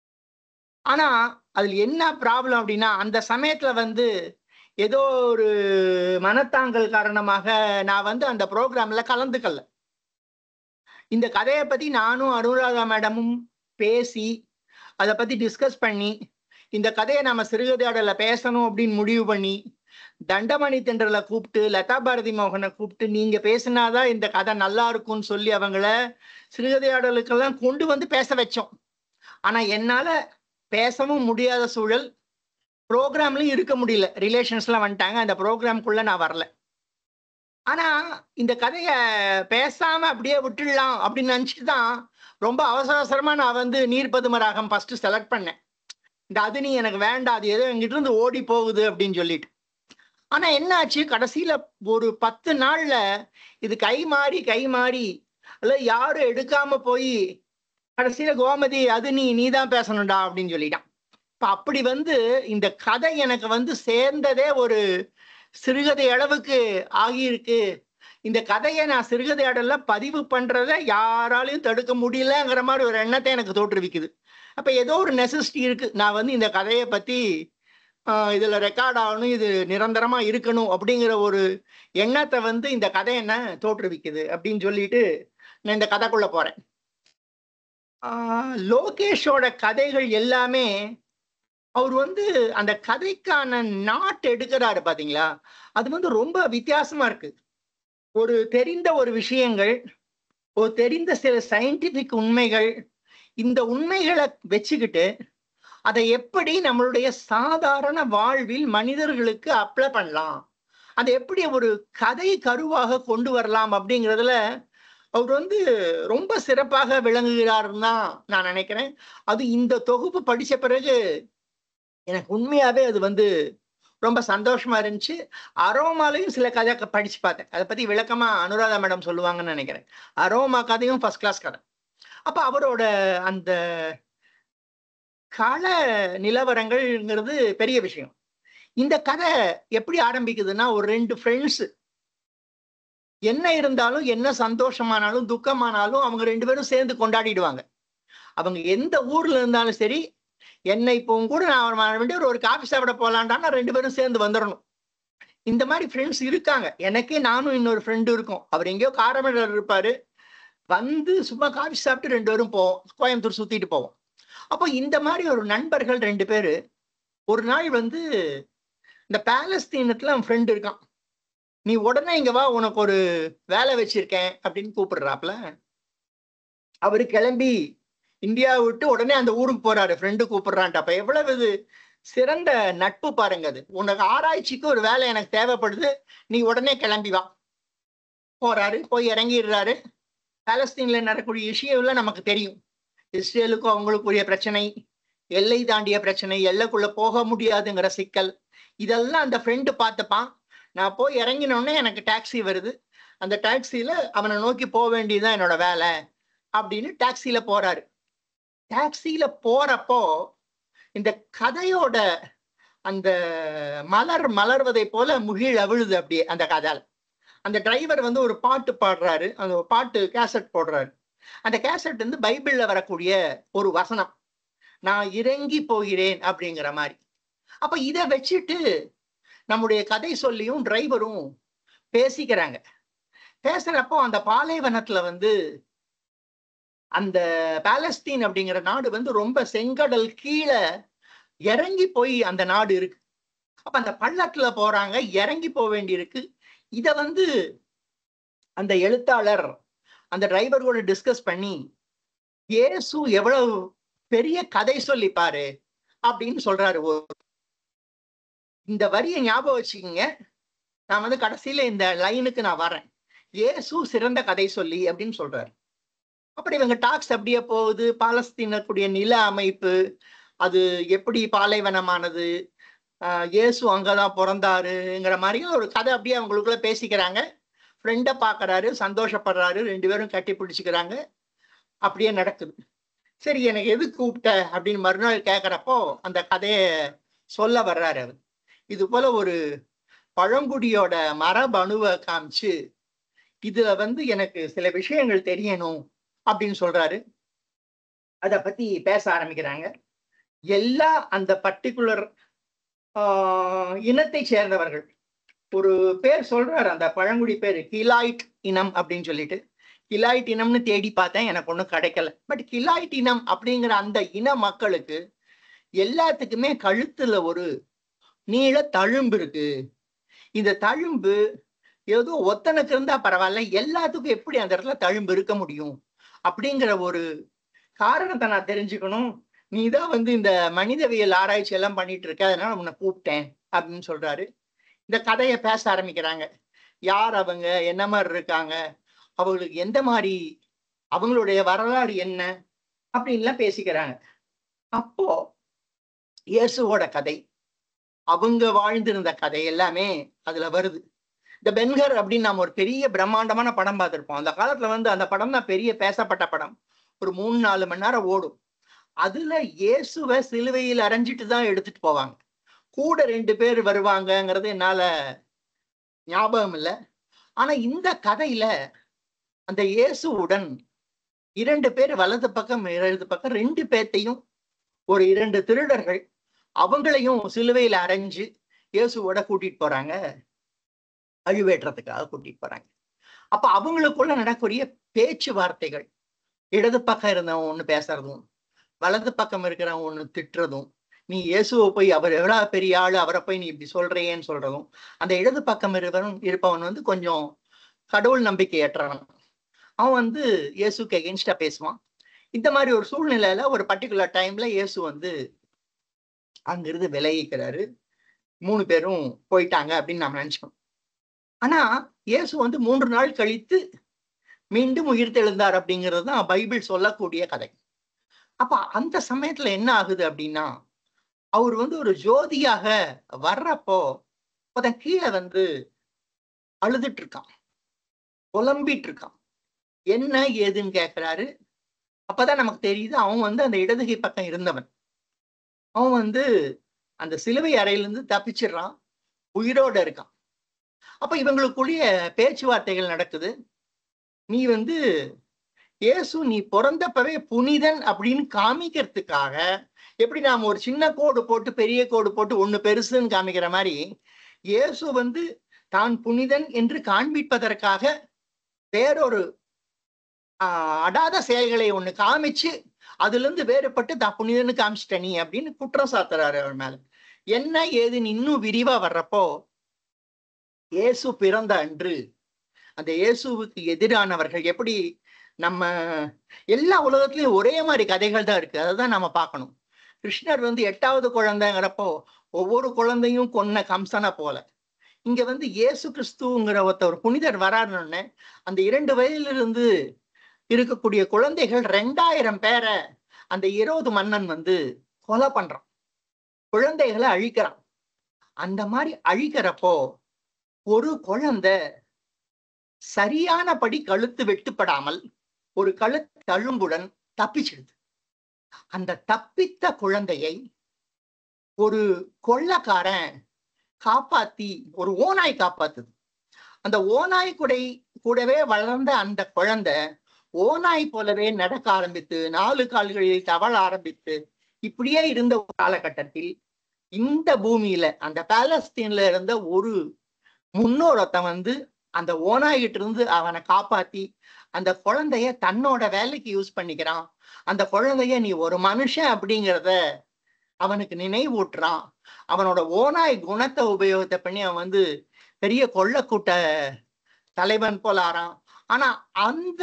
ஆனா அதுல என்ன ப்ராப்ளம் அப்படின்னா அந்த சமயத்துல வந்து ஏதோ ஒரு மனத்தாங்கல் காரணமாக நான் வந்து அந்த ப்ரோக்ராம்ல கலந்துக்கல இந்த கதையை பத்தி நானும் அனுராதா மேடமும் பேசி அதை பத்தி டிஸ்கஸ் பண்ணி இந்த கதையை நம்ம சிறுகதையாடல பேசணும் அப்படின்னு முடிவு பண்ணி தண்டமணி தென்றலை கூப்பிட்டு லதா பாரதி மோகனை கூப்பிட்டு நீங்க பேசினாதான் இந்த கதை நல்லா இருக்கும்னு சொல்லி அவங்கள சிறுகதையாடலுக்கெல்லாம் கொண்டு வந்து பேச வச்சோம் ஆனா என்னால பேசவும் முடியாத சூழல் ப்ரோக்ராம்லயும் இருக்க முடியல ரிலேஷன்ஸ்லாம் வந்துட்டாங்க அந்த ப்ரோக்ராம்குள்ள நான் வரல ஆனா இந்த கதைய பேசாம அப்படியே விட்டுடலாம் அப்படின்னு நினைச்சிட்டு தான் ரொம்ப அவசர அவசரமா நான் வந்து நீர்பதும ராகம் ஃபர்ஸ்ட் செலக்ட் பண்ணேன் இந்த அது நீ எனக்கு வேண்டாம் அது ஏதோ எங்கிட்ட இருந்து ஓடி போகுது அப்படின்னு சொல்லிட்டு ஆனா என்ன ஆச்சு கடைசியில ஒரு பத்து நாள்ல இது கை மாறி கை மாறி அல்ல யாரும் எடுக்காம போய் கடைசியில கோமதி அது நீ நீ தான் பேசணும்டா அப்படின்னு சொல்லிட்டான் இப்ப அப்படி வந்து இந்த கதை எனக்கு வந்து சேர்ந்ததே ஒரு சிறுகதை அளவுக்கு ஆகியிருக்கு இந்த கதையை நான் சிறுகதையாடல்ல பதிவு பண்றத யாராலையும் தடுக்க முடியலங்கிற மாதிரி ஒரு எண்ணத்தை எனக்கு தோற்றுவிக்குது அப்ப ஏதோ ஒரு நெசசிட்டி இருக்கு நான் வந்து இந்த கதையை பத்தி ஆஹ் இதுல ரெக்கார்ட் ஆகணும் இது நிரந்தரமா இருக்கணும் அப்படிங்கிற ஒரு எண்ணத்தை வந்து இந்த கதை என்ன தோற்றுவிக்குது அப்படின்னு சொல்லிட்டு நான் இந்த கதைக்குள்ள போறேன் ஆஹ் லோகேஷோட கதைகள் எல்லாமே அவர் வந்து அந்த கதைக்கான நாட் எடுக்கிறாரு பாத்தீங்களா அது வந்து ரொம்ப வித்தியாசமா இருக்கு ஒரு தெரிந்த ஒரு விஷயங்கள் ஒரு தெரிந்த சில சயின்டிபிக் உண்மைகள் இந்த உண்மைகளை வச்சுக்கிட்டு அதை எப்படி நம்மளுடைய சாதாரண வாழ்வில் மனிதர்களுக்கு அப்ளை பண்ணலாம் அதை எப்படி ஒரு கதை கருவாக கொண்டு வரலாம் அப்படிங்கிறதுல அவர் வந்து ரொம்ப சிறப்பாக விளங்குகிறாருன்னு தான் நான் நினைக்கிறேன் அது இந்த தொகுப்பு படிச்ச பிறகு எனக்கு உண்மையாவே அது வந்து ரொம்ப சந்தோஷமா இருந்துச்சு அரோமாலையும் சில கதை க- படிச்சு பார்த்தேன் அதை பத்தி விளக்கமா அனுராதா மேடம் சொல்லுவாங்கன்னு நினைக்கிறேன் அரோமா கதையும் ஃபர்ஸ்ட் கிளாஸ் கதை அப்ப அவரோட அந்த கள நிலவரங்கள்ங்கிறது பெரிய விஷயம் இந்த கதை எப்படி ஆரம்பிக்குதுன்னா ஒரு ரெண்டு ஃப்ரெண்ட்ஸ் என்ன இருந்தாலும் என்ன சந்தோஷமானாலும் துக்கமானாலும் அவங்க ரெண்டு பேரும் சேர்ந்து கொண்டாடிடுவாங்க அவங்க எந்த ஊர்ல இருந்தாலும் சரி என்னை இப்போ உன் கூட நான் வர வேண்டிய ஒரு காஃபி சாப்பிட போலான்டான்னா ரெண்டு பேரும் சேர்ந்து வந்துடணும் இந்த மாதிரி ஃப்ரெண்ட்ஸ் இருக்காங்க எனக்கே நானும் இன்னொரு ஃப்ரெண்டு இருக்கோம் அவர் எங்கேயோ காரமேடர் இருப்பாரு வந்து சும்மா காஃபி சாப்பிட்டு ரெண்டு பேரும் போவோம் கோயம்புத்தூர் சுத்திட்டு போவோம் அப்போ இந்த மாதிரி ஒரு நண்பர்கள் ரெண்டு பேரு ஒரு நாள் வந்து இந்த பாலஸ்தீனத்துல அவன் ஃப்ரெண்டு இருக்கான் நீ உடனே இங்க வா உனக்கு ஒரு வேலை வச்சிருக்கேன் அப்படின்னு கூப்பிடுறாப்ல அவரு கிளம்பி இந்தியாவை விட்டு உடனே அந்த ஊருக்கு போறாரு ஃப்ரெண்டு கூப்பிடுறான்ட்டு அப்ப எவ்வளவு இது சிறந்த நட்பு பாருங்க அது உனக்கு ஆராய்ச்சிக்கு ஒரு வேலை எனக்கு தேவைப்படுது நீ உடனே கிளம்பி வா போறாரு போய் இறங்கிடுறாரு பாலஸ்தீன்ல நடக்கக்கூடிய விஷயம்லாம் நமக்கு தெரியும் இஸ்ரேலுக்கும் அவங்களுக்குரிய பிரச்சனை எல்லை தாண்டிய பிரச்சனை எல்லைக்குள்ள போக முடியாதுங்கிற சிக்கல் இதெல்லாம் அந்த ஃப்ரெண்டு பார்த்துப்பான் நான் போய் இறங்கினோடனே எனக்கு டாக்ஸி வருது அந்த டாக்ஸியில அவனை நோக்கி போக வேண்டியதுதான் என்னோட வேலை அப்படின்னு டாக்ஸியில போறாரு டாக்ஸியில போறப்போ இந்த கதையோட அந்த மலர் மலர்வதை போல முகிழ் அவிழுது அப்படியே அந்த கதால அந்த டிரைவர் வந்து ஒரு பாட்டு பாடுறாரு அந்த பாட்டு கேசட் போடுறாரு அந்த கேசட் வந்து பைபிள்ல வரக்கூடிய ஒரு வசனம் நான் இறங்கி போகிறேன் அப்படிங்கிற மாதிரி அப்ப இதை வச்சுட்டு நம்முடைய கதை சொல்லியும் டிரைவரும் பேசிக்கிறாங்க பேசுறப்போ அந்த பாலைவனத்துல வந்து அந்த பாலஸ்தீன் அப்படிங்கிற நாடு வந்து ரொம்ப செங்கடல் கீழே இறங்கி போய் அந்த நாடு இருக்கு அப்ப அந்த பள்ளத்துல போறாங்க இறங்கி போக வேண்டியிருக்கு இத வந்து அந்த எழுத்தாளர் அந்த டிரைவர் கூட டிஸ்கஸ் பண்ணி இயேசு எவ்வளவு பெரிய கதை சொல்லி பாரு அப்படின்னு சொல்றாரு ஒரு இந்த வரியை ஞாபகம் வச்சுக்கோங்க நான் வந்து கடைசியில இந்த லைனுக்கு நான் வரேன் இயேசு சிறந்த கதை சொல்லி அப்படின்னு சொல்றாரு அப்படி இவங்க டாக்ஸ் அப்படியே போகுது பாலஸ்தீனக்கூடிய நில அமைப்பு அது எப்படி பாலைவனமானது ஆஹ் இயேசு அங்கதான் பிறந்தாருங்கிற மாதிரி ஒரு கதை அப்படியே அவங்களுக்குள்ள பேசிக்கிறாங்க ஃப்ரெண்டை பார்க்கறாரு சந்தோஷப்படுறாரு ரெண்டு பேரும் கட்டி பிடிச்சிக்கிறாங்க அப்படியே நடக்குது சரி எனக்கு எது கூப்பிட்ட அப்படின்னு மறுநாள் கேட்குறப்போ அந்த கதையை சொல்ல வர்றாரு அவர் இது போல ஒரு பழங்குடியோட மரபணுவை காமிச்சு இதுல வந்து எனக்கு சில விஷயங்கள் தெரியணும் அப்படின்னு சொல்றாரு அத பத்தி பேச ஆரம்பிக்கிறாங்க எல்லா அந்த பர்டிகுலர் இனத்தை சேர்ந்தவர்கள் ஒரு பேர் சொல்றாரு அந்த பழங்குடி பேர் கிலாய்ட் இனம் அப்படின்னு சொல்லிட்டு கிலாய்ட் இனம்னு தேடி பார்த்தேன் எனக்கு ஒன்றும் கிடைக்கல பட் கிலாய்ட் இனம் அப்படிங்கிற அந்த இன மக்களுக்கு எல்லாத்துக்குமே கழுத்துல ஒரு நீள தழும்பு இருக்கு இந்த தழும்பு ஏதோ ஒத்தனுக்கு இருந்தா பரவாயில்ல எல்லாத்துக்கும் எப்படி அந்த இடத்துல தழும்பு இருக்க முடியும் அப்படிங்கிற ஒரு காரணத்தை நான் தெரிஞ்சுக்கணும் நீ தான் வந்து இந்த மனிதவியல் ஆராய்ச்சி எல்லாம் பண்ணிட்டு இருக்க அதனால உன்னை கூப்பிட்டேன் அப்படின்னு சொல்றாரு இந்த கதையை பேச ஆரம்பிக்கிறாங்க யார் அவங்க என்ன மாதிரி இருக்காங்க அவங்களுக்கு எந்த மாதிரி அவங்களுடைய வரலாறு என்ன அப்படின்லாம் பேசிக்கிறாங்க அப்போ இயேசுவோட கதை அவங்க வாழ்ந்திருந்த கதை எல்லாமே அதுல வருது இந்த பென்கர் அப்படின்னு நாம ஒரு பெரிய பிரம்மாண்டமான படம் பார்த்திருப்போம் அந்த காலத்துல வந்து அந்த படம் தான் பெரிய பேசப்பட்ட படம் ஒரு மூணு நாலு மணி நேரம் ஓடும் அதுல இயேசுவை சிலுவையில் அரைஞ்சிட்டு தான் எடுத்துட்டு போவாங்க கூட ரெண்டு பேர் வருவாங்கங்கிறது என்னால ஞாபகம் இல்லை ஆனா இந்த கதையில அந்த இயேசுவுடன் இரண்டு பேர் வலது பக்கம் இடது பக்கம் ரெண்டு பேர்த்தையும் ஒரு இரண்டு திருடர்கள் அவங்களையும் சிலுவையில அரைஞ்சு இயேசுவோட கூட்டிட்டு போறாங்க அழிவேற்றத்துக்காக கூட்டிட்டு போறாங்க அப்ப அவங்களுக்குள்ள நடக்கக்கூடிய பேச்சுவார்த்தைகள் இடது பக்கம் இருந்தவன் ஒண்ணு பேசுறதும் வலது பக்கம் இருக்கிறவன் ஒண்ணு திட்டுறதும் நீ இயேசுவை போய் அவர் எவ்வளவு பெரிய ஆளு அவரை போய் நீ இப்படி சொல்றியேன்னு சொல்றதும் அந்த இடது பக்கம் இருப்பவன் இருப்பவன் வந்து கொஞ்சம் கடவுள் நம்பிக்கையற்றவன் அவன் வந்து இயேசுக்கு எகென்ஸ்டா பேசுவான் இந்த மாதிரி ஒரு சூழ்நிலையில ஒரு பர்டிகுலர் டைம்ல இயேசு வந்து அங்கிருந்து விலகிக்கிறாரு மூணு பேரும் போயிட்டாங்க அப்படின்னு நம்ம நினைச்சோம் ஆனா இயேசு வந்து மூன்று நாள் கழித்து மீண்டும் உயிர்த்தெழுந்தார் அப்படிங்கிறது தான் பைபிள் சொல்லக்கூடிய கதை அப்ப அந்த சமயத்துல என்ன ஆகுது அப்படின்னா அவர் வந்து ஒரு ஜோதியாக வர்றப்போ அப்பதான் கீழே வந்து அழுதுட்டு இருக்கான் புலம்பிட்டு இருக்கான் என்ன ஏதுன்னு கேக்குறாரு அப்பதான் நமக்கு தெரியுது அவன் வந்து அந்த இடதுகை பக்கம் இருந்தவன் அவன் வந்து அந்த சிலுவை அறையிலிருந்து தப்பிச்சிடுறான் உயிரோட இருக்கான் அப்ப இவங்களுக்குள்ளேய பேச்சுவார்த்தைகள் நடக்குது நீ வந்து இயேசு நீ பிறந்தப்பவே புனிதன் அப்படின்னு காமிக்கிறதுக்காக எப்படி நாம ஒரு சின்ன கோடு போட்டு பெரிய கோடு போட்டு ஒண்ணு பெருசுன்னு காமிக்கிற மாதிரி இயேசு வந்து தான் புனிதன் என்று காண்பிப்பதற்காக வேறொரு ஆஹ் அடாத செயல்களை ஒண்ணு காமிச்சு அதுல இருந்து வேறுபட்டு தான் புனிதன்னு காமிச்சிட்ட நீ அப்படின்னு குற்றம் சாத்துறாரு அவர் மேல என்ன ஏதுன்னு இன்னும் விரிவா வர்றப்போ இயேசு பிறந்த அன்று அந்த இயேசுவுக்கு எதிரானவர்கள் எப்படி நம்ம எல்லா உலகத்திலயும் ஒரே மாதிரி கதைகள் தான் இருக்கு அதை தான் நம்ம பார்க்கணும் கிருஷ்ணர் வந்து எட்டாவது குழந்தைங்கிறப்போ ஒவ்வொரு குழந்தையும் கொன்ன கம்சனை போல இங்க வந்து இயேசு கிறிஸ்துங்கிற ஒருத்த ஒரு புனிதர் வராருன்னு அந்த இரண்டு வயதிலிருந்து இருக்கக்கூடிய குழந்தைகள் ரெண்டாயிரம் பேரை அந்த இருபது மன்னன் வந்து கொலை பண்றான் குழந்தைகளை அழிக்கிறான் அந்த மாதிரி அழிக்கிறப்போ ஒரு குழந்தை சரியானபடி கழுத்து வெட்டுப்படாமல் ஒரு கழுத்து தழும்புடன் தப்பிச்சிடுது அந்த தப்பித்த குழந்தையை ஒரு கொள்ளக்காரன் காப்பாத்தி ஒரு ஓநாய் காப்பாத்துது அந்த ஓநாய் குடை கூடவே வளர்ந்த அந்த குழந்தை ஓநாய் போலவே நடக்க ஆரம்பித்து நாலு கால்களில் தவழ ஆரம்பித்து இப்படியே இருந்த ஒரு காலகட்டத்தில் இந்த பூமியில அந்த பாலஸ்தீன்ல இருந்த ஒரு முன்னோரத்தன் வந்து அந்த ஓநாய்கிட்ட இருந்து அவனை காப்பாத்தி அந்த குழந்தைய தன்னோட வேலைக்கு யூஸ் பண்ணிக்கிறான் அந்த குழந்தைய நீ ஒரு மனுஷன் அப்படிங்கிறத அவனுக்கு நினைவூட்டுறான் அவனோட ஓநாய் குணத்தை உபயோகத்தை பண்ணி அவன் வந்து பெரிய கொள்ளக்கூட்ட தலைவன் போல ஆறான் ஆனா அந்த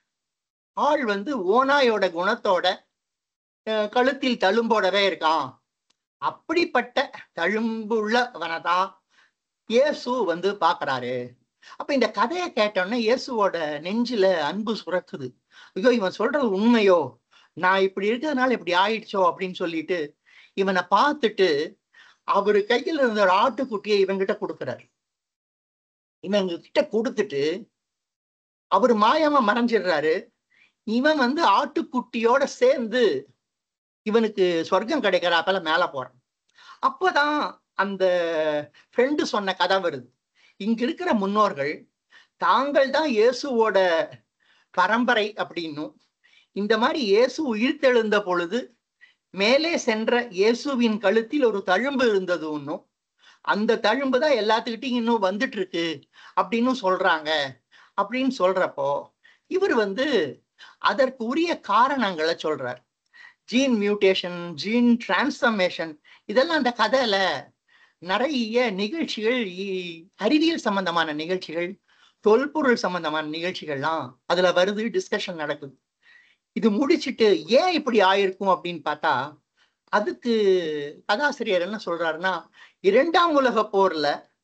ஆள் வந்து ஓநாயோட குணத்தோட அஹ், கழுத்தில் தழும்போடவே இருக்கான் அப்படிப்பட்ட தழும்புள்ளவனை தான் இயேசு வந்து பாக்குறாரு அப்ப இந்த கதையை கேட்டோன்னே இயேசுவோட நெஞ்சில அன்பு சுரக்குது ஐயோ இவன் சொல்றது உண்மையோ நான் இப்படி இருக்கிறதுனால இப்படி ஆயிடுச்சோ அப்படின்னு சொல்லிட்டு இவனை பார்த்துட்டு அவரு கையில் இருந்த ஒரு ஆட்டுக்குட்டியை இவன்கிட்ட கொடுக்குறாரு இவங்க கிட்ட கொடுத்துட்டு அவர் மாயமா மறைஞ்சிடுறாரு இவன் வந்து ஆட்டுக்குட்டியோட சேர்ந்து இவனுக்கு சொர்க்கம் கிடைக்கிறாப்பல மேல போறான் அப்பதான் அந்த ஃப்ரெண்டு சொன்ன கதை வருது இங்க இருக்கிற முன்னோர்கள் தாங்கள் தான் இயேசுவோட பரம்பரை அப்படின்னும் இந்த மாதிரி இயேசு உயிர்த்தெழுந்த பொழுது மேலே சென்ற இயேசுவின் கழுத்தில் ஒரு தழும்பு இருந்தது ஒன்றும் அந்த தழும்பு தான் எல்லாத்துக்கிட்டையும் இன்னும் வந்துட்டு இருக்கு அப்படின்னு சொல்றாங்க அப்படின்னு சொல்றப்போ இவர் வந்து அதற்கு உரிய காரணங்களை சொல்றார் ஜீன் மியூட்டேஷன் ஜீன் டிரான்ஸ்ஃபர்மேஷன் இதெல்லாம் அந்த கதையில நிறைய நிகழ்ச்சிகள் இ- அறிவியல் சம்பந்தமான நிகழ்ச்சிகள் தொல்பொருள் சம்பந்தமான நிகழ்ச்சிகள்லாம் அதுல வருது டிஸ்கஷன் நடக்குது இது முடிச்சிட்டு ஏன் இப்படி ஆயிருக்கும் அப்படின்னு பார்த்தா அதுக்கு கதாசிரியர் என்ன சொல்றாருன்னா இரண்டாம் உலக போர்ல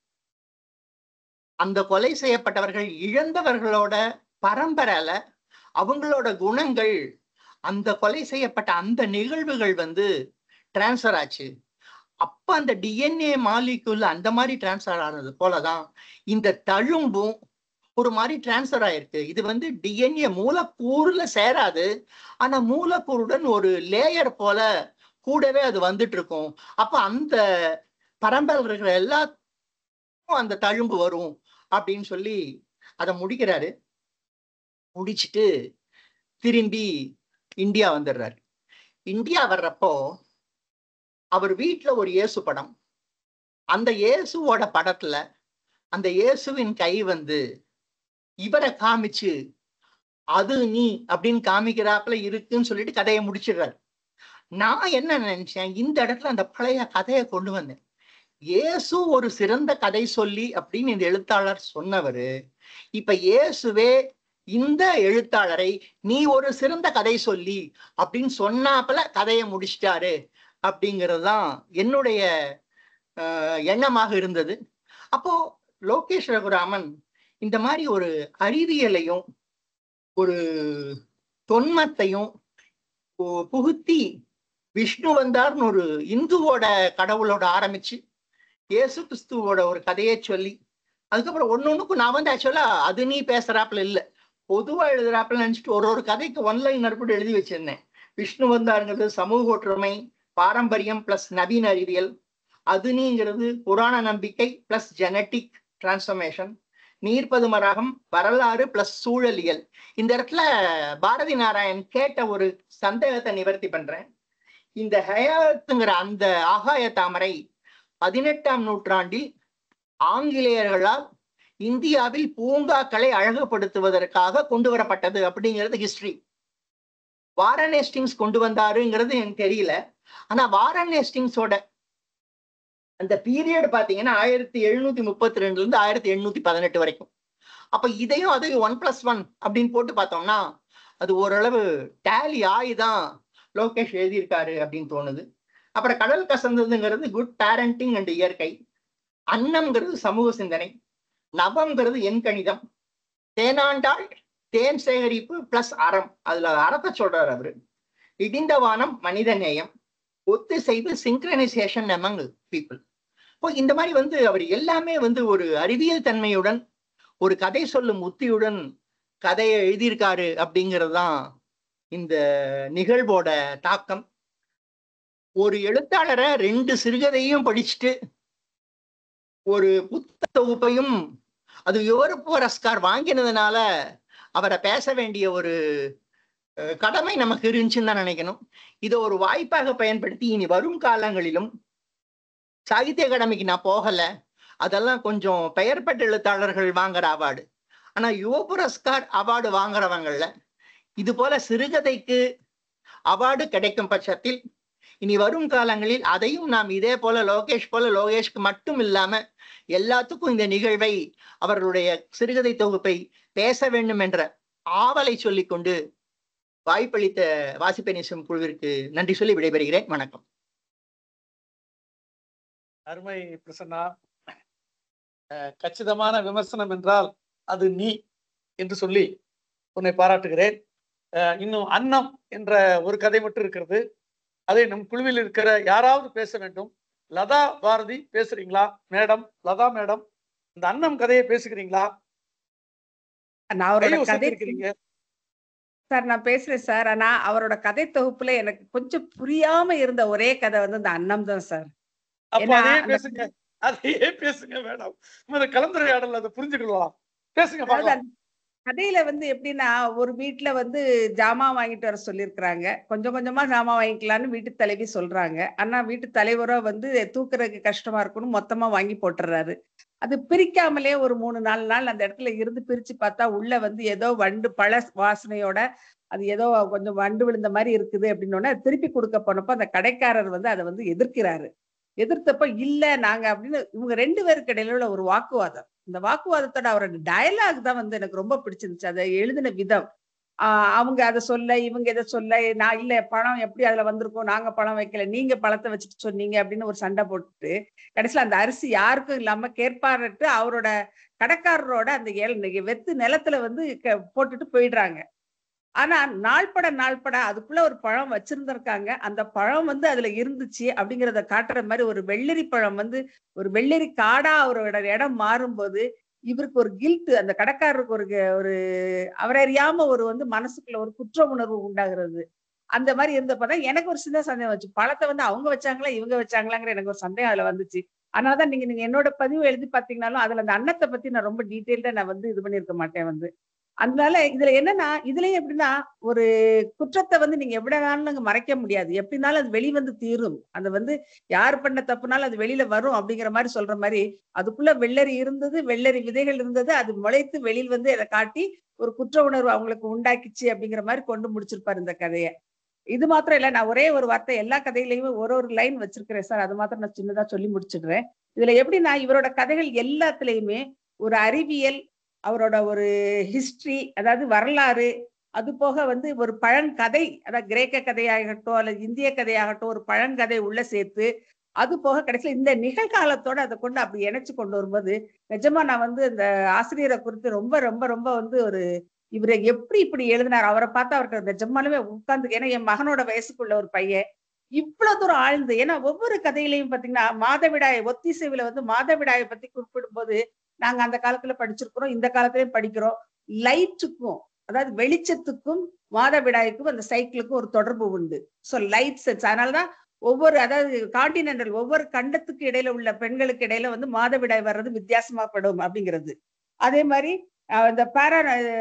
அந்த கொலை செய்யப்பட்டவர்கள் இழந்தவர்களோட பரம்பரையில அவங்களோட குணங்கள் அந்த கொலை செய்யப்பட்ட அந்த நிகழ்வுகள் வந்து டிரான்ஸ்ஃபர் ஆச்சு அப்ப அந்த டிஎன்ஏ மாலிகுல் அந்த மாதிரி டிரான்ஸ்ஃபர் ஆனது போலதான் இந்த தழும்பும் ஒரு மாதிரி டிரான்ஸ்ஃபர் ஆயிருக்கு இது வந்து டிஎன்ஏ மூலக்கூறுல சேராது ஆனா மூலக்கூறுடன் ஒரு லேயர் போல கூடவே அது வந்துட்டு இருக்கும் அப்ப அந்த பரம்பரையில் இருக்கிற எல்லாத்துக்கும் அந்த தழும்பு வரும் அப்படின்னு சொல்லி அதை முடிக்கிறாரு முடிச்சிட்டு திரும்பி இந்தியா வந்துடுறாரு இந்தியா வர்றப்போ அவர் வீட்டுல ஒரு இயேசு படம் அந்த இயேசுவோட படத்துல அந்த இயேசுவின் கை வந்து இவரை காமிச்சு அது நீ அப்படின்னு காமிக்கிறாப்புல இருக்குன்னு சொல்லிட்டு கதையை முடிச்சிடுறாரு நான் என்ன நினைச்சேன் இந்த இடத்துல அந்த பழைய கதையை கொண்டு வந்தேன் இயேசு ஒரு சிறந்த கதை சொல்லி அப்படின்னு இந்த எழுத்தாளர் சொன்னவரு இப்ப இயேசுவே இந்த எழுத்தாளரை நீ ஒரு சிறந்த கதை சொல்லி அப்படின்னு சொன்னாப்புல கதையை முடிச்சிட்டாரு அப்படிங்கிறது தான் என்னுடைய ஆஹ், எண்ணமாக இருந்தது அப்போ லோகேஷ் ரகுராமன் இந்த மாதிரி ஒரு அறிவியலையும் ஒரு தொன்மத்தையும் பு- புகுத்தி விஷ்ணு வந்தார்னு ஒரு இந்துவோட கடவுளோட ஆரம்பிச்சு இயேசு கிறிஸ்துவோட ஒரு கதையை சொல்லி அதுக்கப்புறம் ஒன்னொன்னுக்கும் நான் வந்து ஆக்சுவலா அது நீ பேசுறாப்புல இல்ல பொதுவா எழுதுறாப்புல நினைச்சிட்டு ஒரு ஒரு கதைக்கு ஒன்லைனர் கூட எழுதி வச்சிருந்தேன் விஷ்ணு வந்தாருங்கிறது சமூக ஒற்றுமை பாரம்பரியம் பிளஸ் நவீன அறிவியல் அதுனிங்கிறது புராண நம்பிக்கை பிளஸ் ஜெனட்டிக் டிரான்ஸ்ஃபர்மேஷன் நீர்ப்பதுமராகம் வரலாறு பிளஸ் சூழலியல் இந்த இடத்துல பாரதி நாராயண் கேட்ட ஒரு சந்தேகத்தை நிவர்த்தி பண்றேன் இந்த ஹயாத்துங்கிற அந்த ஆகாய தாமரை பதினெட்டாம் நூற்றாண்டில் ஆங்கிலேயர்களால் இந்தியாவில் பூங்காக்களை அழகுபடுத்துவதற்காக கொண்டு வரப்பட்டது அப்படிங்கிறது ஹிஸ்டரி வாரன் ஹேஸ்டிங்ஸ் கொண்டு வந்தாருங்கிறது எனக்கு தெரியல ஆனா வாரன் ஹேஸ்டிங்ஸோட அந்த பீரியட் பாத்தீங்கன்னா ஆயிரத்தி எழுநூத்தி முப்பத்தி ரெண்டுல இருந்து ஆயிரத்தி எண்ணூத்தி பதினெட்டு வரைக்கும் அப்ப இதையும் அதையும் ஒன் பிளஸ் ஒன் அப்படின்னு போட்டு பார்த்தோம்னா அது ஓரளவு டேலி ஆயிதான் லோகேஷ் எழுதியிருக்காரு அப்படின்னு தோணுது அப்புறம் கடல் கசந்ததுங்கிறது குட் பேரண்டிங் அண்ட் இயற்கை அன்னம்ங்கிறது சமூக சிந்தனை நவம்ங்கிறது எண் கணிதம் தேனாண்டாள் தேன் சேகரிப்பு பிளஸ் அறம் அதுல அறத்தை சொல்றாரு அவரு இடிந்த வானம் மனித நேயம் ஒத்திசைவு சிங்க்ரனைசேஷன் among பீப்புள் இப்போ இந்த மாதிரி வந்து அவர் எல்லாமே வந்து ஒரு அறிவியல் தன்மையுடன் ஒரு கதை சொல்லும் உத்தியுடன் கதையை எழுதியிருக்காரு அப்படிங்கிறது தான் இந்த நிகழ்வோட தாக்கம் ஒரு எழுத்தாளரை ரெண்டு சிறுகதையும் படிச்சுட்டு ஒரு புத்தக தொகுப்பையும் அது யுவரப்பு புரஸ்கார் வாங்கினதுனால அவரை பேச வேண்டிய ஒரு அஹ், கடமை நமக்கு இருந்துச்சுன்னு தான் நினைக்கணும் இதை ஒரு வாய்ப்பாக பயன்படுத்தி இனி வரும் காலங்களிலும் சாகித்ய அகாடமிக்கு நான் போகல அதெல்லாம் கொஞ்சம் பெயர் பெற்ற எழுத்தாளர்கள் வாங்குற அவார்டு ஆனா யுவ புரஸ்கார் அவார்டு வாங்குறவங்கள்ல இது போல சிறுகதைக்கு அவார்டு கிடைக்கும் பட்சத்தில் இனி வரும் காலங்களில் அதையும் நாம் இதே போல லோகேஷ் போல லோகேஷ்க்கு மட்டும் இல்லாம எல்லாத்துக்கும் இந்த நிகழ்வை அவர்களுடைய சிறுகதை தொகுப்பை பேச வேண்டும் என்ற ஆவலை சொல்லிக்கொண்டு வாய்ப்பளித்த வாசிப்பெனிசம் குழுவிற்கு நன்றி சொல்லி விடைபெறுகிறேன் வணக்கம்
அருமை பிரசன்னா அஹ், கச்சிதமான விமர்சனம் என்றால் அது நீ என்று சொல்லி உன்னை பாராட்டுகிறேன் அஹ், இன்னும் அன்னம் என்ற ஒரு கதை மட்டும் இருக்கிறது அதை நம் குழுவில் இருக்கிற யாராவது பேச வேண்டும் லதா பாரதி பேசுறீங்களா மேடம் லதா மேடம் இந்த அன்னம் கதையை பேசுகிறீங்களா
நான் அவரோட
கை
கதை
இருக்கிறீங்க
சார் நான் பேசுறேன் சார் ஆனா அவரோட கதை தொகுப்புல எனக்கு கொஞ்சம் புரியாம இருந்த ஒரே கதை வந்து இந்த அன்னம் தான் சார்
அப்ப
ஏன்னா
அதையே
அந்த
பேசுங்க அதையே பேசுங்க மேடம் இந்த கலந்துரையாடல் அதை புரிஞ்சுக்கலாம் பேசுங்க
அதாவது
பார்க்கலாம்
அந்த கதையில வந்து எப்படின்னா ஒரு வீட்ல வந்து ஜாமான் வாங்கிட்டு வர சொல்லியிருக்கிறாங்க கொஞ்சம் கொஞ்சமா ஜாமான் வாங்கிக்கலாம்னு வீட்டு தலைவி சொல்றாங்க ஆனா வீட்டு தலைவரோ வந்து தூக்குறதுக்கு கஷ்டமா இருக்கும்னு மொத்தமா வாங்கி போட்டுறாரு அது பிரிக்காமலே ஒரு மூணு நாலு நாள் அந்த இடத்துல இருந்து பிரிச்சு பார்த்தா உள்ள வந்து ஏதோ வண்டு பழ வாசனையோட அது ஏதோ கொஞ்சம் வண்டு விழுந்த மாதிரி இருக்குது அப்படின்னு திருப்பி கொடுக்க போனப்போ அந்த கடைக்காரர் வந்து அதை வந்து எதிர்க்கிறாரு எதிர்த்தப்ப இல்ல நாங்க அப்படின்னு இவங்க ரெண்டு பேருக்கு இடையில உள்ள ஒரு வாக்குவாதம் இந்த வாக்குவாதத்தோட அவரோட டயலாக் தான் வந்து எனக்கு ரொம்ப பிடிச்சிருந்துச்சு அதை எழுதின விதம் ஆஹ் அவங்க அதை சொல்ல இவங்க இதை சொல்ல நான் இல்ல பணம் எப்படி அதுல வந்திருக்கோம் நாங்க பணம் வைக்கல நீங்க பழத்தை வச்சுட்டு சொன்னீங்க அப்படின்னு ஒரு சண்டை போட்டுட்டு கடைசியில அந்த அரிசி யாருக்கும் இல்லாம கேட்பாரட்டு அவரோட கடைக்காரரோட அந்த ஏழு வெத்து நிலத்துல வந்து க- போட்டுட்டு போயிடுறாங்க ஆனா நாள்பட நாள்பட அதுக்குள்ள ஒரு பழம் வச்சிருந்திருக்காங்க அந்த பழம் வந்து அதுல இருந்துச்சு அப்படிங்கறத காட்டுற மாதிரி ஒரு வெள்ளரி பழம் வந்து ஒரு வெள்ளரி காடா அவரோட இடம் மாறும்போது இவருக்கு ஒரு கில்ட் அந்த கடைக்காரருக்கு ஒரு க- ஒரு அவரறியாம ஒரு வந்து மனசுக்குள்ள ஒரு குற்ற உணர்வு உண்டாகிறது அந்த மாதிரி இருந்தப்பதான் எனக்கு ஒரு சின்ன சந்தேகம் வச்சு பழத்தை வந்து அவங்க வச்சாங்களா இவங்க வச்சாங்களாங்கிற எனக்கு ஒரு சந்தேகம் அதுல வந்துச்சு அதனாலதான் நீங்க நீங்க என்னோட பதிவு எழுதி பாத்தீங்கன்னாலும் அதுல அந்த அன்னத்தை பத்தி நான் ரொம்ப டீட்டெயில்டா நான் வந்து இது பண்ணியிருக்க மாட்டேன் வந்து அதனால இதுல என்னன்னா இதுலயும் எப்படின்னா ஒரு குற்றத்தை வந்து நீங்க எப்படி வேணாலும் நீங்க மறைக்க முடியாது எப்படினாலும் அது வெளிவந்து தீரும் அது வந்து யார் பண்ண தப்புனாலும் அது வெளியில வரும் அப்படிங்கிற மாதிரி சொல்ற மாதிரி அதுக்குள்ள வெள்ளரி இருந்தது வெள்ளரி விதைகள் இருந்தது அது முளைத்து வெளியில் வந்து அதை காட்டி ஒரு குற்ற உணர்வு அவங்களுக்கு உண்டாக்கிச்சு அப்படிங்கிற மாதிரி கொண்டு முடிச்சிருப்பாரு இந்த கதையை இது மாத்திரம் இல்ல நான் ஒரே ஒரு வார்த்தை எல்லா கதையிலயுமே ஒரு ஒரு லைன் வச்சிருக்கிறேன் சார் அது மாத்திரம் நான் சின்னதா சொல்லி முடிச்சிடுறேன் இதுல எப்படின்னா இவரோட கதைகள் எல்லாத்துலயுமே ஒரு அறிவியல் அவரோட ஒரு ஹிஸ்டரி அதாவது வரலாறு அது போக வந்து ஒரு பழங்கதை அதாவது கிரேக்க கதையாகட்டும் அல்லது இந்திய கதையாகட்டும் ஒரு பழங்கதை உள்ள சேர்த்து அது போக கடைசியில இந்த நிகழ்காலத்தோட அதை கொண்டு அப்படி இணைச்சு கொண்டு வரும்போது நிஜமா நான் வந்து இந்த ஆசிரியரை குறித்து ரொம்ப ரொம்ப ரொம்ப வந்து ஒரு இவரை எப்படி இப்படி எழுதினார் அவரை பார்த்தா அவருக்கு நிஜமாலுமே உட்கார்ந்து ஏன்னா என் மகனோட வயசுக்குள்ள ஒரு பையன் இவ்வளவு தூரம் ஆழ்ந்து ஏன்னா ஒவ்வொரு கதையிலையும் பாத்தீங்கன்னா மாதவிடாய் ஒத்திசைவுல வந்து மாதவிடாயை பத்தி குறிப்பிடும் போது நாங்க அந்த காலத்துல படிச்சிருக்கிறோம் இந்த காலத்திலயும் படிக்கிறோம் லைட்டுக்கும் அதாவது வெளிச்சத்துக்கும் மாதவிடாய்க்கும் அந்த சைக்கிளுக்கும் ஒரு தொடர்பு உண்டு ஸோ லைட் செட்ஸ் அதனாலதான் ஒவ்வொரு அதாவது காண்டினென்டல் ஒவ்வொரு கண்டத்துக்கு இடையில உள்ள பெண்களுக்கு இடையில வந்து மாதவிடாய் வர்றது வித்தியாசமாப்படும் அப்படிங்கிறது அதே மாதிரி அஹ் இந்த பேரா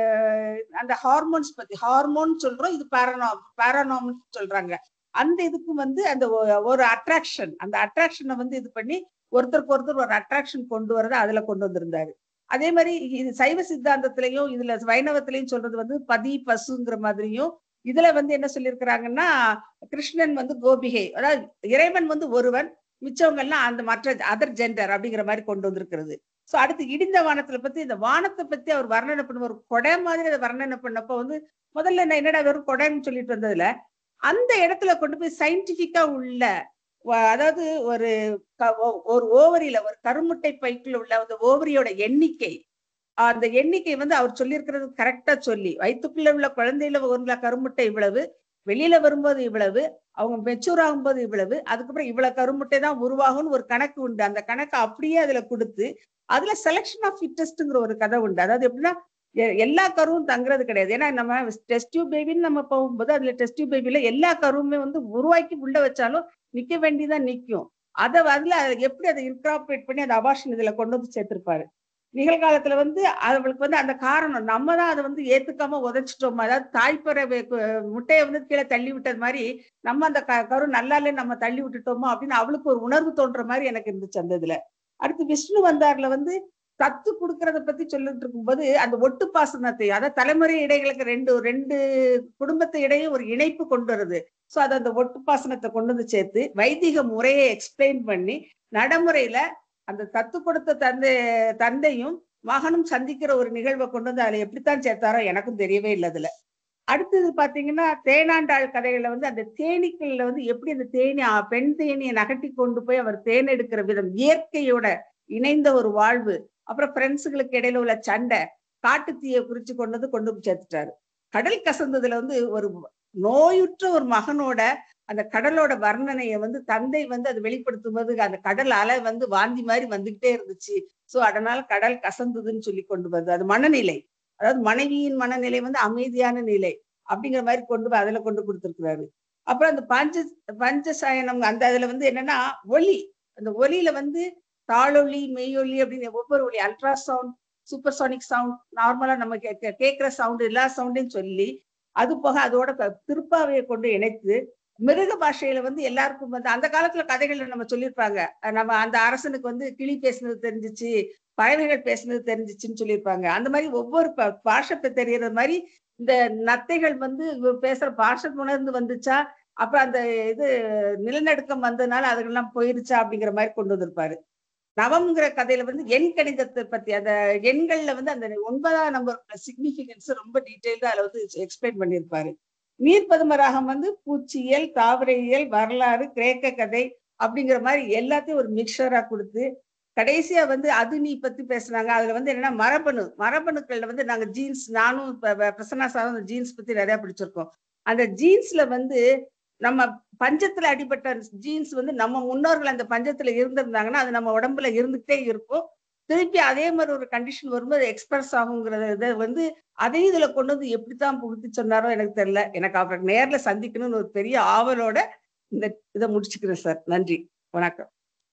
அந்த ஹார்மோன்ஸ் பத்தி ஹார்மோன் சொல்றோம் இது பேரனோ பேரானாம்னு சொல்றாங்க அந்த இதுக்கு வந்து அந்த ஒ- ஒரு அட்ராக்ஷன் அந்த அட்ராக்ஷனை வந்து இது பண்ணி ஒருத்தருக்கு ஒருத்தர் ஒரு அட்ராக்ஷன் கொண்டு வரதை அதுல கொண்டு வந்திருந்தாரு அதே மாதிரி இது சைவ சித்தாந்தத்திலையும் இதுல வைணவத்திலையும் சொல்றது வந்து பதி பசுங்கிற மாதிரியும் இதுல வந்து என்ன சொல்லியிருக்கிறாங்கன்னா கிருஷ்ணன் வந்து கோபிகை அதாவது இறைவன் வந்து ஒருவன் மிச்சவங்க எல்லாம் அந்த மற்ற அதர் ஜெண்டர் அப்படிங்கிற மாதிரி கொண்டு வந்திருக்கிறது சோ அடுத்து இடிந்த வானத்துல பத்தி இந்த வானத்தை பத்தி அவர் வர்ணனை பண்ண ஒரு கொடை மாதிரி அதை வர்ணனை பண்ணப்போ வந்து முதல்ல நான் என்னடா வெறும் கொடைன்னு சொல்லிட்டு வந்ததுல அந்த இடத்துல கொண்டு போய் சயின்டிபிக்கா உள்ள வ- அதாவது ஒரு க- ஒ- ஒரு ஓவரியில ஒரு கருமுட்டை பைக்குள்ள உள்ள அந்த ஓவரியோட எண்ணிக்கை அந்த எண்ணிக்கை வந்து அவர் சொல்லியிருக்கிறது கரெக்டா சொல்லி வயிற்றுக்குள்ள உள்ள குழந்தையில உள்ள கருமுட்டை இவ்வளவு வெளியில வரும்போது இவ்வளவு அவங்க மெச்சூர் ஆகும்போது இவ்வளவு அதுக்கப்புறம் இவ்வளவு கருமுட்டை தான் உருவாகும்னு ஒரு கணக்கு உண்டு அந்த கணக்கு அப்படியே அதுல கொடுத்து அதுல செலெக்ஷன் ஆஃப் ஃபிட்டஸ்ட்ங்கிற ஒரு கதை உண்டு அதாவது எப்படின்னா எ- எல்லா கருவும் தங்குறது கிடையாது ஏன்னா நம்ம டெஸ்ட் டியூப் பேபின்னு நம்ம போகும்போது அதுல டெஸ்ட் டியூப் பேபில எல்லா கருவுமே வந்து உருவாக்கி உள்ள வச்சாலும் நிக்க வேண்டியதான் நிக்கும் அதை அதுல எப்படி அதை இன்கார்பரேட் பண்ணி அந்த அபாஷன் இதுல கொண்டு வந்து சேர்த்திருப்பாரு நிகழ்காலத்துல வந்து அவளுக்கு வந்து அந்த காரணம் நம்ம தான் அதை வந்து ஏத்துக்காம உதைச்சிட்டோம் அதாவது தாய்ப்பறவை கு- முட்டையை வந்து கீழே தள்ளி விட்டது மாதிரி நம்ம அந்த க- கரு நல்லாலே நம்ம தள்ளி விட்டுட்டோமோ அப்படின்னு அவளுக்கு ஒரு உணர்வு தோன்ற மாதிரி எனக்கு இருந்துச்சு அந்த இதுல அடுத்து விஷ்ணு வந்தார்ல வந்து தத்து கொடுக்கறத பத்தி சொல்லிட்டு இருக்கும்போது அந்த ஒட்டு பாசனத்தை அதாவது தலைமுறை இடைகளுக்கு ரெண்டு ரெண்டு குடும்பத்து இடையே ஒரு இணைப்பு கொண்டு வருது சோ அது அந்த ஒட்டு பாசனத்தை கொண்டு வந்து சேர்த்து வைதிக முறையை எக்ஸ்பிளைன் பண்ணி நடைமுறையில அந்த தத்து கொடுத்த தந்தை தந்தையும் மகனும் சந்திக்கிற ஒரு நிகழ்வை கொண்டு வந்து அதுல எப்படித்தான் சேர்த்தாரோ எனக்கும் தெரியவே இல்லை அதுல அடுத்தது பாத்தீங்கன்னா தேனாண்டாள் கதைகள்ல வந்து அந்த தேனீக்கள்ல வந்து எப்படி அந்த தேனி ஆ, பெண் தேனியை நகட்டி கொண்டு போய் அவர் தேன் எடுக்கிற விதம் இயற்கையோட இணைந்த ஒரு வாழ்வு அப்புறம் ஃப்ரெண்ட்ஸுகளுக்கு இடையில உள்ள சண்டை காட்டு தீயை குறிச்சு கொண்டு வந்து கொண்டு போய் சேர்த்துட்டாரு கடல் கசந்ததுல வந்து ஒரு நோயுற்ற ஒரு மகனோட அந்த கடலோட வர்ணனையை வந்து தந்தை வந்து அது வெளிப்படுத்தும் போது அந்த கடல் அலை வந்து வாந்தி மாதிரி வந்துகிட்டே இருந்துச்சு சோ அதனால கடல் கசந்ததுன்னு சொல்லி கொண்டு வருது அது மனநிலை அதாவது மனைவியின் மனநிலை வந்து அமைதியான நிலை அப்படிங்கிற மாதிரி கொண்டு போய் அதுல கொண்டு கொடுத்திருக்கிறாரு அப்புறம் அந்த பஞ்ச பஞ்சசாயனம் அந்த அதுல வந்து என்னன்னா ஒலி அந்த ஒலியில வந்து தாளொலி மெய்யொலி அப்படின்னு ஒவ்வொரு ஒலி அல்ட்ராசவுண்ட் சூப்பர்சானிக் சவுண்ட் நார்மலா நம்ம கே- கே- கேட்கிற சவுண்ட் எல்லா சவுண்டையும் சொல்லி அது போக அதோட க- திருப்பாவையை கொண்டு இணைத்து மிருக பாஷையில வந்து எல்லாருக்கும் வந்து அந்த காலத்துல கதைகள்ல நம்ம சொல்லியிருப்பாங்க அஹ் நம்ம அந்த அரசனுக்கு வந்து கிளி பேசுனது தெரிஞ்சுச்சு பறவைகள் பேசுனது தெரிஞ்சுச்சுன்னு சொல்லியிருப்பாங்க அந்த மாதிரி ஒவ்வொரு ப- பாஷை இப்ப தெரியறது மாதிரி இந்த நத்தைகள் வந்து இவ பேசுற பாஷை உணர்ந்து வந்துச்சா அப்புறம் அந்த இது நிலநடுக்கம் வந்ததுனால அதுக்கெல்லாம் போயிருச்சா அப்படிங்கிற மாதிரி கொண்டு வந்திருப்பாரு நவம்ங்கிற கதையில வந்து எண் கணிதத்தை பத்தி அந்த எண்கள்ல வந்து அந்த ஒன்பதாம் நம்பர் சிக்னிபிகன்ஸ் ரொம்ப டீட்டெயில்டா அதுல வந்து எக்ஸ்பிளைன் பண்ணியிருப்பாரு நீர்ப்பதும ராகம் வந்து பூச்சியியல் தாவரையியல் வரலாறு கிரேக்க கதை அப்படிங்கிற மாதிரி எல்லாத்தையும் ஒரு மிக்சரா கொடுத்து கடைசியா வந்து அது நீ பத்தி பேசுனாங்க அதுல வந்து என்னன்னா மரபணு மரபணுக்கள்ல வந்து நாங்க ஜீன்ஸ் நானும் இப்ப வ- பிரசன்னா சாரும் அந்த ஜீன்ஸ் பத்தி நிறைய படிச்சிருக்கோம் அந்த ஜீன்ஸ்ல வந்து நம்ம பஞ்சத்துல அடிபட்ட ஜீன்ஸ் வந்து நம்ம முன்னோர்கள் அந்த பஞ்சத்துல இருந்திருந்தாங்கன்னா அது நம்ம உடம்புல இருந்துகிட்டே இருக்கும் திருப்பி அதே மாதிரி ஒரு கண்டிஷன் வரும்போது எக்ஸ்பிரஸ் ஆகுங்கிறத இதை வந்து அதையும் இதுல கொண்டு வந்து எப்படித்தான் புகுத்தி சொன்னாரோ எனக்கு தெரியல எனக்கு அவரை நேர்ல சந்திக்கணும்னு ஒரு பெரிய ஆவலோட இந்த இதை முடிச்சுக்கிறேன் சார் நன்றி வணக்கம்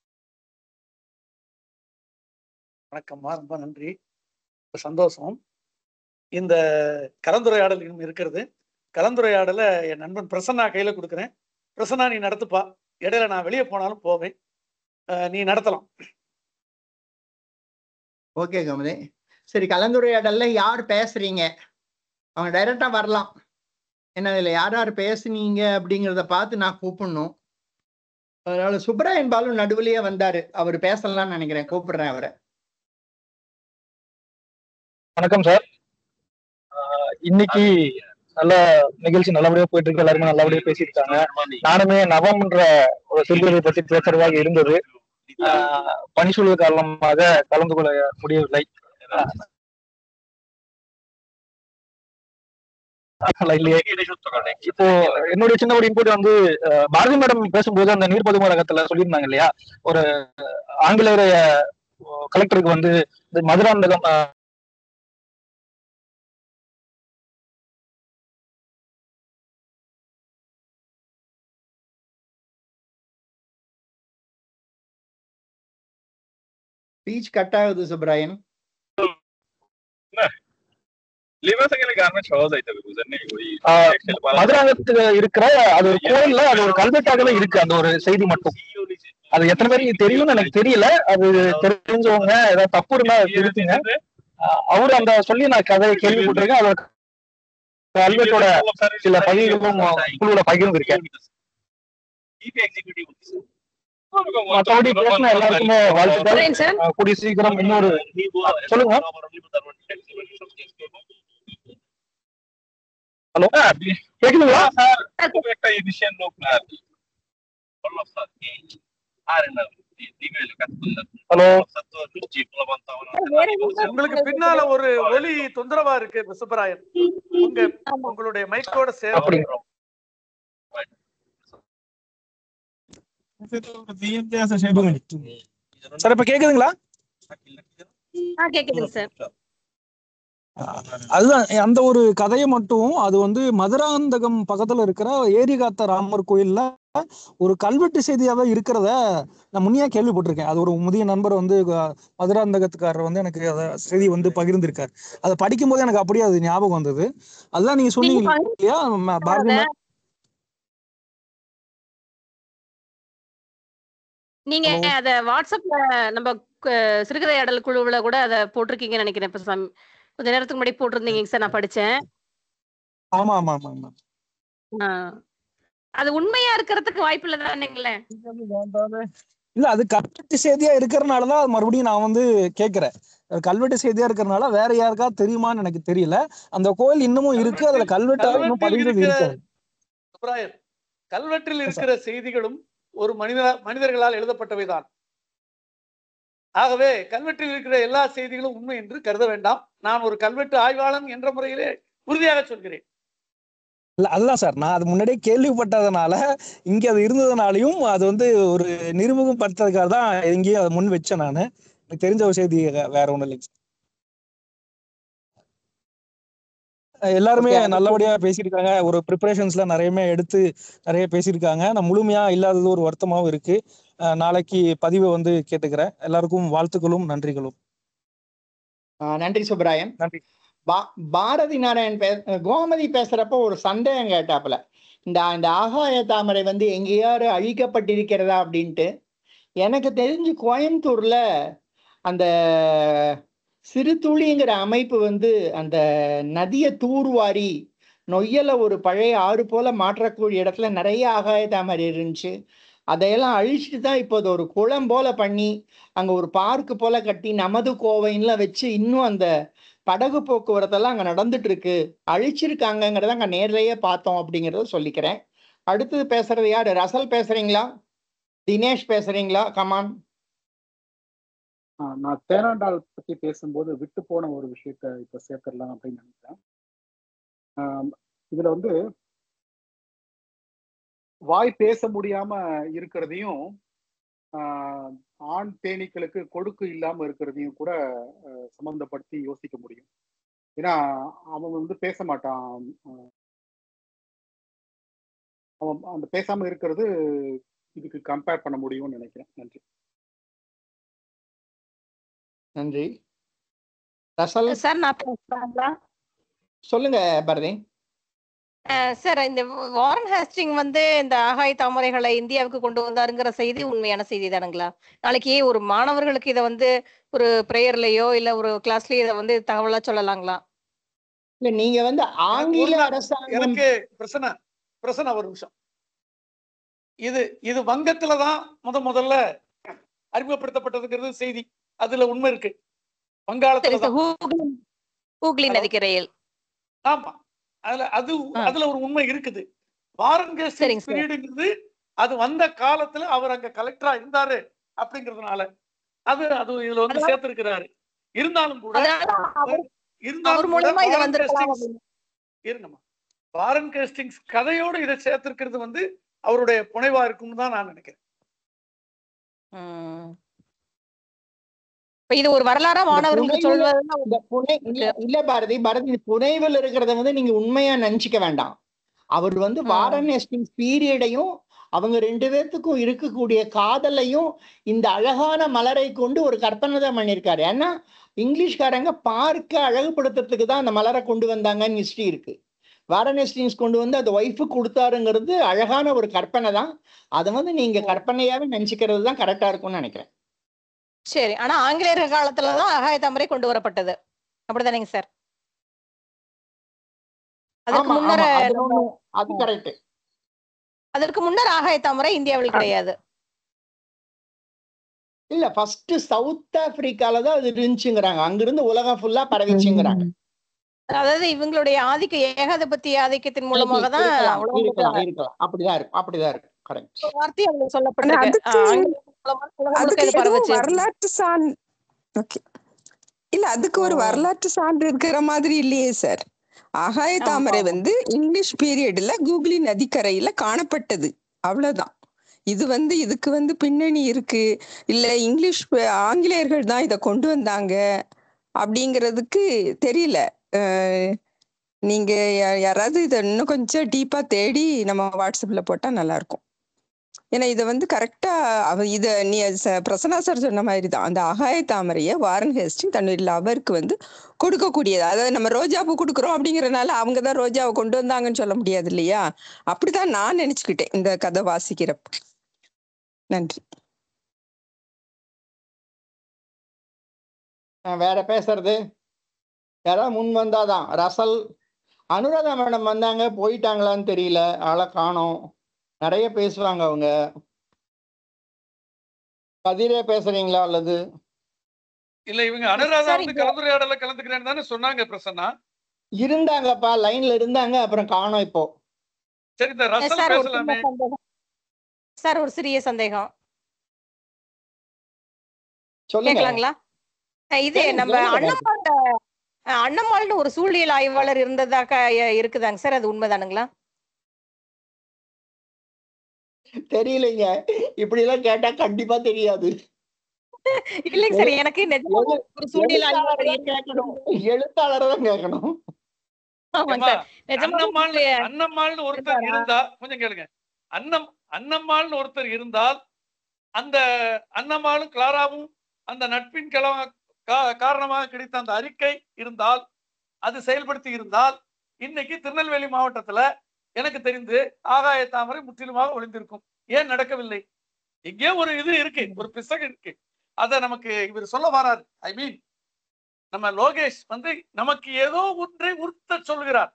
வணக்கம்மா ரொம்ப நன்றி ரொம்ப சந்தோஷம் இந்த கலந்துரையாடல் இன்னும் இருக்கிறது கலந்துரையாடலை என் நண்பன் பிரசன்னா கையில கொடுக்குறேன் பிரசன்னா நீ நடத்துப்பா இடையில நான் வெளியே போனாலும் போவேன் அஹ் நீ நடத்தலாம்
ஓகே கமலே சரி கலந்துரையாடல்ல யார் பேசுறீங்க அவங்க டைரக்டா வரலாம் என்ன இதுல யார் யார் பேசுனீங்க அப்படிங்கிறத பார்த்து நான் கூப்பிடணும் அதனால சுப்பராயன் பாலு நடுவுலயே வந்தாரு அவர் பேசலாம்னு நினைக்கிறேன் கூப்பிடுறேன் அவரை
வணக்கம் சார் ஆஹ் இன்னைக்கு நல்ல நிகழ்ச்சி நல்லபடியா போயிட்டு இருக்கு எல்லாருமே நல்லபடியா பேசியிருக்காங்க நானுமே நவம்ன்ற ஒரு சிறுகதை பத்தி பேசுறதாக இருந்தது ஆஹ் பணிசூழல் காரணமாக கலந்து கொள்ள முடியவில்லை ஆஹ் அல்ல, இல்லையே இப்போ என்னுடைய சின்ன ஒரு இன்புட் வந்து அஹ், பாரதி மேடம் பேசும்போது அந்த நீர் பதுமரகத்துல சொல்லியிருந்தாங்க இல்லையா ஒரு ஆங்கிலேய கலெக்டருக்கு வந்து இந்த மதுராந்தகம் அஹ்,
ஸ்பீச் கட் ஆகுது சுப்ராயன்
ලිවසගෙන ගන්න ශෝසයිත විකුසන්නේ
ஆஹ் மதுராந்தகத்துல இருக்கிற அது ஒரு கோயில்ல அது ஒரு கல்வெட்டாகவே இருக்கு அந்த ஒரு செய்தி மட்டும் அது எத்தனை பேருக்கு தெரியும்னு எனக்கு தெரியல அது தெரிஞ்சவங்க ஏதாவது தப்பு இருந்தா திருத்துங்க ஆஹ் அவரு அந்த சொல்லி நான் கதையை கேள்விப்பட்டிருக்கேன் அதோட கல்வெட்டோட சில பகுதிகளும் குழுவுல பகிர்ந்திருக்கேன் மற்றபடி பேசின எல்லாருக்குமே வாழ்த்துக்கள்
புரியுங்க சார்.
ஆஹ் கூடிய சீக்கிரம் இன்னொரு சொல்லுங்க ஹலோ கேக்குதுங்களா
একটা এডিশন লোক না আর কি বললো স্যার আর என்ன email கத்துக்குள்ள
ஹலோ
உங்களுக்கு பின்னால ஒரு ஒலி தொந்தரவா இருக்கு சுப்பராயன் உங்க உங்களுடைய மைக்கோட சேர்ந்து
சார் இப்ப கேக்குதுங்களா
ஆ கேக்குதுங்க சார்
அதுதான் அந்த ஒரு கதையை மட்டும் அது வந்து மதுராந்தகம் பக்கத்துல இருக்கிற ஏரிகாத்த ராமர் கோயில்ல ஒரு கல்வெட்டு செய்தியாவே இருக்கிறத நான் முன்னையா கேள்விப்பட்டிருக்கேன் அது ஒரு முதிய நண்பர் வந்து அஹ், மதுராந்தகத்துக்காரர் வந்து எனக்கு அத செய்தி வந்து பகிர்ந்திருக்காரு அதை படிக்கும் போது எனக்கு அப்படியே அது ஞாபகம் வந்தது அதுதான் நீங்க சொன்னீங்க
பகிர்ந்து-
இல்லையா ம- பாரதி
அத-
மேம்
நீங்க அத வாட்ஸ்அப்ல நம்ம க- சிறுகதையாடல் குழுவுல கூட அத போட்டிருக்கீங்கன்னு நினைக்கிறேன் இப்ப சம்- கொஞ்ச நேரத்துக்கு முன்னாடி போட்டிருந்தீங்க சார் நான் படிச்சேன்
ஆமா ஆமா ஆமா ஆமா
ஆ. அது உண்மையா இருக்கிறதுக்கு வாய்ப்பு இல்லை தானேங்களே
இல்ல அது கல்வெட்டு செய்தியா இருக்கிறனாலதான் அது மறுபடியும் நான் வந்து கேக்குறேன் அது கல்வெட்டு செய்தியா இருக்கிறனால வேற யாருக்காவது தெரியுமான்னு எனக்கு தெரியல அந்த கோயில் இன்னமும் இருக்கு அதுல கல்வெட்டா இன்னும்
கல்வெட்டில்
பதிந்தது
இருக்கிற
இருக்கு
சுப்பராயன் கல்வெட்டில் இருக்கிற செய்திகளும் ஒரு மனித மனிதர்களால் எழுதப்பட்டவைதான் ஆகவே கல்வெட்டில் இருக்கிற எல்லா செய்திகளும் உண்மை என்று கருத வேண்டாம் நான் ஒரு கல்வெட்டு ஆய்வாளன் என்ற முறையிலே உறுதியாக சொல்கிறேன்
இல்ல அதுதான் சார் நான் அது முன்னாடியே கேள்விப்பட்டதுனால இங்க அது இருந்ததுனாலையும் அது வந்து ஒரு நிரூபகம் படுத்துறதுக்காக தான் எங்கேயும் அதை முன் வச்சேன் நான் எனக்கு தெரிஞ்ச ஒரு செய்தி வேற ஒண்ணும் இல்லைங்க சார். அஹ் எல்லாருமே
Okay, அடுத்து-
நல்லபடியா பேசியிருக்காங்க ஒரு ப்ரிப்பரேஷன்ஸ்ல நிறையமே எடுத்து நிறைய பேசியிருக்காங்க நான் முழுமையா இல்லாதது ஒரு வருத்தமாவும் இருக்கு அஹ் நாளைக்கு பதிவை வந்து கேட்டுக்கிறேன் எல்லாருக்கும் வாழ்த்துக்களும் நன்றிகளும்
ஆஹ் நன்றி சுப்ராயன்
நன்றி
பா பாரதி நாராயண் பே கோமதி பேசுறப்ப ஒரு சந்தேகம் கேட்டாப்புல இந்த இந்த ஆகாய தாமரை வந்து எங்கேயாரு அழிக்கப்பட்டிருக்கிறதா அப்படின்ட்டு எனக்கு தெரிஞ்சு கோயம்புத்தூர்ல அந்த சிறுதுளிங்கிற அமைப்பு வந்து அந்த நதியை தூர்வாரி நொய்யலை ஒரு பழைய ஆறு போல மாற்றக்கூடிய இடத்துல நிறைய ஆகாய தாமரை இருந்துச்சு அதையெல்லாம் அழிச்சிட்டு தான் இப்போ அது ஒரு குளம் போல பண்ணி அங்க ஒரு பார்க் போல கட்டி நமது கோவைன்னுலாம் வச்சு இன்னும் அந்த படகு போக்குவரத்தெல்லாம் அங்க நடந்துட்டு இருக்கு அழிச்சிருக்காங்கங்கிறத அங்க நேர்லயே பார்த்தோம் அப்படிங்கறத சொல்லிக்கிறேன் அடுத்தது பேசுறது யாரு ரசல் பேசுறீங்களா தினேஷ் பேசுறீங்களா கமான்
ஆஹ் நான் தேனாண்டால் பத்தி பேசும்போது விட்டு போன ஒரு விஷயத்த இப்ப சேர்த்துடலாம் அப்படின்னு நினைக்கிறேன் ஆஹ் இதுல வந்து வாய் பேச முடியாம இருக்கிறதையும் ஆஹ் ஆண் தேனீக்களுக்கு கொடுக்கு இல்லாம இருக்கிறதையும் கூட ஆஹ் சம்பந்தப்படுத்தி யோசிக்க முடியும் ஏன்னா அவன் வந்து பேச மாட்டான் ஆஹ் அவன் அந்த பேசாம இருக்கிறது இதுக்கு கம்பேர் பண்ண முடியும்னு நினைக்கிறேன் நன்றி
நன்றி ரசல்
சார் நான் பேசுறாங்களா
சொல்லுங்க பரதி
சார் இந்த வாரன் ஹாஸ்டிங் வந்து இந்த ஆகாய தாமரைகளை இந்தியாவுக்கு கொண்டு வந்தாருங்கிற செய்தி உண்மையான செய்தி தானுங்களா நாளைக்கு ஒரு மாணவர்களுக்கு இதை வந்து ஒரு ப்ரேயர்லயோ இல்ல ஒரு கிளாஸ்லயோ இதை வந்து தகவலா சொல்லலாங்களா
இல்ல நீங்க வந்து ஆங்கில
ஒரு-
அரசாங்கம்
எனக்கு பிரச்சனை பிரச்சனை ஒரு நிமிஷம் இது இது வங்கத்துல தான் முத முதல்ல அறிமுகப்படுத்தப்பட்டதுங்கிறது செய்தி அதுல உண்மை இருக்கு வங்காளத்துல
சரி சார்
தான்
ஹூக்ளி ஹூக்ளி நதிக்கரையில்
ஆமா அதுல அது அதுல ஒரு உண்மை இருக்குது வாரன்
சரிங்க
கேஸ்டிங்ஸ்
சார்.
பீரியடுங்கிறது அது வந்த காலத்துல அவர் அங்க கலெக்டரா இருந்தாரு அப்படிங்கறதுனால அது அது இதுல வந்து
அதனால-
சேர்த்திருக்கிறாரு இருந்தாலும் கூட
அதனால அவர்
இருந்தாலும்
அவர்
கூட
மூலியமா இது
வாரன்
வந்திருக்கலாம்
கேஸ்டிங்ஸ்
அப்படின்னு.
இருங்கம்மா வாரன் கேஸ்டிங்ஸ் கதையோடு இதை சேர்த்திருக்கிறது வந்து அவருடைய புனைவா இருக்கும்னு தான் நான் நினைக்கிறேன்
ம். இப்ப இது ஒரு வரலாறா
இந்த
மாணவர்களுக்கு
புனைவுல
சொல்வதுதான்
இந்த புனை இல்ல இல்ல பாரதி பாரதி இந்த புனைவில் இருக்கிறத வந்து நீங்க உண்மையா நினைச்சுக்க வேண்டாம் அவர் வந்து
ம்.
வாரன் ஹேஸ்டிங்ஸ் பீரியடையும் அவங்க ரெண்டு பேர்த்துக்கும் இருக்கக்கூடிய காதலையும் இந்த அழகான மலரை கொண்டு ஒரு கற்பனை தான் பண்ணியிருக்காரு ஏன்னா இங்கிலீஷ்காரங்க பார்க்க அழகுபடுத்துறதுக்கு தான் அந்த மலரை கொண்டு வந்தாங்கன்னு ஹிஸ்டரி இருக்கு வாரன் ஹேஸ்டிங்ஸ் கொண்டு வந்து அது ஒய்ஃபு கொடுத்தாருங்கிறது அழகான ஒரு கற்பனை தான் அதை வந்து நீங்க கற்பனையாவே நினைச்சுக்கிறது தான் கரெக்டா இருக்கும்னு நினைக்கிறேன்
சரி ஆனா ஆங்கிலேயர் காலத்துலதான் அகாய தாமரை கொண்டு வரப்பட்டது அப்படிதானேங்க சார் அதற்கு
ஆமா
முன்னர
ஆமா அது
நம்ம
ஒண்ணு அது கரெக்ட்
அதற்கு முன்னர் ஆகாய தாமரை இந்தியாவில் கிடையாது
இல்ல ஃபர்ஸ்ட் சவுத் ஆப்பிரிக்கால தான் அது இருந்துச்சுங்கிறாங்க அங்கிருந்து உலகம் ஃபுல்லா பரவிச்சுங்கிறாங்க
அதாவது இவங்களுடைய ஆதிக்க ஏகாதிபத்திய ஆதிக்கத்தின் மூலமாக தான்
இருக்கலாம்
உலகம்
இருக்கலாம் இருக்கலாம் அப்படிதான் இருக்கும் அப்படிதான் இருக்கும் கரெக்ட்
ஒரு வார்த்தை அவங்களுக்கு
ஆனா
சொல்லப்பட்டிருக்கு
அதுக்கு
ஆஹ் ஆங்கிலேயர் மூலமா உலகம் முழுக்க
அதுக்கு
இது
எதுவும்
பரவுச்சு
வரலாற்று சான் ஓகே இல்ல அதுக்கு ஒரு
ம்.
வரலாற்று சான்று இருக்கிற மாதிரி இல்லையே சார் ஆகாய
ஆமா
தாமரை
ஆமா
வந்து இங்கிலீஷ் பீரியட்ல கூகுளி நதிக்கரையில காணப்பட்டது அவ்வளவுதான் இது வந்து இதுக்கு வந்து பின்னணி இருக்கு இல்ல இங்கிலீஷ் ப- ஆங்கிலேயர்கள் தான் இதை கொண்டு வந்தாங்க அப்படிங்கிறதுக்கு தெரியல அஹ் நீங்க யா- யாராவது இதை இன்னும் கொஞ்சம் டீப்பா தேடி நம்ம வாட்ஸ்அப்ல போட்டா நல்லா இருக்கும் ஏன்னா இதை வந்து கரெக்டா அவ இத நீ ச- பிரசன்னா சார் சொன்ன மாதிரி தான் அந்த அகாய தாமரையை வாரன் ஹேஸ்டிங் தன்னுடைய லவருக்கு வந்து கொடுக்கக்கூடியது அதாவது நம்ம ரோஜா பூ கொடுக்குறோம் அப்படிங்கறதுனால அவங்க தான் ரோஜாவை கொண்டு வந்தாங்கன்னு சொல்ல முடியாது இல்லையா அப்படிதான் நான் நினைச்சுக்கிட்டேன் இந்த கதை வாசிக்கிறப்ப நன்றி
நான் வேற பேசுறது யாராவது முன் வந்தாதான் ரசல் அனுராதா மேடம் வந்தாங்க போயிட்டாங்களான்னு தெரியல ஆளை காணோம் நிறைய பேசுவாங்க அவங்க கதிரே பேசுறீங்களா அல்லது
இல்ல இவங்க அனுராதா
சார்
வந்து
இந்த
கலந்துரையாடல கலந்துக்கிறேன்னு தானே சொன்னாங்க பிரசன்னா
இருந்தாங்கப்பா லைன்ல இருந்தாங்க அப்புறம் காணோம் இப்போ
சரி இந்த
அஹ்
ரசல்
சார் ஒரு சின்ன
பேசலாமே
சந்தேகம் சார் ஒரு சிறிய சந்தேகம்
சொல்லுங்க
கேட்கலாங்களா அஹ் இது
கேளுங்க
நம்ம
சொல்லுங்க
அண்ணம்மாள்ட அஹ் அண்ணம்மாள்னு ஒரு சூழியல் ஆய்வாளர் இருந்ததாக அஹ் இருக்குதாங்க சார் அது உண்மைதானுங்களா
தெரியலைங்க இப்படி எல்லாம் கேட்டா கண்டிப்பா தெரியாது
இல்லைங்க சார்
எழு
எனக்கு நிஜமாவே
எழு
ஒரு சூழியல் ஆய்வாளர்
எழுத்தாளர் தான் கேட்கணும் எழுத்தாளர் தான் கேட்கணும்
ஆமாங்க
ஏம்மா
சார் நிஜமாவே
அன்னம்மாள்
சூழியல்
அன்னம்மாள்னு ஒருத்தர்
இருந்தாரா
இருந்தா கொஞ்சம் கேளுங்க அன்னம் அன்னம்மாள்னு ஒருத்தர் இருந்தால் அந்த அன்னம்மாளும் கிளாராவும் அந்த நட்பின் கிள கா- காரணமாக கிடைத்த அந்த அறிக்கை இருந்தால் அது செயல்படுத்தி இருந்தால் இன்னைக்கு திருநெல்வேலி மாவட்டத்துல எனக்கு தெரிந்து ஆகாய தாமரை முற்றிலுமாக ஒளிந்திருக்கும் ஏன் நடக்கவில்லை எங்கேயோ ஒரு இது இருக்கு ஒரு பிசகு இருக்கு அத நமக்கு இவர் சொல்ல வராரு ஐ மீன் நம்ம லோகேஷ் வந்து நமக்கு ஏதோ ஒன்றை உறுத்த சொல்கிறார்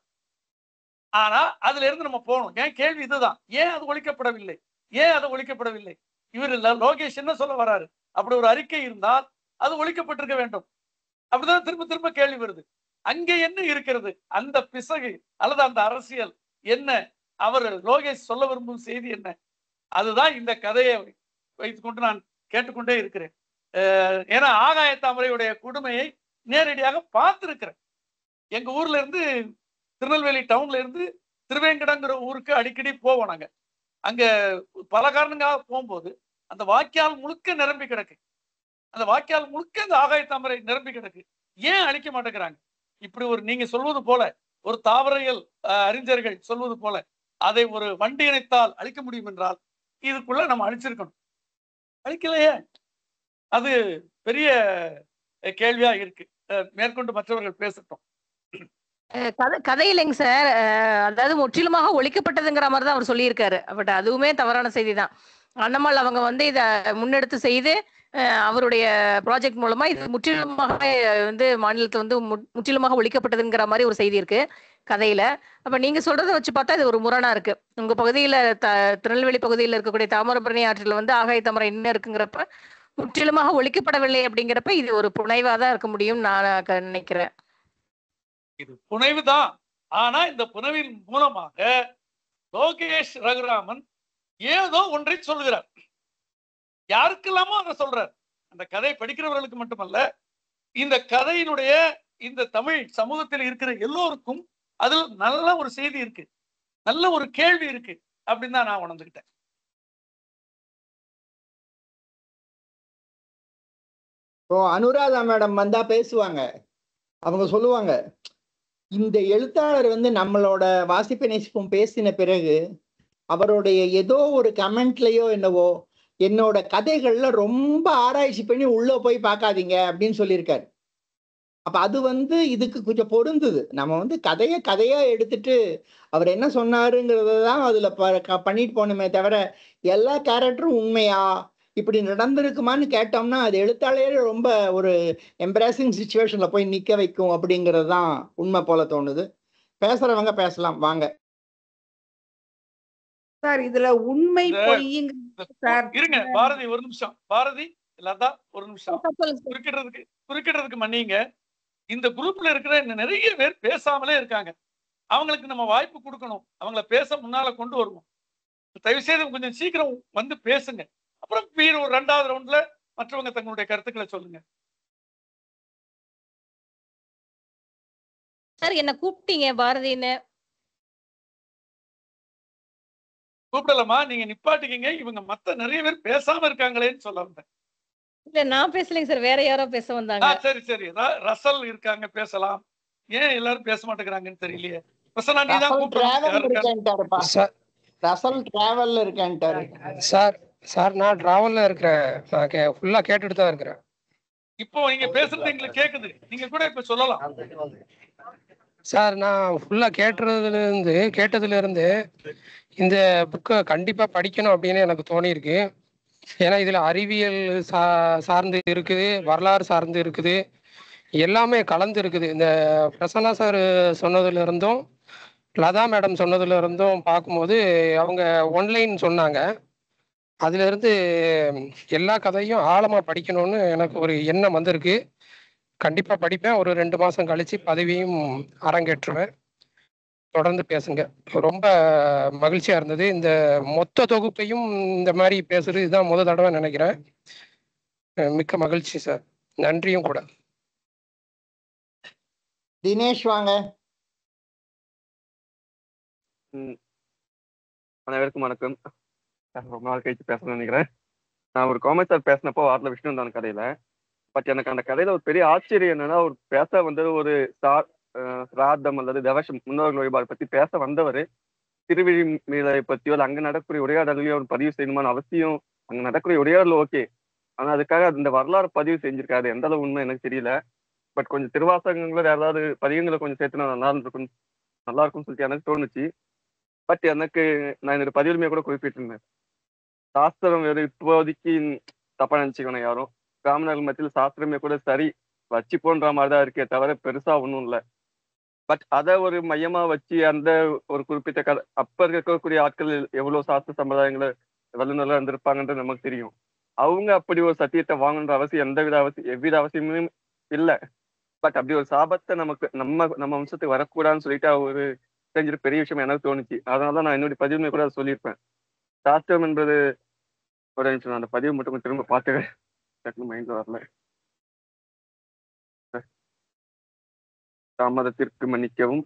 ஆனா அதுல இருந்து நம்ம போகணும் ஏன் கேள்வி இதுதான் ஏன் அது ஒழிக்கப்படவில்லை ஏன் அது ஒழிக்கப்படவில்லை இவர் இல்ல லோகேஷ் என்ன சொல்ல வராரு அப்படி ஒரு அறிக்கை இருந்தால் அது ஒழிக்கப்பட்டிருக்க வேண்டும் அப்படிதான் திரும்ப திரும்ப கேள்வி வருது அங்கே என்ன இருக்கிறது அந்த பிசகு அல்லது அந்த அரசியல் என்ன அவர் லோகேஷ் சொல்ல விரும்பும் செய்தி என்ன அதுதான் இந்த கதையை வைத்துக்கொண்டு நான் கேட்டுக்கொண்டே இருக்கிறேன் அஹ் ஏன்னா ஆகாய தாமரையுடைய கொடுமையை நேரடியாக பார்த்திருக்கிறேன் எங்க ஊர்ல இருந்து திருநெல்வேலி டவுன்ல இருந்து திருவேங்கடங்கிற ஊருக்கு அடிக்கடி போவோம் நாங்க அங்க பல காரணங்களாக போகும்போது அந்த வாய்க்கால் முழுக்க நிரம்பி கிடக்கு அந்த வாய்க்கால் முழுக்க அந்த ஆகாய தாமரை நிரம்பி கிடக்கு ஏன் அழிக்க மாட்டேங்கிறாங்க இப்படி ஒரு நீங்க சொல்வது போல ஒரு தாவரையல் அஹ், அறிஞர்கள் சொல்வது போல அதை ஒரு வண்டி இணைத்தால் அழிக்க முடியும் என்றால் இதுக்குள்ள நம்ம அழிச்சிருக்கணும் அழிக்கலையே அது பெரிய அஹ், கேள்வியா இருக்கு அஹ், மேற்கொண்டு மற்றவர்கள் பேசட்டும்
அஹ் கதை கதை இல்லைங்க சார் அஹ் அதாவது முற்றிலுமாக ஒழிக்கப்பட்டதுங்கிற மாதிரி தான் அவர் சொல்லியிருக்காரு பட் அதுவுமே தவறான செய்தி தான் அண்ணம்மாள் அவங்க வந்து இதை முன்னெடுத்து செய்து அஹ் அவருடைய ப்ராஜெக்ட் மூலமா இது முற்றிலுமாக அஹ் வந்து மாநிலத்தில் வந்து மு- முற்றிலுமாக ஒழிக்கப்பட்டதுங்கிற மாதிரி ஒரு செய்தி இருக்கு கதையில அப்ப நீங்க சொல்றதை வச்சு பார்த்தா இது ஒரு முரணா இருக்கு உங்க பகுதியில த திருநெல்வேலி பகுதியில் இருக்கக்கூடிய தாமிரபரணி ஆற்றில் வந்து ஆகாய தாமரை என்ன இருக்குங்கிறப்ப முற்றிலுமாக ஒழிக்கப்படவில்லை அப்படிங்கிறப்ப இது ஒரு புனைவா தான் இருக்க முடியும் நான் க- நினைக்கிறேன்
இது புனைவு தான் ஆனா இந்த புனைவின் மூலமாக லோகேஷ் ரகுராமன் ஏதோ ஒன்றை சொல்கிறார் யாருக்கெல்லாமோ அதை சொல்றார் அந்த கதை படிக்கிறவர்களுக்கு மட்டுமல்ல இந்த கதையினுடைய இந்த தமிழ் சமூகத்தில் இருக்கிற எல்லோருக்கும் அதுல நல்ல ஒரு செய்தி இருக்கு நல்ல ஒரு கேள்வி இருக்கு அப்படின்னு தான் நான் உணர்ந்துக்கிட்டேன்
இப்போ அனுராதா மேடம் வந்தா பேசுவாங்க அவங்க சொல்லுவாங்க இந்த எழுத்தாளர் வந்து நம்மளோட வாசிப்பு நேசிப்பும் பேசின பிறகு அவருடைய ஏதோ ஒரு கமெண்ட்லயோ என்னவோ என்னோட கதைகள்ல ரொம்ப ஆராய்ச்சி பண்ணி உள்ள போய் பார்க்காதீங்க அப்படின்னு சொல்லியிருக்காரு அப்ப அது வந்து இதுக்கு கொஞ்சம் பொருந்துது நம்ம வந்து கதையை கதையா எடுத்துட்டு அவர் என்ன சொன்னாருங்கிறத தான் அதுல ப- க- பண்ணிட்டு போகணுமே தவிர எல்லா கேரக்டரும் உண்மையா இப்படி நடந்திருக்குமான்னு கேட்டோம்னா அது எழுத்தாளரே ரொம்ப ஒரு எம்பாரசிங் சுச்சுவேஷன்ல போய் நிக்க வைக்கும் அப்படிங்கிறது தான் உண்மை போல தோணுது பேசுறவங்க பேசலாம் வாங்க
சார் இதுல உண்மை
இந்த-
பொய்யுங்க சார்
இருங்க பாரதி ஒரு நிமிஷம் பாரதி லதா ஒரு நிமிஷம் குறுக்கிடுறதுக்கு குறுக்கிடுறதுக்கு மன்னிங்க இந்த குரூப்ல இருக்கிற இன்னும் நிறைய பேர் பேசாமலே இருக்காங்க அவங்களுக்கு நம்ம வாய்ப்பு கொடுக்கணும் அவங்கள பேச முன்னால கொண்டு வருவோம் தயவு செய்து கொஞ்சம் சீக்கிரம் வந்து பேசுங்க அப்புறம் வீர் ஒரு ரெண்டாவது ரவுண்ட்ல மற்றவங்க தங்களுடைய கருத்துக்களை சொல்லுங்க
சார் என்ன கூப்பிட்டீங்க பாரதின்னு
கூப்பிடலாமா நீங்க நிப்பாட்டிக்கிங்க இவங்க மத்த நிறைய பேர் பேசாம இருக்காங்களேன்னு சொல்ல வந்தேன்
இல்ல நான் பேசலைங்க சார் வேற யாரோ பேச
ஆ
வந்தாங்க
சரி சரி ர- ரசல் இருக்காங்க பேசலாம் ஏன் எல்லாரும் பேச மாட்டேங்கிறாங்கன்னு தெரியலையே பிரசன்னா நீ தான்
ரசல் டிராவல் இருக்கேன்ட்டாருப்பா
சார்
ரசல் டிராவல்ல இருக்கேன்ட்டாரு
சார் சார் நான் டிராவல்ல இருக்கிறேன் நான் கே ஃபுல்லாக கேட்டுட்டு தான் இருக்கிறேன்
இப்போ நீங்க பேசுறது எங்களுக்கு கேக்குது நீங்க கூட இப்ப சொல்லலாம்
சார் நான் ஃபுல்லாக கேட்டுறதுலேருந்து கேட்டதுலேருந்து இந்த புக்கை கண்டிப்பாக படிக்கணும் அப்படின்னு எனக்கு தோணியிருக்கு ஏன்னா இதில் அறிவியல் சா சார்ந்து இருக்குது வரலாறு சார்ந்து இருக்குது எல்லாமே கலந்து இருக்குது இந்த பிரசன்னா சார் சொன்னதுல இருந்தும் லதா மேடம் சொன்னதுல இருந்தும் பார்க்கும்போது அவங்க ஒன்லைன் சொன்னாங்க அதுல இருந்து எல்லா கதையும் ஆழமா படிக்கணும்னு எனக்கு ஒரு எண்ணம் வந்திருக்கு கண்டிப்பா படிப்பேன் ஒரு ரெண்டு மாசம் கழிச்சு பதவியும் அரங்கேற்றுவேன் தொடர்ந்து பேசுங்க ரொம்ப மகிழ்ச்சியா இருந்தது இந்த மொத்த தொகுப்பையும் இந்த மாதிரி பேசுறது இதுதான் முத தடவை நினைக்கிறேன் அஹ் மிக்க மகிழ்ச்சி சார் நன்றியும் கூட
தினேஷ் வாங்க
ம். அனைவருக்கும் வணக்கம் நான் ரொம்ப நாள் கழிச்சு பேசணும்னு நினைக்கிறேன் நான் ஒரு காமெடி சார் பேசினப்போ வாரத்தில் விஷ்ணு வந்தான் கதையில பட் எனக்கு அந்த கதையில ஒரு பெரிய ஆச்சரியம் என்னன்னா ஒரு பேச வந்தது ஒரு சா- அஹ் சிராத்தம் அல்லது தவசம் முன்னோர்கள் வழிபாடு பத்தி பேச வந்தவர் திருவிழிமீலை பத்தியோ இல்லை அங்க நடக்கக்கூடிய உரையாடலையோ ஒரு பதிவு செய்யணுமான அவசியம் அங்க நடக்கக்கூடிய உரையாடல் ஓகே ஆனா அதுக்காக இந்த வரலாறு பதிவு செஞ்சிருக்காரு எந்த அளவு உண்மை எனக்கு தெரியல பட் கொஞ்சம் திருவாசகங்களை வேற ஏதாவது பதிகங்களை கொஞ்சம் சேர்த்துனா நல்லா இருந்திருக்கும் நல்லா இருக்கும்னு சொல்லிட்டு எனக்கு தோணுச்சு பட் எனக்கு நான் என்னோட பதிவுமே கூட குறிப்பிட்டிருந்தேன் சாஸ்திரம் வேறு இப்போதைக்கு தப்பா நினைச்சுக்கணும் யாரும் பிராமணர்கள் மத்தியில் சாஸ்திரமே கூட சரி வச்சு போன்ற மாதிரி தான் இருக்கே தவிர பெருசா ஒன்றும் இல்லை பட் அதை ஒரு மையமா வச்சு அந்த ஒரு குறிப்பிட்ட கதை அப்ப இருக்கக்கூடிய ஆட்கள் எவ்வளவு சாஸ்திர சம்பிரதாயங்களை வல்லுநர்களா இருந்திருப்பாங்கன்றது நமக்கு தெரியும் அவங்க அப்படி ஒரு சத்தியத்தை வாங்கணுன்ற அவசியம் எந்தவித அவசியம் எவ்வித அவசியமும் இல்லை பட் அப்படி ஒரு சாபத்தை நமக்கு நம்ம நம்ம வம்சத்துக்கு வரக்கூடாதுன்னு சொல்லிட்டு ஒரு செஞ்சது பெரிய விஷயம் எனக்கு தோணுச்சு அதனால தான் நான் என்னுடைய பதிவுமே கூட அதை சொல்லியிருப்பேன் சாஸ்திரம் என்பது ஒரு நிமிஷம் நான் அந்த பதிவு மட்டும் கொஞ்சம் திரும்ப பார்த்துக்கிறேன் டக்குனு மைண்ட்ல வரல தாமதத்திற்கு மன்னிக்கவும்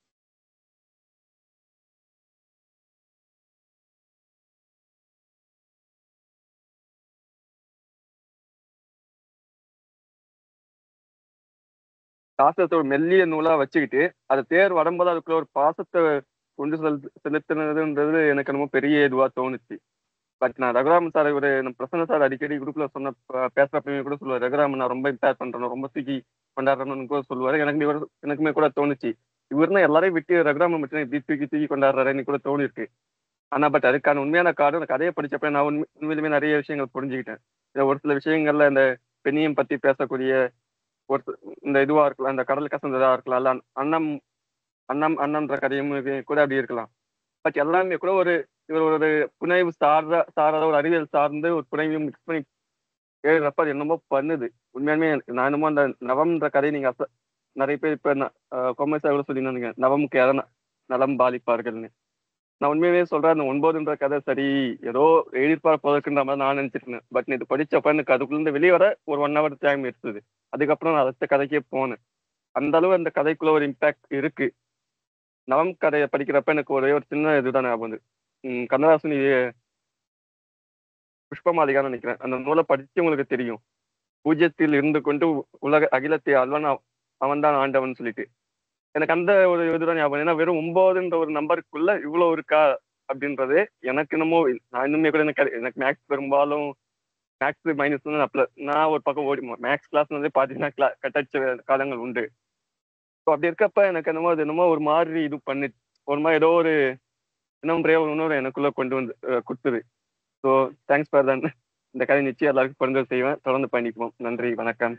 சாஸ்திரத்தை ஒரு மெல்லிய நூலா வச்சுக்கிட்டு அதை தேர் வரும்போது அதுக்குள்ள ஒரு பாசத்தை கொண்டு செல் செலுத்தினதுன்றது எனக்கு என்னமோ பெரிய இதுவா தோணுச்சு பட் நான் ரகுராமன் சார் இவர் நம்ம பிரசன்ன சார் அடிக்கடி குரூப்ல சொன்ன ப- பேசுறப்பயுமே கூட சொல்லுவார் ரகுராமன் நான் ரொம்ப இம்பாக்ட் பண்றேன் ரொம்ப தூக்கி கொண்டாடுறேன்னு கூட சொல்லுவாரு எனக்கு இவர் எனக்குமே கூட தோணுச்சு இவருனா எல்லாரையும் விட்டு ரகுராமன் மட்டும் இப்படி தூக்கி தூக்கி கொண்டாடுறாருன்னு கூட தோணிருக்கு ஆனா பட் அதுக்கான உண்மையான காரணம் அந்த கதையை படிச்சப்ப நான் உண்மை உண்மையிலுமே நிறைய விஷயங்கள் புரிஞ்சுக்கிட்டேன் இதுல ஒரு சில விஷயங்கள்ல இந்த பெண்ணியம் பத்தி பேசக்கூடிய ஒரு சி- இந்த இதுவா இருக்கலாம் இந்த கடல் கசந்ததா இருக்கலாம் இல்ல அன்னம் அன்னம் அன்னம்ன்ற கதையும் இது கூட அப்படி இருக்கலாம் பட் எல்லாமே கூட ஒரு இவர் ஒரு புனைவு சார்ந்த சாராத ஒரு அறிவியல் சார்ந்து ஒரு புனைவையும் மிக்ஸ் பண்ணி எழுதுறப்ப அது என்னமோ பண்ணுது உண்மையாலுமே நான் என்னமோ அந்த நவம்ன்ற கதையை நீங்க அச- நிறைய பேர் இப்ப கொமர்ஸ் கூட சொல்லியிருந்தாங்க நவமுக்கு எதனா நலம் பாலிப்பார்கள்னு நான் உண்மையாவே சொல்றேன் அந்த ஒன்பதுன்ற கதை சரி ஏதோ எழுதிப்பார் போதற்குன்ற மாதிரி நான் நினைச்சிட்டு இருந்தேன் பட் இது படிச்சப்ப எனக்கு அதுக்குள்ள வெளியே வர ஒரு ஒன் ஹவர் டைம் எடுத்தது அதுக்கப்புறம் நான் அடுத்த கதைக்கே போனேன் அந்த அளவு அந்த கதைக்குள்ள ஒரு இம்பாக்ட் இருக்கு நவம் கதையை படிக்கிறப்ப எனக்கு ஒரே ஒரு சின்ன இதுதான் ஞாபகம் வந்து ம், கண்ணதாசன் இது- புஷ்பமாலிகான்னு நினைக்கிறேன் அந்த நூலை படிச்சு உங்களுக்கு தெரியும் பூஜ்யத்தில் இருந்து கொண்டு உ- உலக அகிலத்தை ஆழ்வான் அவன் தான் ஆண்டவன் சொல்லிட்டு எனக்கு அந்த ஒரு இதுதான் ஞாபகம் ஏன்னா வெறும் ஒன்பதுன்ற ஒரு நம்பருக்குள்ள இவ்வளவு இருக்கா அப்படின்றது எனக்கு என்னமோ நான் இன்னுமே கூட எனக்கு அது- எனக்கு மேக்ஸ் பெரும்பாலும் மேக்ஸ் மைனஸ் தான் அப்பல நான் ஒரு பக்கம் ஓடி மேக்ஸ் கிளாஸ் வந்து பார்த்தீங்கன்னா கிளா கட்டடிச்ச காலங்கள் உண்டு ஸோ அப்படி இருக்கப்ப எனக்கு என்னமோ அது என்னமோ ஒரு மாதிரி இது பண்ணி ஒரு மாதிரி ஏதோ ஒரு இன்னும் ஒரு உணர்வு எனக்குள்ள கொண்டு வந்து அஹ், கொடுத்தது ஸோ தேங்க்ஸ் ஃபார் தன் இந்த கதை நிச்சயம் எல்லாருக்கும் பரிந்துரை செய்வேன் தொடர்ந்து பயணிப்போம் நன்றி வணக்கம்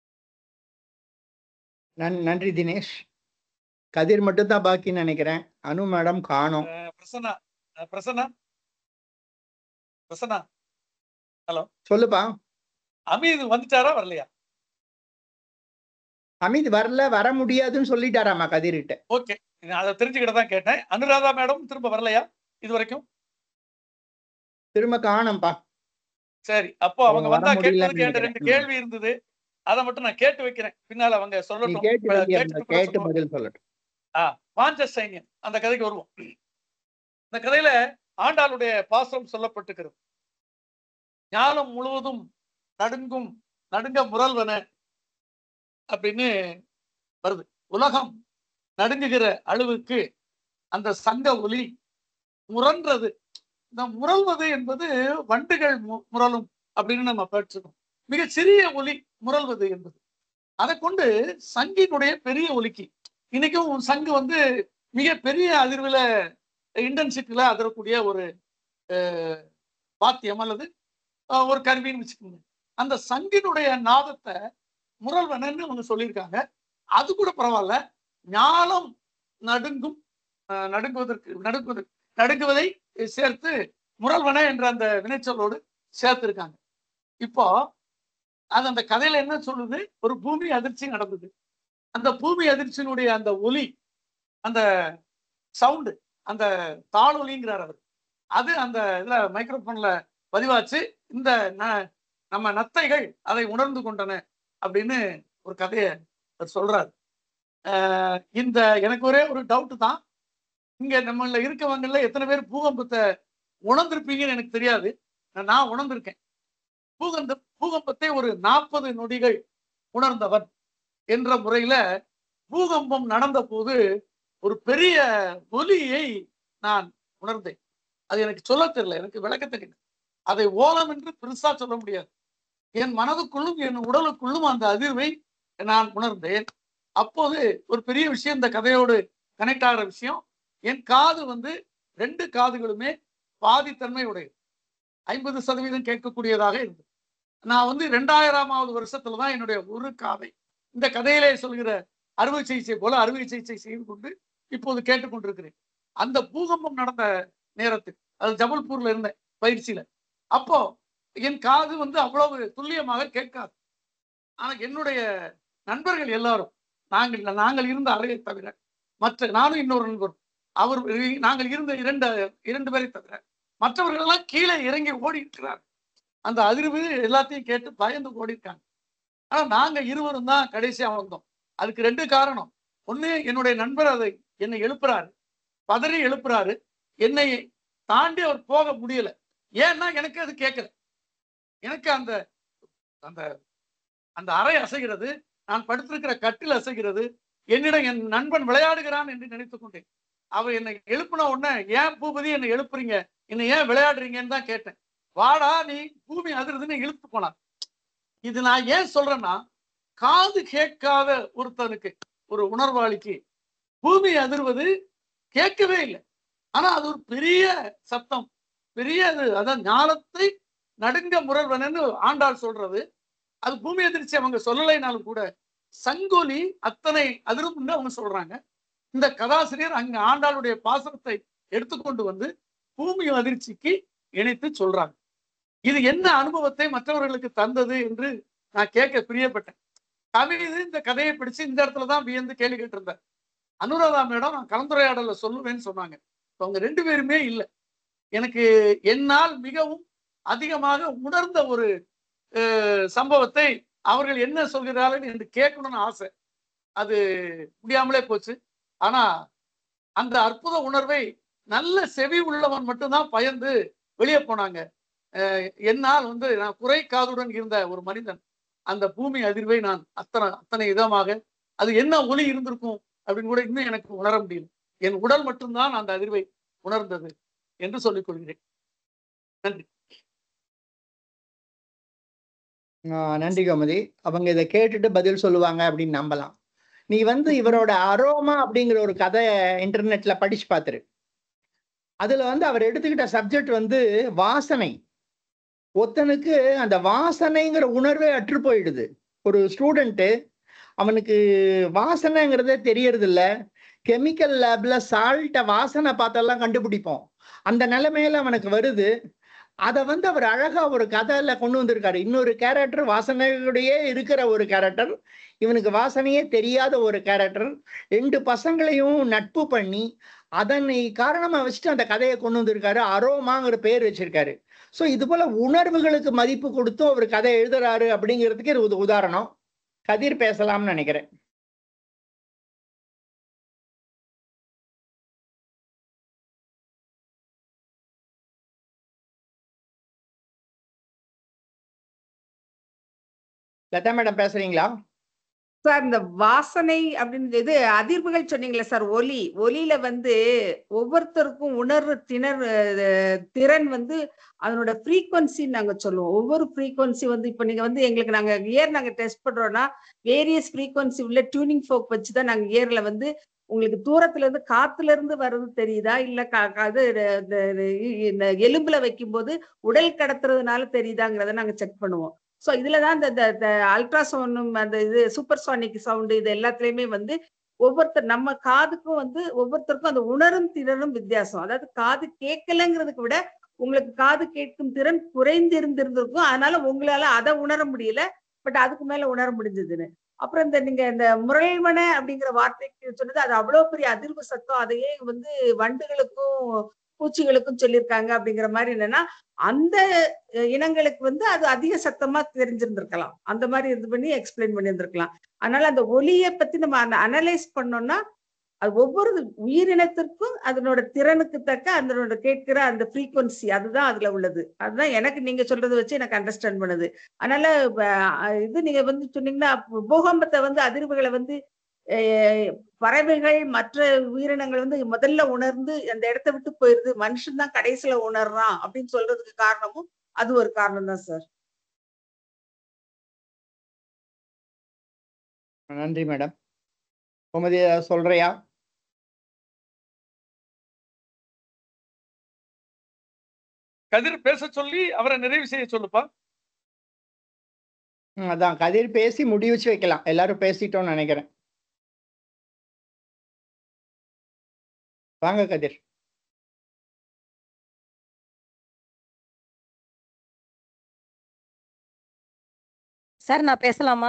நன் நன்றி தினேஷ் கதிர் மட்டும் தான் பாக்கின்னு நினைக்கிறேன் அனு மேடம் காணோம்
அஹ் பிரசன்னா அஹ் பிரசன்னா பிரசன்னா ஹலோ
சொல்லுப்பா
அமீது வந்துட்டாரா வரலையா
அமித் வரல வர முடியாதுன்னு சொல்லிட்டாராமா கதிர்கிட்ட
ஓகே நான் அதை தெரிஞ்சுக்கிட்ட தான் கேட்டேன் அனுராதா மேடம் திரும்ப வரலையா இது வரைக்கும்
திரும்ப காணோம்ப்பா
சரி அப்போ அவங்க
அவங்க வர
வந்தா
முடியலன்னு
கேட்டதுக்கு என்கிட்ட ரெண்டு
நினைக்கிறேன்.
கேள்வி இருந்தது அதை மட்டும் நான் கேட்டு வைக்கிறேன் பின்னால அவங்க
நீ
சொல்லட்டும்
கேட்டு
இப்ப
வைங்க,
கேட்டுட்டு கூட
கேட்டு
சொல்லுவாங்க.
பதில் சொல்லட்டும்
ஆ பாஞ்ச சைன்யம் அந்த கதைக்கு வருவோம் இந்த கதையில ஆண்டாளுடைய பாசம் சொல்லப்பட்டிருக்கிறது ஞானம் முழுவதும் நடுங்கும் நடுங்க முரல்வன அப்படின்னு வருது உலகம் நடுங்குகிற அளவுக்கு அந்த சங்க ஒலி முரன்றது இந்த முரல்வது என்பது வண்டுகள் மு- முரலும் அப்படின்னு நம்ம படிச்சிருக்கோம் மிக சிறிய ஒலி முரல்வது என்பது அதை கொண்டு சங்கினுடைய பெரிய ஒலிக்கு இன்னைக்கும் சங்கு வந்து மிக பெரிய அதிர்வுல இன்டென்சிட்டியில அதிரக்கூடிய ஒரு அஹ், வாத்தியம் அல்லது அஹ், ஒரு கருவின்னு வச்சுக்கோங்க அந்த சங்கினுடைய நாதத்தை முரல்வனன்னு அவங்க சொல்லியிருக்காங்க அது கூட பரவாயில்ல ஞானம் நடுங்கும் அஹ், நடுங்குவதற்கு நடுங்குவது நடுங்குவதை சேர்த்து முரல்வன என்ற அந்த வினைச்சொல்லோடு சேர்த்திருக்காங்க இப்போ அது அந்த கதையில என்ன சொல்லுது ஒரு பூமி அதிர்ச்சி நடந்தது அந்த பூமி அதிர்ச்சியினுடைய அந்த ஒலி அந்த சவுண்டு அந்த தாளொலிங்கிறார் அவர் அது அந்த இதுல மைக்ரோஃபோன்ல பதிவாச்சு இந்த ந- நம்ம நத்தைகள் அதை உணர்ந்து கொண்டன அப்படின்னு ஒரு கதையை அவர் சொல்றாரு ஆஹ் இந்த எனக்கு ஒரே ஒரு டவுட் தான் இங்க நம்மள இருக்கவங்கல எத்தனை பேர் பூகம்பத்தை உணர்ந்திருப்பீங்கன்னு எனக்கு தெரியாது நான் உணர்ந்திருக்கேன் பூகந்த பூகம்பத்தை ஒரு நாற்பது நொடிகள் உணர்ந்தவன் என்ற முறையில பூகம்பம் நடந்த போது ஒரு பெரிய ஒலியை நான் உணர்ந்தேன் அது எனக்கு சொல்ல தெரியல எனக்கு விளக்க தெரியல அதை ஓலம் என்று பெருசா சொல்ல முடியாது என் மனதுக்குள்ளும் என் உடலுக்குள்ளும் அந்த அதிர்வை நான் உணர்ந்தேன் அப்போது ஒரு பெரிய விஷயம் இந்த கதையோடு கனெக்ட் ஆகிற விஷயம் என் காது வந்து ரெண்டு காதுகளுமே பாதித்தன்மை உடையது ஐம்பது சதவீதம் கேட்கக்கூடியதாக இருந்தது நான் வந்து ரெண்டாயிரமாவது வருஷத்துல தான் என்னுடைய ஒரு காதை இந்த கதையிலே சொல்கிற அறுவை சிகிச்சை போல அறுவை சிகிச்சை செய்து கொண்டு இப்போது கேட்டுக்கொண்டிருக்கிறேன் அந்த பூகம்பம் நடந்த நேரத்தில் அது ஜபல்பூர்ல இருந்தேன் பயிற்சியில அப்போ என் காது வந்து அவ்வளவு துல்லியமாக கேட்காது ஆனா என்னுடைய நண்பர்கள் எல்லாரும் நாங்கள் நாங்கள் இருந்த அறையை தவிர மற்ற நானும் இன்னொரு நண்பர் அவர் நாங்கள் இருந்த இரண்டு இரண்டு பேரை தவிர மற்றவர்கள் எல்லாம் கீழே இறங்கி ஓடி இருக்கிறார் அந்த அதிர்வு எல்லாத்தையும் கேட்டு பயந்து ஓடி இருக்காங்க ஆனா நாங்க இருவரும் தான் கடைசியா வந்தோம் அதுக்கு ரெண்டு காரணம் ஒண்ணு என்னுடைய நண்பர் அதை என்னை எழுப்புறாரு பதறி எழுப்புறாரு என்னை தாண்டி அவர் போக முடியல ஏன்னா எனக்கு அது கேட்கல எனக்கு அந்த அந்த அந்த அறை அசைகிறது நான் படுத்திருக்கிற கட்டில் அசைகிறது என்னிடம் என் நண்பன் விளையாடுகிறான் என்று நினைத்துக் கொண்டேன் அவர் என்னை எழுப்பின உடனே ஏன் பூபதி என்னை எழுப்புறீங்க என்னை ஏன் விளையாடுறீங்கன்னு தான் கேட்டேன் வாடா நீ பூமி அதிர்துன்னு இழுத்து போனார் இது நான் ஏன் சொல்றேன்னா காது கேட்காத ஒருத்தனுக்கு ஒரு உணர்வாளிக்கு பூமி அதிர்வது கேட்கவே இல்லை ஆனா அது ஒரு பெரிய சத்தம் பெரிய அது அதான் ஞானத்தை நடுங்க முரல்வனன்னு ஆண்டாள் சொல்றது அது பூமி அதிர்ச்சி அவங்க சொல்லலைனாலும் கூட சங்கொலி அத்தனை அதிரும்னு அவங்க சொல்றாங்க இந்த கதாசிரியர் அங்க ஆண்டாளுடைய பாசனத்தை எடுத்துக்கொண்டு வந்து பூமி அதிர்ச்சிக்கு இணைத்து சொல்றாங்க இது என்ன அனுபவத்தை மற்றவர்களுக்கு தந்தது என்று நான் கேட்க பிரியப்பட்டேன் கவிது இந்த கதையை பிடிச்சு இந்த இடத்துல தான் வியந்து கேள்வி கேட்டிருந்தார் அனுராதா மேடம் நான் கலந்துரையாடல சொல்லுவேன்னு சொன்னாங்க இப்ப அவங்க ரெண்டு பேருமே இல்லை எனக்கு என்னால் மிகவும் அதிகமாக உணர்ந்த ஒரு அஹ், சம்பவத்தை அவர்கள் என்ன சொல்கிறார்கள் என்று கேட்கணும்னு ஆசை அது முடியாமலே போச்சு ஆனா அந்த அற்புத உணர்வை நல்ல செவி உள்ளவன் மட்டும்தான் பயந்து வெளியே போனாங்க அஹ் என்னால் வந்து நான் குறை காதுடன் இருந்த ஒரு மனிதன் அந்த பூமி அதிர்வை நான் அத்தனை அத்தனை இதமாக அது என்ன ஒளி இருந்திருக்கும் அப்படின்னு கூட இன்னும் எனக்கு உணர முடியல என் உடல் மட்டும்தான் அந்த அதிர்வை உணர்ந்தது என்று சொல்லிக் கொள்கிறேன் நன்றி
ஆஹ் நன்றி கோமதி அவங்க இதை கேட்டுட்டு பதில் சொல்லுவாங்க அப்படின்னு நம்பலாம் நீ வந்து இவரோட அரோமா அப்படிங்கிற ஒரு கதை இன்டர்நெட்ல படிச்சு பார்த்துரு அதுல வந்து அவர் எடுத்துக்கிட்ட சப்ஜெக்ட் வந்து வாசனை ஒருத்தனுக்கு அந்த வாசனைங்கிற உணர்வே அற்று போயிடுது ஒரு ஸ்டூடெண்ட்டு அவனுக்கு வாசனைங்கிறதே தெரியறது இல்ல கெமிக்கல் லேப்ல சால்ட்டை வாசனை பார்த்தெல்லாம் கண்டுபிடிப்போம் அந்த நிலைமையில அவனுக்கு வருது அதை வந்து அவர் அழகா ஒரு கதையில கொண்டு வந்திருக்காரு இன்னொரு கேரக்டர் வாசனையோடையே இருக்கிற ஒரு கேரக்டர் இவனுக்கு வாசனையே தெரியாத ஒரு கேரக்டர் ரெண்டு பசங்களையும் நட்பு பண்ணி அதனை காரணமா வச்சுட்டு அந்த கதையை கொண்டு வந்திருக்காரு அரோமாங்கிற பேர் வச்சிருக்காரு ஸோ இது போல உணர்வுகளுக்கு மதிப்பு கொடுத்தும் அவர் கதை எழுதுறாரு அப்படிங்கிறதுக்கு இது ஒரு உதாரணம் கதிர் பேசலாம்னு நினைக்கிறேன் லதா மேடம் பேசுறீங்களா
சார் இந்த வாசனை அப்படின்னு இது அதிர்வுகள் சொன்னீங்களே சார் ஒலி ஒலியில வந்து ஒவ்வொருத்தருக்கும் உணர்வு திணர் அஹ் திறன் வந்து அதனோட ஃப்ரீக்வன்சி நாங்க சொல்லுவோம் ஒவ்வொரு ஃப்ரீக்வன்சி வந்து இப்போ நீங்க வந்து எங்களுக்கு நாங்க இயர் நாங்க டெஸ்ட் பண்றோம்னா வேரியஸ் ஃப்ரீக்வன்சி உள்ள டியூனிங் ஃபோக் வச்சு தான் நாங்க இயர்ல வந்து உங்களுக்கு தூரத்துல இருந்து காத்துல இருந்து வர்றது தெரியுதா இல்ல கா- கா- இது இந்த இந்த எலும்புல வைக்கும்போது உடல் கடத்துறதுனால தெரியுதாங்கிறத நாங்க செக் பண்ணுவோம் ஸோ இதுல தான் இந்த இந்த அல்ட்ராசவுண்டும் அந்த இது சூப்பர் சானிக் சவுண்டு இது எல்லாத்துலயுமே வந்து ஒவ்வொருத்தர் நம்ம காதுக்கும் வந்து ஒவ்வொருத்தருக்கும் அந்த உணரும் திறனும் வித்தியாசம் அதாவது காது கேட்கலங்கிறதுக்கு விட உங்களுக்கு காது கேட்கும் திறன் குறைந்திருந்திருந்திருக்கும் அதனால உங்களால அதை உணர முடியல பட் அதுக்கு மேல உணர முடிஞ்சதுன்னு அப்புறம் இந்த நீங்க இந்த முரள்வன அப்படிங்கிற வார்த்தைக்கு சொன்னது அது அவ்வளவு பெரிய அதிர்வு சத்தம் அதையே வந்து வண்டுகளுக்கும் பூச்சிகளுக்கும் சொல்லியிருக்காங்க அப்படிங்கிற மாதிரி என்னன்னா அந்த அஹ், இனங்களுக்கு வந்து அது அதிக சத்தமா தெரிஞ்சிருந்திருக்கலாம் அந்த மாதிரி இது பண்ணி எக்ஸ்பிளைன் பண்ணியிருந்திருக்கலாம் அதனால அந்த ஒலியை பத்தி நம்ம அனலைஸ் பண்ணோம்னா அது ஒவ்வொரு உயிரினத்திற்கும் அதனோட திறனுக்கு தக்க அதனோட கேட்கிற அந்த ஃப்ரீக்வன்சி அதுதான் அதுல உள்ளது அதுதான் எனக்கு நீங்க சொல்றதை வச்சு எனக்கு அண்டர்ஸ்டாண்ட் பண்ணுது அதனால அஹ், இது நீங்க வந்து சொன்னீங்கன்னா பூகம்பத்தை வந்து அதிர்வுகளை வந்து அஹ், பறவைகள் மற்ற உயிரினங்கள் வந்து முதல்ல உணர்ந்து அந்த இடத்த விட்டு போயிருது மனுஷன் தான் கடைசியில உணர்றான் அப்படின்னு சொல்றதுக்கு காரணமும் அது ஒரு காரணம் தான் சார்
நன்றி மேடம் கோமதி ஏதாவது சொல்றியா
கதிர் பேச சொல்லி அவரை நிறைவு செய்ய சொல்லுப்பா
ம், அதான் கதிர் பேசி முடிவுச்சு வைக்கலாம் எல்லாரும் பேசிட்டோம்னு நினைக்கிறேன் வாங்க கதிர்
சார் நான் பேசலாமா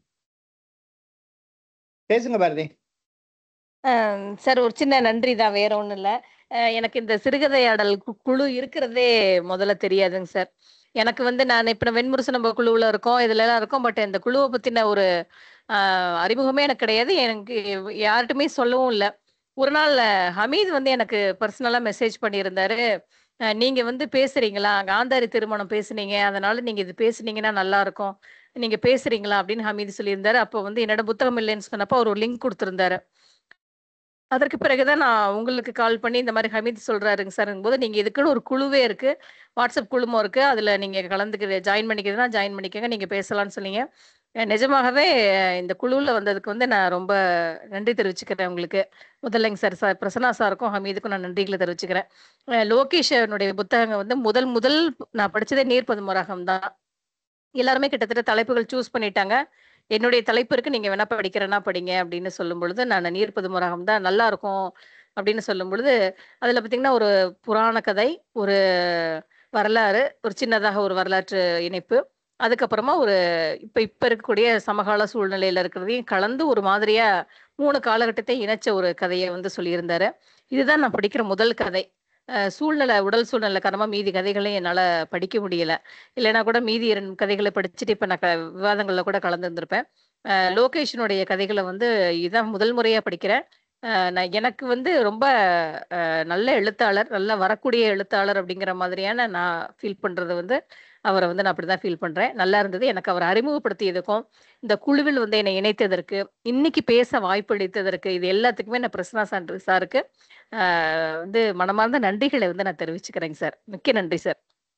பேசுங்க பாரதி
அஹ் சார் ஒரு சின்ன நன்றி தான் வேற ஒண்ணும் இல்ல அஹ் எனக்கு இந்த சிறுகதையாடல் கு- குழு இருக்கிறதே முதல்ல தெரியாதுங்க சார் எனக்கு வந்து நான் இப்ப நான் வெண்முரசு நம்ம குழுவுல இருக்கோம் இதுல எல்லாம் இருக்கோம் பட் இந்த குழுவை பத்தின ஒரு ஆஹ் அறிமுகமே எனக்கு கிடையாது எனக்கு யார்கிட்டயுமே சொல்லவும் இல்லை ஒரு நாள் அஹ், ஹமீது வந்து எனக்கு பர்சனலா மெசேஜ் பண்ணியிருந்தாரு அஹ், நீங்க வந்து பேசுறீங்களா காந்தாரி திருமணம் பேசுனீங்க அதனால நீங்க இது பேசுனீங்கன்னா நல்லா இருக்கும் நீங்க பேசுறீங்களா அப்படின்னு ஹமீது சொல்லியிருந்தாரு அப்போ வந்து என்னோட புத்தகம் இல்லைன்னு சொன்னப்போ அவர் ஒரு லிங்க் கொடுத்திருந்தாரு அதற்கு பிறகுதான் நான் உங்களுக்கு கால் பண்ணி இந்த மாதிரி ஹமீத் சொல்றாருங்க சார்ங்கும் போது நீங்க இதுக்குன்னு ஒரு குழுவே இருக்கு வாட்ஸ்அப் குழுமம் இருக்கு அதுல நீங்க கலந்துக்க ஜாயின் பண்ணிக்கிறதுனா ஜாயின் பண்ணிக்கோங்க நீங்க பேசலாம்னு சொன்னீங்க அஹ் நிஜமாகவே அஹ் இந்த குழுவில் வந்ததுக்கு வந்து நான் ரொம்ப நன்றி தெரிவிச்சுக்கிறேன் உங்களுக்கு முதல்லைங்க சார் சார் பிரசன்னா சாருக்கும் ஹமீதுக்கும் நான் நன்றிகளை தெரிவிச்சுக்கிறேன் அஹ் லோகேஷனுடைய புத்தகங்கள் வந்து முதல் முதல் நான் படிச்சதே நீர்ப்பதுமரகம் தான் எல்லாருமே கிட்டத்தட்ட தலைப்புகள் சூஸ் பண்ணிட்டாங்க என்னுடைய தலைப்பு இருக்கு நீங்க வேணா படிக்கிறேன்னா படிங்க அப்படின்னு சொல்லும் பொழுது நான் நீர்ப்பது முரகம் தான் நல்லா இருக்கும் அப்படின்னு சொல்லும் பொழுது அதுல பாத்தீங்கன்னா ஒரு புராண கதை ஒரு வரலாறு ஒரு சின்னதாக ஒரு வரலாற்று இணைப்பு அதுக்கப்புறமா ஒரு இப்ப இப்ப இருக்கக்கூடிய சமகால சூழ்நிலையில இருக்கிறதையும் கலந்து ஒரு மாதிரியா மூணு காலகட்டத்தை இணைச்ச ஒரு கதையை வந்து சொல்லியிருந்தாரு இதுதான் நான் படிக்கிற முதல் கதை அஹ் சூழ்நிலை உடல் சூழ்நிலை காரணமா மீதி கதைகளையும் என்னால படிக்க முடியல இல்லைன்னா கூட மீதி இரண்டு கதைகளை படிச்சுட்டு இப்ப நான் க- விவாதங்கள்ல கூட கலந்துருந்திருப்பேன் அஹ் லோகேஷனுடைய கதைகளை வந்து இதான் முதல் முறையா படிக்கிறேன் அஹ் நான் எனக்கு வந்து ரொம்ப அஹ், நல்ல எழுத்தாளர் நல்ல வரக்கூடிய எழுத்தாளர் அப்படிங்கிற மாதிரியான நான் ஃபீல் பண்றது வந்து அவரை வந்து நான் அப்படிதான் ஃபீல் பண்றேன் நல்லா இருந்தது எனக்கு அவர் அறிமுகப்படுத்தியதுக்கும் இந்த குழுவில் வந்து என்னை இணைத்ததற்கு இன்னைக்கு பேச வாய்ப்பளித்ததற்கு இது எல்லாத்துக்குமே நான் பிரசன்னா சான்று சாருக்கு அஹ், வந்து மனமார்ந்த நன்றிகளை வந்து நான் தெரிவிச்சுக்கிறேங்க சார் மிக்க நன்றி சார்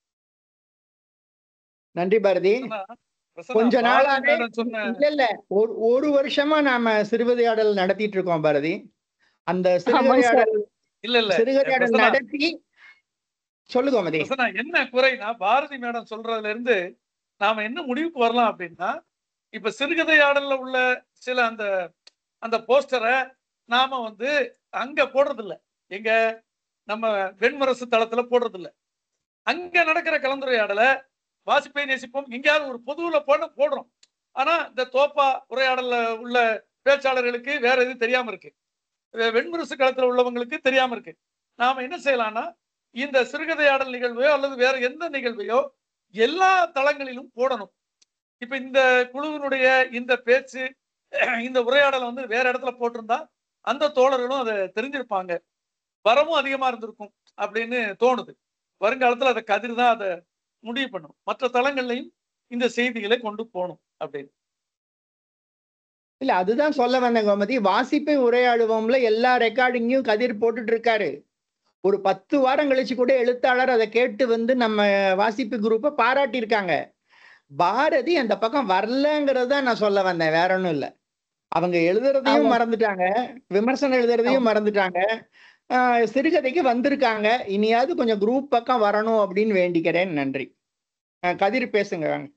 நன்றி பாரதி
பிரசன்னா,
கொஞ்ச
பாரதி
நாளாவே
மேடம் சொன்ன
இல்ல இல்ல ஒரு ஒரு வருஷமா நாம சிறுகதையாடல் நடத்திட்டு இருக்கோம் பாரதி அந்த சிறுகதையாடல்
இல்ல இல்ல
சிறுகதையாடல்
பிரசன்னா,
நடத்தி சொல்லு கோமதி
பிரசன்னா, என்ன குறைனா பாரதி மேடம் சொல்றதுல இருந்து நாம என்ன முடிவுக்கு வரலாம் அப்படின்னா இப்ப சிறுகதையாடல்ல உள்ள சில அந்த அந்த போஸ்டரை நாம வந்து அங்க போடுறது இல்ல எங்க நம்ம வெண்முரசு தளத்துல போடுறது இல்ல அங்க நடக்கிற கலந்துரையாடலை வாசிப்பை நேசிப்போம் எங்கேயாவது ஒரு பொதுவுல போட போடுறோம் ஆனா இந்த தோப்பா உரையாடல்ல உள்ள பேச்சாளர்களுக்கு வேற எதுவும் தெரியாம இருக்கு வெ- வெண்முரசு களத்துல உள்ளவங்களுக்கு தெரியாம இருக்கு நாம என்ன செய்யலாம்னா இந்த சிறுகதையாடல் நிகழ்வையோ அல்லது வேற எந்த நிகழ்வையோ எல்லா தளங்களிலும் போடணும் இப்ப இந்த குழுவினுடைய இந்த பேச்சு இந்த உரையாடலை வந்து வேற இடத்துல போட்டிருந்தா அந்த தோழர்களும் அதை தெரிஞ்சிருப்பாங்க வரவும் அதிகமா இருந்திருக்கும் அப்படின்னு தோணுது வருங்காலத்துல அதை கதிர் தான் அதை முடிவு பண்ணும் மற்ற தளங்கள்லையும் இந்த செய்திகளை கொண்டு போகணும் அப்படின்னு
இல்ல அதுதான் சொல்ல வந்தேன் கோமதி வாசிப்பை உரையாடுவோம்ல எல்லா ரெக்கார்டிங்கையும் கதிர் போட்டுட்டு இருக்காரு ஒரு பத்து வாரம் கழிச்சு கூட எழுத்தாளர் அதை கேட்டு வந்து நம்ம வாசிப்பு குரூப்பை பாராட்டியிருக்காங்க பாரதி அந்த பக்கம் வரலங்கிறது தான் நான் சொல்ல வந்தேன் வேற ஒன்றும் இல்லை அவங்க எழுதுறதையும்
ஆமா.
மறந்துட்டாங்க விமர்சனம் எழுதுறதையும் மறந்துட்டாங்க ஆஹ் சிறுகதைக்கு வந்திருக்காங்க இனியாவது கொஞ்சம் குரூப் பக்கம் வரணும் அப்படின்னு வேண்டிக்கிறேன் நன்றி ஆஹ் கதிர் பேசுங்க வாங்க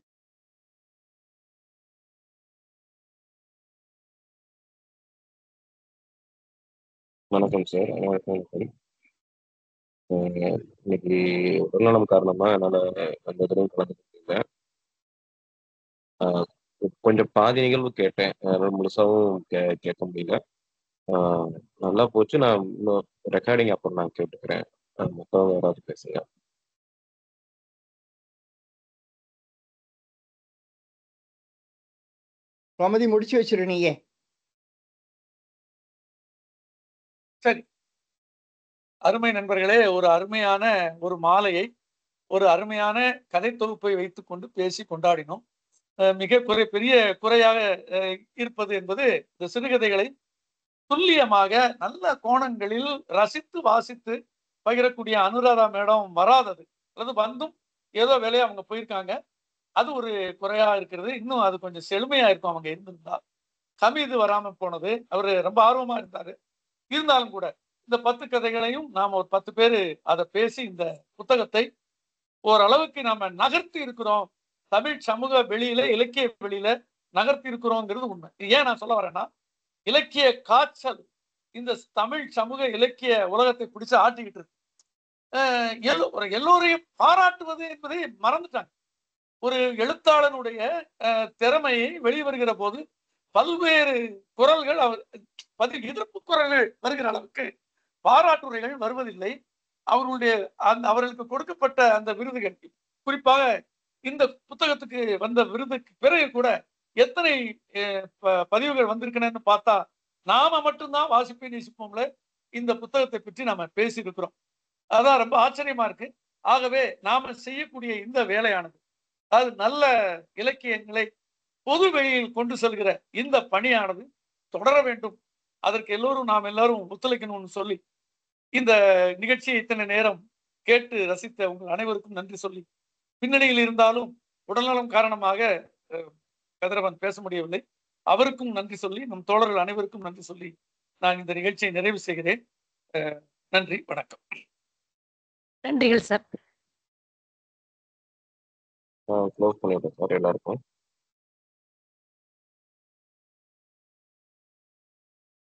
வணக்கம் சார் வணக்கம் வணக்கம் அஹ் இன்னைக்கு உடல்நலம் காரணமா என்னால அந்த தடவை கலந்துக்க முடியல அஹ் கொஞ்சம் பாதி நிகழ்வு கேட்டேன் அதனால முழுசாவும் கே கேட்க முடியல அஹ் நல்லா போச்சு நான் இன்னும் ரெக்கார்டிங் அப்புறம் நான் கேட்டுக்கிறேன் அஹ் மொத்தம் யாராவது பேசுங்க
கோமதி முடிச்சு வச்சிரு நீயே
சரி அருமை நண்பர்களே ஒரு அருமையான ஒரு மாலையை ஒரு அருமையான கதை தொகுப்பை வைத்துக்கொண்டு பேசி கொண்டாடினோம் அஹ் மிக குறை பெரிய குறையாக அஹ், இருப்பது என்பது இந்த சிறுகதைகளை துல்லியமாக நல்ல கோணங்களில் ரசித்து வாசித்து பகிரக்கூடிய அனுராதா மேடம் வராதது அல்லது வந்தும் ஏதோ வேலையை அவங்க போயிருக்காங்க அது ஒரு குறையா இருக்கிறது இன்னும் அது கொஞ்சம் செழுமையா இருக்கும் அவங்க இருந்திருந்தா ஹமீது வராம போனது அவரு ரொம்ப ஆர்வமா இருந்தாரு இருந்தாலும் கூட இந்த பத்து கதைகளையும் நாம ஒரு பத்து பேரு அதை பேசி இந்த புத்தகத்தை ஓரளவுக்கு நாம நகர்த்தி இருக்கிறோம் தமிழ் சமூக வெளியில இலக்கிய வெளியில நகர்த்தி இருக்கிறோங்கிறது உண்மை இது ஏன் நான் சொல்ல வரேன்னா இலக்கிய காய்ச்சல் இந்த தமிழ் சமூக இலக்கிய உலகத்தை பிடிச்சு ஆட்டிக்கிட்டு இருக்கு அஹ் எல்லோ- ஒரு எல்லோரையும் பாராட்டுவது என்பதை மறந்துட்டாங்க ஒரு எழுத்தாளனுடைய அஹ், திறமையை வெளிவருகிற போது பல்வேறு குரல்கள் அவர் பதில் எதிர்ப்பு குரல்கள் வருகிற அளவுக்கு பாராட்டுரைகள் வருவதில்லை அவர்களுடைய அந்த அவர்களுக்கு கொடுக்கப்பட்ட அந்த விருதுகள் குறிப்பாக இந்த புத்தகத்துக்கு வந்த விருதுக்கு பிறகு கூட எத்தனை அஹ், ப- பதிவுகள் வந்திருக்கணும்னு பார்த்தா நாம மட்டும்தான் வாசிப்பை நேசிப்போம்ல இந்த புத்தகத்தை பற்றி நாம பேசியிருக்கிறோம் அதான் ரொம்ப ஆச்சரியமா இருக்கு ஆகவே நாம செய்யக்கூடிய இந்த வேலையானது அதாவது நல்ல இலக்கியங்களை பொது வெளியில் கொண்டு செல்கிற இந்த பணியானது தொடர வேண்டும் அதற்கு எல்லோரும் நாம் எல்லாரும் ஒத்துழைக்கணும்னு சொல்லி இந்த நிகழ்ச்சியை இத்தனை நேரம் கேட்டு ரசித்த உங்கள் அனைவருக்கும் நன்றி சொல்லி பின்னணியில் இருந்தாலும் உடல்நலம் காரணமாக அஹ், கதிரவன் பேச முடியவில்லை அவருக்கும் நன்றி சொல்லி நம் தோழர்கள் அனைவருக்கும் நன்றி சொல்லி நான் இந்த நிகழ்ச்சியை நிறைவு செய்கிறேன் அஹ், நன்றி வணக்கம்
நன்றிகள் சார்
க்ளோஸ் பண்ணிவிட்டேன் சார் எல்லாருக்கும்